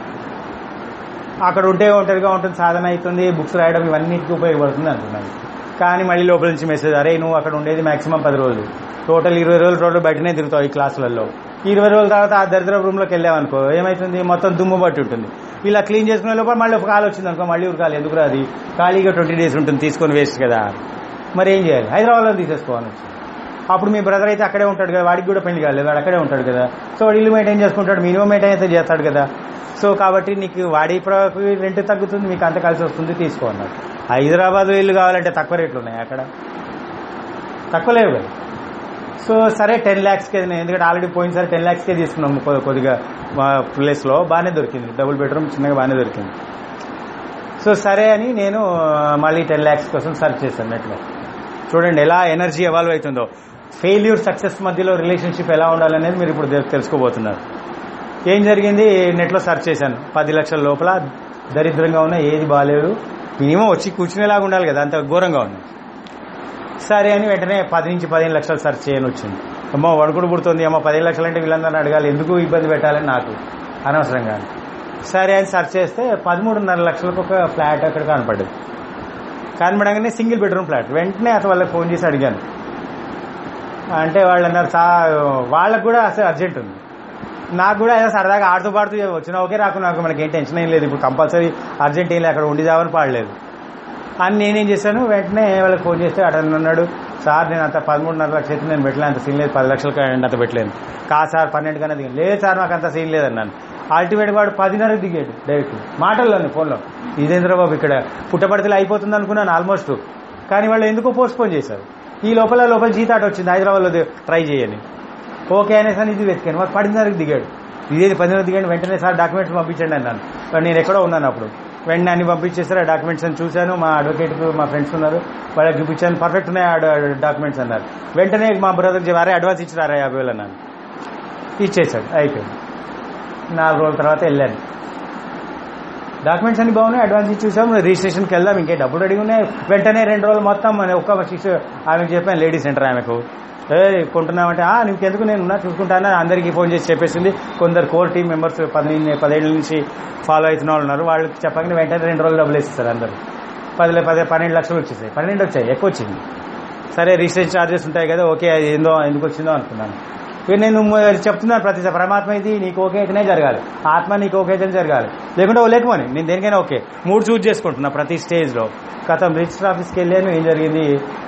అక్కడ ఉంటే ఒంటరిగా ఉంటుంది సాధన అవుతుంది బుక్స్ రాయడం ఇవన్నిటికీ ఉపయోగపడుతుంది అనుకున్నాను కానీ మళ్ళీ లోపల నుంచి మెసేజ్ అరే నువ్వు అక్కడ ఉండేది మాక్సిమం పది రోజులు టోటల్ ఇరవై రోజులు టోటల్ బయటనే తిరుగుతావు ఈ క్లాసులలో ఇరవై రోజుల తర్వాత ఆ దరిద్ర రూమ్లోకి వెళ్ళామనుకో ఏమవుతుంది మొత్తం దుమ్ము పట్టి ఉంటుంది ఇలా క్లీన్ చేసుకునే లోపల మళ్ళీ ఒక కాలు వచ్చింది అనుకో మళ్ళీ ఉరకాలి ఎందుకు అది ఖాళీగా ట్వంటీ డేస్ ఉంటుంది తీసుకొని వేస్ట్ కదా మరి ఏం చేయాలి హైదరాబాద్లో తీసేసుకోవాలి వచ్చింది అప్పుడు మీ బ్రదర్ అయితే అక్కడే ఉంటాడు కదా వాడికి కూడా పెళ్లి కాలేదు వాడు అక్కడే ఉంటాడు కదా సో వాడు ఇల్లు మెయింటైన్ చేసుకుంటాడు మినిమం మెయింటైన్ అయితే చేస్తాడు కదా సో కాబట్టి నీకు వాడి రెంట్ తగ్గుతుంది మీకు అంత కలిసి వస్తుంది తీసుకో అన్నాడు హైదరాబాద్ ఇల్లు కావాలంటే తక్కువ రేట్లు ఉన్నాయి అక్కడ తక్కువ లేవు కదా సో సరే టెన్ ల్యాక్స్కే ఎందుకంటే ఆల్రెడీ పోయినసారి టెన్ ల్యాక్స్కే తీసుకున్నాము కొ- కొద్దిగా మా ప్లేస్లో బాగానే దొరికింది డబుల్ బెడ్రూమ్ చిన్నగా బాగానే దొరికింది సో సరే అని నేను ఆ, మళ్ళీ టెన్ ల్యాక్స్ కోసం సెర్చ్ చేశాను నెట్లో చూడండి ఎలా ఎనర్జీ ఎవాల్వ్ అవుతుందో ఫెయిల్యూర్ సక్సెస్ మధ్యలో రిలేషన్షిప్ ఎలా ఉండాలనేది మీరు ఇప్పుడు తె- తెలుసుకోబోతున్నారు ఏం జరిగింది నెట్లో సెర్చ్ చేశాను పది లక్షల లోపల దరిద్రంగా ఉన్న ఏది బాగాలేదు మినిమం వచ్చి కూర్చునేలాగా ఉండాలి కదా అంత ఘోరంగా ఉంది సరే అని వెంటనే పది నుంచి పదిహేను లక్షలు సెర్చ్ చేయని వచ్చింది అమ్మో వణుకుడు పుడుతుంది అమ్మ పదిహేను లక్షలు అంటే వీళ్ళందరినీ అడగాలి ఎందుకు ఇబ్బంది పెట్టాలని నాకు అనవసరంగా సరే అని సెర్చ్ చేస్తే పదమూడున్నర లక్షలకు ఒక ఫ్లాట్ అక్కడ కనపడ్డది కనపడగానే సింగిల్ బెడ్రూమ్ ఫ్లాట్ వెంటనే అసలు వాళ్ళకి ఫోన్ చేసి అడిగాను అంటే వాళ్ళు అన్నారు సా వాళ్ళకు కూడా అసలు అర్జెంట్ ఉంది నాకు కూడా ఏదో సరదాగా ఆడుతూ పాడుతూ వచ్చిన ఓకే రాకుండా నాకు మనకి ఏం టెన్షన్ ఏం లేదు ఇప్పుడు కంపల్సరీ అర్జెంట్ ఏం లేదు అక్కడ ఉండి చావని పాడలేదు అని నేనేం చేశాను వెంటనే వాళ్ళకి ఫోన్ చేస్తే అతను అన్నాడు సార్ నేను అంత పదమూడున్నర లక్షలు అయితే నేను పెట్టలేదు అంత సీన్ లేదు పది లక్షలు కంటే అంత పెట్టలేను కా సార్ పన్నెండు కన్నా దిగాను లేదు సార్ నాకు అంత సీన్ లేదన్నాను అల్టిమేట్ వాడు పదిన్నరకు దిగాడు డైరెక్ట్ మాటల్లోనే ఫోన్లో ఇదేంద్ర బాబు ఇక్కడ పుట్టపడితేలా అయిపోతుంది అనుకున్నాను ఆల్మోస్ట్ కానీ వాళ్ళు ఎందుకో పోస్ట్ పోన్ చేశారు ఈ లోపల లోపల జీతాట వచ్చింది హైదరాబాద్లో ది- ట్రై చేయని ఓకే అనేసి అని ఇది వెతికాను వాడు పదిన్నరకు దిగాడు ఇదేది పదిన్నరకు దిగాడు వెంటనే సార్ డాక్యుమెంట్స్ పంపించండి అన్నాను వాడు నేను ఎక్కడో ఉన్నాను అప్పుడు వెంటనే అన్ని పంపించేస్తారు ఆ డాక్యుమెంట్స్ అని చూశాను మా అడ్వకేట్ మా ఫ్రెండ్స్ ఉన్నారు వాళ్ళకి చూపించాను పర్ఫెక్ట్ ఉన్నాయి ఆ డా- డాక్యుమెంట్స్ అన్నారు వెంటనే మా బ్రదర్ అరే అడ్వాన్స్ ఇచ్చినారా యాభై వేలు అన్నాను ఇచ్చేసాడు అయిపోయింది నాలుగు రోజుల తర్వాత వెళ్ళాను డాక్యుమెంట్స్ అన్ని బాగున్నాయి అడ్వాన్స్ ఇచ్చి చూసాం రిజిస్ట్రేషన్కి వెళ్దాం ఇంకే డబ్బులు రెడీ ఉన్నాయి వెంటనే రెండు రోజులు మొత్తం మన ఒక్క శిక్ష ఆమెకు చెప్పాను లేడీ సెంటర్ ఆమెకు ఏ కొంటున్నామంటే "ఆ, నీకెందుకు నేను ఉన్నా చూసుకుంటాను అందరికీ ఫోన్ చేసి చెప్పేసింది కొందరు కోర్ టీం మెంబర్స్ పది పదేళ్ళ నుంచి ఫాలో అవుతున్న వాళ్ళు ఉన్నారు వాళ్ళకి చెప్పగానే వెంటనే రెండు రోజులు డబ్బులు వేసేస్తారు అందరూ పది పది పన్నెండు లక్షలు వచ్చేసాయి పన్నెండు వచ్చాయి ఎక్కువ వచ్చింది సరే రిజిస్ట్రేషన్ ఛార్జెస్ ఉంటాయి కదా ఓకే అది ఏందో ఎందుకు వచ్చిందో అనుకున్నాను ఇక నేను మ- చెప్తున్నాను ప్రతి పరమాత్మ ఇది నీకు ఓకే అయితేనే జరగాలి ఆత్మ నీకు ఓకే అయితేనే జరగాలి లేకుంటే ఓ లేకపోని నేను దేనికైనా ఓకే మూడు చూజ్ చేసుకుంటున్నా ప్రతి స్టేజ్లో గతం రిజిస్టర్ ఆఫీస్కి వెళ్ళాను ఏం జరిగింది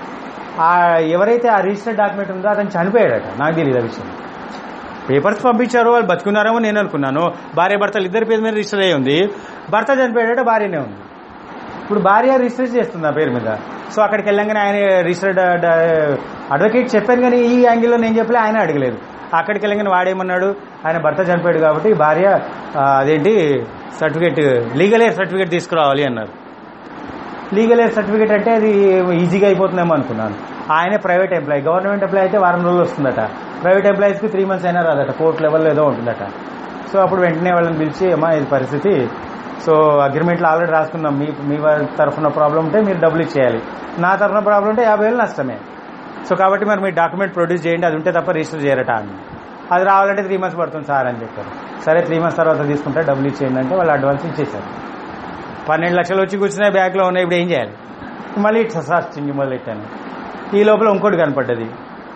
ఆ ఎవరైతే ఆ రిజిస్టర్ డాక్యుమెంట్ ఉందో అతను చనిపోయాడట నాకు తెలియదు ఆ విషయం పేపర్స్ పంపించారు వాళ్ళు బతుకున్నారేమో నేను అనుకున్నాను భార్య భర్తలు ఇద్దరి పేరు మీద రిజిస్టర్ అయ్యి ఉంది భర్త చనిపోయాడట భార్యనే ఉంది ఇప్పుడు భార్య రిజిస్టర్ చేస్తుంది ఆ పేరు మీద సో అక్కడికి వెళ్ళంగానే ఆయన రిజిస్టర్డ్ అడ్వకేట్ చెప్పాను కానీ ఈ యాంగిల్లో నేను చెప్పలే ఆయన అడగలేదు అక్కడికి వెళ్ళంగానే వాడేమన్నాడు ఆయన భర్త చనిపోయాడు కాబట్టి భార్య ఆ, అదేంటి సర్టిఫికేట్ లీగల్ ఎయిర్ సర్టిఫికేట్ తీసుకురావాలి అన్నారు లీగల్ ఎయిర్ సర్టిఫికేట్ అంటే అది ఈజీగా అయిపోతుందేమో అనుకున్నాను ఆయనే ప్రైవేట్ ఎంప్లాయీ గవర్నమెంట్ ఎంప్లాయీ అయితే వారం రోజులు వస్తుందట ప్రైవేట్ ఎంప్లాయీస్కి త్రీ మంత్స్ అయినా రాదట కోర్టు లెవెల్లో ఏదో ఉంటుందట సో అప్పుడు వెంటనే వాళ్ళని పిలిచి అమ్మా ఇది పరిస్థితి సో అగ్రిమెంట్లో ఆల్రెడీ రాసుకున్నాం మీ మీ వారి తరఫున ప్రాబ్లం ఉంటే మీరు డబ్బులు ఇచ్చేయాలి నా తరఫున ప్రాబ్లం ఉంటే యాభై వేలు నష్టమే సో కాబట్టి మరి మీ డాక్యుమెంట్ ప్రొడ్యూస్ చేయండి అది ఉంటే తప్ప రిజిస్టర్ చేయరట అని అది రావాలంటే త్రీ మంత్స్ పడుతుంది సార్ అని చెప్పారు సరే త్రీ మంత్స్ తర్వాత తీసుకుంటే డబ్బులు ఇచ్చేయండి అంటే వాళ్ళు అడ్వాన్స్ ఇచ్చేశారు పన్నెండు లక్షలు వచ్చి కూర్చున్నాయి బ్యాగ్లో ఉన్నాయి ఇప్పుడు ఏం చేయాలి మళ్ళీ సర్చింగ్ మొదలెట్టాను ఈ లోపల ఇంకోటి కనపడ్డది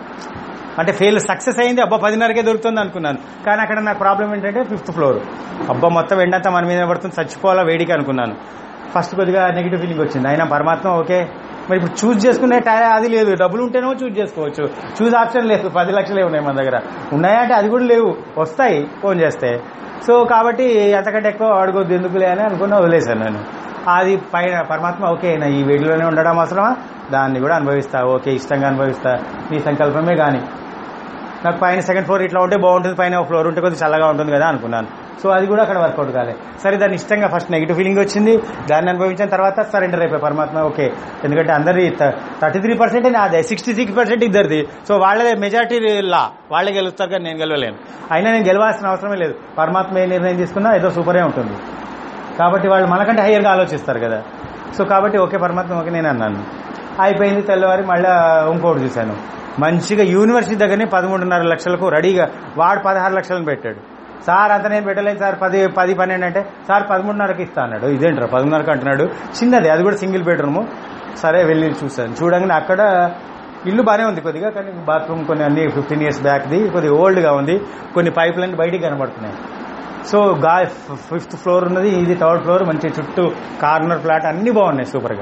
అంటే ఫెయిల్ సక్సెస్ అయింది అబ్బా పదిన్నరకే దొరుకుతుంది అనుకున్నాను కానీ అక్కడ నాకు ప్రాబ్లం ఏంటంటే ఫిఫ్త్ ఫ్లోర్ అబ్బా మొత్తం ఎండంతా మన మీద పడుతుంది చచ్చిపోవాలా వేడికి అనుకున్నాను ఫస్ట్ కొద్దిగా నెగిటివ్ ఫీలింగ్ వచ్చింది అయినా పరమాత్మ ఓకే మరి ఇప్పుడు చూస్ చేసుకునే టై అది లేదు డబ్బులు ఉంటేనేమో చూస్ చేసుకోవచ్చు చూస్ ఆప్షన్ లేదు పది లక్షలే ఉన్నాయి మన దగ్గర ఉన్నాయంటే అది కూడా లేవు వస్తాయి ఫోన్ చేస్తే సో కాబట్టి అంతకంటే ఎక్కువ అడగొద్దు ఎందుకులే అని అనుకున్నా వదిలేశాను నేను అది పైన పరమాత్మ ఓకే నా ఈ వేడిలోనే ఉండడం అవసరమా దాన్ని కూడా అనుభవిస్తా ఓకే ఇష్టంగా అనుభవిస్తా నీ సంకల్పమే కానీ నాకు పైన సెకండ్ ఫ్లోర్ ఇట్లా ఉంటే బాగుంటుంది పైన ఫ్లోర్ ఉంటే కొద్దిగా చల్లగా ఉంటుంది కదా అనుకున్నాను సో అది కూడా అక్కడ వర్కౌట్ కాలే సరే దాన్ని ఇష్టంగా ఫస్ట్ నెగిటివ్ ఫీలింగ్ వచ్చింది దాన్ని అనుభవించిన తర్వాత సరెండర్ అయిపోయి పరమాత్మ ఓకే ఎందుకంటే అందరి థర్టీ త్రీ పర్సెంట్ నాదే సిక్స్టీ సిక్స్ పర్సెంట్ ఇద్దరిది సో వాళ్ళదే మెజార్టీ లా వాళ్ళే గెలుస్తారు కానీ నేను గెలవలేను అయినా నేను గెలవాల్సిన అవసరమే లేదు పరమాత్మ ఏ నిర్ణయం తీసుకున్నా ఏదో సూపరే ఉంటుంది కాబట్టి వాళ్ళు మనకంటే హయ్యర్గా ఆలోచిస్తారు కదా సో కాబట్టి ఓకే పరమాత్మ ఓకే నేను అన్నాను అయిపోయింది తెల్లవారి మళ్ళీ ఇంకోటి చూశాను మంచిగా యూనివర్సిటీ దగ్గరనే పదమూడున్నర లక్షలకు రెడీగా వాడు పదహారు లక్షలను పెట్టాడు సార్ అంత నేను పెట్టలేదు సార్ పది పది పన్నెండు అంటే సార్ పదమూడున్నరకి ఇస్తా అన్నాడు ఇదేంటారు పదమూడున్నరకు అంటున్నాడు చిన్నది అది కూడా సింగిల్ బెడ్రూమ్ సరే వెళ్ళి చూశాను చూడంగానే అక్కడ ఇల్లు బాగానే ఉంది కొద్దిగా కానీ బాత్రూమ్ కొన్ని అన్ని ఫిఫ్టీన్ ఇయర్స్ బ్యాక్ది కొద్దిగా ఓల్డ్గా ఉంది కొన్ని పైప్ లైన్ బయటికి కనబడుతున్నాయి సో గా ఫిఫ్త్ ఫ్లోర్ ఉన్నది ఇది థర్డ్ ఫ్లోర్ మంచి చుట్టూ కార్నర్ ఫ్లాట్ అన్ని బాగున్నాయి సూపర్గా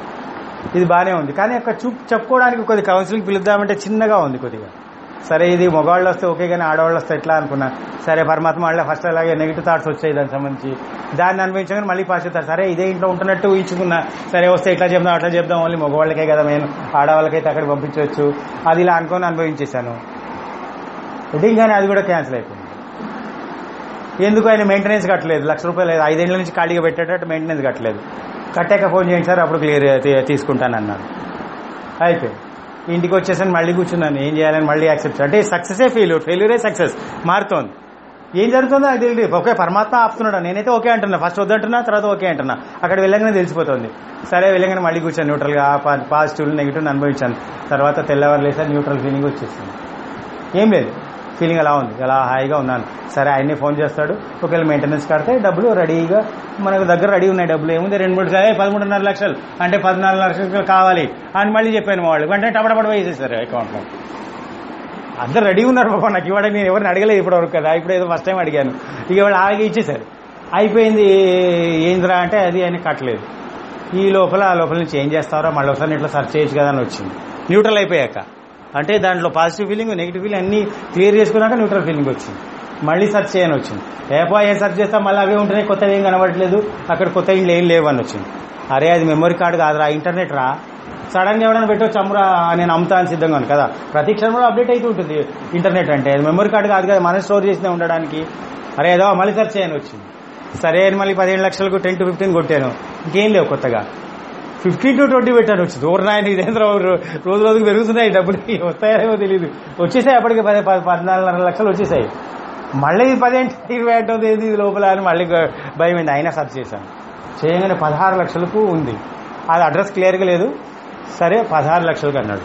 ఇది బాగానే ఉంది కానీ అక్కడ చూ చెప్పుకోవడానికి కొద్ది కౌన్సిలింగ్ పిలుద్దామంటే చిన్నగా ఉంది కొద్దిగా సరే ఇది మగవాళ్ళు వస్తే ఓకే కానీ ఆడవాళ్ళు వస్తే ఎట్లా అనుకున్నా సరే పరమాత్మ వాళ్ళ ఫస్ట్ అలాగే నెగిటివ్ థాట్స్ వచ్చాయి దానికి సంబంధించి దాన్ని అనుభవించగానే మళ్ళీ పాస్ అవుతారు సరే ఇదే ఇంట్లో ఉంటున్నట్టు ఊహించుకున్నా సరే వస్తే ఇట్లా చెప్దాం అట్లా చెప్దాం ఓన్లీ మగవాళ్ళకే కదా నేను ఆడవాళ్ళకైతే అక్కడ పంపించవచ్చు అది ఇలా అనుకొని అనుభవించేశాను వెడ్డింగ్ కానీ అది కూడా క్యాన్సిల్ అయిపోయింది ఎందుకు ఆయన మెయింటెనెన్స్ కట్టలేదు లక్ష రూపాయలు లేదు ఐదేళ్ల నుంచి ఖాళీగా పెట్టేటట్టు మెయింటెనెన్స్ కట్టలేదు కట్టాక ఫోన్ చేయండి సార్ అప్పుడు క్లియర్ తీసుకుంటానన్నాను అయిపోయింది ఇంటికి వచ్చేసాను మళ్ళీ కూర్చున్నాను ఏం చేయాలని మళ్ళీ యాక్సెప్ట్ అంటే సక్సెసే ఫెయిల్యూర్ ఫెయిల్యూరే సక్సెస్ మారుతోంది ఏం జరుగుతుందో నాకు తెలియదు ఓకే పరమాత్మ ఆపుతున్నాడు నేనైతే ఓకే అంటున్నా ఫస్ట్ వద్దంటున్నా తర్వాత ఓకే అంటున్నా అక్కడ వెళ్ళగానే తెలిసిపోతుంది సరే వెళ్ళగానే మళ్ళీ కూర్చొని న్యూట్రల్గా పాజిటివ్ నెగిటివ్ అనుభవించాను తర్వాత తెల్లవారు లేసా న్యూట్రల్ ఫీలింగ్ వచ్చేసింది ఏం లేదు ఫీలింగ్ అలా ఉంది అలా హాయిగా ఉన్నాను సరే ఆయన్ని ఫోన్ చేస్తాడు ఒకవేళ మెయింటెనెన్స్ కడితే డబ్బులు రెడీగా మనకు దగ్గర రెడీ ఉన్నాయి డబ్బులు ఏముంది రెండు మూడు ఏ పదమూడున్నర లక్షలు అంటే పద్నాలుగు లక్షలు కావాలి అని మళ్ళీ చెప్పాను మా వాళ్ళు వెంటనే టపటపడ వేసేసారు అకౌంట్లో అందరు రెడీ ఉన్నారు బాబా నాకు ఇవ్వడానికి నేను ఎవరిని అడగలేదు ఇప్పటివరకు కదా ఇప్పుడు ఏదో ఫస్ట్ టైం అడిగాను ఇక వాళ్ళు ఆగి ఇచ్చేసారు అయిపోయింది ఏందిరా అంటే అది ఆయన కట్టలేదు ఈ లోపల ఆ లోపల నుంచి ఏం చేస్తారో మళ్ళీ ఒకసారి ఇట్లా సెర్చ్ చేయొచ్చు కదా అని వచ్చింది న్యూట్రల్ అయిపోయాక అంటే దాంట్లో పాజిటివ్ ఫీలింగ్ నెగిటివ్ ఫీలింగ్ అన్ని క్లియర్ చేసుకున్నాక న్యూట్రల్ ఫీలింగ్ వచ్చింది మళ్ళీ సెర్చ్ చేయని వచ్చింది ఏపో ఏం సెర్చ్ చేస్తా మళ్ళీ అవే ఉంటున్నాయి కొత్తవి ఏం కనబడట్లేదు అక్కడ కొత్త ఇండ్లు ఏం లేవు అని వచ్చింది అరే అది మెమరీ కార్డు కాదురా ఇంటర్నెట్ రా సడన్ గా ఎవరైనా పెట్టవచ్చు అమ్మురా నేను అమ్ముతా అని సిద్ధంగా ఉంది కదా ప్రతి క్షణంలో అప్డేట్ అవుతూ ఉంటుంది ఇంటర్నెట్ అంటే అది మెమరీ కార్డు కాదు కదా మనం స్టోర్ చేసినా ఉండడానికి అరే ఏదో మళ్ళీ సెర్చ్ చేయని వచ్చింది సరే అని మళ్ళీ పదిహేను లక్షలకు టెన్ టు ఫిఫ్టీన్ కొట్టాను ఇంకేం లేవు కొత్తగా ఫిఫ్టీన్ టు ట్వంటీ పెట్టాను వచ్చింది ఓవర్ నాయన ఇదేంద్ర రోజు రోజుకు పెరుగుతున్నాయి డబ్బులు వస్తాయో తెలియదు వచ్చేసాయి అప్పటికి పది పది- పద్నాలుగున్నర లక్షలు వచ్చేసాయి మళ్ళీ ఇది పదేంటి ఇరవై ఏంటో ఏంది ఇది లోపల అని మళ్ళీ భయం ఏంటి అయినా సెర్చ్ చేశాను చేయగానే పదహారు లక్షలకు ఉంది అది అడ్రస్ క్లియర్గా లేదు సరే పదహారు లక్షలకు అన్నాడు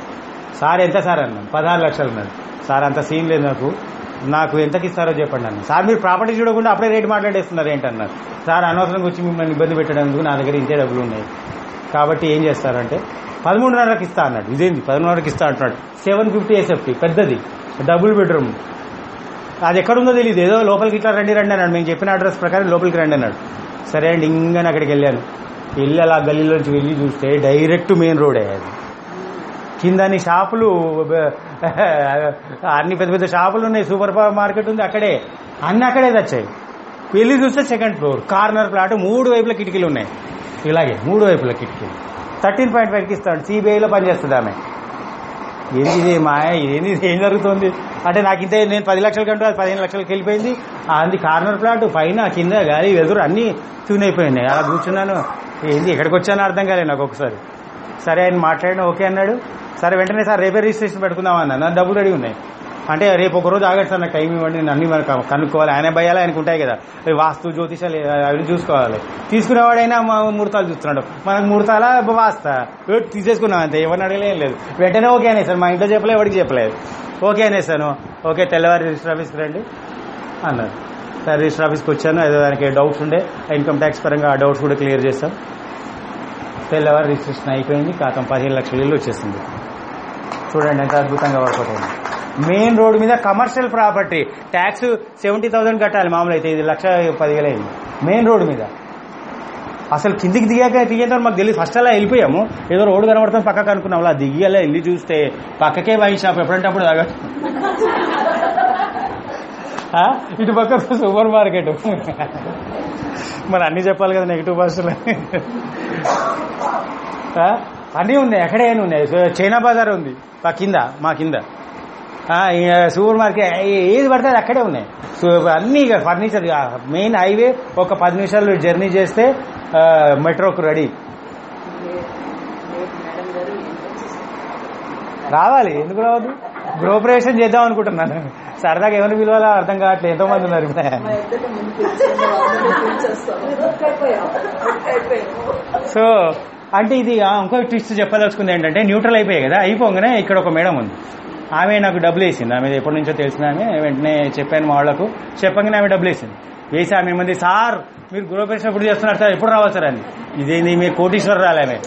సార్ ఎంత సార్ అన్నాను పదహారు లక్షలు అన్నాడు సార్ అంత సీన్ లేదు నాకు నాకు ఎంతకి ఇస్తారో చెప్పండి అన్న సార్ మీరు ప్రాపర్టీ చూడకుండా అప్పుడే రేటు మాట్లాడేస్తున్నారు ఏంటన్నారు సార్ అనవసరంగా వచ్చి మిమ్మల్ని ఇబ్బంది పెట్టడానికి నా దగ్గర ఇంతే డబ్బులు ఉన్నాయి కాబట్టి ఏం చేస్తారంటే పదమూడున్నరకి ఇస్తా అన్నాడు ఇదేంది పదమూడున్నరకి ఇస్తా అంటున్నాడు సెవెన్ ఫిఫ్టీ ఎస్ఎఫ్టీ పెద్దది డబుల్ బెడ్రూమ్ అది ఎక్కడుందో తెలియదు ఏదో లోపలికి ఇట్లా రండి రండి అన్నాడు మేము చెప్పిన అడ్రస్ ప్రకారం లోపలికి రండి అన్నాడు సరే అండి ఇంగానే అక్కడికి వెళ్ళాను వెళ్ళి అలా గల్లీలోంచి వెళ్ళి చూస్తే డైరెక్ట్ మెయిన్ రోడే అది కిందని షాపులు బ- అన్ని పెద్ద పెద్ద షాపులు ఉన్నాయి సూపర్ మార్కెట్ ఉంది అక్కడే అన్ని అక్కడే తెచ్చాయి వెళ్ళి చూస్తే సెకండ్ ఫ్లోర్ కార్నర్ ప్లాట్ మూడు వైపుల కిటికీలు ఉన్నాయి ఇలాగే మూడు వైపుల కిటికీలు థర్టీన్ పాయింట్ ఫైవ్కి ఇస్తాడు సిబిఐలో పనిచేస్తుంది ఆమె ఏంది ఇది మాయ ఏంది ఇది ఏం జరుగుతుంది అంటే నాకు ఇంత నేను పది లక్షల కంటూ అది పదిహేను లక్షలకి వెళ్ళిపోయింది అది కార్నర్ ప్లాట్ పైన కింద గాలి వెదురు అన్నీ ట్యూన్ అయిపోయినాయి అలా కూర్చున్నాను ఏంది ఎక్కడికి వచ్చానో అర్థం కాలేదు నాకు ఒకసారి సరే ఆయన మాట్లాడిన ఓకే అన్నాడు సరే వెంటనే సార్ రేపే రిజిస్ట్రేషన్ పెట్టుకుందాం అన్నా నా డబ్బులు రెడీ ఉన్నాయి అంటే రేపు ఒక రోజు ఆగండి సార్ నాకు టైం ఇవ్వండి నేను అన్ని మనకు కనుక్కోవాలి ఆయన భయాలు ఆయనకు ఉంటాయి కదా అవి వాస్తు జ్యోతిషాలు అవి చూసుకోవాలి తీసుకునేవాడైనా మా ముహూర్తాలు చూస్తున్నాడు మనకు ముహూర్తాల వాస్తా ఏ, తీసేసుకున్నాం అంతే ఎవరిని అడగలే ఏం లేదు వెంటనే ఓకే అనేసాను మా ఇంట్లో చెప్పలేదు ఎవరికి చెప్పలేదు ఓకే అనేసాను ఓకే తెల్లవారి రిజిస్టర్ ఆఫీస్కి రండి అన్నారు సరే రిజిస్టర్ ఆఫీస్కి వచ్చాను ఏదో దానికి డౌట్స్ ఉండే ఇన్కమ్ ట్యాక్స్ పరంగా ఆ డౌట్స్ కూడా క్లియర్ చేస్తాం తెల్లవారు రిజిస్ట్రేషన్ అయిపోయింది కాతం పదిహేను లక్షల ఇల్లు వచ్చేసింది చూడండి ఎంత అద్భుతంగా పడిపోతుంది మెయిన్ రోడ్ మీద commercial property tax seventy thousand కట్టాలి మామూలు అయితే ఇది లక్ష పదివేలు అయింది మెయిన్ రోడ్ మీద అసలు కిందికి దిగాక దిగేంత మాకు తెలియదు ఫస్ట్ అలా వెళ్ళిపోయాము ఏదో రోడ్డు కనబడుతుంది పక్కకు అనుకున్నాం అలా దిగి అలా వెళ్ళి చూస్తే పక్కకే వైన్ షాప్ ఎప్పుడంటే అప్పుడు తాగ ఆ? ఇటు పక్క సూపర్ మార్కెట్ మరి అన్ని చెప్పాలి కదా నెగిటివ్ భాషలు ఆ? అన్నీ ఉన్నాయి ఎక్కడైనా ఉన్నాయి సో చైనా బజార్ ఉంది మా కింద మా కింద ఆ, ఈ సూపర్ మార్కెట్ ఏ- ఏది పడితే అది అక్కడే ఉన్నాయి సో అన్ని ఇక ఫర్నిచర్ మెయిన్ హైవే ఒక పది నిమిషాలు జర్నీ చేస్తే ఆ, మెట్రోకు రెడీ మేడం గారు రావాలి ఎందుకు రావద్దు గృహప్రవేశం చేద్దాం అనుకుంటున్నాను సరదాగా ఎవరిని పిలవాలో అర్థం కావట్లేదు ఎంతో మంది ఉన్నారు ఇప్పుడు. మా ఇద్దరు ముందు పిలిచాము అందరూ పిలిచేస్తాం బుక్ అయిపోయాం బుక్ అయిపోయాము సో అంటే ఇది ఆ, ఇంకో ట్విస్ట్ చెప్పదలుచుకుంది ఏంటంటే న్యూట్రల్ అయిపోయాయి కదా అయిపోగానే ఇక్కడ ఒక మేడం ఉంది ఆమె నాకు డబ్బులు వేసింది ఆమె ఎప్పటి నుంచో తెలిసిన ఆమె వెంటనే చెప్పాను మా వాళ్ళకు చెప్పగానే ఆమె డబ్బులు వేసింది వేసి ఆమె మంది సార్ మీరు గృహప్రవేశం ఎప్పుడు చేస్తున్నారు సార్ ఎప్పుడు రావాలి సార్ అని ఇదేంది మీ కోటీశ్వరరాలు ఆమె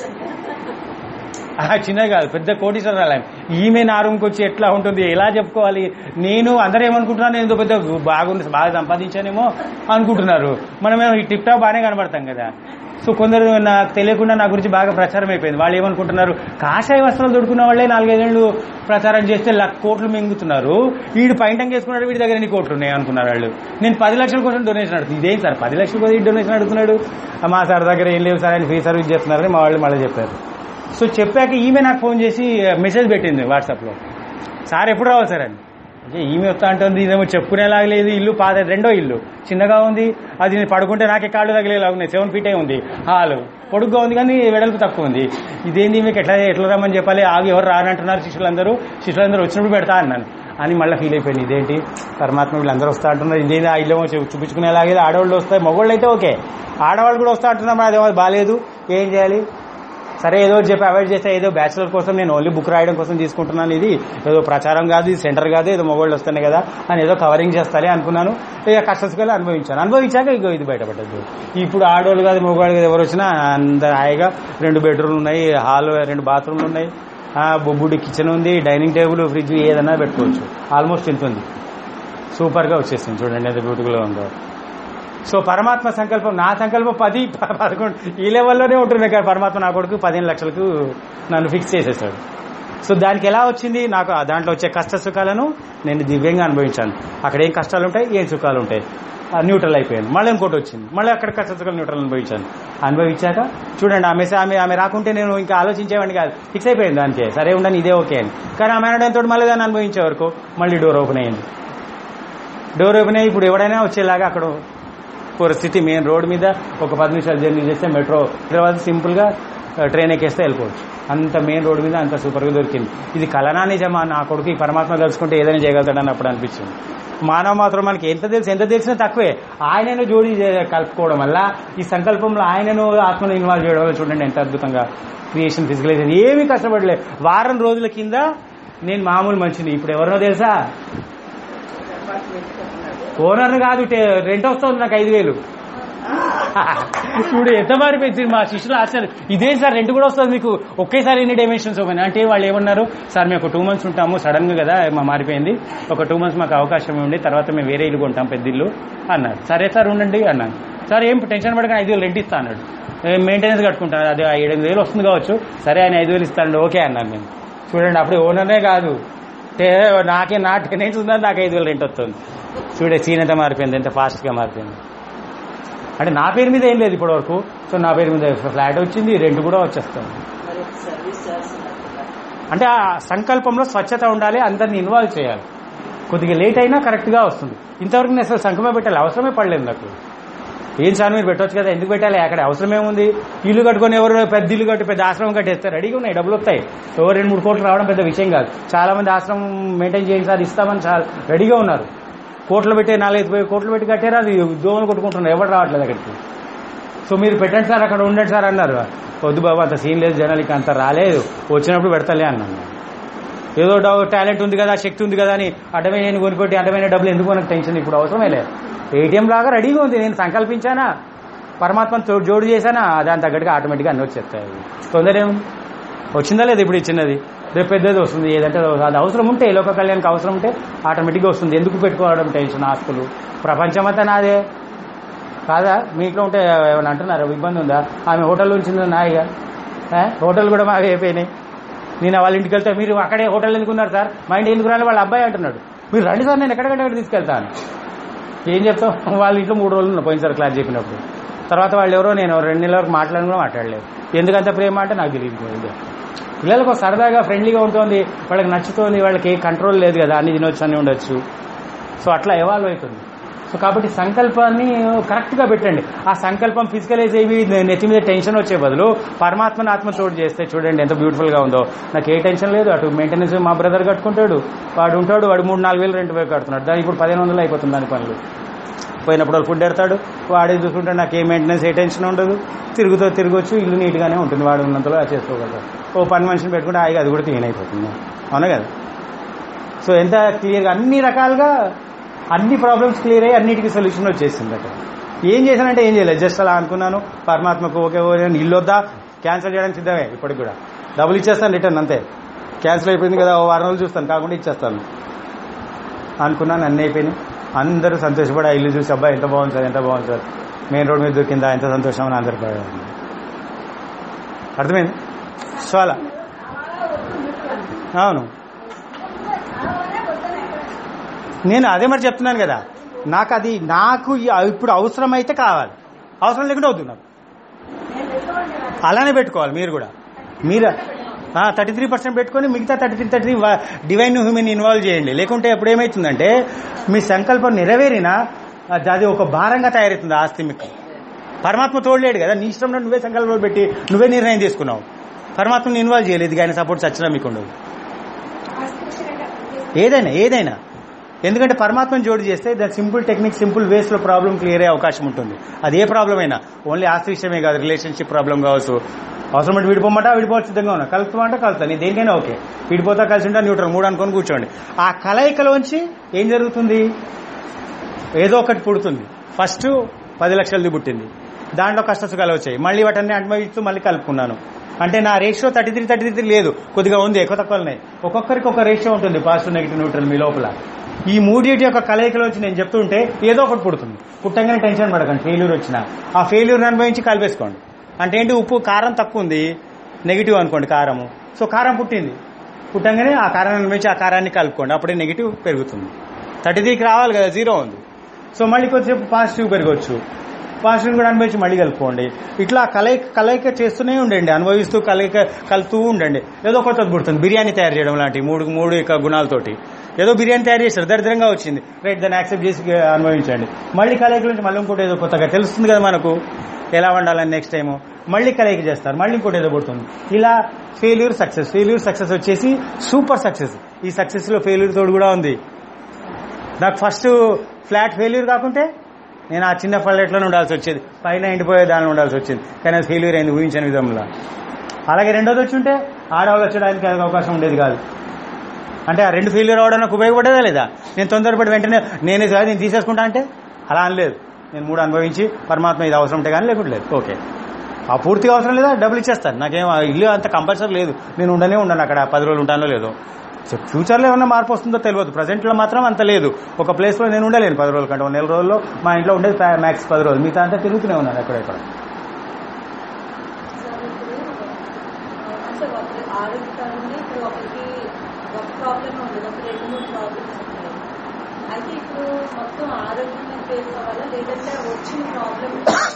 ఆ, చిన్నది కాదు పెద్ద కోటీశ్వరరాలు ఆమె ఈమె నా రూమ్కి వచ్చి ఎట్లా ఉంటుంది ఎలా చెప్పుకోవాలి నేను అందరూ ఏమనుకుంటున్నాను నేను ఏదో పెద్ద బాగుంది బాగా సంపాదించానేమో అనుకుంటున్నారు మనమేమో ఈ టిప్ టాప్ బాగానే కనబడతాం కదా సో కొందరు నాకు తెలియకుండా నా గురించి బాగా ప్రచారం అయిపోయింది వాళ్ళు ఏమనుకుంటున్నారు కాషాయ వస్త్రాలు దొడుకున్న వాళ్ళే నాలుగైదేళ్ళు ప్రచారం చేస్తే లక్ష కోట్లు మింగుతున్నారు వీడు పైంటం చేసుకున్నాడు వీడి దగ్గర ఎన్ని కోట్లు ఉన్నాయి అనుకున్నారు వాళ్ళు నేను పది లక్షల కోసం డొనేషన్ అడుగుతుంది ఇదేం సార్ పది లక్షల కోసం డొనేషన్ అడుగుతున్నాడు ఆ, మా సార్ దగ్గర ఏం లేవు సార్ ఆయన ఫ్రీ సర్వీస్ చేస్తున్నారని మా వాళ్ళు మళ్ళీ చెప్పారు సో చెప్పాక ఈమె నాకు ఫోన్ చేసి మెసేజ్ పెట్టింది వాట్సాప్లో సార్ ఎప్పుడు రావాలి సార్ అని అంటే ఈమె వస్తా అంటుంది ఇదేమో చెప్పుకునేలాగా లేదు ఇల్లు పాత రెండో ఇల్లు చిన్నగా ఉంది అది నేను పడుకుంటే నాకే కాళ్ళు తగిలేలాగా ఉన్నాయి సెవెన్ ఫీటే ఉంది హాలు పొడుగ్గా ఉంది కానీ వెడల్పు తక్కువ ఉంది ఇదేంది మీకు ఎట్లా ఎట్లా రమ్మని చెప్పాలి ఆగి ఎవరు రానంటున్నారు శిష్యులందరూ శిష్యులందరూ వచ్చినప్పుడు పెడతా అన్నాను అని మళ్ళీ ఫీల్ అయిపోయింది ఇదేంటి పరమాత్మ వీళ్ళందరూ వస్తా అంటున్నారు ఇదేంటి ఆ ఇల్లు ఏమో చూ- చూపించుకునేలాగే ఆడవాళ్ళు వస్తాయి మగవాళ్ళు అయితే ఓకే ఆడవాళ్ళు కూడా వస్తా అంటున్నారు మరి అదేమో బాగాలేదు ఏం చేయాలి సరే ఏదో ఒకటి చెప్పి అవాయిడ్ చేస్తే ఏదో బ్యాచులర్ కోసం నేను ఓన్లీ బుక్ రాయడం కోసం తీసుకుంటున్నాను ఇది ఏదో ప్రచారం కాదు ఇది సెంటర్ కాదు ఏదో మొబైల్ వస్తున్నాయి కదా అని ఏదో కవరింగ్ చేస్తాలే అనుకున్నాను ఇక కష్టసుకలు అనుభవించాను అనుభవించాక ఇగో ఇది బయటపడ్డది ఇప్పుడు ఆడవాళ్ళు కాదు మగవాళ్ళు కాదు ఎవరు వచ్చినా అందరు హాయిగా రెండు బెడ్రూమ్లు ఉన్నాయి హాల్ రెండు బాత్రూమ్లు ఉన్నాయి ఆ, బొబ్బుడి కిచెన్ ఉంది డైనింగ్ టేబుల్ ఫ్రిడ్జ్ ఏదైనా పెట్టుకోవచ్చు ఆల్మోస్ట్ ఇంత ఉంది సూపర్గా వచ్చేసింది చూడండి ఎంత బ్యూటిఫుల్గా ఉందో సో పరమాత్మ సంకల్పం నా సంకల్పం పది ప- పదకొండు ఈ లెవెల్లోనే ఉంటున్నాయి కానీ పరమాత్మ నా కొడుకు పదిహేను లక్షలకు నన్ను ఫిక్స్ చేసేసాడు సో దానికి ఎలా వచ్చింది నాకు ఆ దాంట్లో వచ్చే కష్ట సుఖాలను నేను దివ్యంగా అనుభవించాను అక్కడ ఏం కష్టాలు ఉంటాయి ఏం సుఖాలు ఉంటాయి ఆ న్యూట్రల్ అయిపోయాను మళ్ళీ ఇంకోటి వచ్చింది మళ్ళీ అక్కడ కష్ట సుఖాలు న్యూట్రల్ అనుభవించాను అనుభవించాక చూడండి ఆమె ఆమె ఆమె రాకుంటే నేను ఇంకా ఆలోచించేవాడిని కాదు ఫిక్స్ అయిపోయింది దానికే సరే ఉండని ఇదే ఓకే అని కానీ ఆమె అనడంతో మళ్ళీ దాన్ని అనుభవించే వరకు మళ్ళీ డోర్ ఓపెన్ అయ్యింది డోర్ ఓపెన్ అయ్యి ఇప్పుడు ఎవడైనా వచ్చేలాగా అక్కడ పరిస్థితి మెయిన్ రోడ్ మీద ఒక పది నిమిషాలు జర్నీ చేస్తే మెట్రో తర్వాత సింపుల్ గా ఆ, ట్రైన్ ఎక్కేస్తే వెళ్ళిపోవచ్చు అంత మెయిన్ రోడ్ మీద అంత సూపర్ గా దొరికింది ఇది కలనా నిజమా నా కొడుకు ఈ పరమాత్మ తెలుసుకుంటే ఏదైనా చేయగలుగుతాడని అప్పుడు అనిపించింది మానవ మాత్రం మనకి ఎంత తెలుసు ఎంత తెలిసినా తక్కువే ఆయనను జోడి చే- కలుపుకోవడం వల్ల ఈ సంకల్పంలో ఆయనను ఆత్మను ఇన్వాల్వ్ చేయడం వల్ల చూడండి ఎంత అద్భుతంగా క్రియేషన్ ఫిజికలైజేషన్ ఏమీ కష్టపడలేదు వారం రోజుల కింద నేను మామూలు మనిషిని ఇప్పుడు ఎవరినో తెలుసా అపార్ట్మెంట్ కట్టినాడు ఓనర్ కాదు టే- రెంట్ వస్తుంది నాకు ఐదు వేలు ఇప్పుడు ఎంత మారిపోయింది మా శిష్యులు ఆశ్చర్య ఇదే సార్ రెంట్ కూడా వస్తుంది మీకు ఒకేసారి ఎన్ని డైమెన్షన్స్ ఓపెన్ అంటే వాళ్ళు ఏమన్నారు సార్ మేము ఒక టూ మంత్స్ ఉంటాము సడన్ గా కదా మా మారిపోయింది ఒక టూ మంత్స్ మాకు అవకాశం ఉండి తర్వాత మేము వేరే ఇల్లు కొంటాం పెద్ద ఇల్లు అన్నారు సరే సార్ ఉండండి అన్నాను సార్ ఏం టెన్షన్ పడక ఐదు వేలు రెంట్ ఇస్తా అన్నాడు మెయింటెనెన్స్ కట్టుకుంటాను అది ఏడు ఎనిమిది వేలు వస్తుంది కావచ్చు సరే ఆయన ఐదు వేలు ఇస్తాను ఓకే అన్నాను నేను చూడండి అప్పుడు ఓనర్నే కాదు టే- నాకే నా టెనెన్స్ ఉందని నాకు ఐదు వేలు రెంట్ వస్తుంది చూడే సీన్ ఎంత మారిపోయింది ఎంత ఫాస్ట్గా మారిపోయింది అంటే నా పేరు మీద ఏం లేదు ఇప్పటి వరకు సో నా పేరు మీద ఫ్లాట్ వచ్చింది రెంట్ కూడా వచ్చేస్తుంది మరి సర్వీస్ చేస్తున్నారు కదా అంటే ఆ సంకల్పంలో స్వచ్ఛత ఉండాలి అందరిని ఇన్వాల్వ్ చేయాలి కొద్దిగా లేట్ అయినా కరెక్ట్గా వస్తుంది ఇంతవరకు నేను అసలు సంకమే పెట్టాలి అవసరమే పడలేదు నాకు ఏం సార్ మీరు పెట్టొచ్చు కదా ఎందుకు పెట్టాలి అక్కడ అవసరం ఏముంది ఇల్లు కట్టుకొని ఎవరు పెద్ద ఇల్లు కట్టి పెద్ద ఆశ్రమం కట్టేస్తారు రెడీగా ఉన్నాయి డబ్బులు వస్తాయి ఎవరు రెండు మూడు కోట్లు రావడం పెద్ద విషయం కాదు చాలా మంది ఆశ్రమం మెయింటైన్ చేయండి సార్ ఇస్తామని చాలా రెడీగా ఉన్నారు కోట్లు పెట్టి నాలుగైదు వేలు కోట్లు పెట్టి కట్టారు అది దోమలు కొట్టుకుంటున్నారు ఎవరు రావట్లేదు అక్కడికి సో మీరు పెట్టండి సార్ అక్కడ ఉండండి సార్ అన్నారు వద్దు బాబు అంత సీన్ లేదు జనాలకి అంత రాలేదు వచ్చినప్పుడు పెడతలే అన్నాను ఏదో టాలెంట్ ఉంది కదా శక్తి ఉంది కదా అని అడ్డమైన కొనిపెట్టి అడ్డమైన డబ్బులు ఎందుకు మనకు టెన్షన్ ఇప్పుడు అవసరమే లేదు ఏటీఎం లాగా రెడీగా ఉంది నేను సంకల్పించానా పరమాత్మను తో- జోడు చేశానా దాని తగ్గట్టుగా ఆటోమేటిక్గా అన్ని వచ్చేస్తాయి తొందర ఏముంది వచ్చిందా లేదు ఇప్పుడు ఇచ్చినది రేపు పెద్దది వస్తుంది ఏదంటే అది అవసరం ఉంటే లోక కళ్యాణ్కి అవసరం ఉంటే ఆటోమేటిక్గా వస్తుంది ఎందుకు పెట్టుకోవడం టెన్షన్ ఆస్తులు ప్రపంచమంతా నాదే కాదా మీ ఇంట్లో ఉంటే ఏమైనా అంటున్నారా ఇబ్బంది ఉందా ఆమె హోటల్ ఉంచింది నాయిగా ఏ? హోటల్ కూడా మావి అయిపోయినాయి నేను వాళ్ళ ఇంటికి వెళ్తే మీరు అక్కడే హోటల్ ఎందుకున్నారు సార్ మా ఇంటి ఎందుకు రాలి వాళ్ళ అబ్బాయి అంటున్నాడు మీరు రండి సార్ నేను ఎక్కడికక్కడ తీసుకెళ్తాను ఏం చెప్తాం వాళ్ళ ఇంట్లో మూడు రోజులు ఉన్నా పోయినసారి క్లాస్ చెప్పినప్పుడు తర్వాత వాళ్ళు ఎవరో నేను రెండు నెలల వరకు మాట్లాడిన కూడా మాట్లాడలేదు ఎందుకంత ప్రేమ అంటే నాకు తెలియదు పిల్లలకు సరదాగా ఫ్రెండ్లీగా ఉంటుంది వాళ్ళకి నచ్చుతుంది వాళ్ళకి ఏ కంట్రోల్ లేదు కదా అన్ని తినొచ్చు అన్ని ఉండొచ్చు సో అట్లా ఎవాల్వ్ అవుతుంది సో కాబట్టి సంకల్పాన్ని కరెక్ట్గా పెట్టండి ఆ సంకల్పం ఫిజికలైజ్ అయ్యి నెత్తి మీద టెన్షన్ వచ్చే బదులు పరమాత్మని ఆత్మ చోటు చేస్తే చూడండి ఎంత బ్యూటిఫుల్గా ఉందో నాకు ఏ టెన్షన్ లేదు అటు మెయింటెనెన్స్ మా బ్రదర్ కట్టుకుంటాడు వాడు ఉంటాడు వాడు మూడు నాలుగు వేలు రెంట్ పోయి కడుతున్నాడు దానికి ఇప్పుడు పదిహేను వందలు అయిపోతుంది దాని పనులు పోయినప్పుడు వాళ్ళు ఫుడ్ ఎడతాడు వాడే చూసుకుంటే నాకు ఏ మెయింటెనెన్స్ ఏ టెన్షన్ ఉండదు తిరుగుతూ తిరగొచ్చు ఇల్లు నీట్గానే ఉంటుంది వాడు ఉన్నంతలో అది చేసుకోగలరు ఓ పని మనిషిని పెట్టుకుంటే హాయిగా అది కూడా క్లీన్ అయిపోతుంది అవునా కదా సో ఎంత క్లియర్గా అన్ని రకాలుగా అన్ని ప్రాబ్లమ్స్ క్లియర్ అయ్యి అన్నిటికీ సొల్యూషన్ వచ్చేసింది అక్కడ ఏం చేశానంటే ఏం చేయలేదు జస్ట్ అలా అనుకున్నాను పరమాత్మకు ఓకే ఓకే అని ఇల్లు వద్దా క్యాన్సిల్ చేయడానికి సిద్ధమే ఇప్పటికి కూడా డబ్బులు ఇచ్చేస్తాను రిటర్న్ అంతే క్యాన్సిల్ అయిపోయింది కదా ఓ వారం రోజులు చూస్తాను కాకుండా ఇచ్చేస్తాను అనుకున్నాను అన్నీ అయిపోయినాయి అందరూ సంతోషపడి ఆ ఇల్లు చూసి అబ్బాయి ఎంత బాగుంది సార్ ఎంత బాగుంది సార్ మెయిన్ రోడ్ మీద దొరికిందా ఎంత సంతోషం అని అందరు పడారు అర్థమైంది సో అలా అవును నేను అదే మరి చెప్తున్నాను కదా నాకు అది నాకు ఇప్పుడు అవసరమైతే కావాలి అవసరం లేకుండా వద్దు నాకు అలానే పెట్టుకోవాలి మీరు కూడా మీరు థర్టీ త్రీ పర్సెంట్ పెట్టుకొని మిగతా thirty three thirty divine human involve చేయండి లేకుంటే అప్పుడు ఏమవుతుందంటే మీ సంకల్పం నెరవేరినా అది- అది ఒక భారంగా తయారవుతుంది ఆ ఆస్తి మీకు పరమాత్మ తోడలేడు కదా నీ ఇష్టంలో నువ్వే సంకల్పం పెట్టి నువ్వే నిర్ణయం తీసుకున్నావు పరమాత్మని ఇన్వాల్వ్ చేయలేదు ఇది ఆయన సపోర్ట్ చచ్చినా మీకు ఉండదు ఏదైనా ఏదైనా ఎందుకంటే పరమాత్మను జోడు చేస్తే that simple technique simple ways లో ప్రాబ్లం క్లియర్ అయ్యే అవకాశం ఉంటుంది అది ఏ ప్రాబ్లం అయినా ఓన్లీ ఆస్తి విషయమే కాదు రిలేషన్షిప్ ప్రాబ్లం కావచ్చు అవసరం అంటే విడిపోమంట విడిపోవచ్చు సిద్ధంగా ఉన్నా కలుపుతామంటే కలుస్తా నీ దేనికైనా ఓకే విడిపోతా కలిసి ఉంటా న్యూట్రల్ మూడు అనుకొని కూర్చోండి ఆ కలయికలోంచి ఏం జరుగుతుంది ఏదో ఒకటి పుడుతుంది ఫస్ట్ పది లక్షలది పుట్టింది దాంట్లో కష్ట సుఖాలు వచ్చాయి మళ్ళీ వాటన్ని అనుభవిస్తూ మళ్ళీ కలుపుకున్నాను అంటే నా ratio thirty three thirty three లేదు కొద్దిగా ఉంది ఎక్కువ తక్కువ ఉన్నాయి ఒక్కొక్కరికి ఒక రేషియో ఉంటుంది పాజిటివ్ నెగిటివ్ న్యూట్రల్ మీ లోపల ఈ మూడింటి యొక్క కలయికలో వచ్చి నేను చెప్తుంటే ఏదో ఒకటి పుడుతుంది పుట్టంగానే టెన్షన్ పడకండి ఫెయిల్యూర్ వచ్చిన ఆ ఫెయిల్యూర్ అనుభవించి కలిపేసుకోండి అంటే ఏంటి ఉప్పు కారం తక్కువ ఉంది నెగిటివ్ అనుకోండి కారము సో కారం పుట్టింది పుట్టంగానే ఆ కారాన్ని అనుభవించి ఆ కారాన్ని కలుపుకోండి అప్పుడే నెగిటివ్ పెరుగుతుంది థర్టీ త్రీకి రావాలి కదా జీరో ఉంది సో మళ్ళీ కొద్దిసేపు పాజిటివ్ పెరగవచ్చు పాజిటివ్ కూడా అనుభవించి మళ్ళీ కలుపుకోండి ఇట్లా కలయిక కలయిక చేస్తూనే ఉండండి అనుభవిస్తూ కలయిక కలుపుతూ ఉండండి ఏదో కొత్తది పుడుతుంది బిర్యానీ తయారు చేయడం లాంటి మూడు మూడు ఇక గుణాలతోటి ఏదో బిర్యానీ తయారు చేశారు దరిద్రంగా వచ్చింది రైట్ దాన్ని యాక్సెప్ట్ చేసి అనుభవించండి మళ్ళీ కలయిక నుంచి మళ్ళీ ఇంకోటి ఏదో కొత్తగా తెలుస్తుంది కదా మనకు ఎలా వండాలని నెక్స్ట్ టైము మళ్ళీ కలయిక చేస్తారు మళ్ళీ ఇంకోటి ఏదో పుడుతుంది ఇలా ఫెయిల్యూర్ సక్సెస్ ఫెయిల్యూర్ సక్సెస్ వచ్చేసి సూపర్ సక్సెస్ ఈ సక్సెస్ లో ఫెయిల్యూర్ తోడు కూడా ఉంది నాకు ఫస్ట్ ఫ్లాట్ ఫెయిల్యూర్ కాకుంటే నేను ఆ చిన్న ఫ్లాట్లోనే ఉండాల్సి వచ్చేది పైన ఎండిపోయే దానిలో ఉండాల్సి వచ్చింది కానీ అది ఫెయిల్యూర్ అయింది ఊహించని విధంలో అలాగే రెండోది వచ్చి ఉంటే ఆడవాళ్ళు వచ్చడానికి అవకాశం ఉండేది కాదు అంటే ఆ రెండు ఫెయిల్యూర్ అవడం నాకు ఉపయోగపడేదా లేదా నేను తొందరపడి వెంటనే నేనే సార్ నేను తీసేసుకుంటా అంటే అలా అనలేదు నేను మూడు అనుభవించి పరమాత్మ ఇది అవసరం ఉంటే కానీ లేకుంటే లేదు ఓకే ఆ పూర్తిగా అవసరం లేదా డబ్బులు ఇచ్చేస్తాను నాకేం ఆ ఇల్లు అంత కంపల్సరీ లేదు నేను ఉండనే ఉండను అక్కడ పది రోజులు ఉంటానో లేదో సో ఫ్యూచర్లో ఏమన్నా మార్పు వస్తుందో తెలియదు ప్రజెంట్లో మాత్రం అంత లేదు ఒక ప్లేస్లో నేను ఉండలేను పది రోజుల కంటే ఒక నెల రోజుల్లో మా ఇంట్లో ఉండేది మ్యాక్స్ పది రోజులు మిగతా అంతా తిరుగుతూనే ఉన్నాను ఎక్కడెక్కడ సార్ ఇప్పుడు అంటే ఒకరి ఆరోగ్యకరంగా ఇప్పుడు ఒకరికి ఒక ప్రాబ్లమ్ ఉండదు ఒక రెండు మూడు ప్రాబ్లమ్స్ ఉంటాయి అయితే ఇప్పుడు మొత్తం ఆరోగ్యంగా ఫేస్ అవ్వాలా లేదంటే వచ్చిన ప్రాబ్లమ్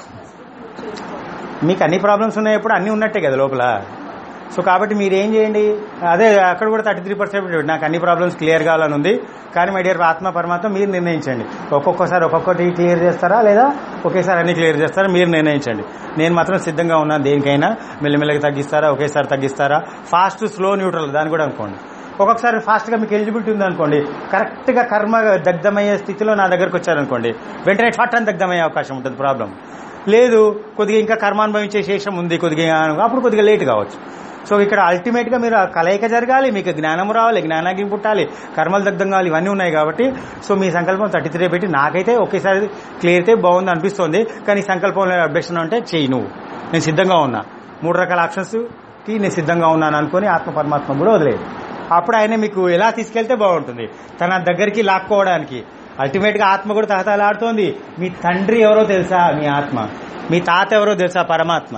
చేసుకోవాలి మీకు అన్ని ప్రాబ్లమ్స్ ఉన్నప్పుడు అన్ని ఉన్నట్టే కదా లోపల సో కాబట్టి మీరు ఏం చేయండి అదే అక్కడ కూడా థర్టీ త్రీ పర్సెంట్ నాకు అన్ని ప్రాబ్లమ్స్ క్లియర్ కావాలని ఉంది కానీ మై డియర్ ఆత్మ పరమాత్మ మీరు నిర్ణయించండి ఒక్కొక్కసారి ఒక్కొక్కటి క్లియర్ చేస్తారా లేదా ఒకేసారి అన్ని క్లియర్ చేస్తారా మీరు నిర్ణయించండి నేను మాత్రం సిద్ధంగా ఉన్నాను దేనికైనా మెల్లమెల్లగా తగ్గిస్తారా ఒకేసారి తగ్గిస్తారా ఫాస్ట్ స్లో న్యూట్రల్ దాన్ని కూడా అనుకోండి ఒక్కొక్కసారి ఫాస్ట్గా మీకు ఎలిజిబిలిటీ ఉందనుకోండి కరెక్ట్గా కర్మ దగ్ధమయ్యే స్థితిలో నా దగ్గరకు వచ్చారనుకోండి వెంటనే షార్ట్ అని దగ్ధమయ్యే అవకాశం ఉంటుంది ప్రాబ్లం లేదు కొద్దిగా ఇంకా కర్మానుభవించే శేషం ఉంది కొద్దిగా అప్పుడు కొద్దిగా లేట్ కావచ్చు సో ఇక్కడ అల్టిమేట్ గా మీరు ఆ కలయిక జరగాలి మీకు జ్ఞానం రావాలి జ్ఞానాగ్ని పుట్టాలి కర్మలు దగ్ధం కావాలి ఇవన్నీ ఉన్నాయి కాబట్టి సో మీ సంకల్పం థర్టీ త్రీ పెట్టి నాకైతే ఒకేసారి క్లియర్ అయితే బాగుంది అనిపిస్తుంది కానీ ఈ సంకల్పంలో అభ్యక్షణ అంటే చెయ్యి నువ్వు నేను సిద్ధంగా ఉన్నా మూడు రకాల ఆప్షన్స్ కి నేను సిద్ధంగా ఉన్నాను అనుకుని ఆత్మ పరమాత్మ కూడా వదిలేదు అప్పుడు ఆయన మీకు ఎలా తీసుకెళ్తే బాగుంటుంది తన దగ్గరికి లాక్కోవడానికి అల్టిమేట్ గా ఆత్మ కూడా తహతలాడుతోంది మీ తండ్రి ఎవరో తెలుసా మీ ఆత్మ మీ తాత ఎవరో తెలుసా పరమాత్మ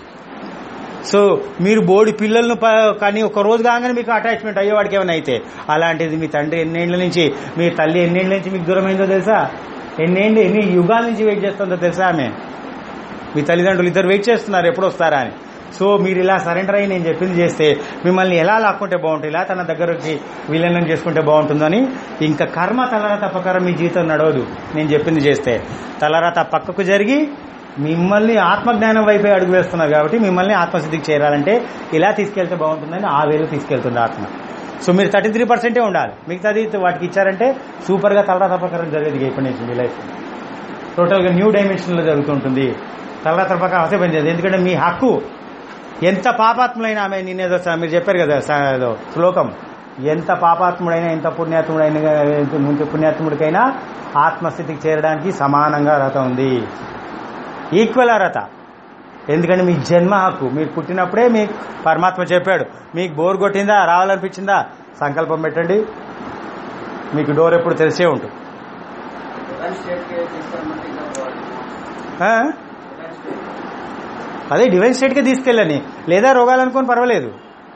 సో మీరు బోడి పిల్లలను ప- కానీ ఒక రోజు కాగానే మీకు అటాచ్మెంట్ అయ్యేవాడికి ఏమైనా అయితే అలాంటిది మీ తండ్రి ఎన్నేళ్ల నుంచి మీ తల్లి ఎన్నేళ్ల నుంచి మీకు దూరమైందో తెలుసా ఎన్నేళ్ళు ఎన్ని యుగాల నుంచి వెయిట్ చేస్తుందో తెలుసా ఆమె మీ తల్లిదండ్రులు ఇద్దరు వెయిట్ చేస్తున్నారు ఎప్పుడు వస్తారా అని సో మీరు ఇలా సరెండర్ అయ్యి నేను చెప్పింది చేస్తే మిమ్మల్ని ఎలా లాక్కుంటే బాగుంటుంది ఇలా తన దగ్గరకి విలీనం చేసుకుంటే బాగుంటుందని ఇంకా కర్మ తలరా తప్పకర మీ జీవితం నడవదు నేను చెప్పింది చేస్తే తలరా పక్కకు జరిగి మిమ్మల్ని ఆత్మజ్ఞానం వైపే అడుగు వేస్తున్నారు కాబట్టి మిమ్మల్ని ఆత్మసిద్ధికి చేరాలంటే ఇలా తీసుకెళ్తే బాగుంటుందని ఆ వేలు తీసుకెళ్తుంది ఆత్మ సో మీరు థర్టీ త్రీ పర్సెంటే ఉండాలి మిగతాది వాటికి ఇచ్చారంటే సూపర్గా తలరా తప్పకరం జరిగేది ఇప్పటి నుంచి మీ లైఫ్ టోటల్గా న్యూ డైమెన్షన్లో జరుగుతుంటుంది తలరా తప్పక అవసరం పనిచేది ఎందుకంటే మీ హక్కు ఎంత పాపాత్ముడైనా ఆమె నిన్నేదో స- మీరు చెప్పారు కదా స- ఏదో శ్లోకం ఎంత పాపాత్ముడైనా ఎంత పుణ్యాత్ముడైనా ఎంత ముందు పుణ్యాత్ముడికైనా ఆత్మస్థితికి చేరడానికి సమానంగా రథ ఉంది ఈక్వల్ రథ ఎందుకంటే మీ జన్మ హక్కు మీరు పుట్టినప్పుడే మీకు పరమాత్మ చెప్పాడు మీకు బోర్ కొట్టిందా రావాలనిపించిందా సంకల్పం పెట్టండి మీకు డోర్ ఎప్పుడు తెలిసే ఉంటుంది ఆ? అదే డివైన్ స్టేట్కే తీసుకెళ్ళని లేదా రోగాలు అనుకోని పర్వాలేదు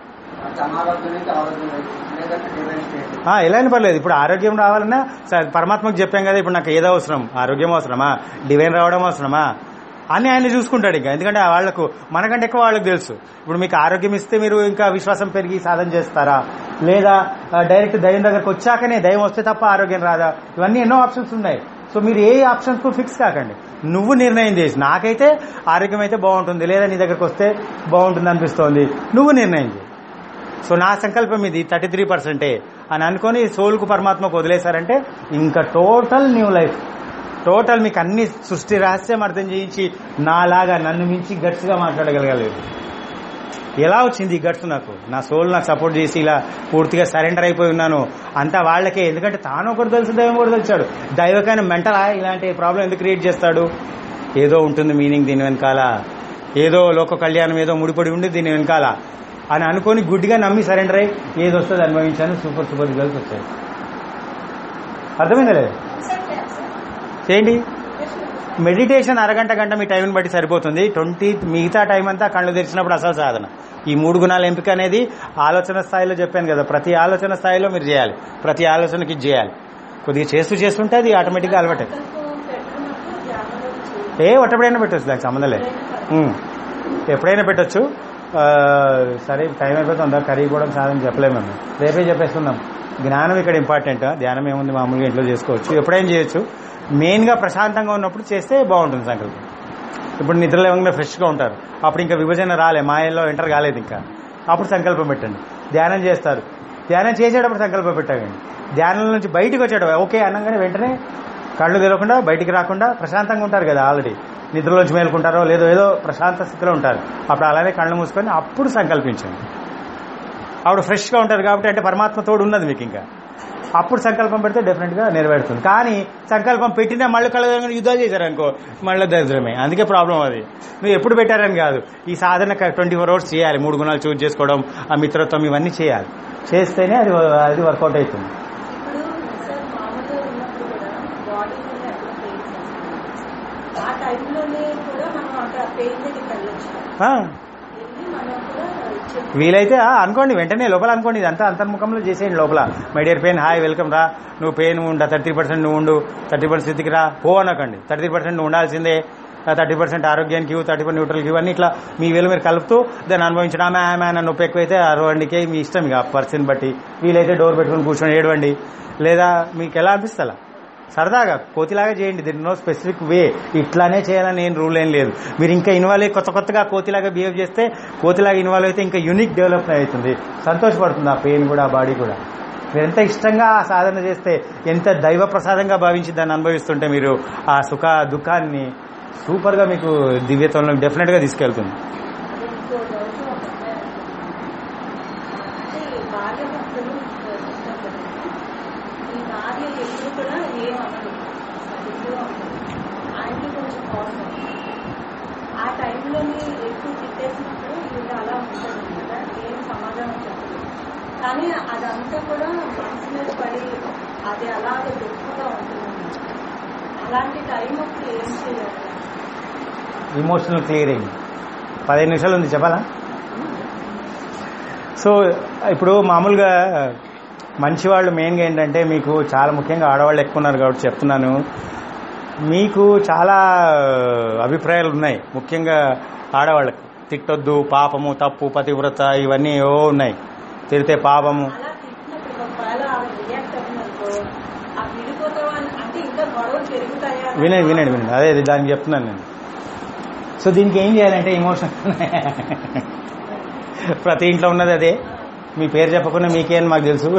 ఆ, ఎలా అయినా పర్లేదు ఇప్పుడు ఆరోగ్యం రావాలన్నా స- పరమాత్మకు చెప్పాం కదా ఇప్పుడు నాకు ఏదో అవసరం ఆరోగ్యం అవసరమా డివైన్ రావడం అవసరమా అని ఆయన చూసుకుంటాడు ఇంకా ఎందుకంటే వాళ్ళకు మనకంటే ఎక్కువ వాళ్ళకి తెలుసు ఇప్పుడు మీకు ఆరోగ్యం ఇస్తే మీరు ఇంకా విశ్వాసం పెరిగి సాధన చేస్తారా లేదా ఆ, డైరెక్ట్ దైవం దగ్గరకు వచ్చాకనే దైవం వస్తే తప్ప ఆరోగ్యం రాదా ఇవన్నీ ఎన్నో ఆప్షన్స్ ఉన్నాయి సో మీరు ఏ ఆప్షన్స్ కు ఫిక్స్ కాకండి నువ్వు నిర్ణయం చేసి నాకైతే ఆరోగ్యం అయితే బాగుంటుంది లేదా నీ దగ్గరకు వస్తే బాగుంటుంది అనిపిస్తోంది నువ్వు నిర్ణయం చేయి సో నా సంకల్పం ఇది థర్టీ త్రీ పర్సెంటే అని అనుకొని సోల్కు పరమాత్మకు వదిలేశారంటే ఇంకా టోటల్ న్యూ లైఫ్ టోటల్ మీకు అన్ని సృష్టి రహస్యం అర్థం చేయించి నాలాగా నన్ను మించి గట్స్గా మాట్లాడగలగలేదు ఎలా వచ్చింది ఈ గట్స్ నాకు నా సోల్ నాకు సపోర్ట్ చేసి ఇలా పూర్తిగా సరెండర్ అయిపోయి ఉన్నాను అంతా వాళ్ళకే ఎందుకంటే తాను ఒకటి తెలుసు దైవం కూడా తెలిసాడు దైవకైనా మెంటలా ఇలాంటి ప్రాబ్లం ఎందుకు క్రియేట్ చేస్తాడు ఏదో ఉంటుంది మీనింగ్ దీని వెనకాల ఏదో లోక కళ్యాణం ఏదో ముడిపడి ఉండి దీని వెనకాల అని అనుకొని గుడ్డిగా నమ్మి సరెండర్ అయ్యి ఏది వస్తుంది అనుభవించాను సూపర్ సూపర్ రిజల్ట్స్ వచ్చాయి అర్థమైందా లేదు ఏంటి మెడిటేషన్ అరగంట గంట మీ టైంని బట్టి సరిపోతుంది ట్వంటీ మిగతా టైం అంతా కళ్ళు తెరిచినప్పుడు అసలు సాధన ఈ మూడు గుణాల ఎంపిక అనేది ఆలోచన స్థాయిలో చెప్పాను కదా ప్రతి ఆలోచన స్థాయిలో మీరు చేయాలి ప్రతి ఆలోచనకి ఇది చేయాలి కొద్దిగా చేస్తూ చేస్తుంటే అది ఆటోమేటిక్గా అలవాటే పెట్టుకున్నప్పుడు ధ్యానంలో చేయాలి. ఏ ఒట్టప్పుడైనా పెట్టచ్చు దానికి సంబంధం లేదు ఉమ్. ఎప్పుడైనా పెట్టొచ్చు ఆ, సరే టైం అయిపోతుందా కర్రీ కూడా సాధన చెప్పలేము మేము రేపే చెప్పేస్తున్నాం జ్ఞానం ఇక్కడ ఇంపార్టెంట్ ధ్యానం ఏముంది మామూలుగా ఇంట్లో చేసుకోవచ్చు ఎప్పుడైనా చేయొచ్చు మెయిన్గా ప్రశాంతంగా ఉన్నప్పుడు చేస్తే బాగుంటుంది సంకల్పం ఇప్పుడు నిద్రలో ఏమన్నా ఫ్రెష్గా ఉంటారు అప్పుడు ఇంకా విభజన రాలే మాయల్లో ఎంటర్ కాలేదు ఇంకా అప్పుడు సంకల్పం పెట్టండి ధ్యానం చేస్తారు ధ్యానం చేసేటప్పుడు సంకల్పం పెట్టండి ధ్యానం నుంచి బయటకు వచ్చాడు ఓకే అనగానే వెంటనే కళ్ళు తెలవకుండా బయటికి రాకుండా ప్రశాంతంగా ఉంటారు కదా ఆల్రెడీ నిద్రలోంచి మేలుకుంటారో లేదో ఏదో ప్రశాంత స్థితిలో ఉంటారు అప్పుడు అలానే కళ్ళు మూసుకొని అప్పుడు సంకల్పించండి అప్పుడు ఫ్రెష్గా ఉంటారు కాబట్టి అంటే పరమాత్మ తోడు ఉన్నది మీకు ఇంకా అప్పుడు సంకల్పం పెడితే డెఫినెట్గా నెరవేరుతుంది కానీ సంకల్పం పెట్టినా మళ్ళీ కలగ యుద్ధాలు చేశారనుకో మళ్ళీ దరిద్రమే అందుకే ప్రాబ్లం అది నువ్వు ఎప్పుడు పెట్టారని కాదు ఈ సాధన ట్వంటీ ఫోర్ అవర్స్ చేయాలి మూడు గుణాలు చూజ్ చేసుకోవడం ఆ మిత్రత్వం ఇవన్నీ చేయాలి చేస్తేనే అది అది వర్కౌట్ అవుతుంది ఇప్పుడు సార్ మామూలుగా ఉన్నప్పుడు కూడా బాడీలోనే అట్లా పెయిన్ చేస్తుంది ఆ టైంలోనే కూడా మనం అక్కడ పెయిన్ దగ్గరికి వెళ్ళొచ్చు ఆ, వెళ్ళి మనం కూడా చెప్పి వీలైతే ఆ, అనుకోండి వెంటనే లోపల అనుకోండి ఇదంతా అంతర్ముఖంలో చేసేయండి లోపల my dear pain hi welcome రా నువ్వు పెయిన్ ఉండ థర్టీ పర్సెంట్ నువ్వు ఉండు థర్టీ పర్సెంట్ స్థితికి రా పో అనకండి థర్టీ పర్సెంట్ నువ్వు ఉండాల్సిందే థర్టీ పర్సెంట్ ఆరోగ్యానికి థర్టీ పర్సెంట్ న్యూట్రల్ క్యూ అన్ని ఇట్లా మీ వేలు మీరు కలుపుతూ దాన్ని అనుభవించడం ఆమె ఆమె అన్న నొప్పి ఎక్కువైతే అరవండికే మీ ఇష్టం ఇక పర్సన్ బట్టి వీలైతే డోర్ పెట్టుకుని కూర్చొని ఏడవండి లేదా మీకు ఎలా అనిపిస్తే అలా సరదాగా కోతిలాగా చేయండి దీని నో స్పెసిఫిక్ వే ఇట్లానే చేయాలని ఏం రూల్ ఏం లేదు మీరు ఇంకా ఇన్వాల్వ్ అయ్యి కొత్త కొత్తగా కోతిలాగా బిహేవ్ చేస్తే కోతిలాగా ఇన్వాల్వ్ అయితే ఇంకా యూనిక్ డెవలప్ అవుతుంది సంతోషపడుతుంది ఆ పెయిన్ కూడా ఆ బాడీ కూడా మీరు ఎంత ఇష్టంగా ఆ సాధన చేస్తే ఎంత దైవ ప్రసాదంగా భావించి దాన్ని అనుభవిస్తుంటే మీరు ఆ సుఖ దుఃఖాన్ని సూపర్గా మీకు దివ్యత్వంలో డెఫినెట్గా తీసుకెళ్తుంది అది ఇంకో డౌట్ ఉంటుంది. అంటే ఈ భార్య భర్తలు సిస్టమ్ కదండి. ఈ భార్య ఎప్పుడు కూడా ఏం అనదు సరిగ్గా ఉంటుంది ఆయనకి కొంచెం కోపం ఆ టైంలోని ఎక్కువ తిట్టేసినప్పుడు ఇది అలా ఉంటుంది అనమాట ఏం సమాధానం చెప్పదు కానీ అదంతా కూడా మనసు మీద పడి అది అలాగే దుఃఖంగా ఉంటుంది అలాంటి టైం అప్పుడు ఏం చేయాలి ఇమోషనల్ క్లియరింగ్ పదిహేను నిమిషాలు ఉంది చెప్పాలా సో ఇప్పుడు మామూలుగా మంచి వాళ్ళు మెయిన్గా ఏంటంటే మీకు చాలా ముఖ్యంగా ఆడవాళ్ళు ఎక్కువ ఉన్నారు కాబట్టి చెప్తున్నాను మీకు చాలా అభిప్రాయాలు ఉన్నాయి ముఖ్యంగా ఆడవాళ్ళకి తిట్టొద్దు పాపము తప్పు పతివ్రత ఇవన్నీ ఏవో ఉన్నాయి తిడితే పాపము అలా తిట్టినప్పుడు ఒకవేళ ఆవిడ రియాక్ట్ అవ్వనుకో ఆ విడిపోతావా అని- అంటే ఇంకా గొడవలు పెరుగుతాయా వినండి వినండి వినండి అదే అదే దానికి చెప్తున్నాను నేను సో దీనికి ఏం చేయాలంటే ఇమోషన్ ప్రతి ఇంట్లో ఉన్నది అదే మీ పేరు చెప్పకుండా మీకే అని మాకు తెలుసు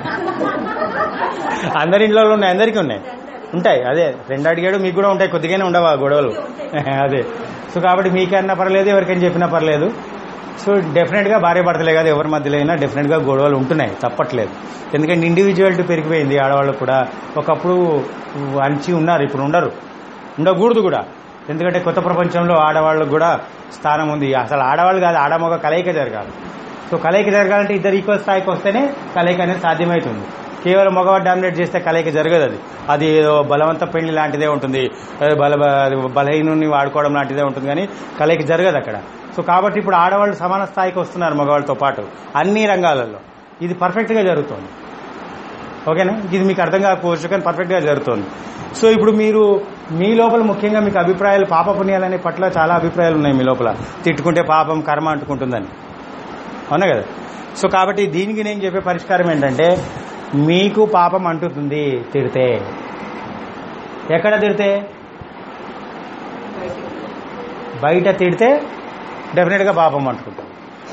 అందరి ఇంట్లో ఉన్నాయి అందరికీ ఉన్నాయి ఉంటాయి అదే రెండు అడిగాడు మీకు కూడా ఉంటాయి కొద్దిగానే ఉండవు ఆ గొడవలు అదే సో కాబట్టి మీకన్నా పర్లేదు ఎవరికైనా చెప్పినా పర్లేదు సో డెఫినెట్గా భార్య భర్తలే కాదు ఎవరి మధ్యలో అయినా డెఫినెట్గా గొడవలు ఉంటున్నాయి తప్పట్లేదు ఎందుకంటే ఇండివిజువాలిటీ పెరిగిపోయింది ఆడవాళ్ళు కూడా ఒకప్పుడు అంచి ఉన్నారు ఇప్పుడు ఉండరు ఉండకూడదు కూడా ఎందుకంటే కొత్త ప్రపంచంలో ఆడవాళ్ళకు కూడా స్థానం ఉంది అసలు ఆడవాళ్ళు కాదు ఆడమొగ కలయిక జరగాలి సో కలయిక జరగాలంటే ఇద్దరు ఈక్వల్ స్థాయికి వస్తేనే కలయిక అనేది సాధ్యమవుతుంది కేవలం మగవాడు డామినేట్ చేస్తే కలయిక జరగదు అది అది ఏదో బలవంత పెళ్లి లాంటిదే ఉంటుంది అదే బల అది బలహీనుని వాడుకోవడం లాంటిదే ఉంటుంది కానీ కలయిక జరగదు అక్కడ సో కాబట్టి ఇప్పుడు ఆడవాళ్ళు సమాన స్థాయికి వస్తున్నారు మగవాళ్ళతో పాటు అన్ని రంగాలలో ఇది పర్ఫెక్ట్గా జరుగుతుంది ఓకేనా ఇది మీకు అర్థం కాకపోవచ్చు కానీ పర్ఫెక్ట్గా జరుగుతుంది సో ఇప్పుడు మీరు మీ లోపల ముఖ్యంగా మీకు అభిప్రాయాలు పాప పుణ్యాలనే పట్ల చాలా అభిప్రాయాలు ఉన్నాయి మీ లోపల తిట్టుకుంటే పాపం కర్మ అంటుకుంటుందని అవునా కదా సో కాబట్టి దీనికి నేను చెప్పే పరిష్కారం ఏంటంటే మీకు పాపం అంటుతుంది తిడితే ఎక్కడ తిడితే బయట తిడితే డెఫినెట్గా పాపం అంటుకుంటుంది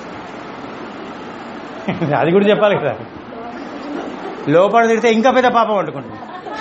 అది కూడా చెప్పాలి కదా లోపల తిడితే ఇంకా పెద్ద పాపం అంటుకుంటుంది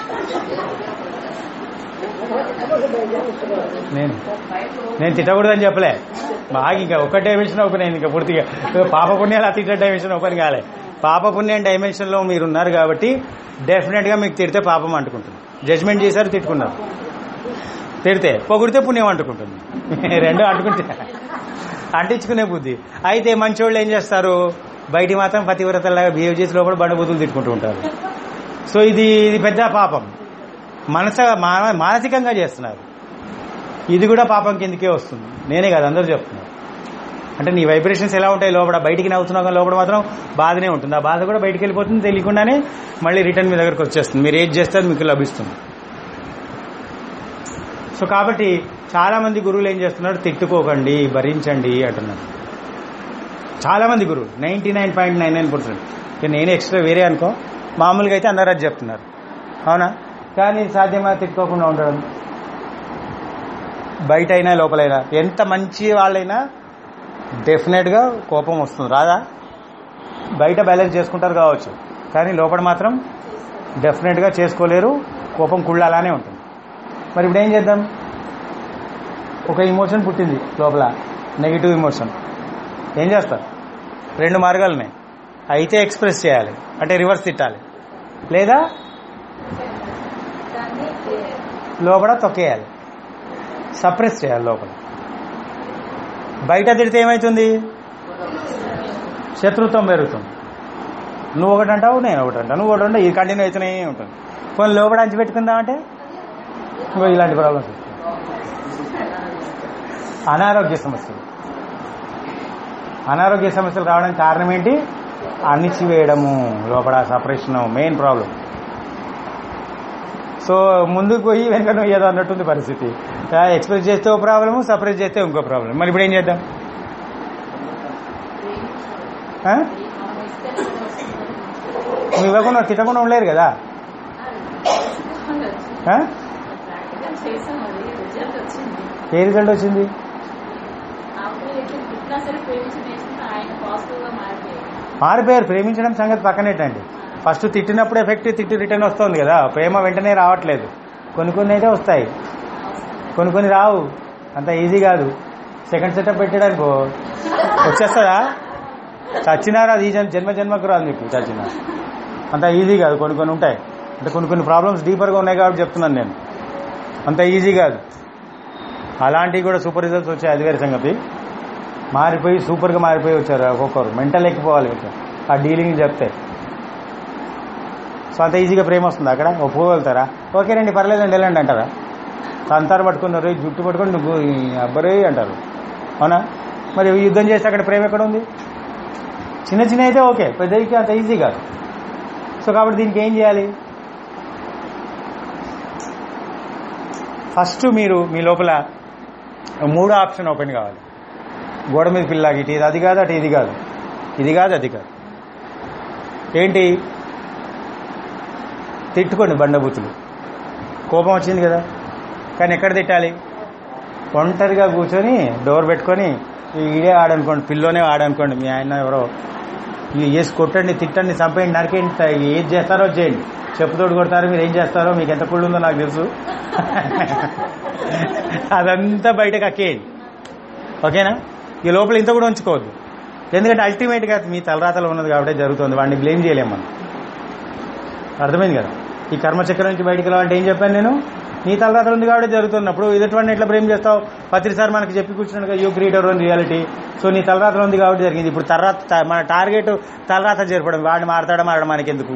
నేను నేను తిట్టకూడదని చెప్పలే బాగా ఇంకా ఒక డైమెన్షన్ ఒక నేను ఇంకా పూర్తిగా పాప పుణ్యాలు ఆ తిట్టే డైమెన్షన్ ఒకని కాలే పాప పుణ్యం డైమెన్షన్ లో మీరు ఉన్నారు కాబట్టి డెఫినెట్ గా మీకు తిడితే పాపం అంటుకుంటుంది జడ్జ్మెంట్ చేశారు తిట్టుకున్నారు తిడితే పొగిడితే పుణ్యం అంటుకుంటుంది రెండు అంటుకుంటే అంటించుకునే బుద్ధి అయితే మంచోళ్ళు ఏం చేస్తారు బయట మాత్రం పతివ్రతలాగా బిహేవ్ చేసి లోపల బండబూతులు తిట్టుకుంటూ ఉంటారు సో ఇది ఇది పెద్ద పాపం మనస మాన- మానసికంగా చేస్తున్నారు ఇది కూడా పాపం కిందకే వస్తుంది నేనే కాదు అందరూ చెప్తున్నారు అంటే నీ వైబ్రేషన్స్ ఎలా ఉంటాయి లోపల బయటికి నవ్వుతున్నావు కానీ లోపల మాత్రం బాధనే ఉంటుంది ఆ బాధ కూడా బయటికి వెళ్ళిపోతుంది తెలియకుండానే మళ్ళీ రిటర్న్ మీ దగ్గరకు వచ్చేస్తుంది మీరు ఏది చేస్తే అది మీకు లభిస్తుంది సో కాబట్టి చాలా మంది గురువులు ఏం చేస్తున్నారు తిట్టుకోకండి భరించండి అంటున్నారు చాలా మంది గురువులు ninety nine point nine nine percent నేను ఎక్స్ట్రా వేరే అనుకో మామూలుగా అయితే అందరూ అది చెప్తున్నారు అవునా కానీ సాధ్యమా తిట్టుకోకుండా ఉండడం బయట అయినా లోపలైనా ఎంత మంచి వాళ్ళైనా డెఫినెట్గా కోపం వస్తుంది రాదా బయట బ్యాలెన్స్ చేసుకుంటారు కావచ్చు కానీ లోపల మాత్రం డెఫినెట్గా చేసుకోలేరు కోపం కుళ్ళు అలానే ఉంటుంది మరి ఇప్పుడు ఏం చేద్దాం ఒక ఇమోషన్ పుట్టింది లోపల నెగిటివ్ ఇమోషన్ ఏం చేస్తారు రెండు మార్గాలు ఉన్నాయి అయితే ఎక్స్ప్రెస్ చేయాలి అంటే రివర్స్ తిట్టాలి లేదా దాన్ని లోపల తొక్కేయాలి సప్రెస్ చేయాలి లోపల బయట తిడితే ఏమవుతుంది శత్రుత్వం పెరుగుతుంది నువ్వు ఒకటి అంటావు నేను ఒకటి అంటావు నువ్వు ఒకటి అంటే ఇది కంటిన్యూ అవుతూనే ఉంటుంది కొన్ని లోపల అంచి పెట్టుకుందామంటే ఇంకో ఇలాంటి ప్రాబ్లమ్స్ వస్తాయి అనారోగ్య సమస్యలు అనారోగ్య సమస్యలు రావడానికి కారణం ఏంటి అణిచివేయడము లోపల సపరేషన్ మెయిన్ ప్రాబ్లం సో ముందుకు పోయి వెనక నువ్వు ఏదో అన్నట్టుంది పరిస్థితి ఎక్స్ప్రెస్ చేస్తే ఒక ప్రాబ్లము సపరేట్ చేస్తే ఇంకో ప్రాబ్లం మరి ఇప్పుడు ఏం చేద్దాం ఆ? నువ్వు ఇవ్వకుండా తిట్టకుండా ఉండలేరు కదా ఆ? ప్రాక్టికల్ చేసాం అది రిజల్ట్ వచ్చింది ఏ రిజల్ట్ వచ్చింది ఆఫ్టర్ ఎట్లా పుట్టినా సరే ప్రేమించి నేర్చుకుంటే ఆయన పాజిటివ్ గా మారిపోయాడు మారిపోయారు ప్రేమించడం సంగతి పక్కనేటండి ఫస్ట్ తిట్టినప్పుడు ఎఫెక్ట్ తిట్టి రిటర్న్ వస్తుంది కదా ప్రేమ వెంటనే రావట్లేదు కొన్ని కొన్ని అయితే వస్తాయి కొన్ని కొన్ని రావు అంత ఈజీ కాదు సెకండ్ సెటప్ పెట్టడానికో వచ్చేస్తుందా చచ్చినారా అది ఈ జన్- జన్మ జన్మకు రాదు మీకు చచ్చిన అంత ఈజీ కాదు కొన్ని కొన్ని ఉంటాయి అంటే కొన్ని కొన్ని ప్రాబ్లమ్స్ డీపర్గా ఉన్నాయి కాబట్టి చెప్తున్నాను నేను అంత ఈజీ కాదు అలాంటివి కూడా సూపర్ రిజల్ట్స్ వచ్చాయి అది వేరే సంగతి మారిపోయి సూపర్గా మారిపోయి వచ్చారు ఒక్కొక్కరు మెంటల్ ఎక్కిపోవాలి ఇంకా ఆ డీలింగ్ చెప్తే సో అంత ఈజీగా ప్రేమ వస్తుంది అక్కడ ఒప్పుకోగలుగుతారా ఓకే రండి పర్లేదండి వెళ్ళండి అంటారా సంతారు పట్టుకున్నారు జుట్టు పట్టుకొని నువ్వు ఈ అబ్బరే అంటారు అవునా మరి యుద్ధం చేస్తే అక్కడ ప్రేమ ఎక్కడ ఉంది చిన్న చిన్న అయితే ఓకే పెద్దకి అంత ఈజీ కాదు సో కాబట్టి దీనికి ఏం చేయాలి ఫస్ట్ మీరు మీ లోపల మూడో ఆప్షన్ ఓపెన్ కావాలి గోడ మీద పిల్లలాగి ఇటు ఇది అది కాదు అటు ఇది కాదు ఇది కాదు అది కాదు ఏంటి తిట్టుకోండి బండబూతులు కోపం వచ్చింది కదా కానీ ఎక్కడ తిట్టాలి ఒంటరిగా కూర్చొని డోర్ పెట్టుకొని ఈ ఈడే ఆడనుకోండి పిల్లోనే ఆడనుకోండి మీ ఆయన ఎవరో ఇది వేసి కొట్టండి తిట్టండి చంపేయండి నరికేయండి త- ఏది చేస్తారో చేయండి చెప్పుతోడు కొడతారో మీరు ఏం చేస్తారో మీకు ఎంత కుళ్ళు ఉందో నాకు తెలుసు అదంతా బయటకు అక్కేయండి ఓకేనా ఈ లోపల ఇంత కూడా ఉంచుకోవద్దు ఎందుకంటే అల్టిమేట్గా మీ తలరాతలో ఉన్నది కాబట్టి జరుగుతుంది వాడిని బ్లేమ్ చేయలేం మనం అర్థమైంది కదా ఈ కర్మచక్రం నుంచి బయటికి రావాలంటే ఏం చెప్పాను నేను నీ తలరాతలు ఉంది కాబట్టి జరుగుతున్నప్పుడు ఎదుటివాడిని ఎట్లా బ్లేమ్ చేస్తావు ప్రతిసారి మనకి చెప్పి కూర్చున్నాడు you creator own reality so నీ తలరాతలు ఉంది కాబట్టి జరిగింది ఇప్పుడు తర్వాత త- మన టార్గెట్ తలరాత చేర్పడం వాడిని మారతాడా మారడం మనకెందుకు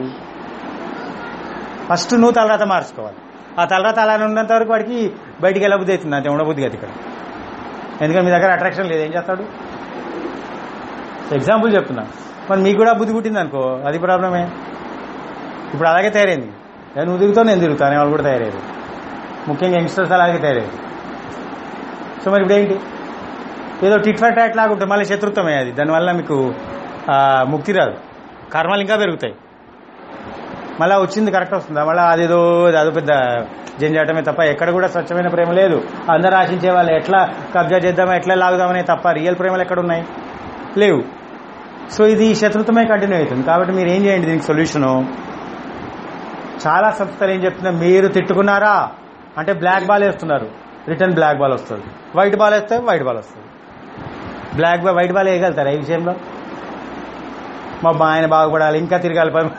ఫస్ట్ నువ్వు తలరాత మార్చుకోవాలి ఆ తలరాత అలా ఉన్నంత వరకు వాడికి బయటికి వెళ్ళబుద్ధి అవుతుంది అంతే ఉండబుద్ధి కదా ఇక్కడ ఎందుకంటే మీ దగ్గర అట్రాక్షన్ లేదు ఏం చేస్తాడు ఎగ్జాంపుల్ చెప్తున్నా మరి మీకు కూడా బుద్ధి పుట్టింది అనుకో అది ప్రాబ్లమే ఇప్పుడు అలాగే తయారైంది నేను నువ్వు తిరుగుతావు నేను తిరుగుతాను వాళ్ళు కూడా తయారయ్యారు ముఖ్యంగా యంగ్స్టర్స్ అలాగే తయారయ్యారు సో మరి ఇప్పుడు ఏంటి ఏదో టిట్ ఫర్ టాట్ లాగా ఉంటుంది మళ్ళీ శత్రుత్వమే అది దానివల్ల మీకు ఆ, ముక్తి రాదు కర్మలు ఇంకా పెరుగుతాయి మళ్ళీ వచ్చింది కరెక్ట్ వస్తుందా మళ్ళీ అదేదో అదో పెద్ద జంజాటమే తప్ప ఎక్కడ కూడా స్వచ్ఛమైన ప్రేమ లేదు అందరు ఆశించే వాళ్ళు ఎట్లా కబ్జా చేద్దామా ఎట్లా లాగుదామనే తప్ప రియల్ ప్రేమలు ఎక్కడ ఉన్నాయి లేవు సో ఇది శత్రుత్వమే కంటిన్యూ అవుతుంది కాబట్టి మీరు ఏం చేయండి దీనికి సొల్యూషను చాలా సంస్థలు ఏం చెప్తున్నా మీరు తిట్టుకున్నారా అంటే బ్లాక్ బాల్ వేస్తున్నారు రిటర్న్ బ్లాక్ బాల్ వస్తుంది వైట్ బాల్ వేస్తే వైట్ బాల్ వస్తుంది బ్లాక్ బాల్ వైట్ బాల్ వేయగలుగుతారా ఈ విషయంలో మా బా- ఆయన బాగుపడాలి ఇంకా తిరగాలి పై-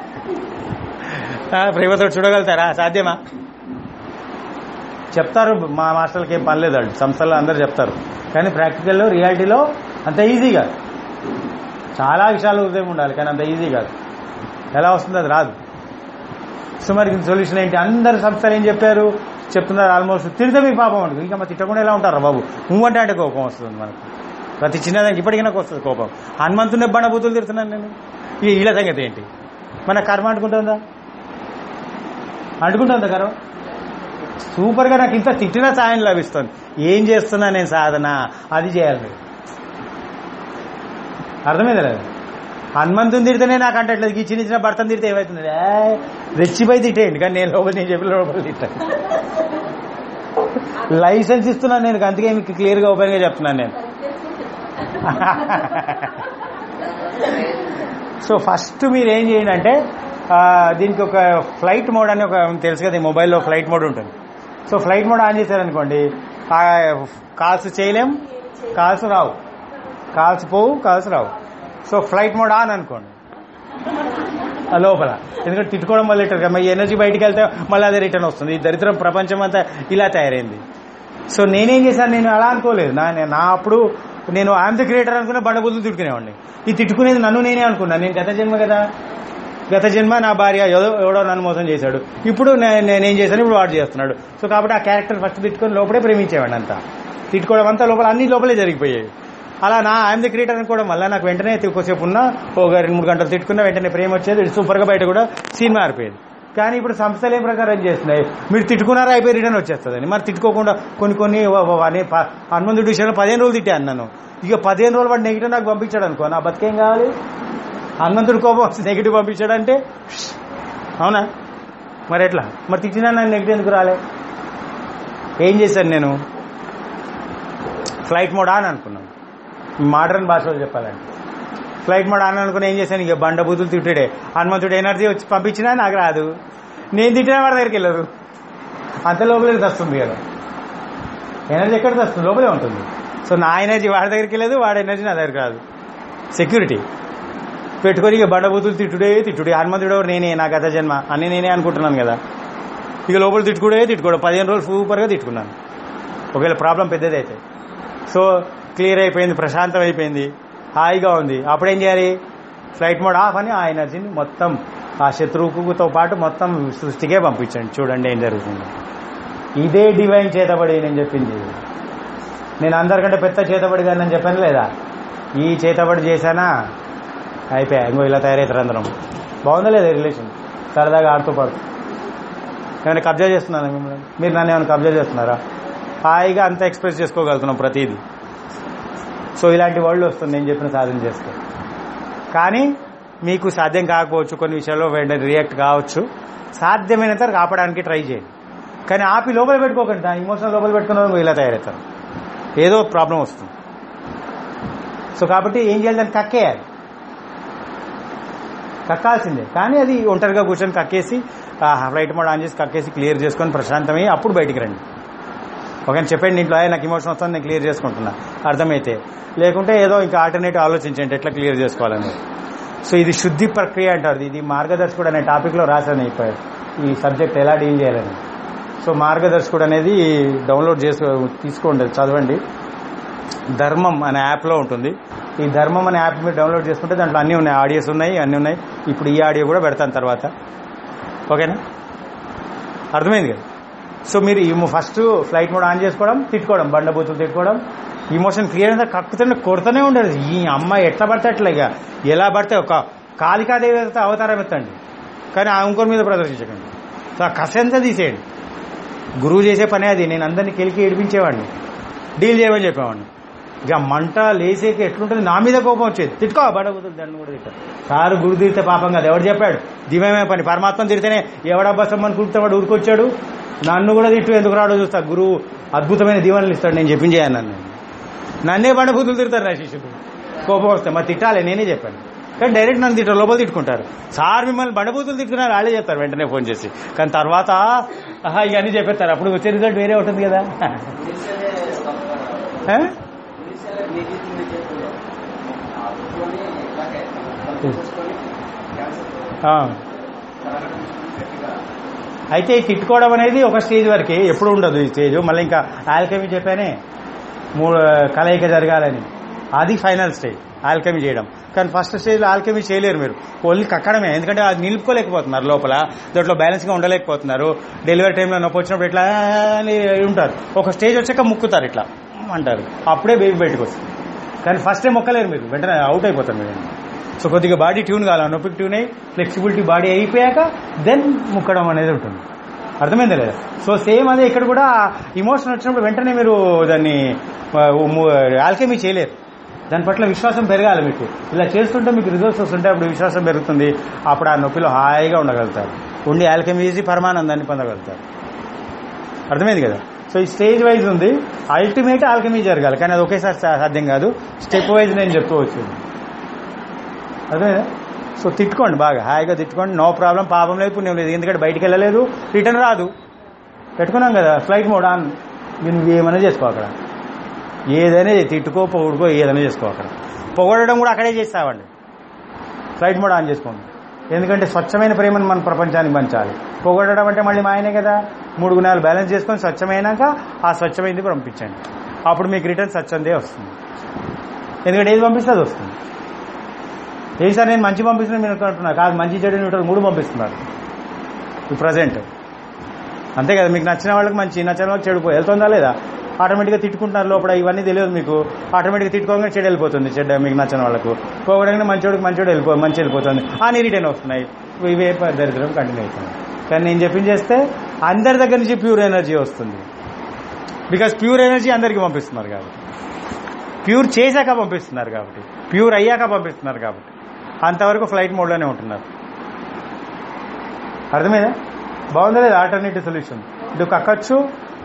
ఆ, ప్రేమతో చూడగలుగుతారా సాధ్యమా చెప్తారు మా మాస్టర్లకి ఏం పని లేదండి సంస్థల్లో అందరు చెప్తారు కానీ ప్రాక్టికల్లో రియాలిటీలో అంత ఈజీ కాదు చాలా విషయాలు హృదయం ఉండాలి కానీ అంత ఈజీ కాదు ఎలా వస్తుంది అది రాదు సో మరి సొల్యూషన్ ఏంటి అందరు సంస్థలు ఏం చెప్పారు చెప్తున్నారు ఆల్మోస్ట్ తిరిగితే మీకు పాపం ఉంటుంది ఇంకా మరి తిట్టకుండా ఎలా ఉంటారా బాబు నువ్వు అంటే అంటే కోపం వస్తుంది మనకు ప్రతి చిన్నదానికి ఇప్పటికీ నాకు వస్తుంది కోపం హనుమంతుని బండబూతులు తిడుతున్నాను నేను ఈ ఈల సంగతి ఏంటి మన కర్మ అంటుకుంటుందా అంటుకుంటుందా కర్మ సూపర్గా నాకు ఇంత తిట్టిన సాయం లభిస్తుంది ఏం చేస్తున్నా నేను సాధన అది చేయాలి మీరు. అర్థమైంది లేదు హనుమంతుని తిడితేనే నాకు అంటట్లేదు ఈ చిన్న చిన్న భర్తను తిడితే ఏమవుతుంది ఏ, రెచ్చిపోయి తిట్టేయండి కానీ నేను లోపల నేను చెప్పిన లోపల తిట్టాను లైసెన్స్ ఇస్తున్నాను నేను అందుకే మీకు క్లియర్గా ఓపెన్గా చెప్తున్నాను నేను సో ఫస్ట్ మీరు ఏం చేయండి అంటే ఆ, దీనికి ఒక ఫ్లైట్ మోడ్ అని ఒక తెలుసు కదా ఈ మొబైల్లో ఫ్లైట్ మోడ్ ఉంటుంది సో ఫ్లైట్ మోడ్ ఆన్ చేశారనుకోండి ఆ కాల్స్ చేయలేం కాల్స్ రావు కాల్స్ పోవు కాల్స్ రావు సో ఫ్లైట్ మోడ్ ఆన్ అనుకోండి ఆ లోపల ఎందుకంటే తిట్టుకోవడం వల్ల రిటర్న్ కదా ఈ ఎనర్జీ బయటికి వెళ్తే మళ్ళీ అదే రిటర్న్ వస్తుంది ఈ దరిద్రం ప్రపంచం అంతా ఇలా తయారైంది సో నేనేం చేశాను నేను అలా అనుకోలేదు నా నా అప్పుడు నేను ఐఎమ్ ద క్రియేటర్ అనుకున్న బండబుద్ధులు తిట్టుకునేవాడిని ఈ తిట్టుకునేది నన్ను నేనే అనుకున్నాను నేను గత జన్మ కదా గత జన్మ నా భార్య ఎవడో ఎవడో నన్ను మోసం చేశాడు ఇప్పుడు నే- నేనేం చేశాను ఇప్పుడు వాడు చేస్తున్నాడు సో కాబట్టి ఆ క్యారెక్టర్ ఫస్ట్ తిట్టుకొని లోపలే ప్రేమించేవాడిని అంతా తిట్టుకోవడం అంతా లోపల అన్ని లోపలే జరిగిపోయాయి అలా నా ఐఎమ్ ది క్రియేటర్ అనుకోవడం వల్ల నాకు వెంటనే ఎక్కువసేపు ఉన్నా ఒక రెండు మూడు గంటలు తిట్టుకున్నా వెంటనే ప్రేమ వచ్చేది సూపర్గా బయట కూడా సీన్ మారిపోయేది కానీ ఇప్పుడు సంస్థలు ఏం ప్రకారం చేస్తున్నాయి మీరు తిట్టుకున్నారా అయిపోయి రిటర్న్ వచ్చేస్తుందని మరి తిట్టుకోకుండా కొన్ని కొన్ని వ- వ- అనే ప- హనుమంతుడి విషయంలో పదిహేను రోజులు తిట్టాను నన్ను ఇక పదిహేను రోజులు వాడు నెగిటివ్ నాకు పంపించాడు అనుకో నా బతికేం కావాలి హనుమంతుడి కోపం నెగిటివ్ పంపించాడంటే అవునా మరి ఎట్లా మరి తిట్టినా నాకు నెగిటివ్ ఎందుకు రాలే ఏం చేశాను నేను ఫ్లైట్ మోడ్ అని అనుకున్నాను మోడర్న్ భాషలో చెప్పాలంటే ఫ్లైట్ మోడ్ అని అనుకుని ఏం చేశాను ఇక బండ బూతులు తిట్టుడే హనుమంతుడు ఎనర్జీ వచ్చి పంపించినా నాకు రాదు నేను తిట్టినా వాడి దగ్గరికి వెళ్ళదు అంత లోపలే వస్తుంది కదా ఎనర్జీ ఎక్కడ వస్తుంది లోపలే ఉంటుంది సో నా ఎనర్జీ వాడి దగ్గరికి వెళ్ళదు వాడి ఎనర్జీ నా దగ్గరికి రాదు సెక్యూరిటీ పెట్టుకొని ఇక బండబూతులు తిట్టుడే తిట్టుడే హనుమంతుడు ఎవరు నేనే నా గత జన్మ అని నేనే అనుకుంటున్నాను కదా ఇక లోపల తిట్టుకుడే తిట్టుకోవడం పదిహేను రోజులు సూపర్గా తిట్టుకున్నాను ఒకవేళ ప్రాబ్లం పెద్దదైతే సో క్లియర్ అయిపోయింది ప్రశాంతం అయిపోయింది హాయిగా ఉంది అప్పుడేం చేయాలి ఫ్లైట్ మోడ్ ఆఫ్ అని ఆ ఎనర్జీని మొత్తం ఆ శత్రువుతో పాటు మొత్తం సృష్టికే పంపించండి చూడండి ఏం జరుగుతుంది ఇదే డివైన్ చేతబడి నేను చెప్పింది నేను అందరికంటే పెద్ద చేతబడి కానీ నేను చెప్పాను లేదా ఈ చేతబడి చేశానా అయిపోయా ఇంకో ఇలా తయారవుతారు అందరం బాగుందా లేదా రిలేషన్ సరదాగా ఆడుతూ పాడుతూ ఏమైనా కబ్జా చేస్తున్నారా మిమ్మల్ని మీరు నన్ను ఏమైనా కబ్జా చేస్తున్నారా హాయిగా అంతా ఎక్స్ప్రెస్ చేసుకోగలుగుతున్నాం ప్రతిదీ సో ఇలాంటి వరల్డ్ వస్తుంది నేను చెప్పిన సాధన చేస్తే కానీ మీకు సాధ్యం కాకపోవచ్చు కొన్ని విషయాల్లో వెంటనే రియాక్ట్ కావచ్చు సాధ్యమైనంత వరకు ఆపడానికి ట్రై చేయండి కానీ ఆపి లోపల పెట్టుకోకండి దాని ఇమోషన్ లోపల పెట్టుకున్న వాళ్ళు ఇలా తయారవుతారు ఏదో ప్రాబ్లం వస్తుంది సో కాబట్టి ఏం చేయాలి దాన్ని కక్కేయాలి కక్కాల్సిందే కానీ అది ఒంటరిగా కూర్చొని కక్కేసి ఆ ఫ్లైట్ మోడ్ ఆన్ చేసి కక్కేసి క్లియర్ చేసుకొని ప్రశాంతమై అప్పుడు బయటికి రండి ఒక చెప్పండి ఇంట్లో "అయ్య, నాకు ఇమోషన్ వస్తుంది నేను క్లియర్ చేసుకుంటున్నా అర్థమైతే లేకుంటే ఏదో ఇంకా ఆల్టర్నేటివ్ ఆలోచించండి ఎట్లా క్లియర్ చేసుకోవాలని సో ఇది శుద్ధి ప్రక్రియ అంటారు ఇది మార్గదర్శకుడు అనే టాపిక్లో రాశాను ఇప్పుడు ఈ సబ్జెక్ట్ ఎలా డీల్ చేయాలని సో మార్గదర్శకుడు అనేది డౌన్లోడ్ చేసి తీసుకోండి చదవండి ధర్మం అనే యాప్లో ఉంటుంది ఈ ధర్మం అనే యాప్ మీరు డౌన్లోడ్ చేసుకుంటే దాంట్లో అన్నీ ఉన్నాయి ఆడియోస్ ఉన్నాయి అన్నీ ఉన్నాయి ఇప్పుడు ఈ ఆడియో కూడా పెడతాను తర్వాత ఓకేనా అర్థమైంది కదా సో మీరు ఈ ఫస్ట్ ఫ్లైట్ మోడ్ ఆన్ చేసుకోవడం తిట్టుకోవడం బండబూతులు తిట్టుకోవడం ఇమోషన్ క్లియర్ అయితే కక్కుతూనే కొడుతూనే ఉండదు ఈ అమ్మాయి ఎట్లా పడితే అట్లా ఇక ఎలా పడితే ఒక కాళికాదేవి అయితే అవతారం ఎత్తండి కానీ ఆ ఇంకోరి మీద ప్రదర్శించకండి సో ఆ కసంతా తీసేయండి గురువు చేసే పనే అది నేను అందరినీ కెలికి ఏడిపించేవాడిని డీల్ చేయమని చెప్పేవాడిని ఇక మంట లేసేకి ఎట్లుంటుంది నా మీద కోపం వచ్చేది తిట్టుకో బడబుతులు దాన్ని కూడా తిట్టారు సారు గురు తిరితే పాపం కాదు ఎవడు చెప్పాడు దివ్యమే పని పరమాత్మ తిరితేనే ఎవడబ్బా సమ్మని కుడితే వాడు ఊరికొచ్చాడు నన్ను కూడా తిట్టు ఎందుకు రాడో చూస్తా గురువు అద్భుతమైన దీవెనలు ఇస్తాడు నేను చెప్పించేయాను నన్ను నన్నే బండబూతులు తిడతారు నా శిష్యుడు కోపం వస్తే మరి తిట్టాలి నేనే చెప్పాను కానీ డైరెక్ట్ నన్ను తిట్టారు లోపల తిట్టుకుంటారు సార్ మిమ్మల్ని బండబూతులు తిట్టుకున్నారు వాళ్ళే చెప్తారు వెంటనే ఫోన్ చేసి కానీ తర్వాత ఆహా ఇవన్నీ చెప్పేస్తారు అప్పుడు వచ్చే రిజల్ట్ వేరే ఉంటుంది కదా ఆ? ఆ. అయితే ఈ తిట్టుకోవడం అనేది ఒక స్టేజ్ వరకే ఎప్పుడు ఉండదు ఈ స్టేజ్ మళ్ళీ ఇంకా ఆల్కమీ చెప్పానే మూడు కలయిక జరగాలని అది ఫైనల్ స్టేజ్ ఆల్కమీ చేయడం కానీ ఫస్ట్ స్టేజ్లో ఆల్కమీ చేయలేరు మీరు ఓన్లీ కక్కడమే ఎందుకంటే అది నిలుపుకోలేకపోతున్నారు లోపల దాంట్లో బ్యాలెన్స్గా ఉండలేకపోతున్నారు డెలివరీ టైంలో నొప్పి వచ్చినప్పుడు ఇట్లా అని ఉంటారు ఒక స్టేజ్ వచ్చాక ముక్కుతారు ఇట్లా అంటారు అప్పుడే బేబీ బయటకు వస్తుంది కానీ ఫస్ట్ టైం మొక్కలేరు మీరు వెంటనే అవుట్ అయిపోతారు మీరు సో కొద్దిగా బాడీ ట్యూన్ కావాలి నొప్పికి ట్యూన్ అయ్యి ఫ్లెక్సిబిలిటీ బాడీ అయిపోయాక దెన్ ముక్కడం అనేది ఉంటుంది అర్థమైందా లేదా సో సేమ్ అదే ఇక్కడ కూడా ఇమోషన్ వచ్చినప్పుడు వెంటనే మీరు దాన్ని ఆల్కెమీ చేయలేరు దాని పట్ల విశ్వాసం పెరగాలి మీకు ఇలా చేస్తుంటే మీకు రిజల్ట్స్ వస్తుంటే అప్పుడు విశ్వాసం పెరుగుతుంది అప్పుడు ఆ నొప్పిలో హాయిగా ఉండగలుగుతారు ఉండి ఆల్కెమీ చేసి పరమానందాన్ని పొందగలుగుతారు అర్థమైంది కదా సో ఈ స్టేజ్ వైజ్ ఉంది అల్టిమేట్ ఆల్కెమీ జరగాలి కానీ అది ఒకేసారి సా- సాధ్యం కాదు స్టెప్ వైజ్ నేను చెప్పుకోవచ్చు అర్థమైందా సో తిట్టుకోండి బాగా హాయిగా తిట్టుకోండి నో ప్రాబ్లం పాపం లేదు పుణ్యం లేదు ఎందుకంటే బయటికి వెళ్ళలేదు రిటర్న్ రాదు పెట్టుకున్నాం కదా ఫ్లైట్ మోడ్ ఆన్ మీరు నువ్వు ఏమైనా చేసుకో అక్కడ ఏదైనా చేయి, తిట్టుకో పొగుడుకో ఏదైనా చేసుకో అక్కడ పొగడడం కూడా అక్కడే చేస్తావండి ఫ్లైట్ మోడ్ ఆన్ చేసుకోండి ఎందుకంటే స్వచ్ఛమైన ప్రేమను మన ప్రపంచానికి పంచాలి పొగడడం అంటే మళ్ళీ మా ఆయనే కదా మూడు గుణాలు బ్యాలెన్స్ చేసుకొని స్వచ్ఛమైనాక ఆ స్వచ్ఛమైనది పంపించండి అప్పుడు మీకు రిటర్న్ స్వచ్ఛందే వస్తుంది ఎందుకంటే ఏది పంపిస్తే అది వస్తుంది ఏది సార్ నేను మంచి పంపిస్తున్నాను మీరు అనుకుంటున్నారు కాదు మంచి చెడు న్యూట్రల్ మూడు పంపిస్తున్నారు ప్రజెంట్ అంతే కదా మీకు నచ్చిన వాళ్ళకి మంచి నచ్చిన వాళ్ళకి చెడు పోయి వెళ్తుందా లేదా ఆటోమేటిక్గా తిట్టుకుంటున్నారు లోపల ఇవన్నీ తెలియదు మీకు ఆటోమేటిక్గా తిట్టుకోగానే చెడు వెళ్ళిపోతుంది చెడ్డ మీకు నచ్చిన వాళ్ళకు పోగొడగానే మంచోడికి మంచోడు వెళ్ళిపో మంచి వెళ్ళిపోతుంది అని రిటర్న్ వస్తున్నాయి ఇవే ప- దరిద్రం కంటిన్యూ అవుతుంది కానీ నేను చెప్పింది చేస్తే అందరి దగ్గర నుంచి ప్యూర్ ఎనర్జీ వస్తుంది బికాస్ ప్యూర్ ఎనర్జీ అందరికీ పంపిస్తున్నారు కాబట్టి ప్యూర్ చేశాక పంపిస్తున్నారు కాబట్టి ప్యూర్ అయ్యాక పంపిస్తున్నారు కాబట్టి అంతవరకు ఫ్లైట్ మోడ్లోనే ఉంటున్నారు అర్థమైందా బాగుందా లేదా ఆల్టర్నేటివ్ సొల్యూషన్ ఇటు కక్కచ్చు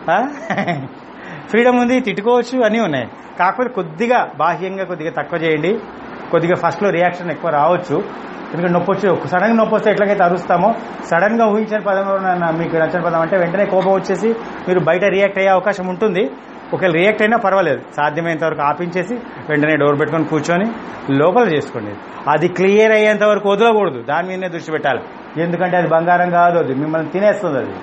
ఫ్రీడమ్ ఉంది తిట్టుకోవచ్చు అన్నీ ఉన్నాయి కాకపోతే కొద్దిగా బాహ్యంగా కొద్దిగా తక్కువ చేయండి కొద్దిగా ఫస్ట్లో రియాక్షన్ ఎక్కువ రావచ్చు ఎందుకంటే నొప్పి వచ్చి సడన్ గా నొప్పి వస్తే ఎట్లకైతే అరుస్తామో సడన్ గా ఊహించిన పదం ఎవరైనా మీకు నచ్చిన పదం అంటే వెంటనే కోపం వచ్చేసి మీరు బయట రియాక్ట్ అయ్యే అవకాశం ఉంటుంది ఒకవేళ రియాక్ట్ అయినా పర్వాలేదు సాధ్యమైనంత వరకు ఆపించేసి వెంటనే డోర్ పెట్టుకొని కూర్చొని లోపల చేసుకోండి అది క్లియర్ అయ్యేంత వరకు వదలకూడదు దాని మీదనే దృష్టి పెట్టాలి ఎందుకంటే అది బంగారం కాదు అది మిమ్మల్ని తినేస్తుంది అది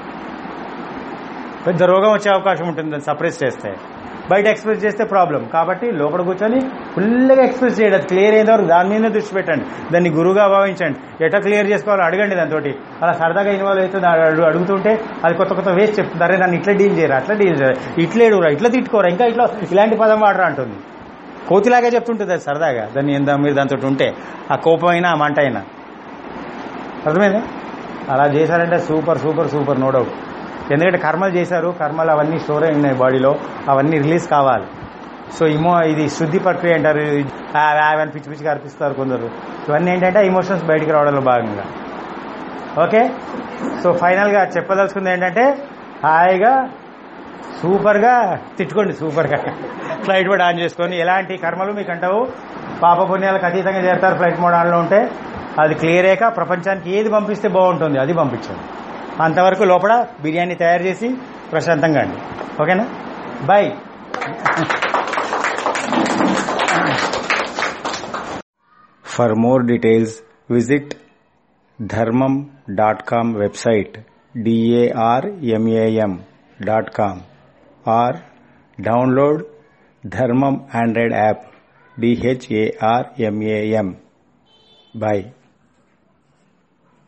పెద్ద రోగం వచ్చే అవకాశం ఉంటుంది దాన్ని సప్రెస్ చేస్తే బయట ఎక్స్ప్రెస్ చేస్తే ప్రాబ్లం కాబట్టి లోపల కూర్చొని ఫుల్గా ఎక్స్ప్రెస్ చేయడం అది క్లియర్ అయిన వరకు దాని మీదనే దృష్టి పెట్టండి దాన్ని గురువుగా భావించండి ఎట్లా క్లియర్ చేసుకోవాలో అడగండి దాంతో అలా సరదాగా ఇన్వాల్వ్ అవుతుంది అడు- అడుగుతుంటే అది కొత్త కొత్త వేస్ట్ చెప్తుంది అరే దాన్ని ఇట్లా డీల్ చేయరా అట్లా డీల్ చేయరా ఇట్లా ఏడురా ఇట్లా తిట్టుకోరా ఇంకా ఇట్లా ఇలాంటి పదం వాడరా అంటుంది కోతిలాగా చెప్తుంటుంది అది సరదాగా దాన్ని ఎంత మీరు దాంతో ఉంటే ఆ కోపం అయినా ఆ మంట అయినా అర్థమైందా అలా చేశారంటే super super super no doubt ఎందుకంటే కర్మలు చేశారు కర్మలు అవన్నీ స్టోర్ అయి ఉన్నాయి బాడీలో అవన్నీ రిలీజ్ కావాలి సో ఇమో ఇది శుద్ధి ప్రక్రియ అంటారు ఆ, ఆ, అవన్నీ పిచ్చి పిచ్చిగా అర్పిస్తారు కొందరు ఇవన్నీ ఏంటంటే ఇమోషన్స్ బయటికి రావడంలో భాగంగా ఓకే సో ఫైనల్గా చెప్పదలుచుకుంది ఏంటంటే హాయిగా సూపర్గా తిట్టుకోండి సూపర్గా ఫ్లైట్ మోడ్ ఆన్ చేసుకొని ఎలాంటి కర్మలు మీకు అంటావు పాప పుణ్యాలకు అతీతంగా చేస్తారు ఫ్లైట్ మోడ్ ఆన్లో ఉంటే అది క్లియర్ అయ్యాక ప్రపంచానికి ఏది పంపిస్తే బాగుంటుంది అది పంపించండి అంతవరకు లోపల బిర్యానీ తయారు చేసి ప్రశాంతంగా అండి ఓకేనా bye for more details visit ధర్మం dot com website డిఏఆర్ఎంఏఎం dot com or download ధర్మం ఆండ్రాయిడ్ యాప్ డిహెచ్ఏఆర్ఎంఏఎం బాయ్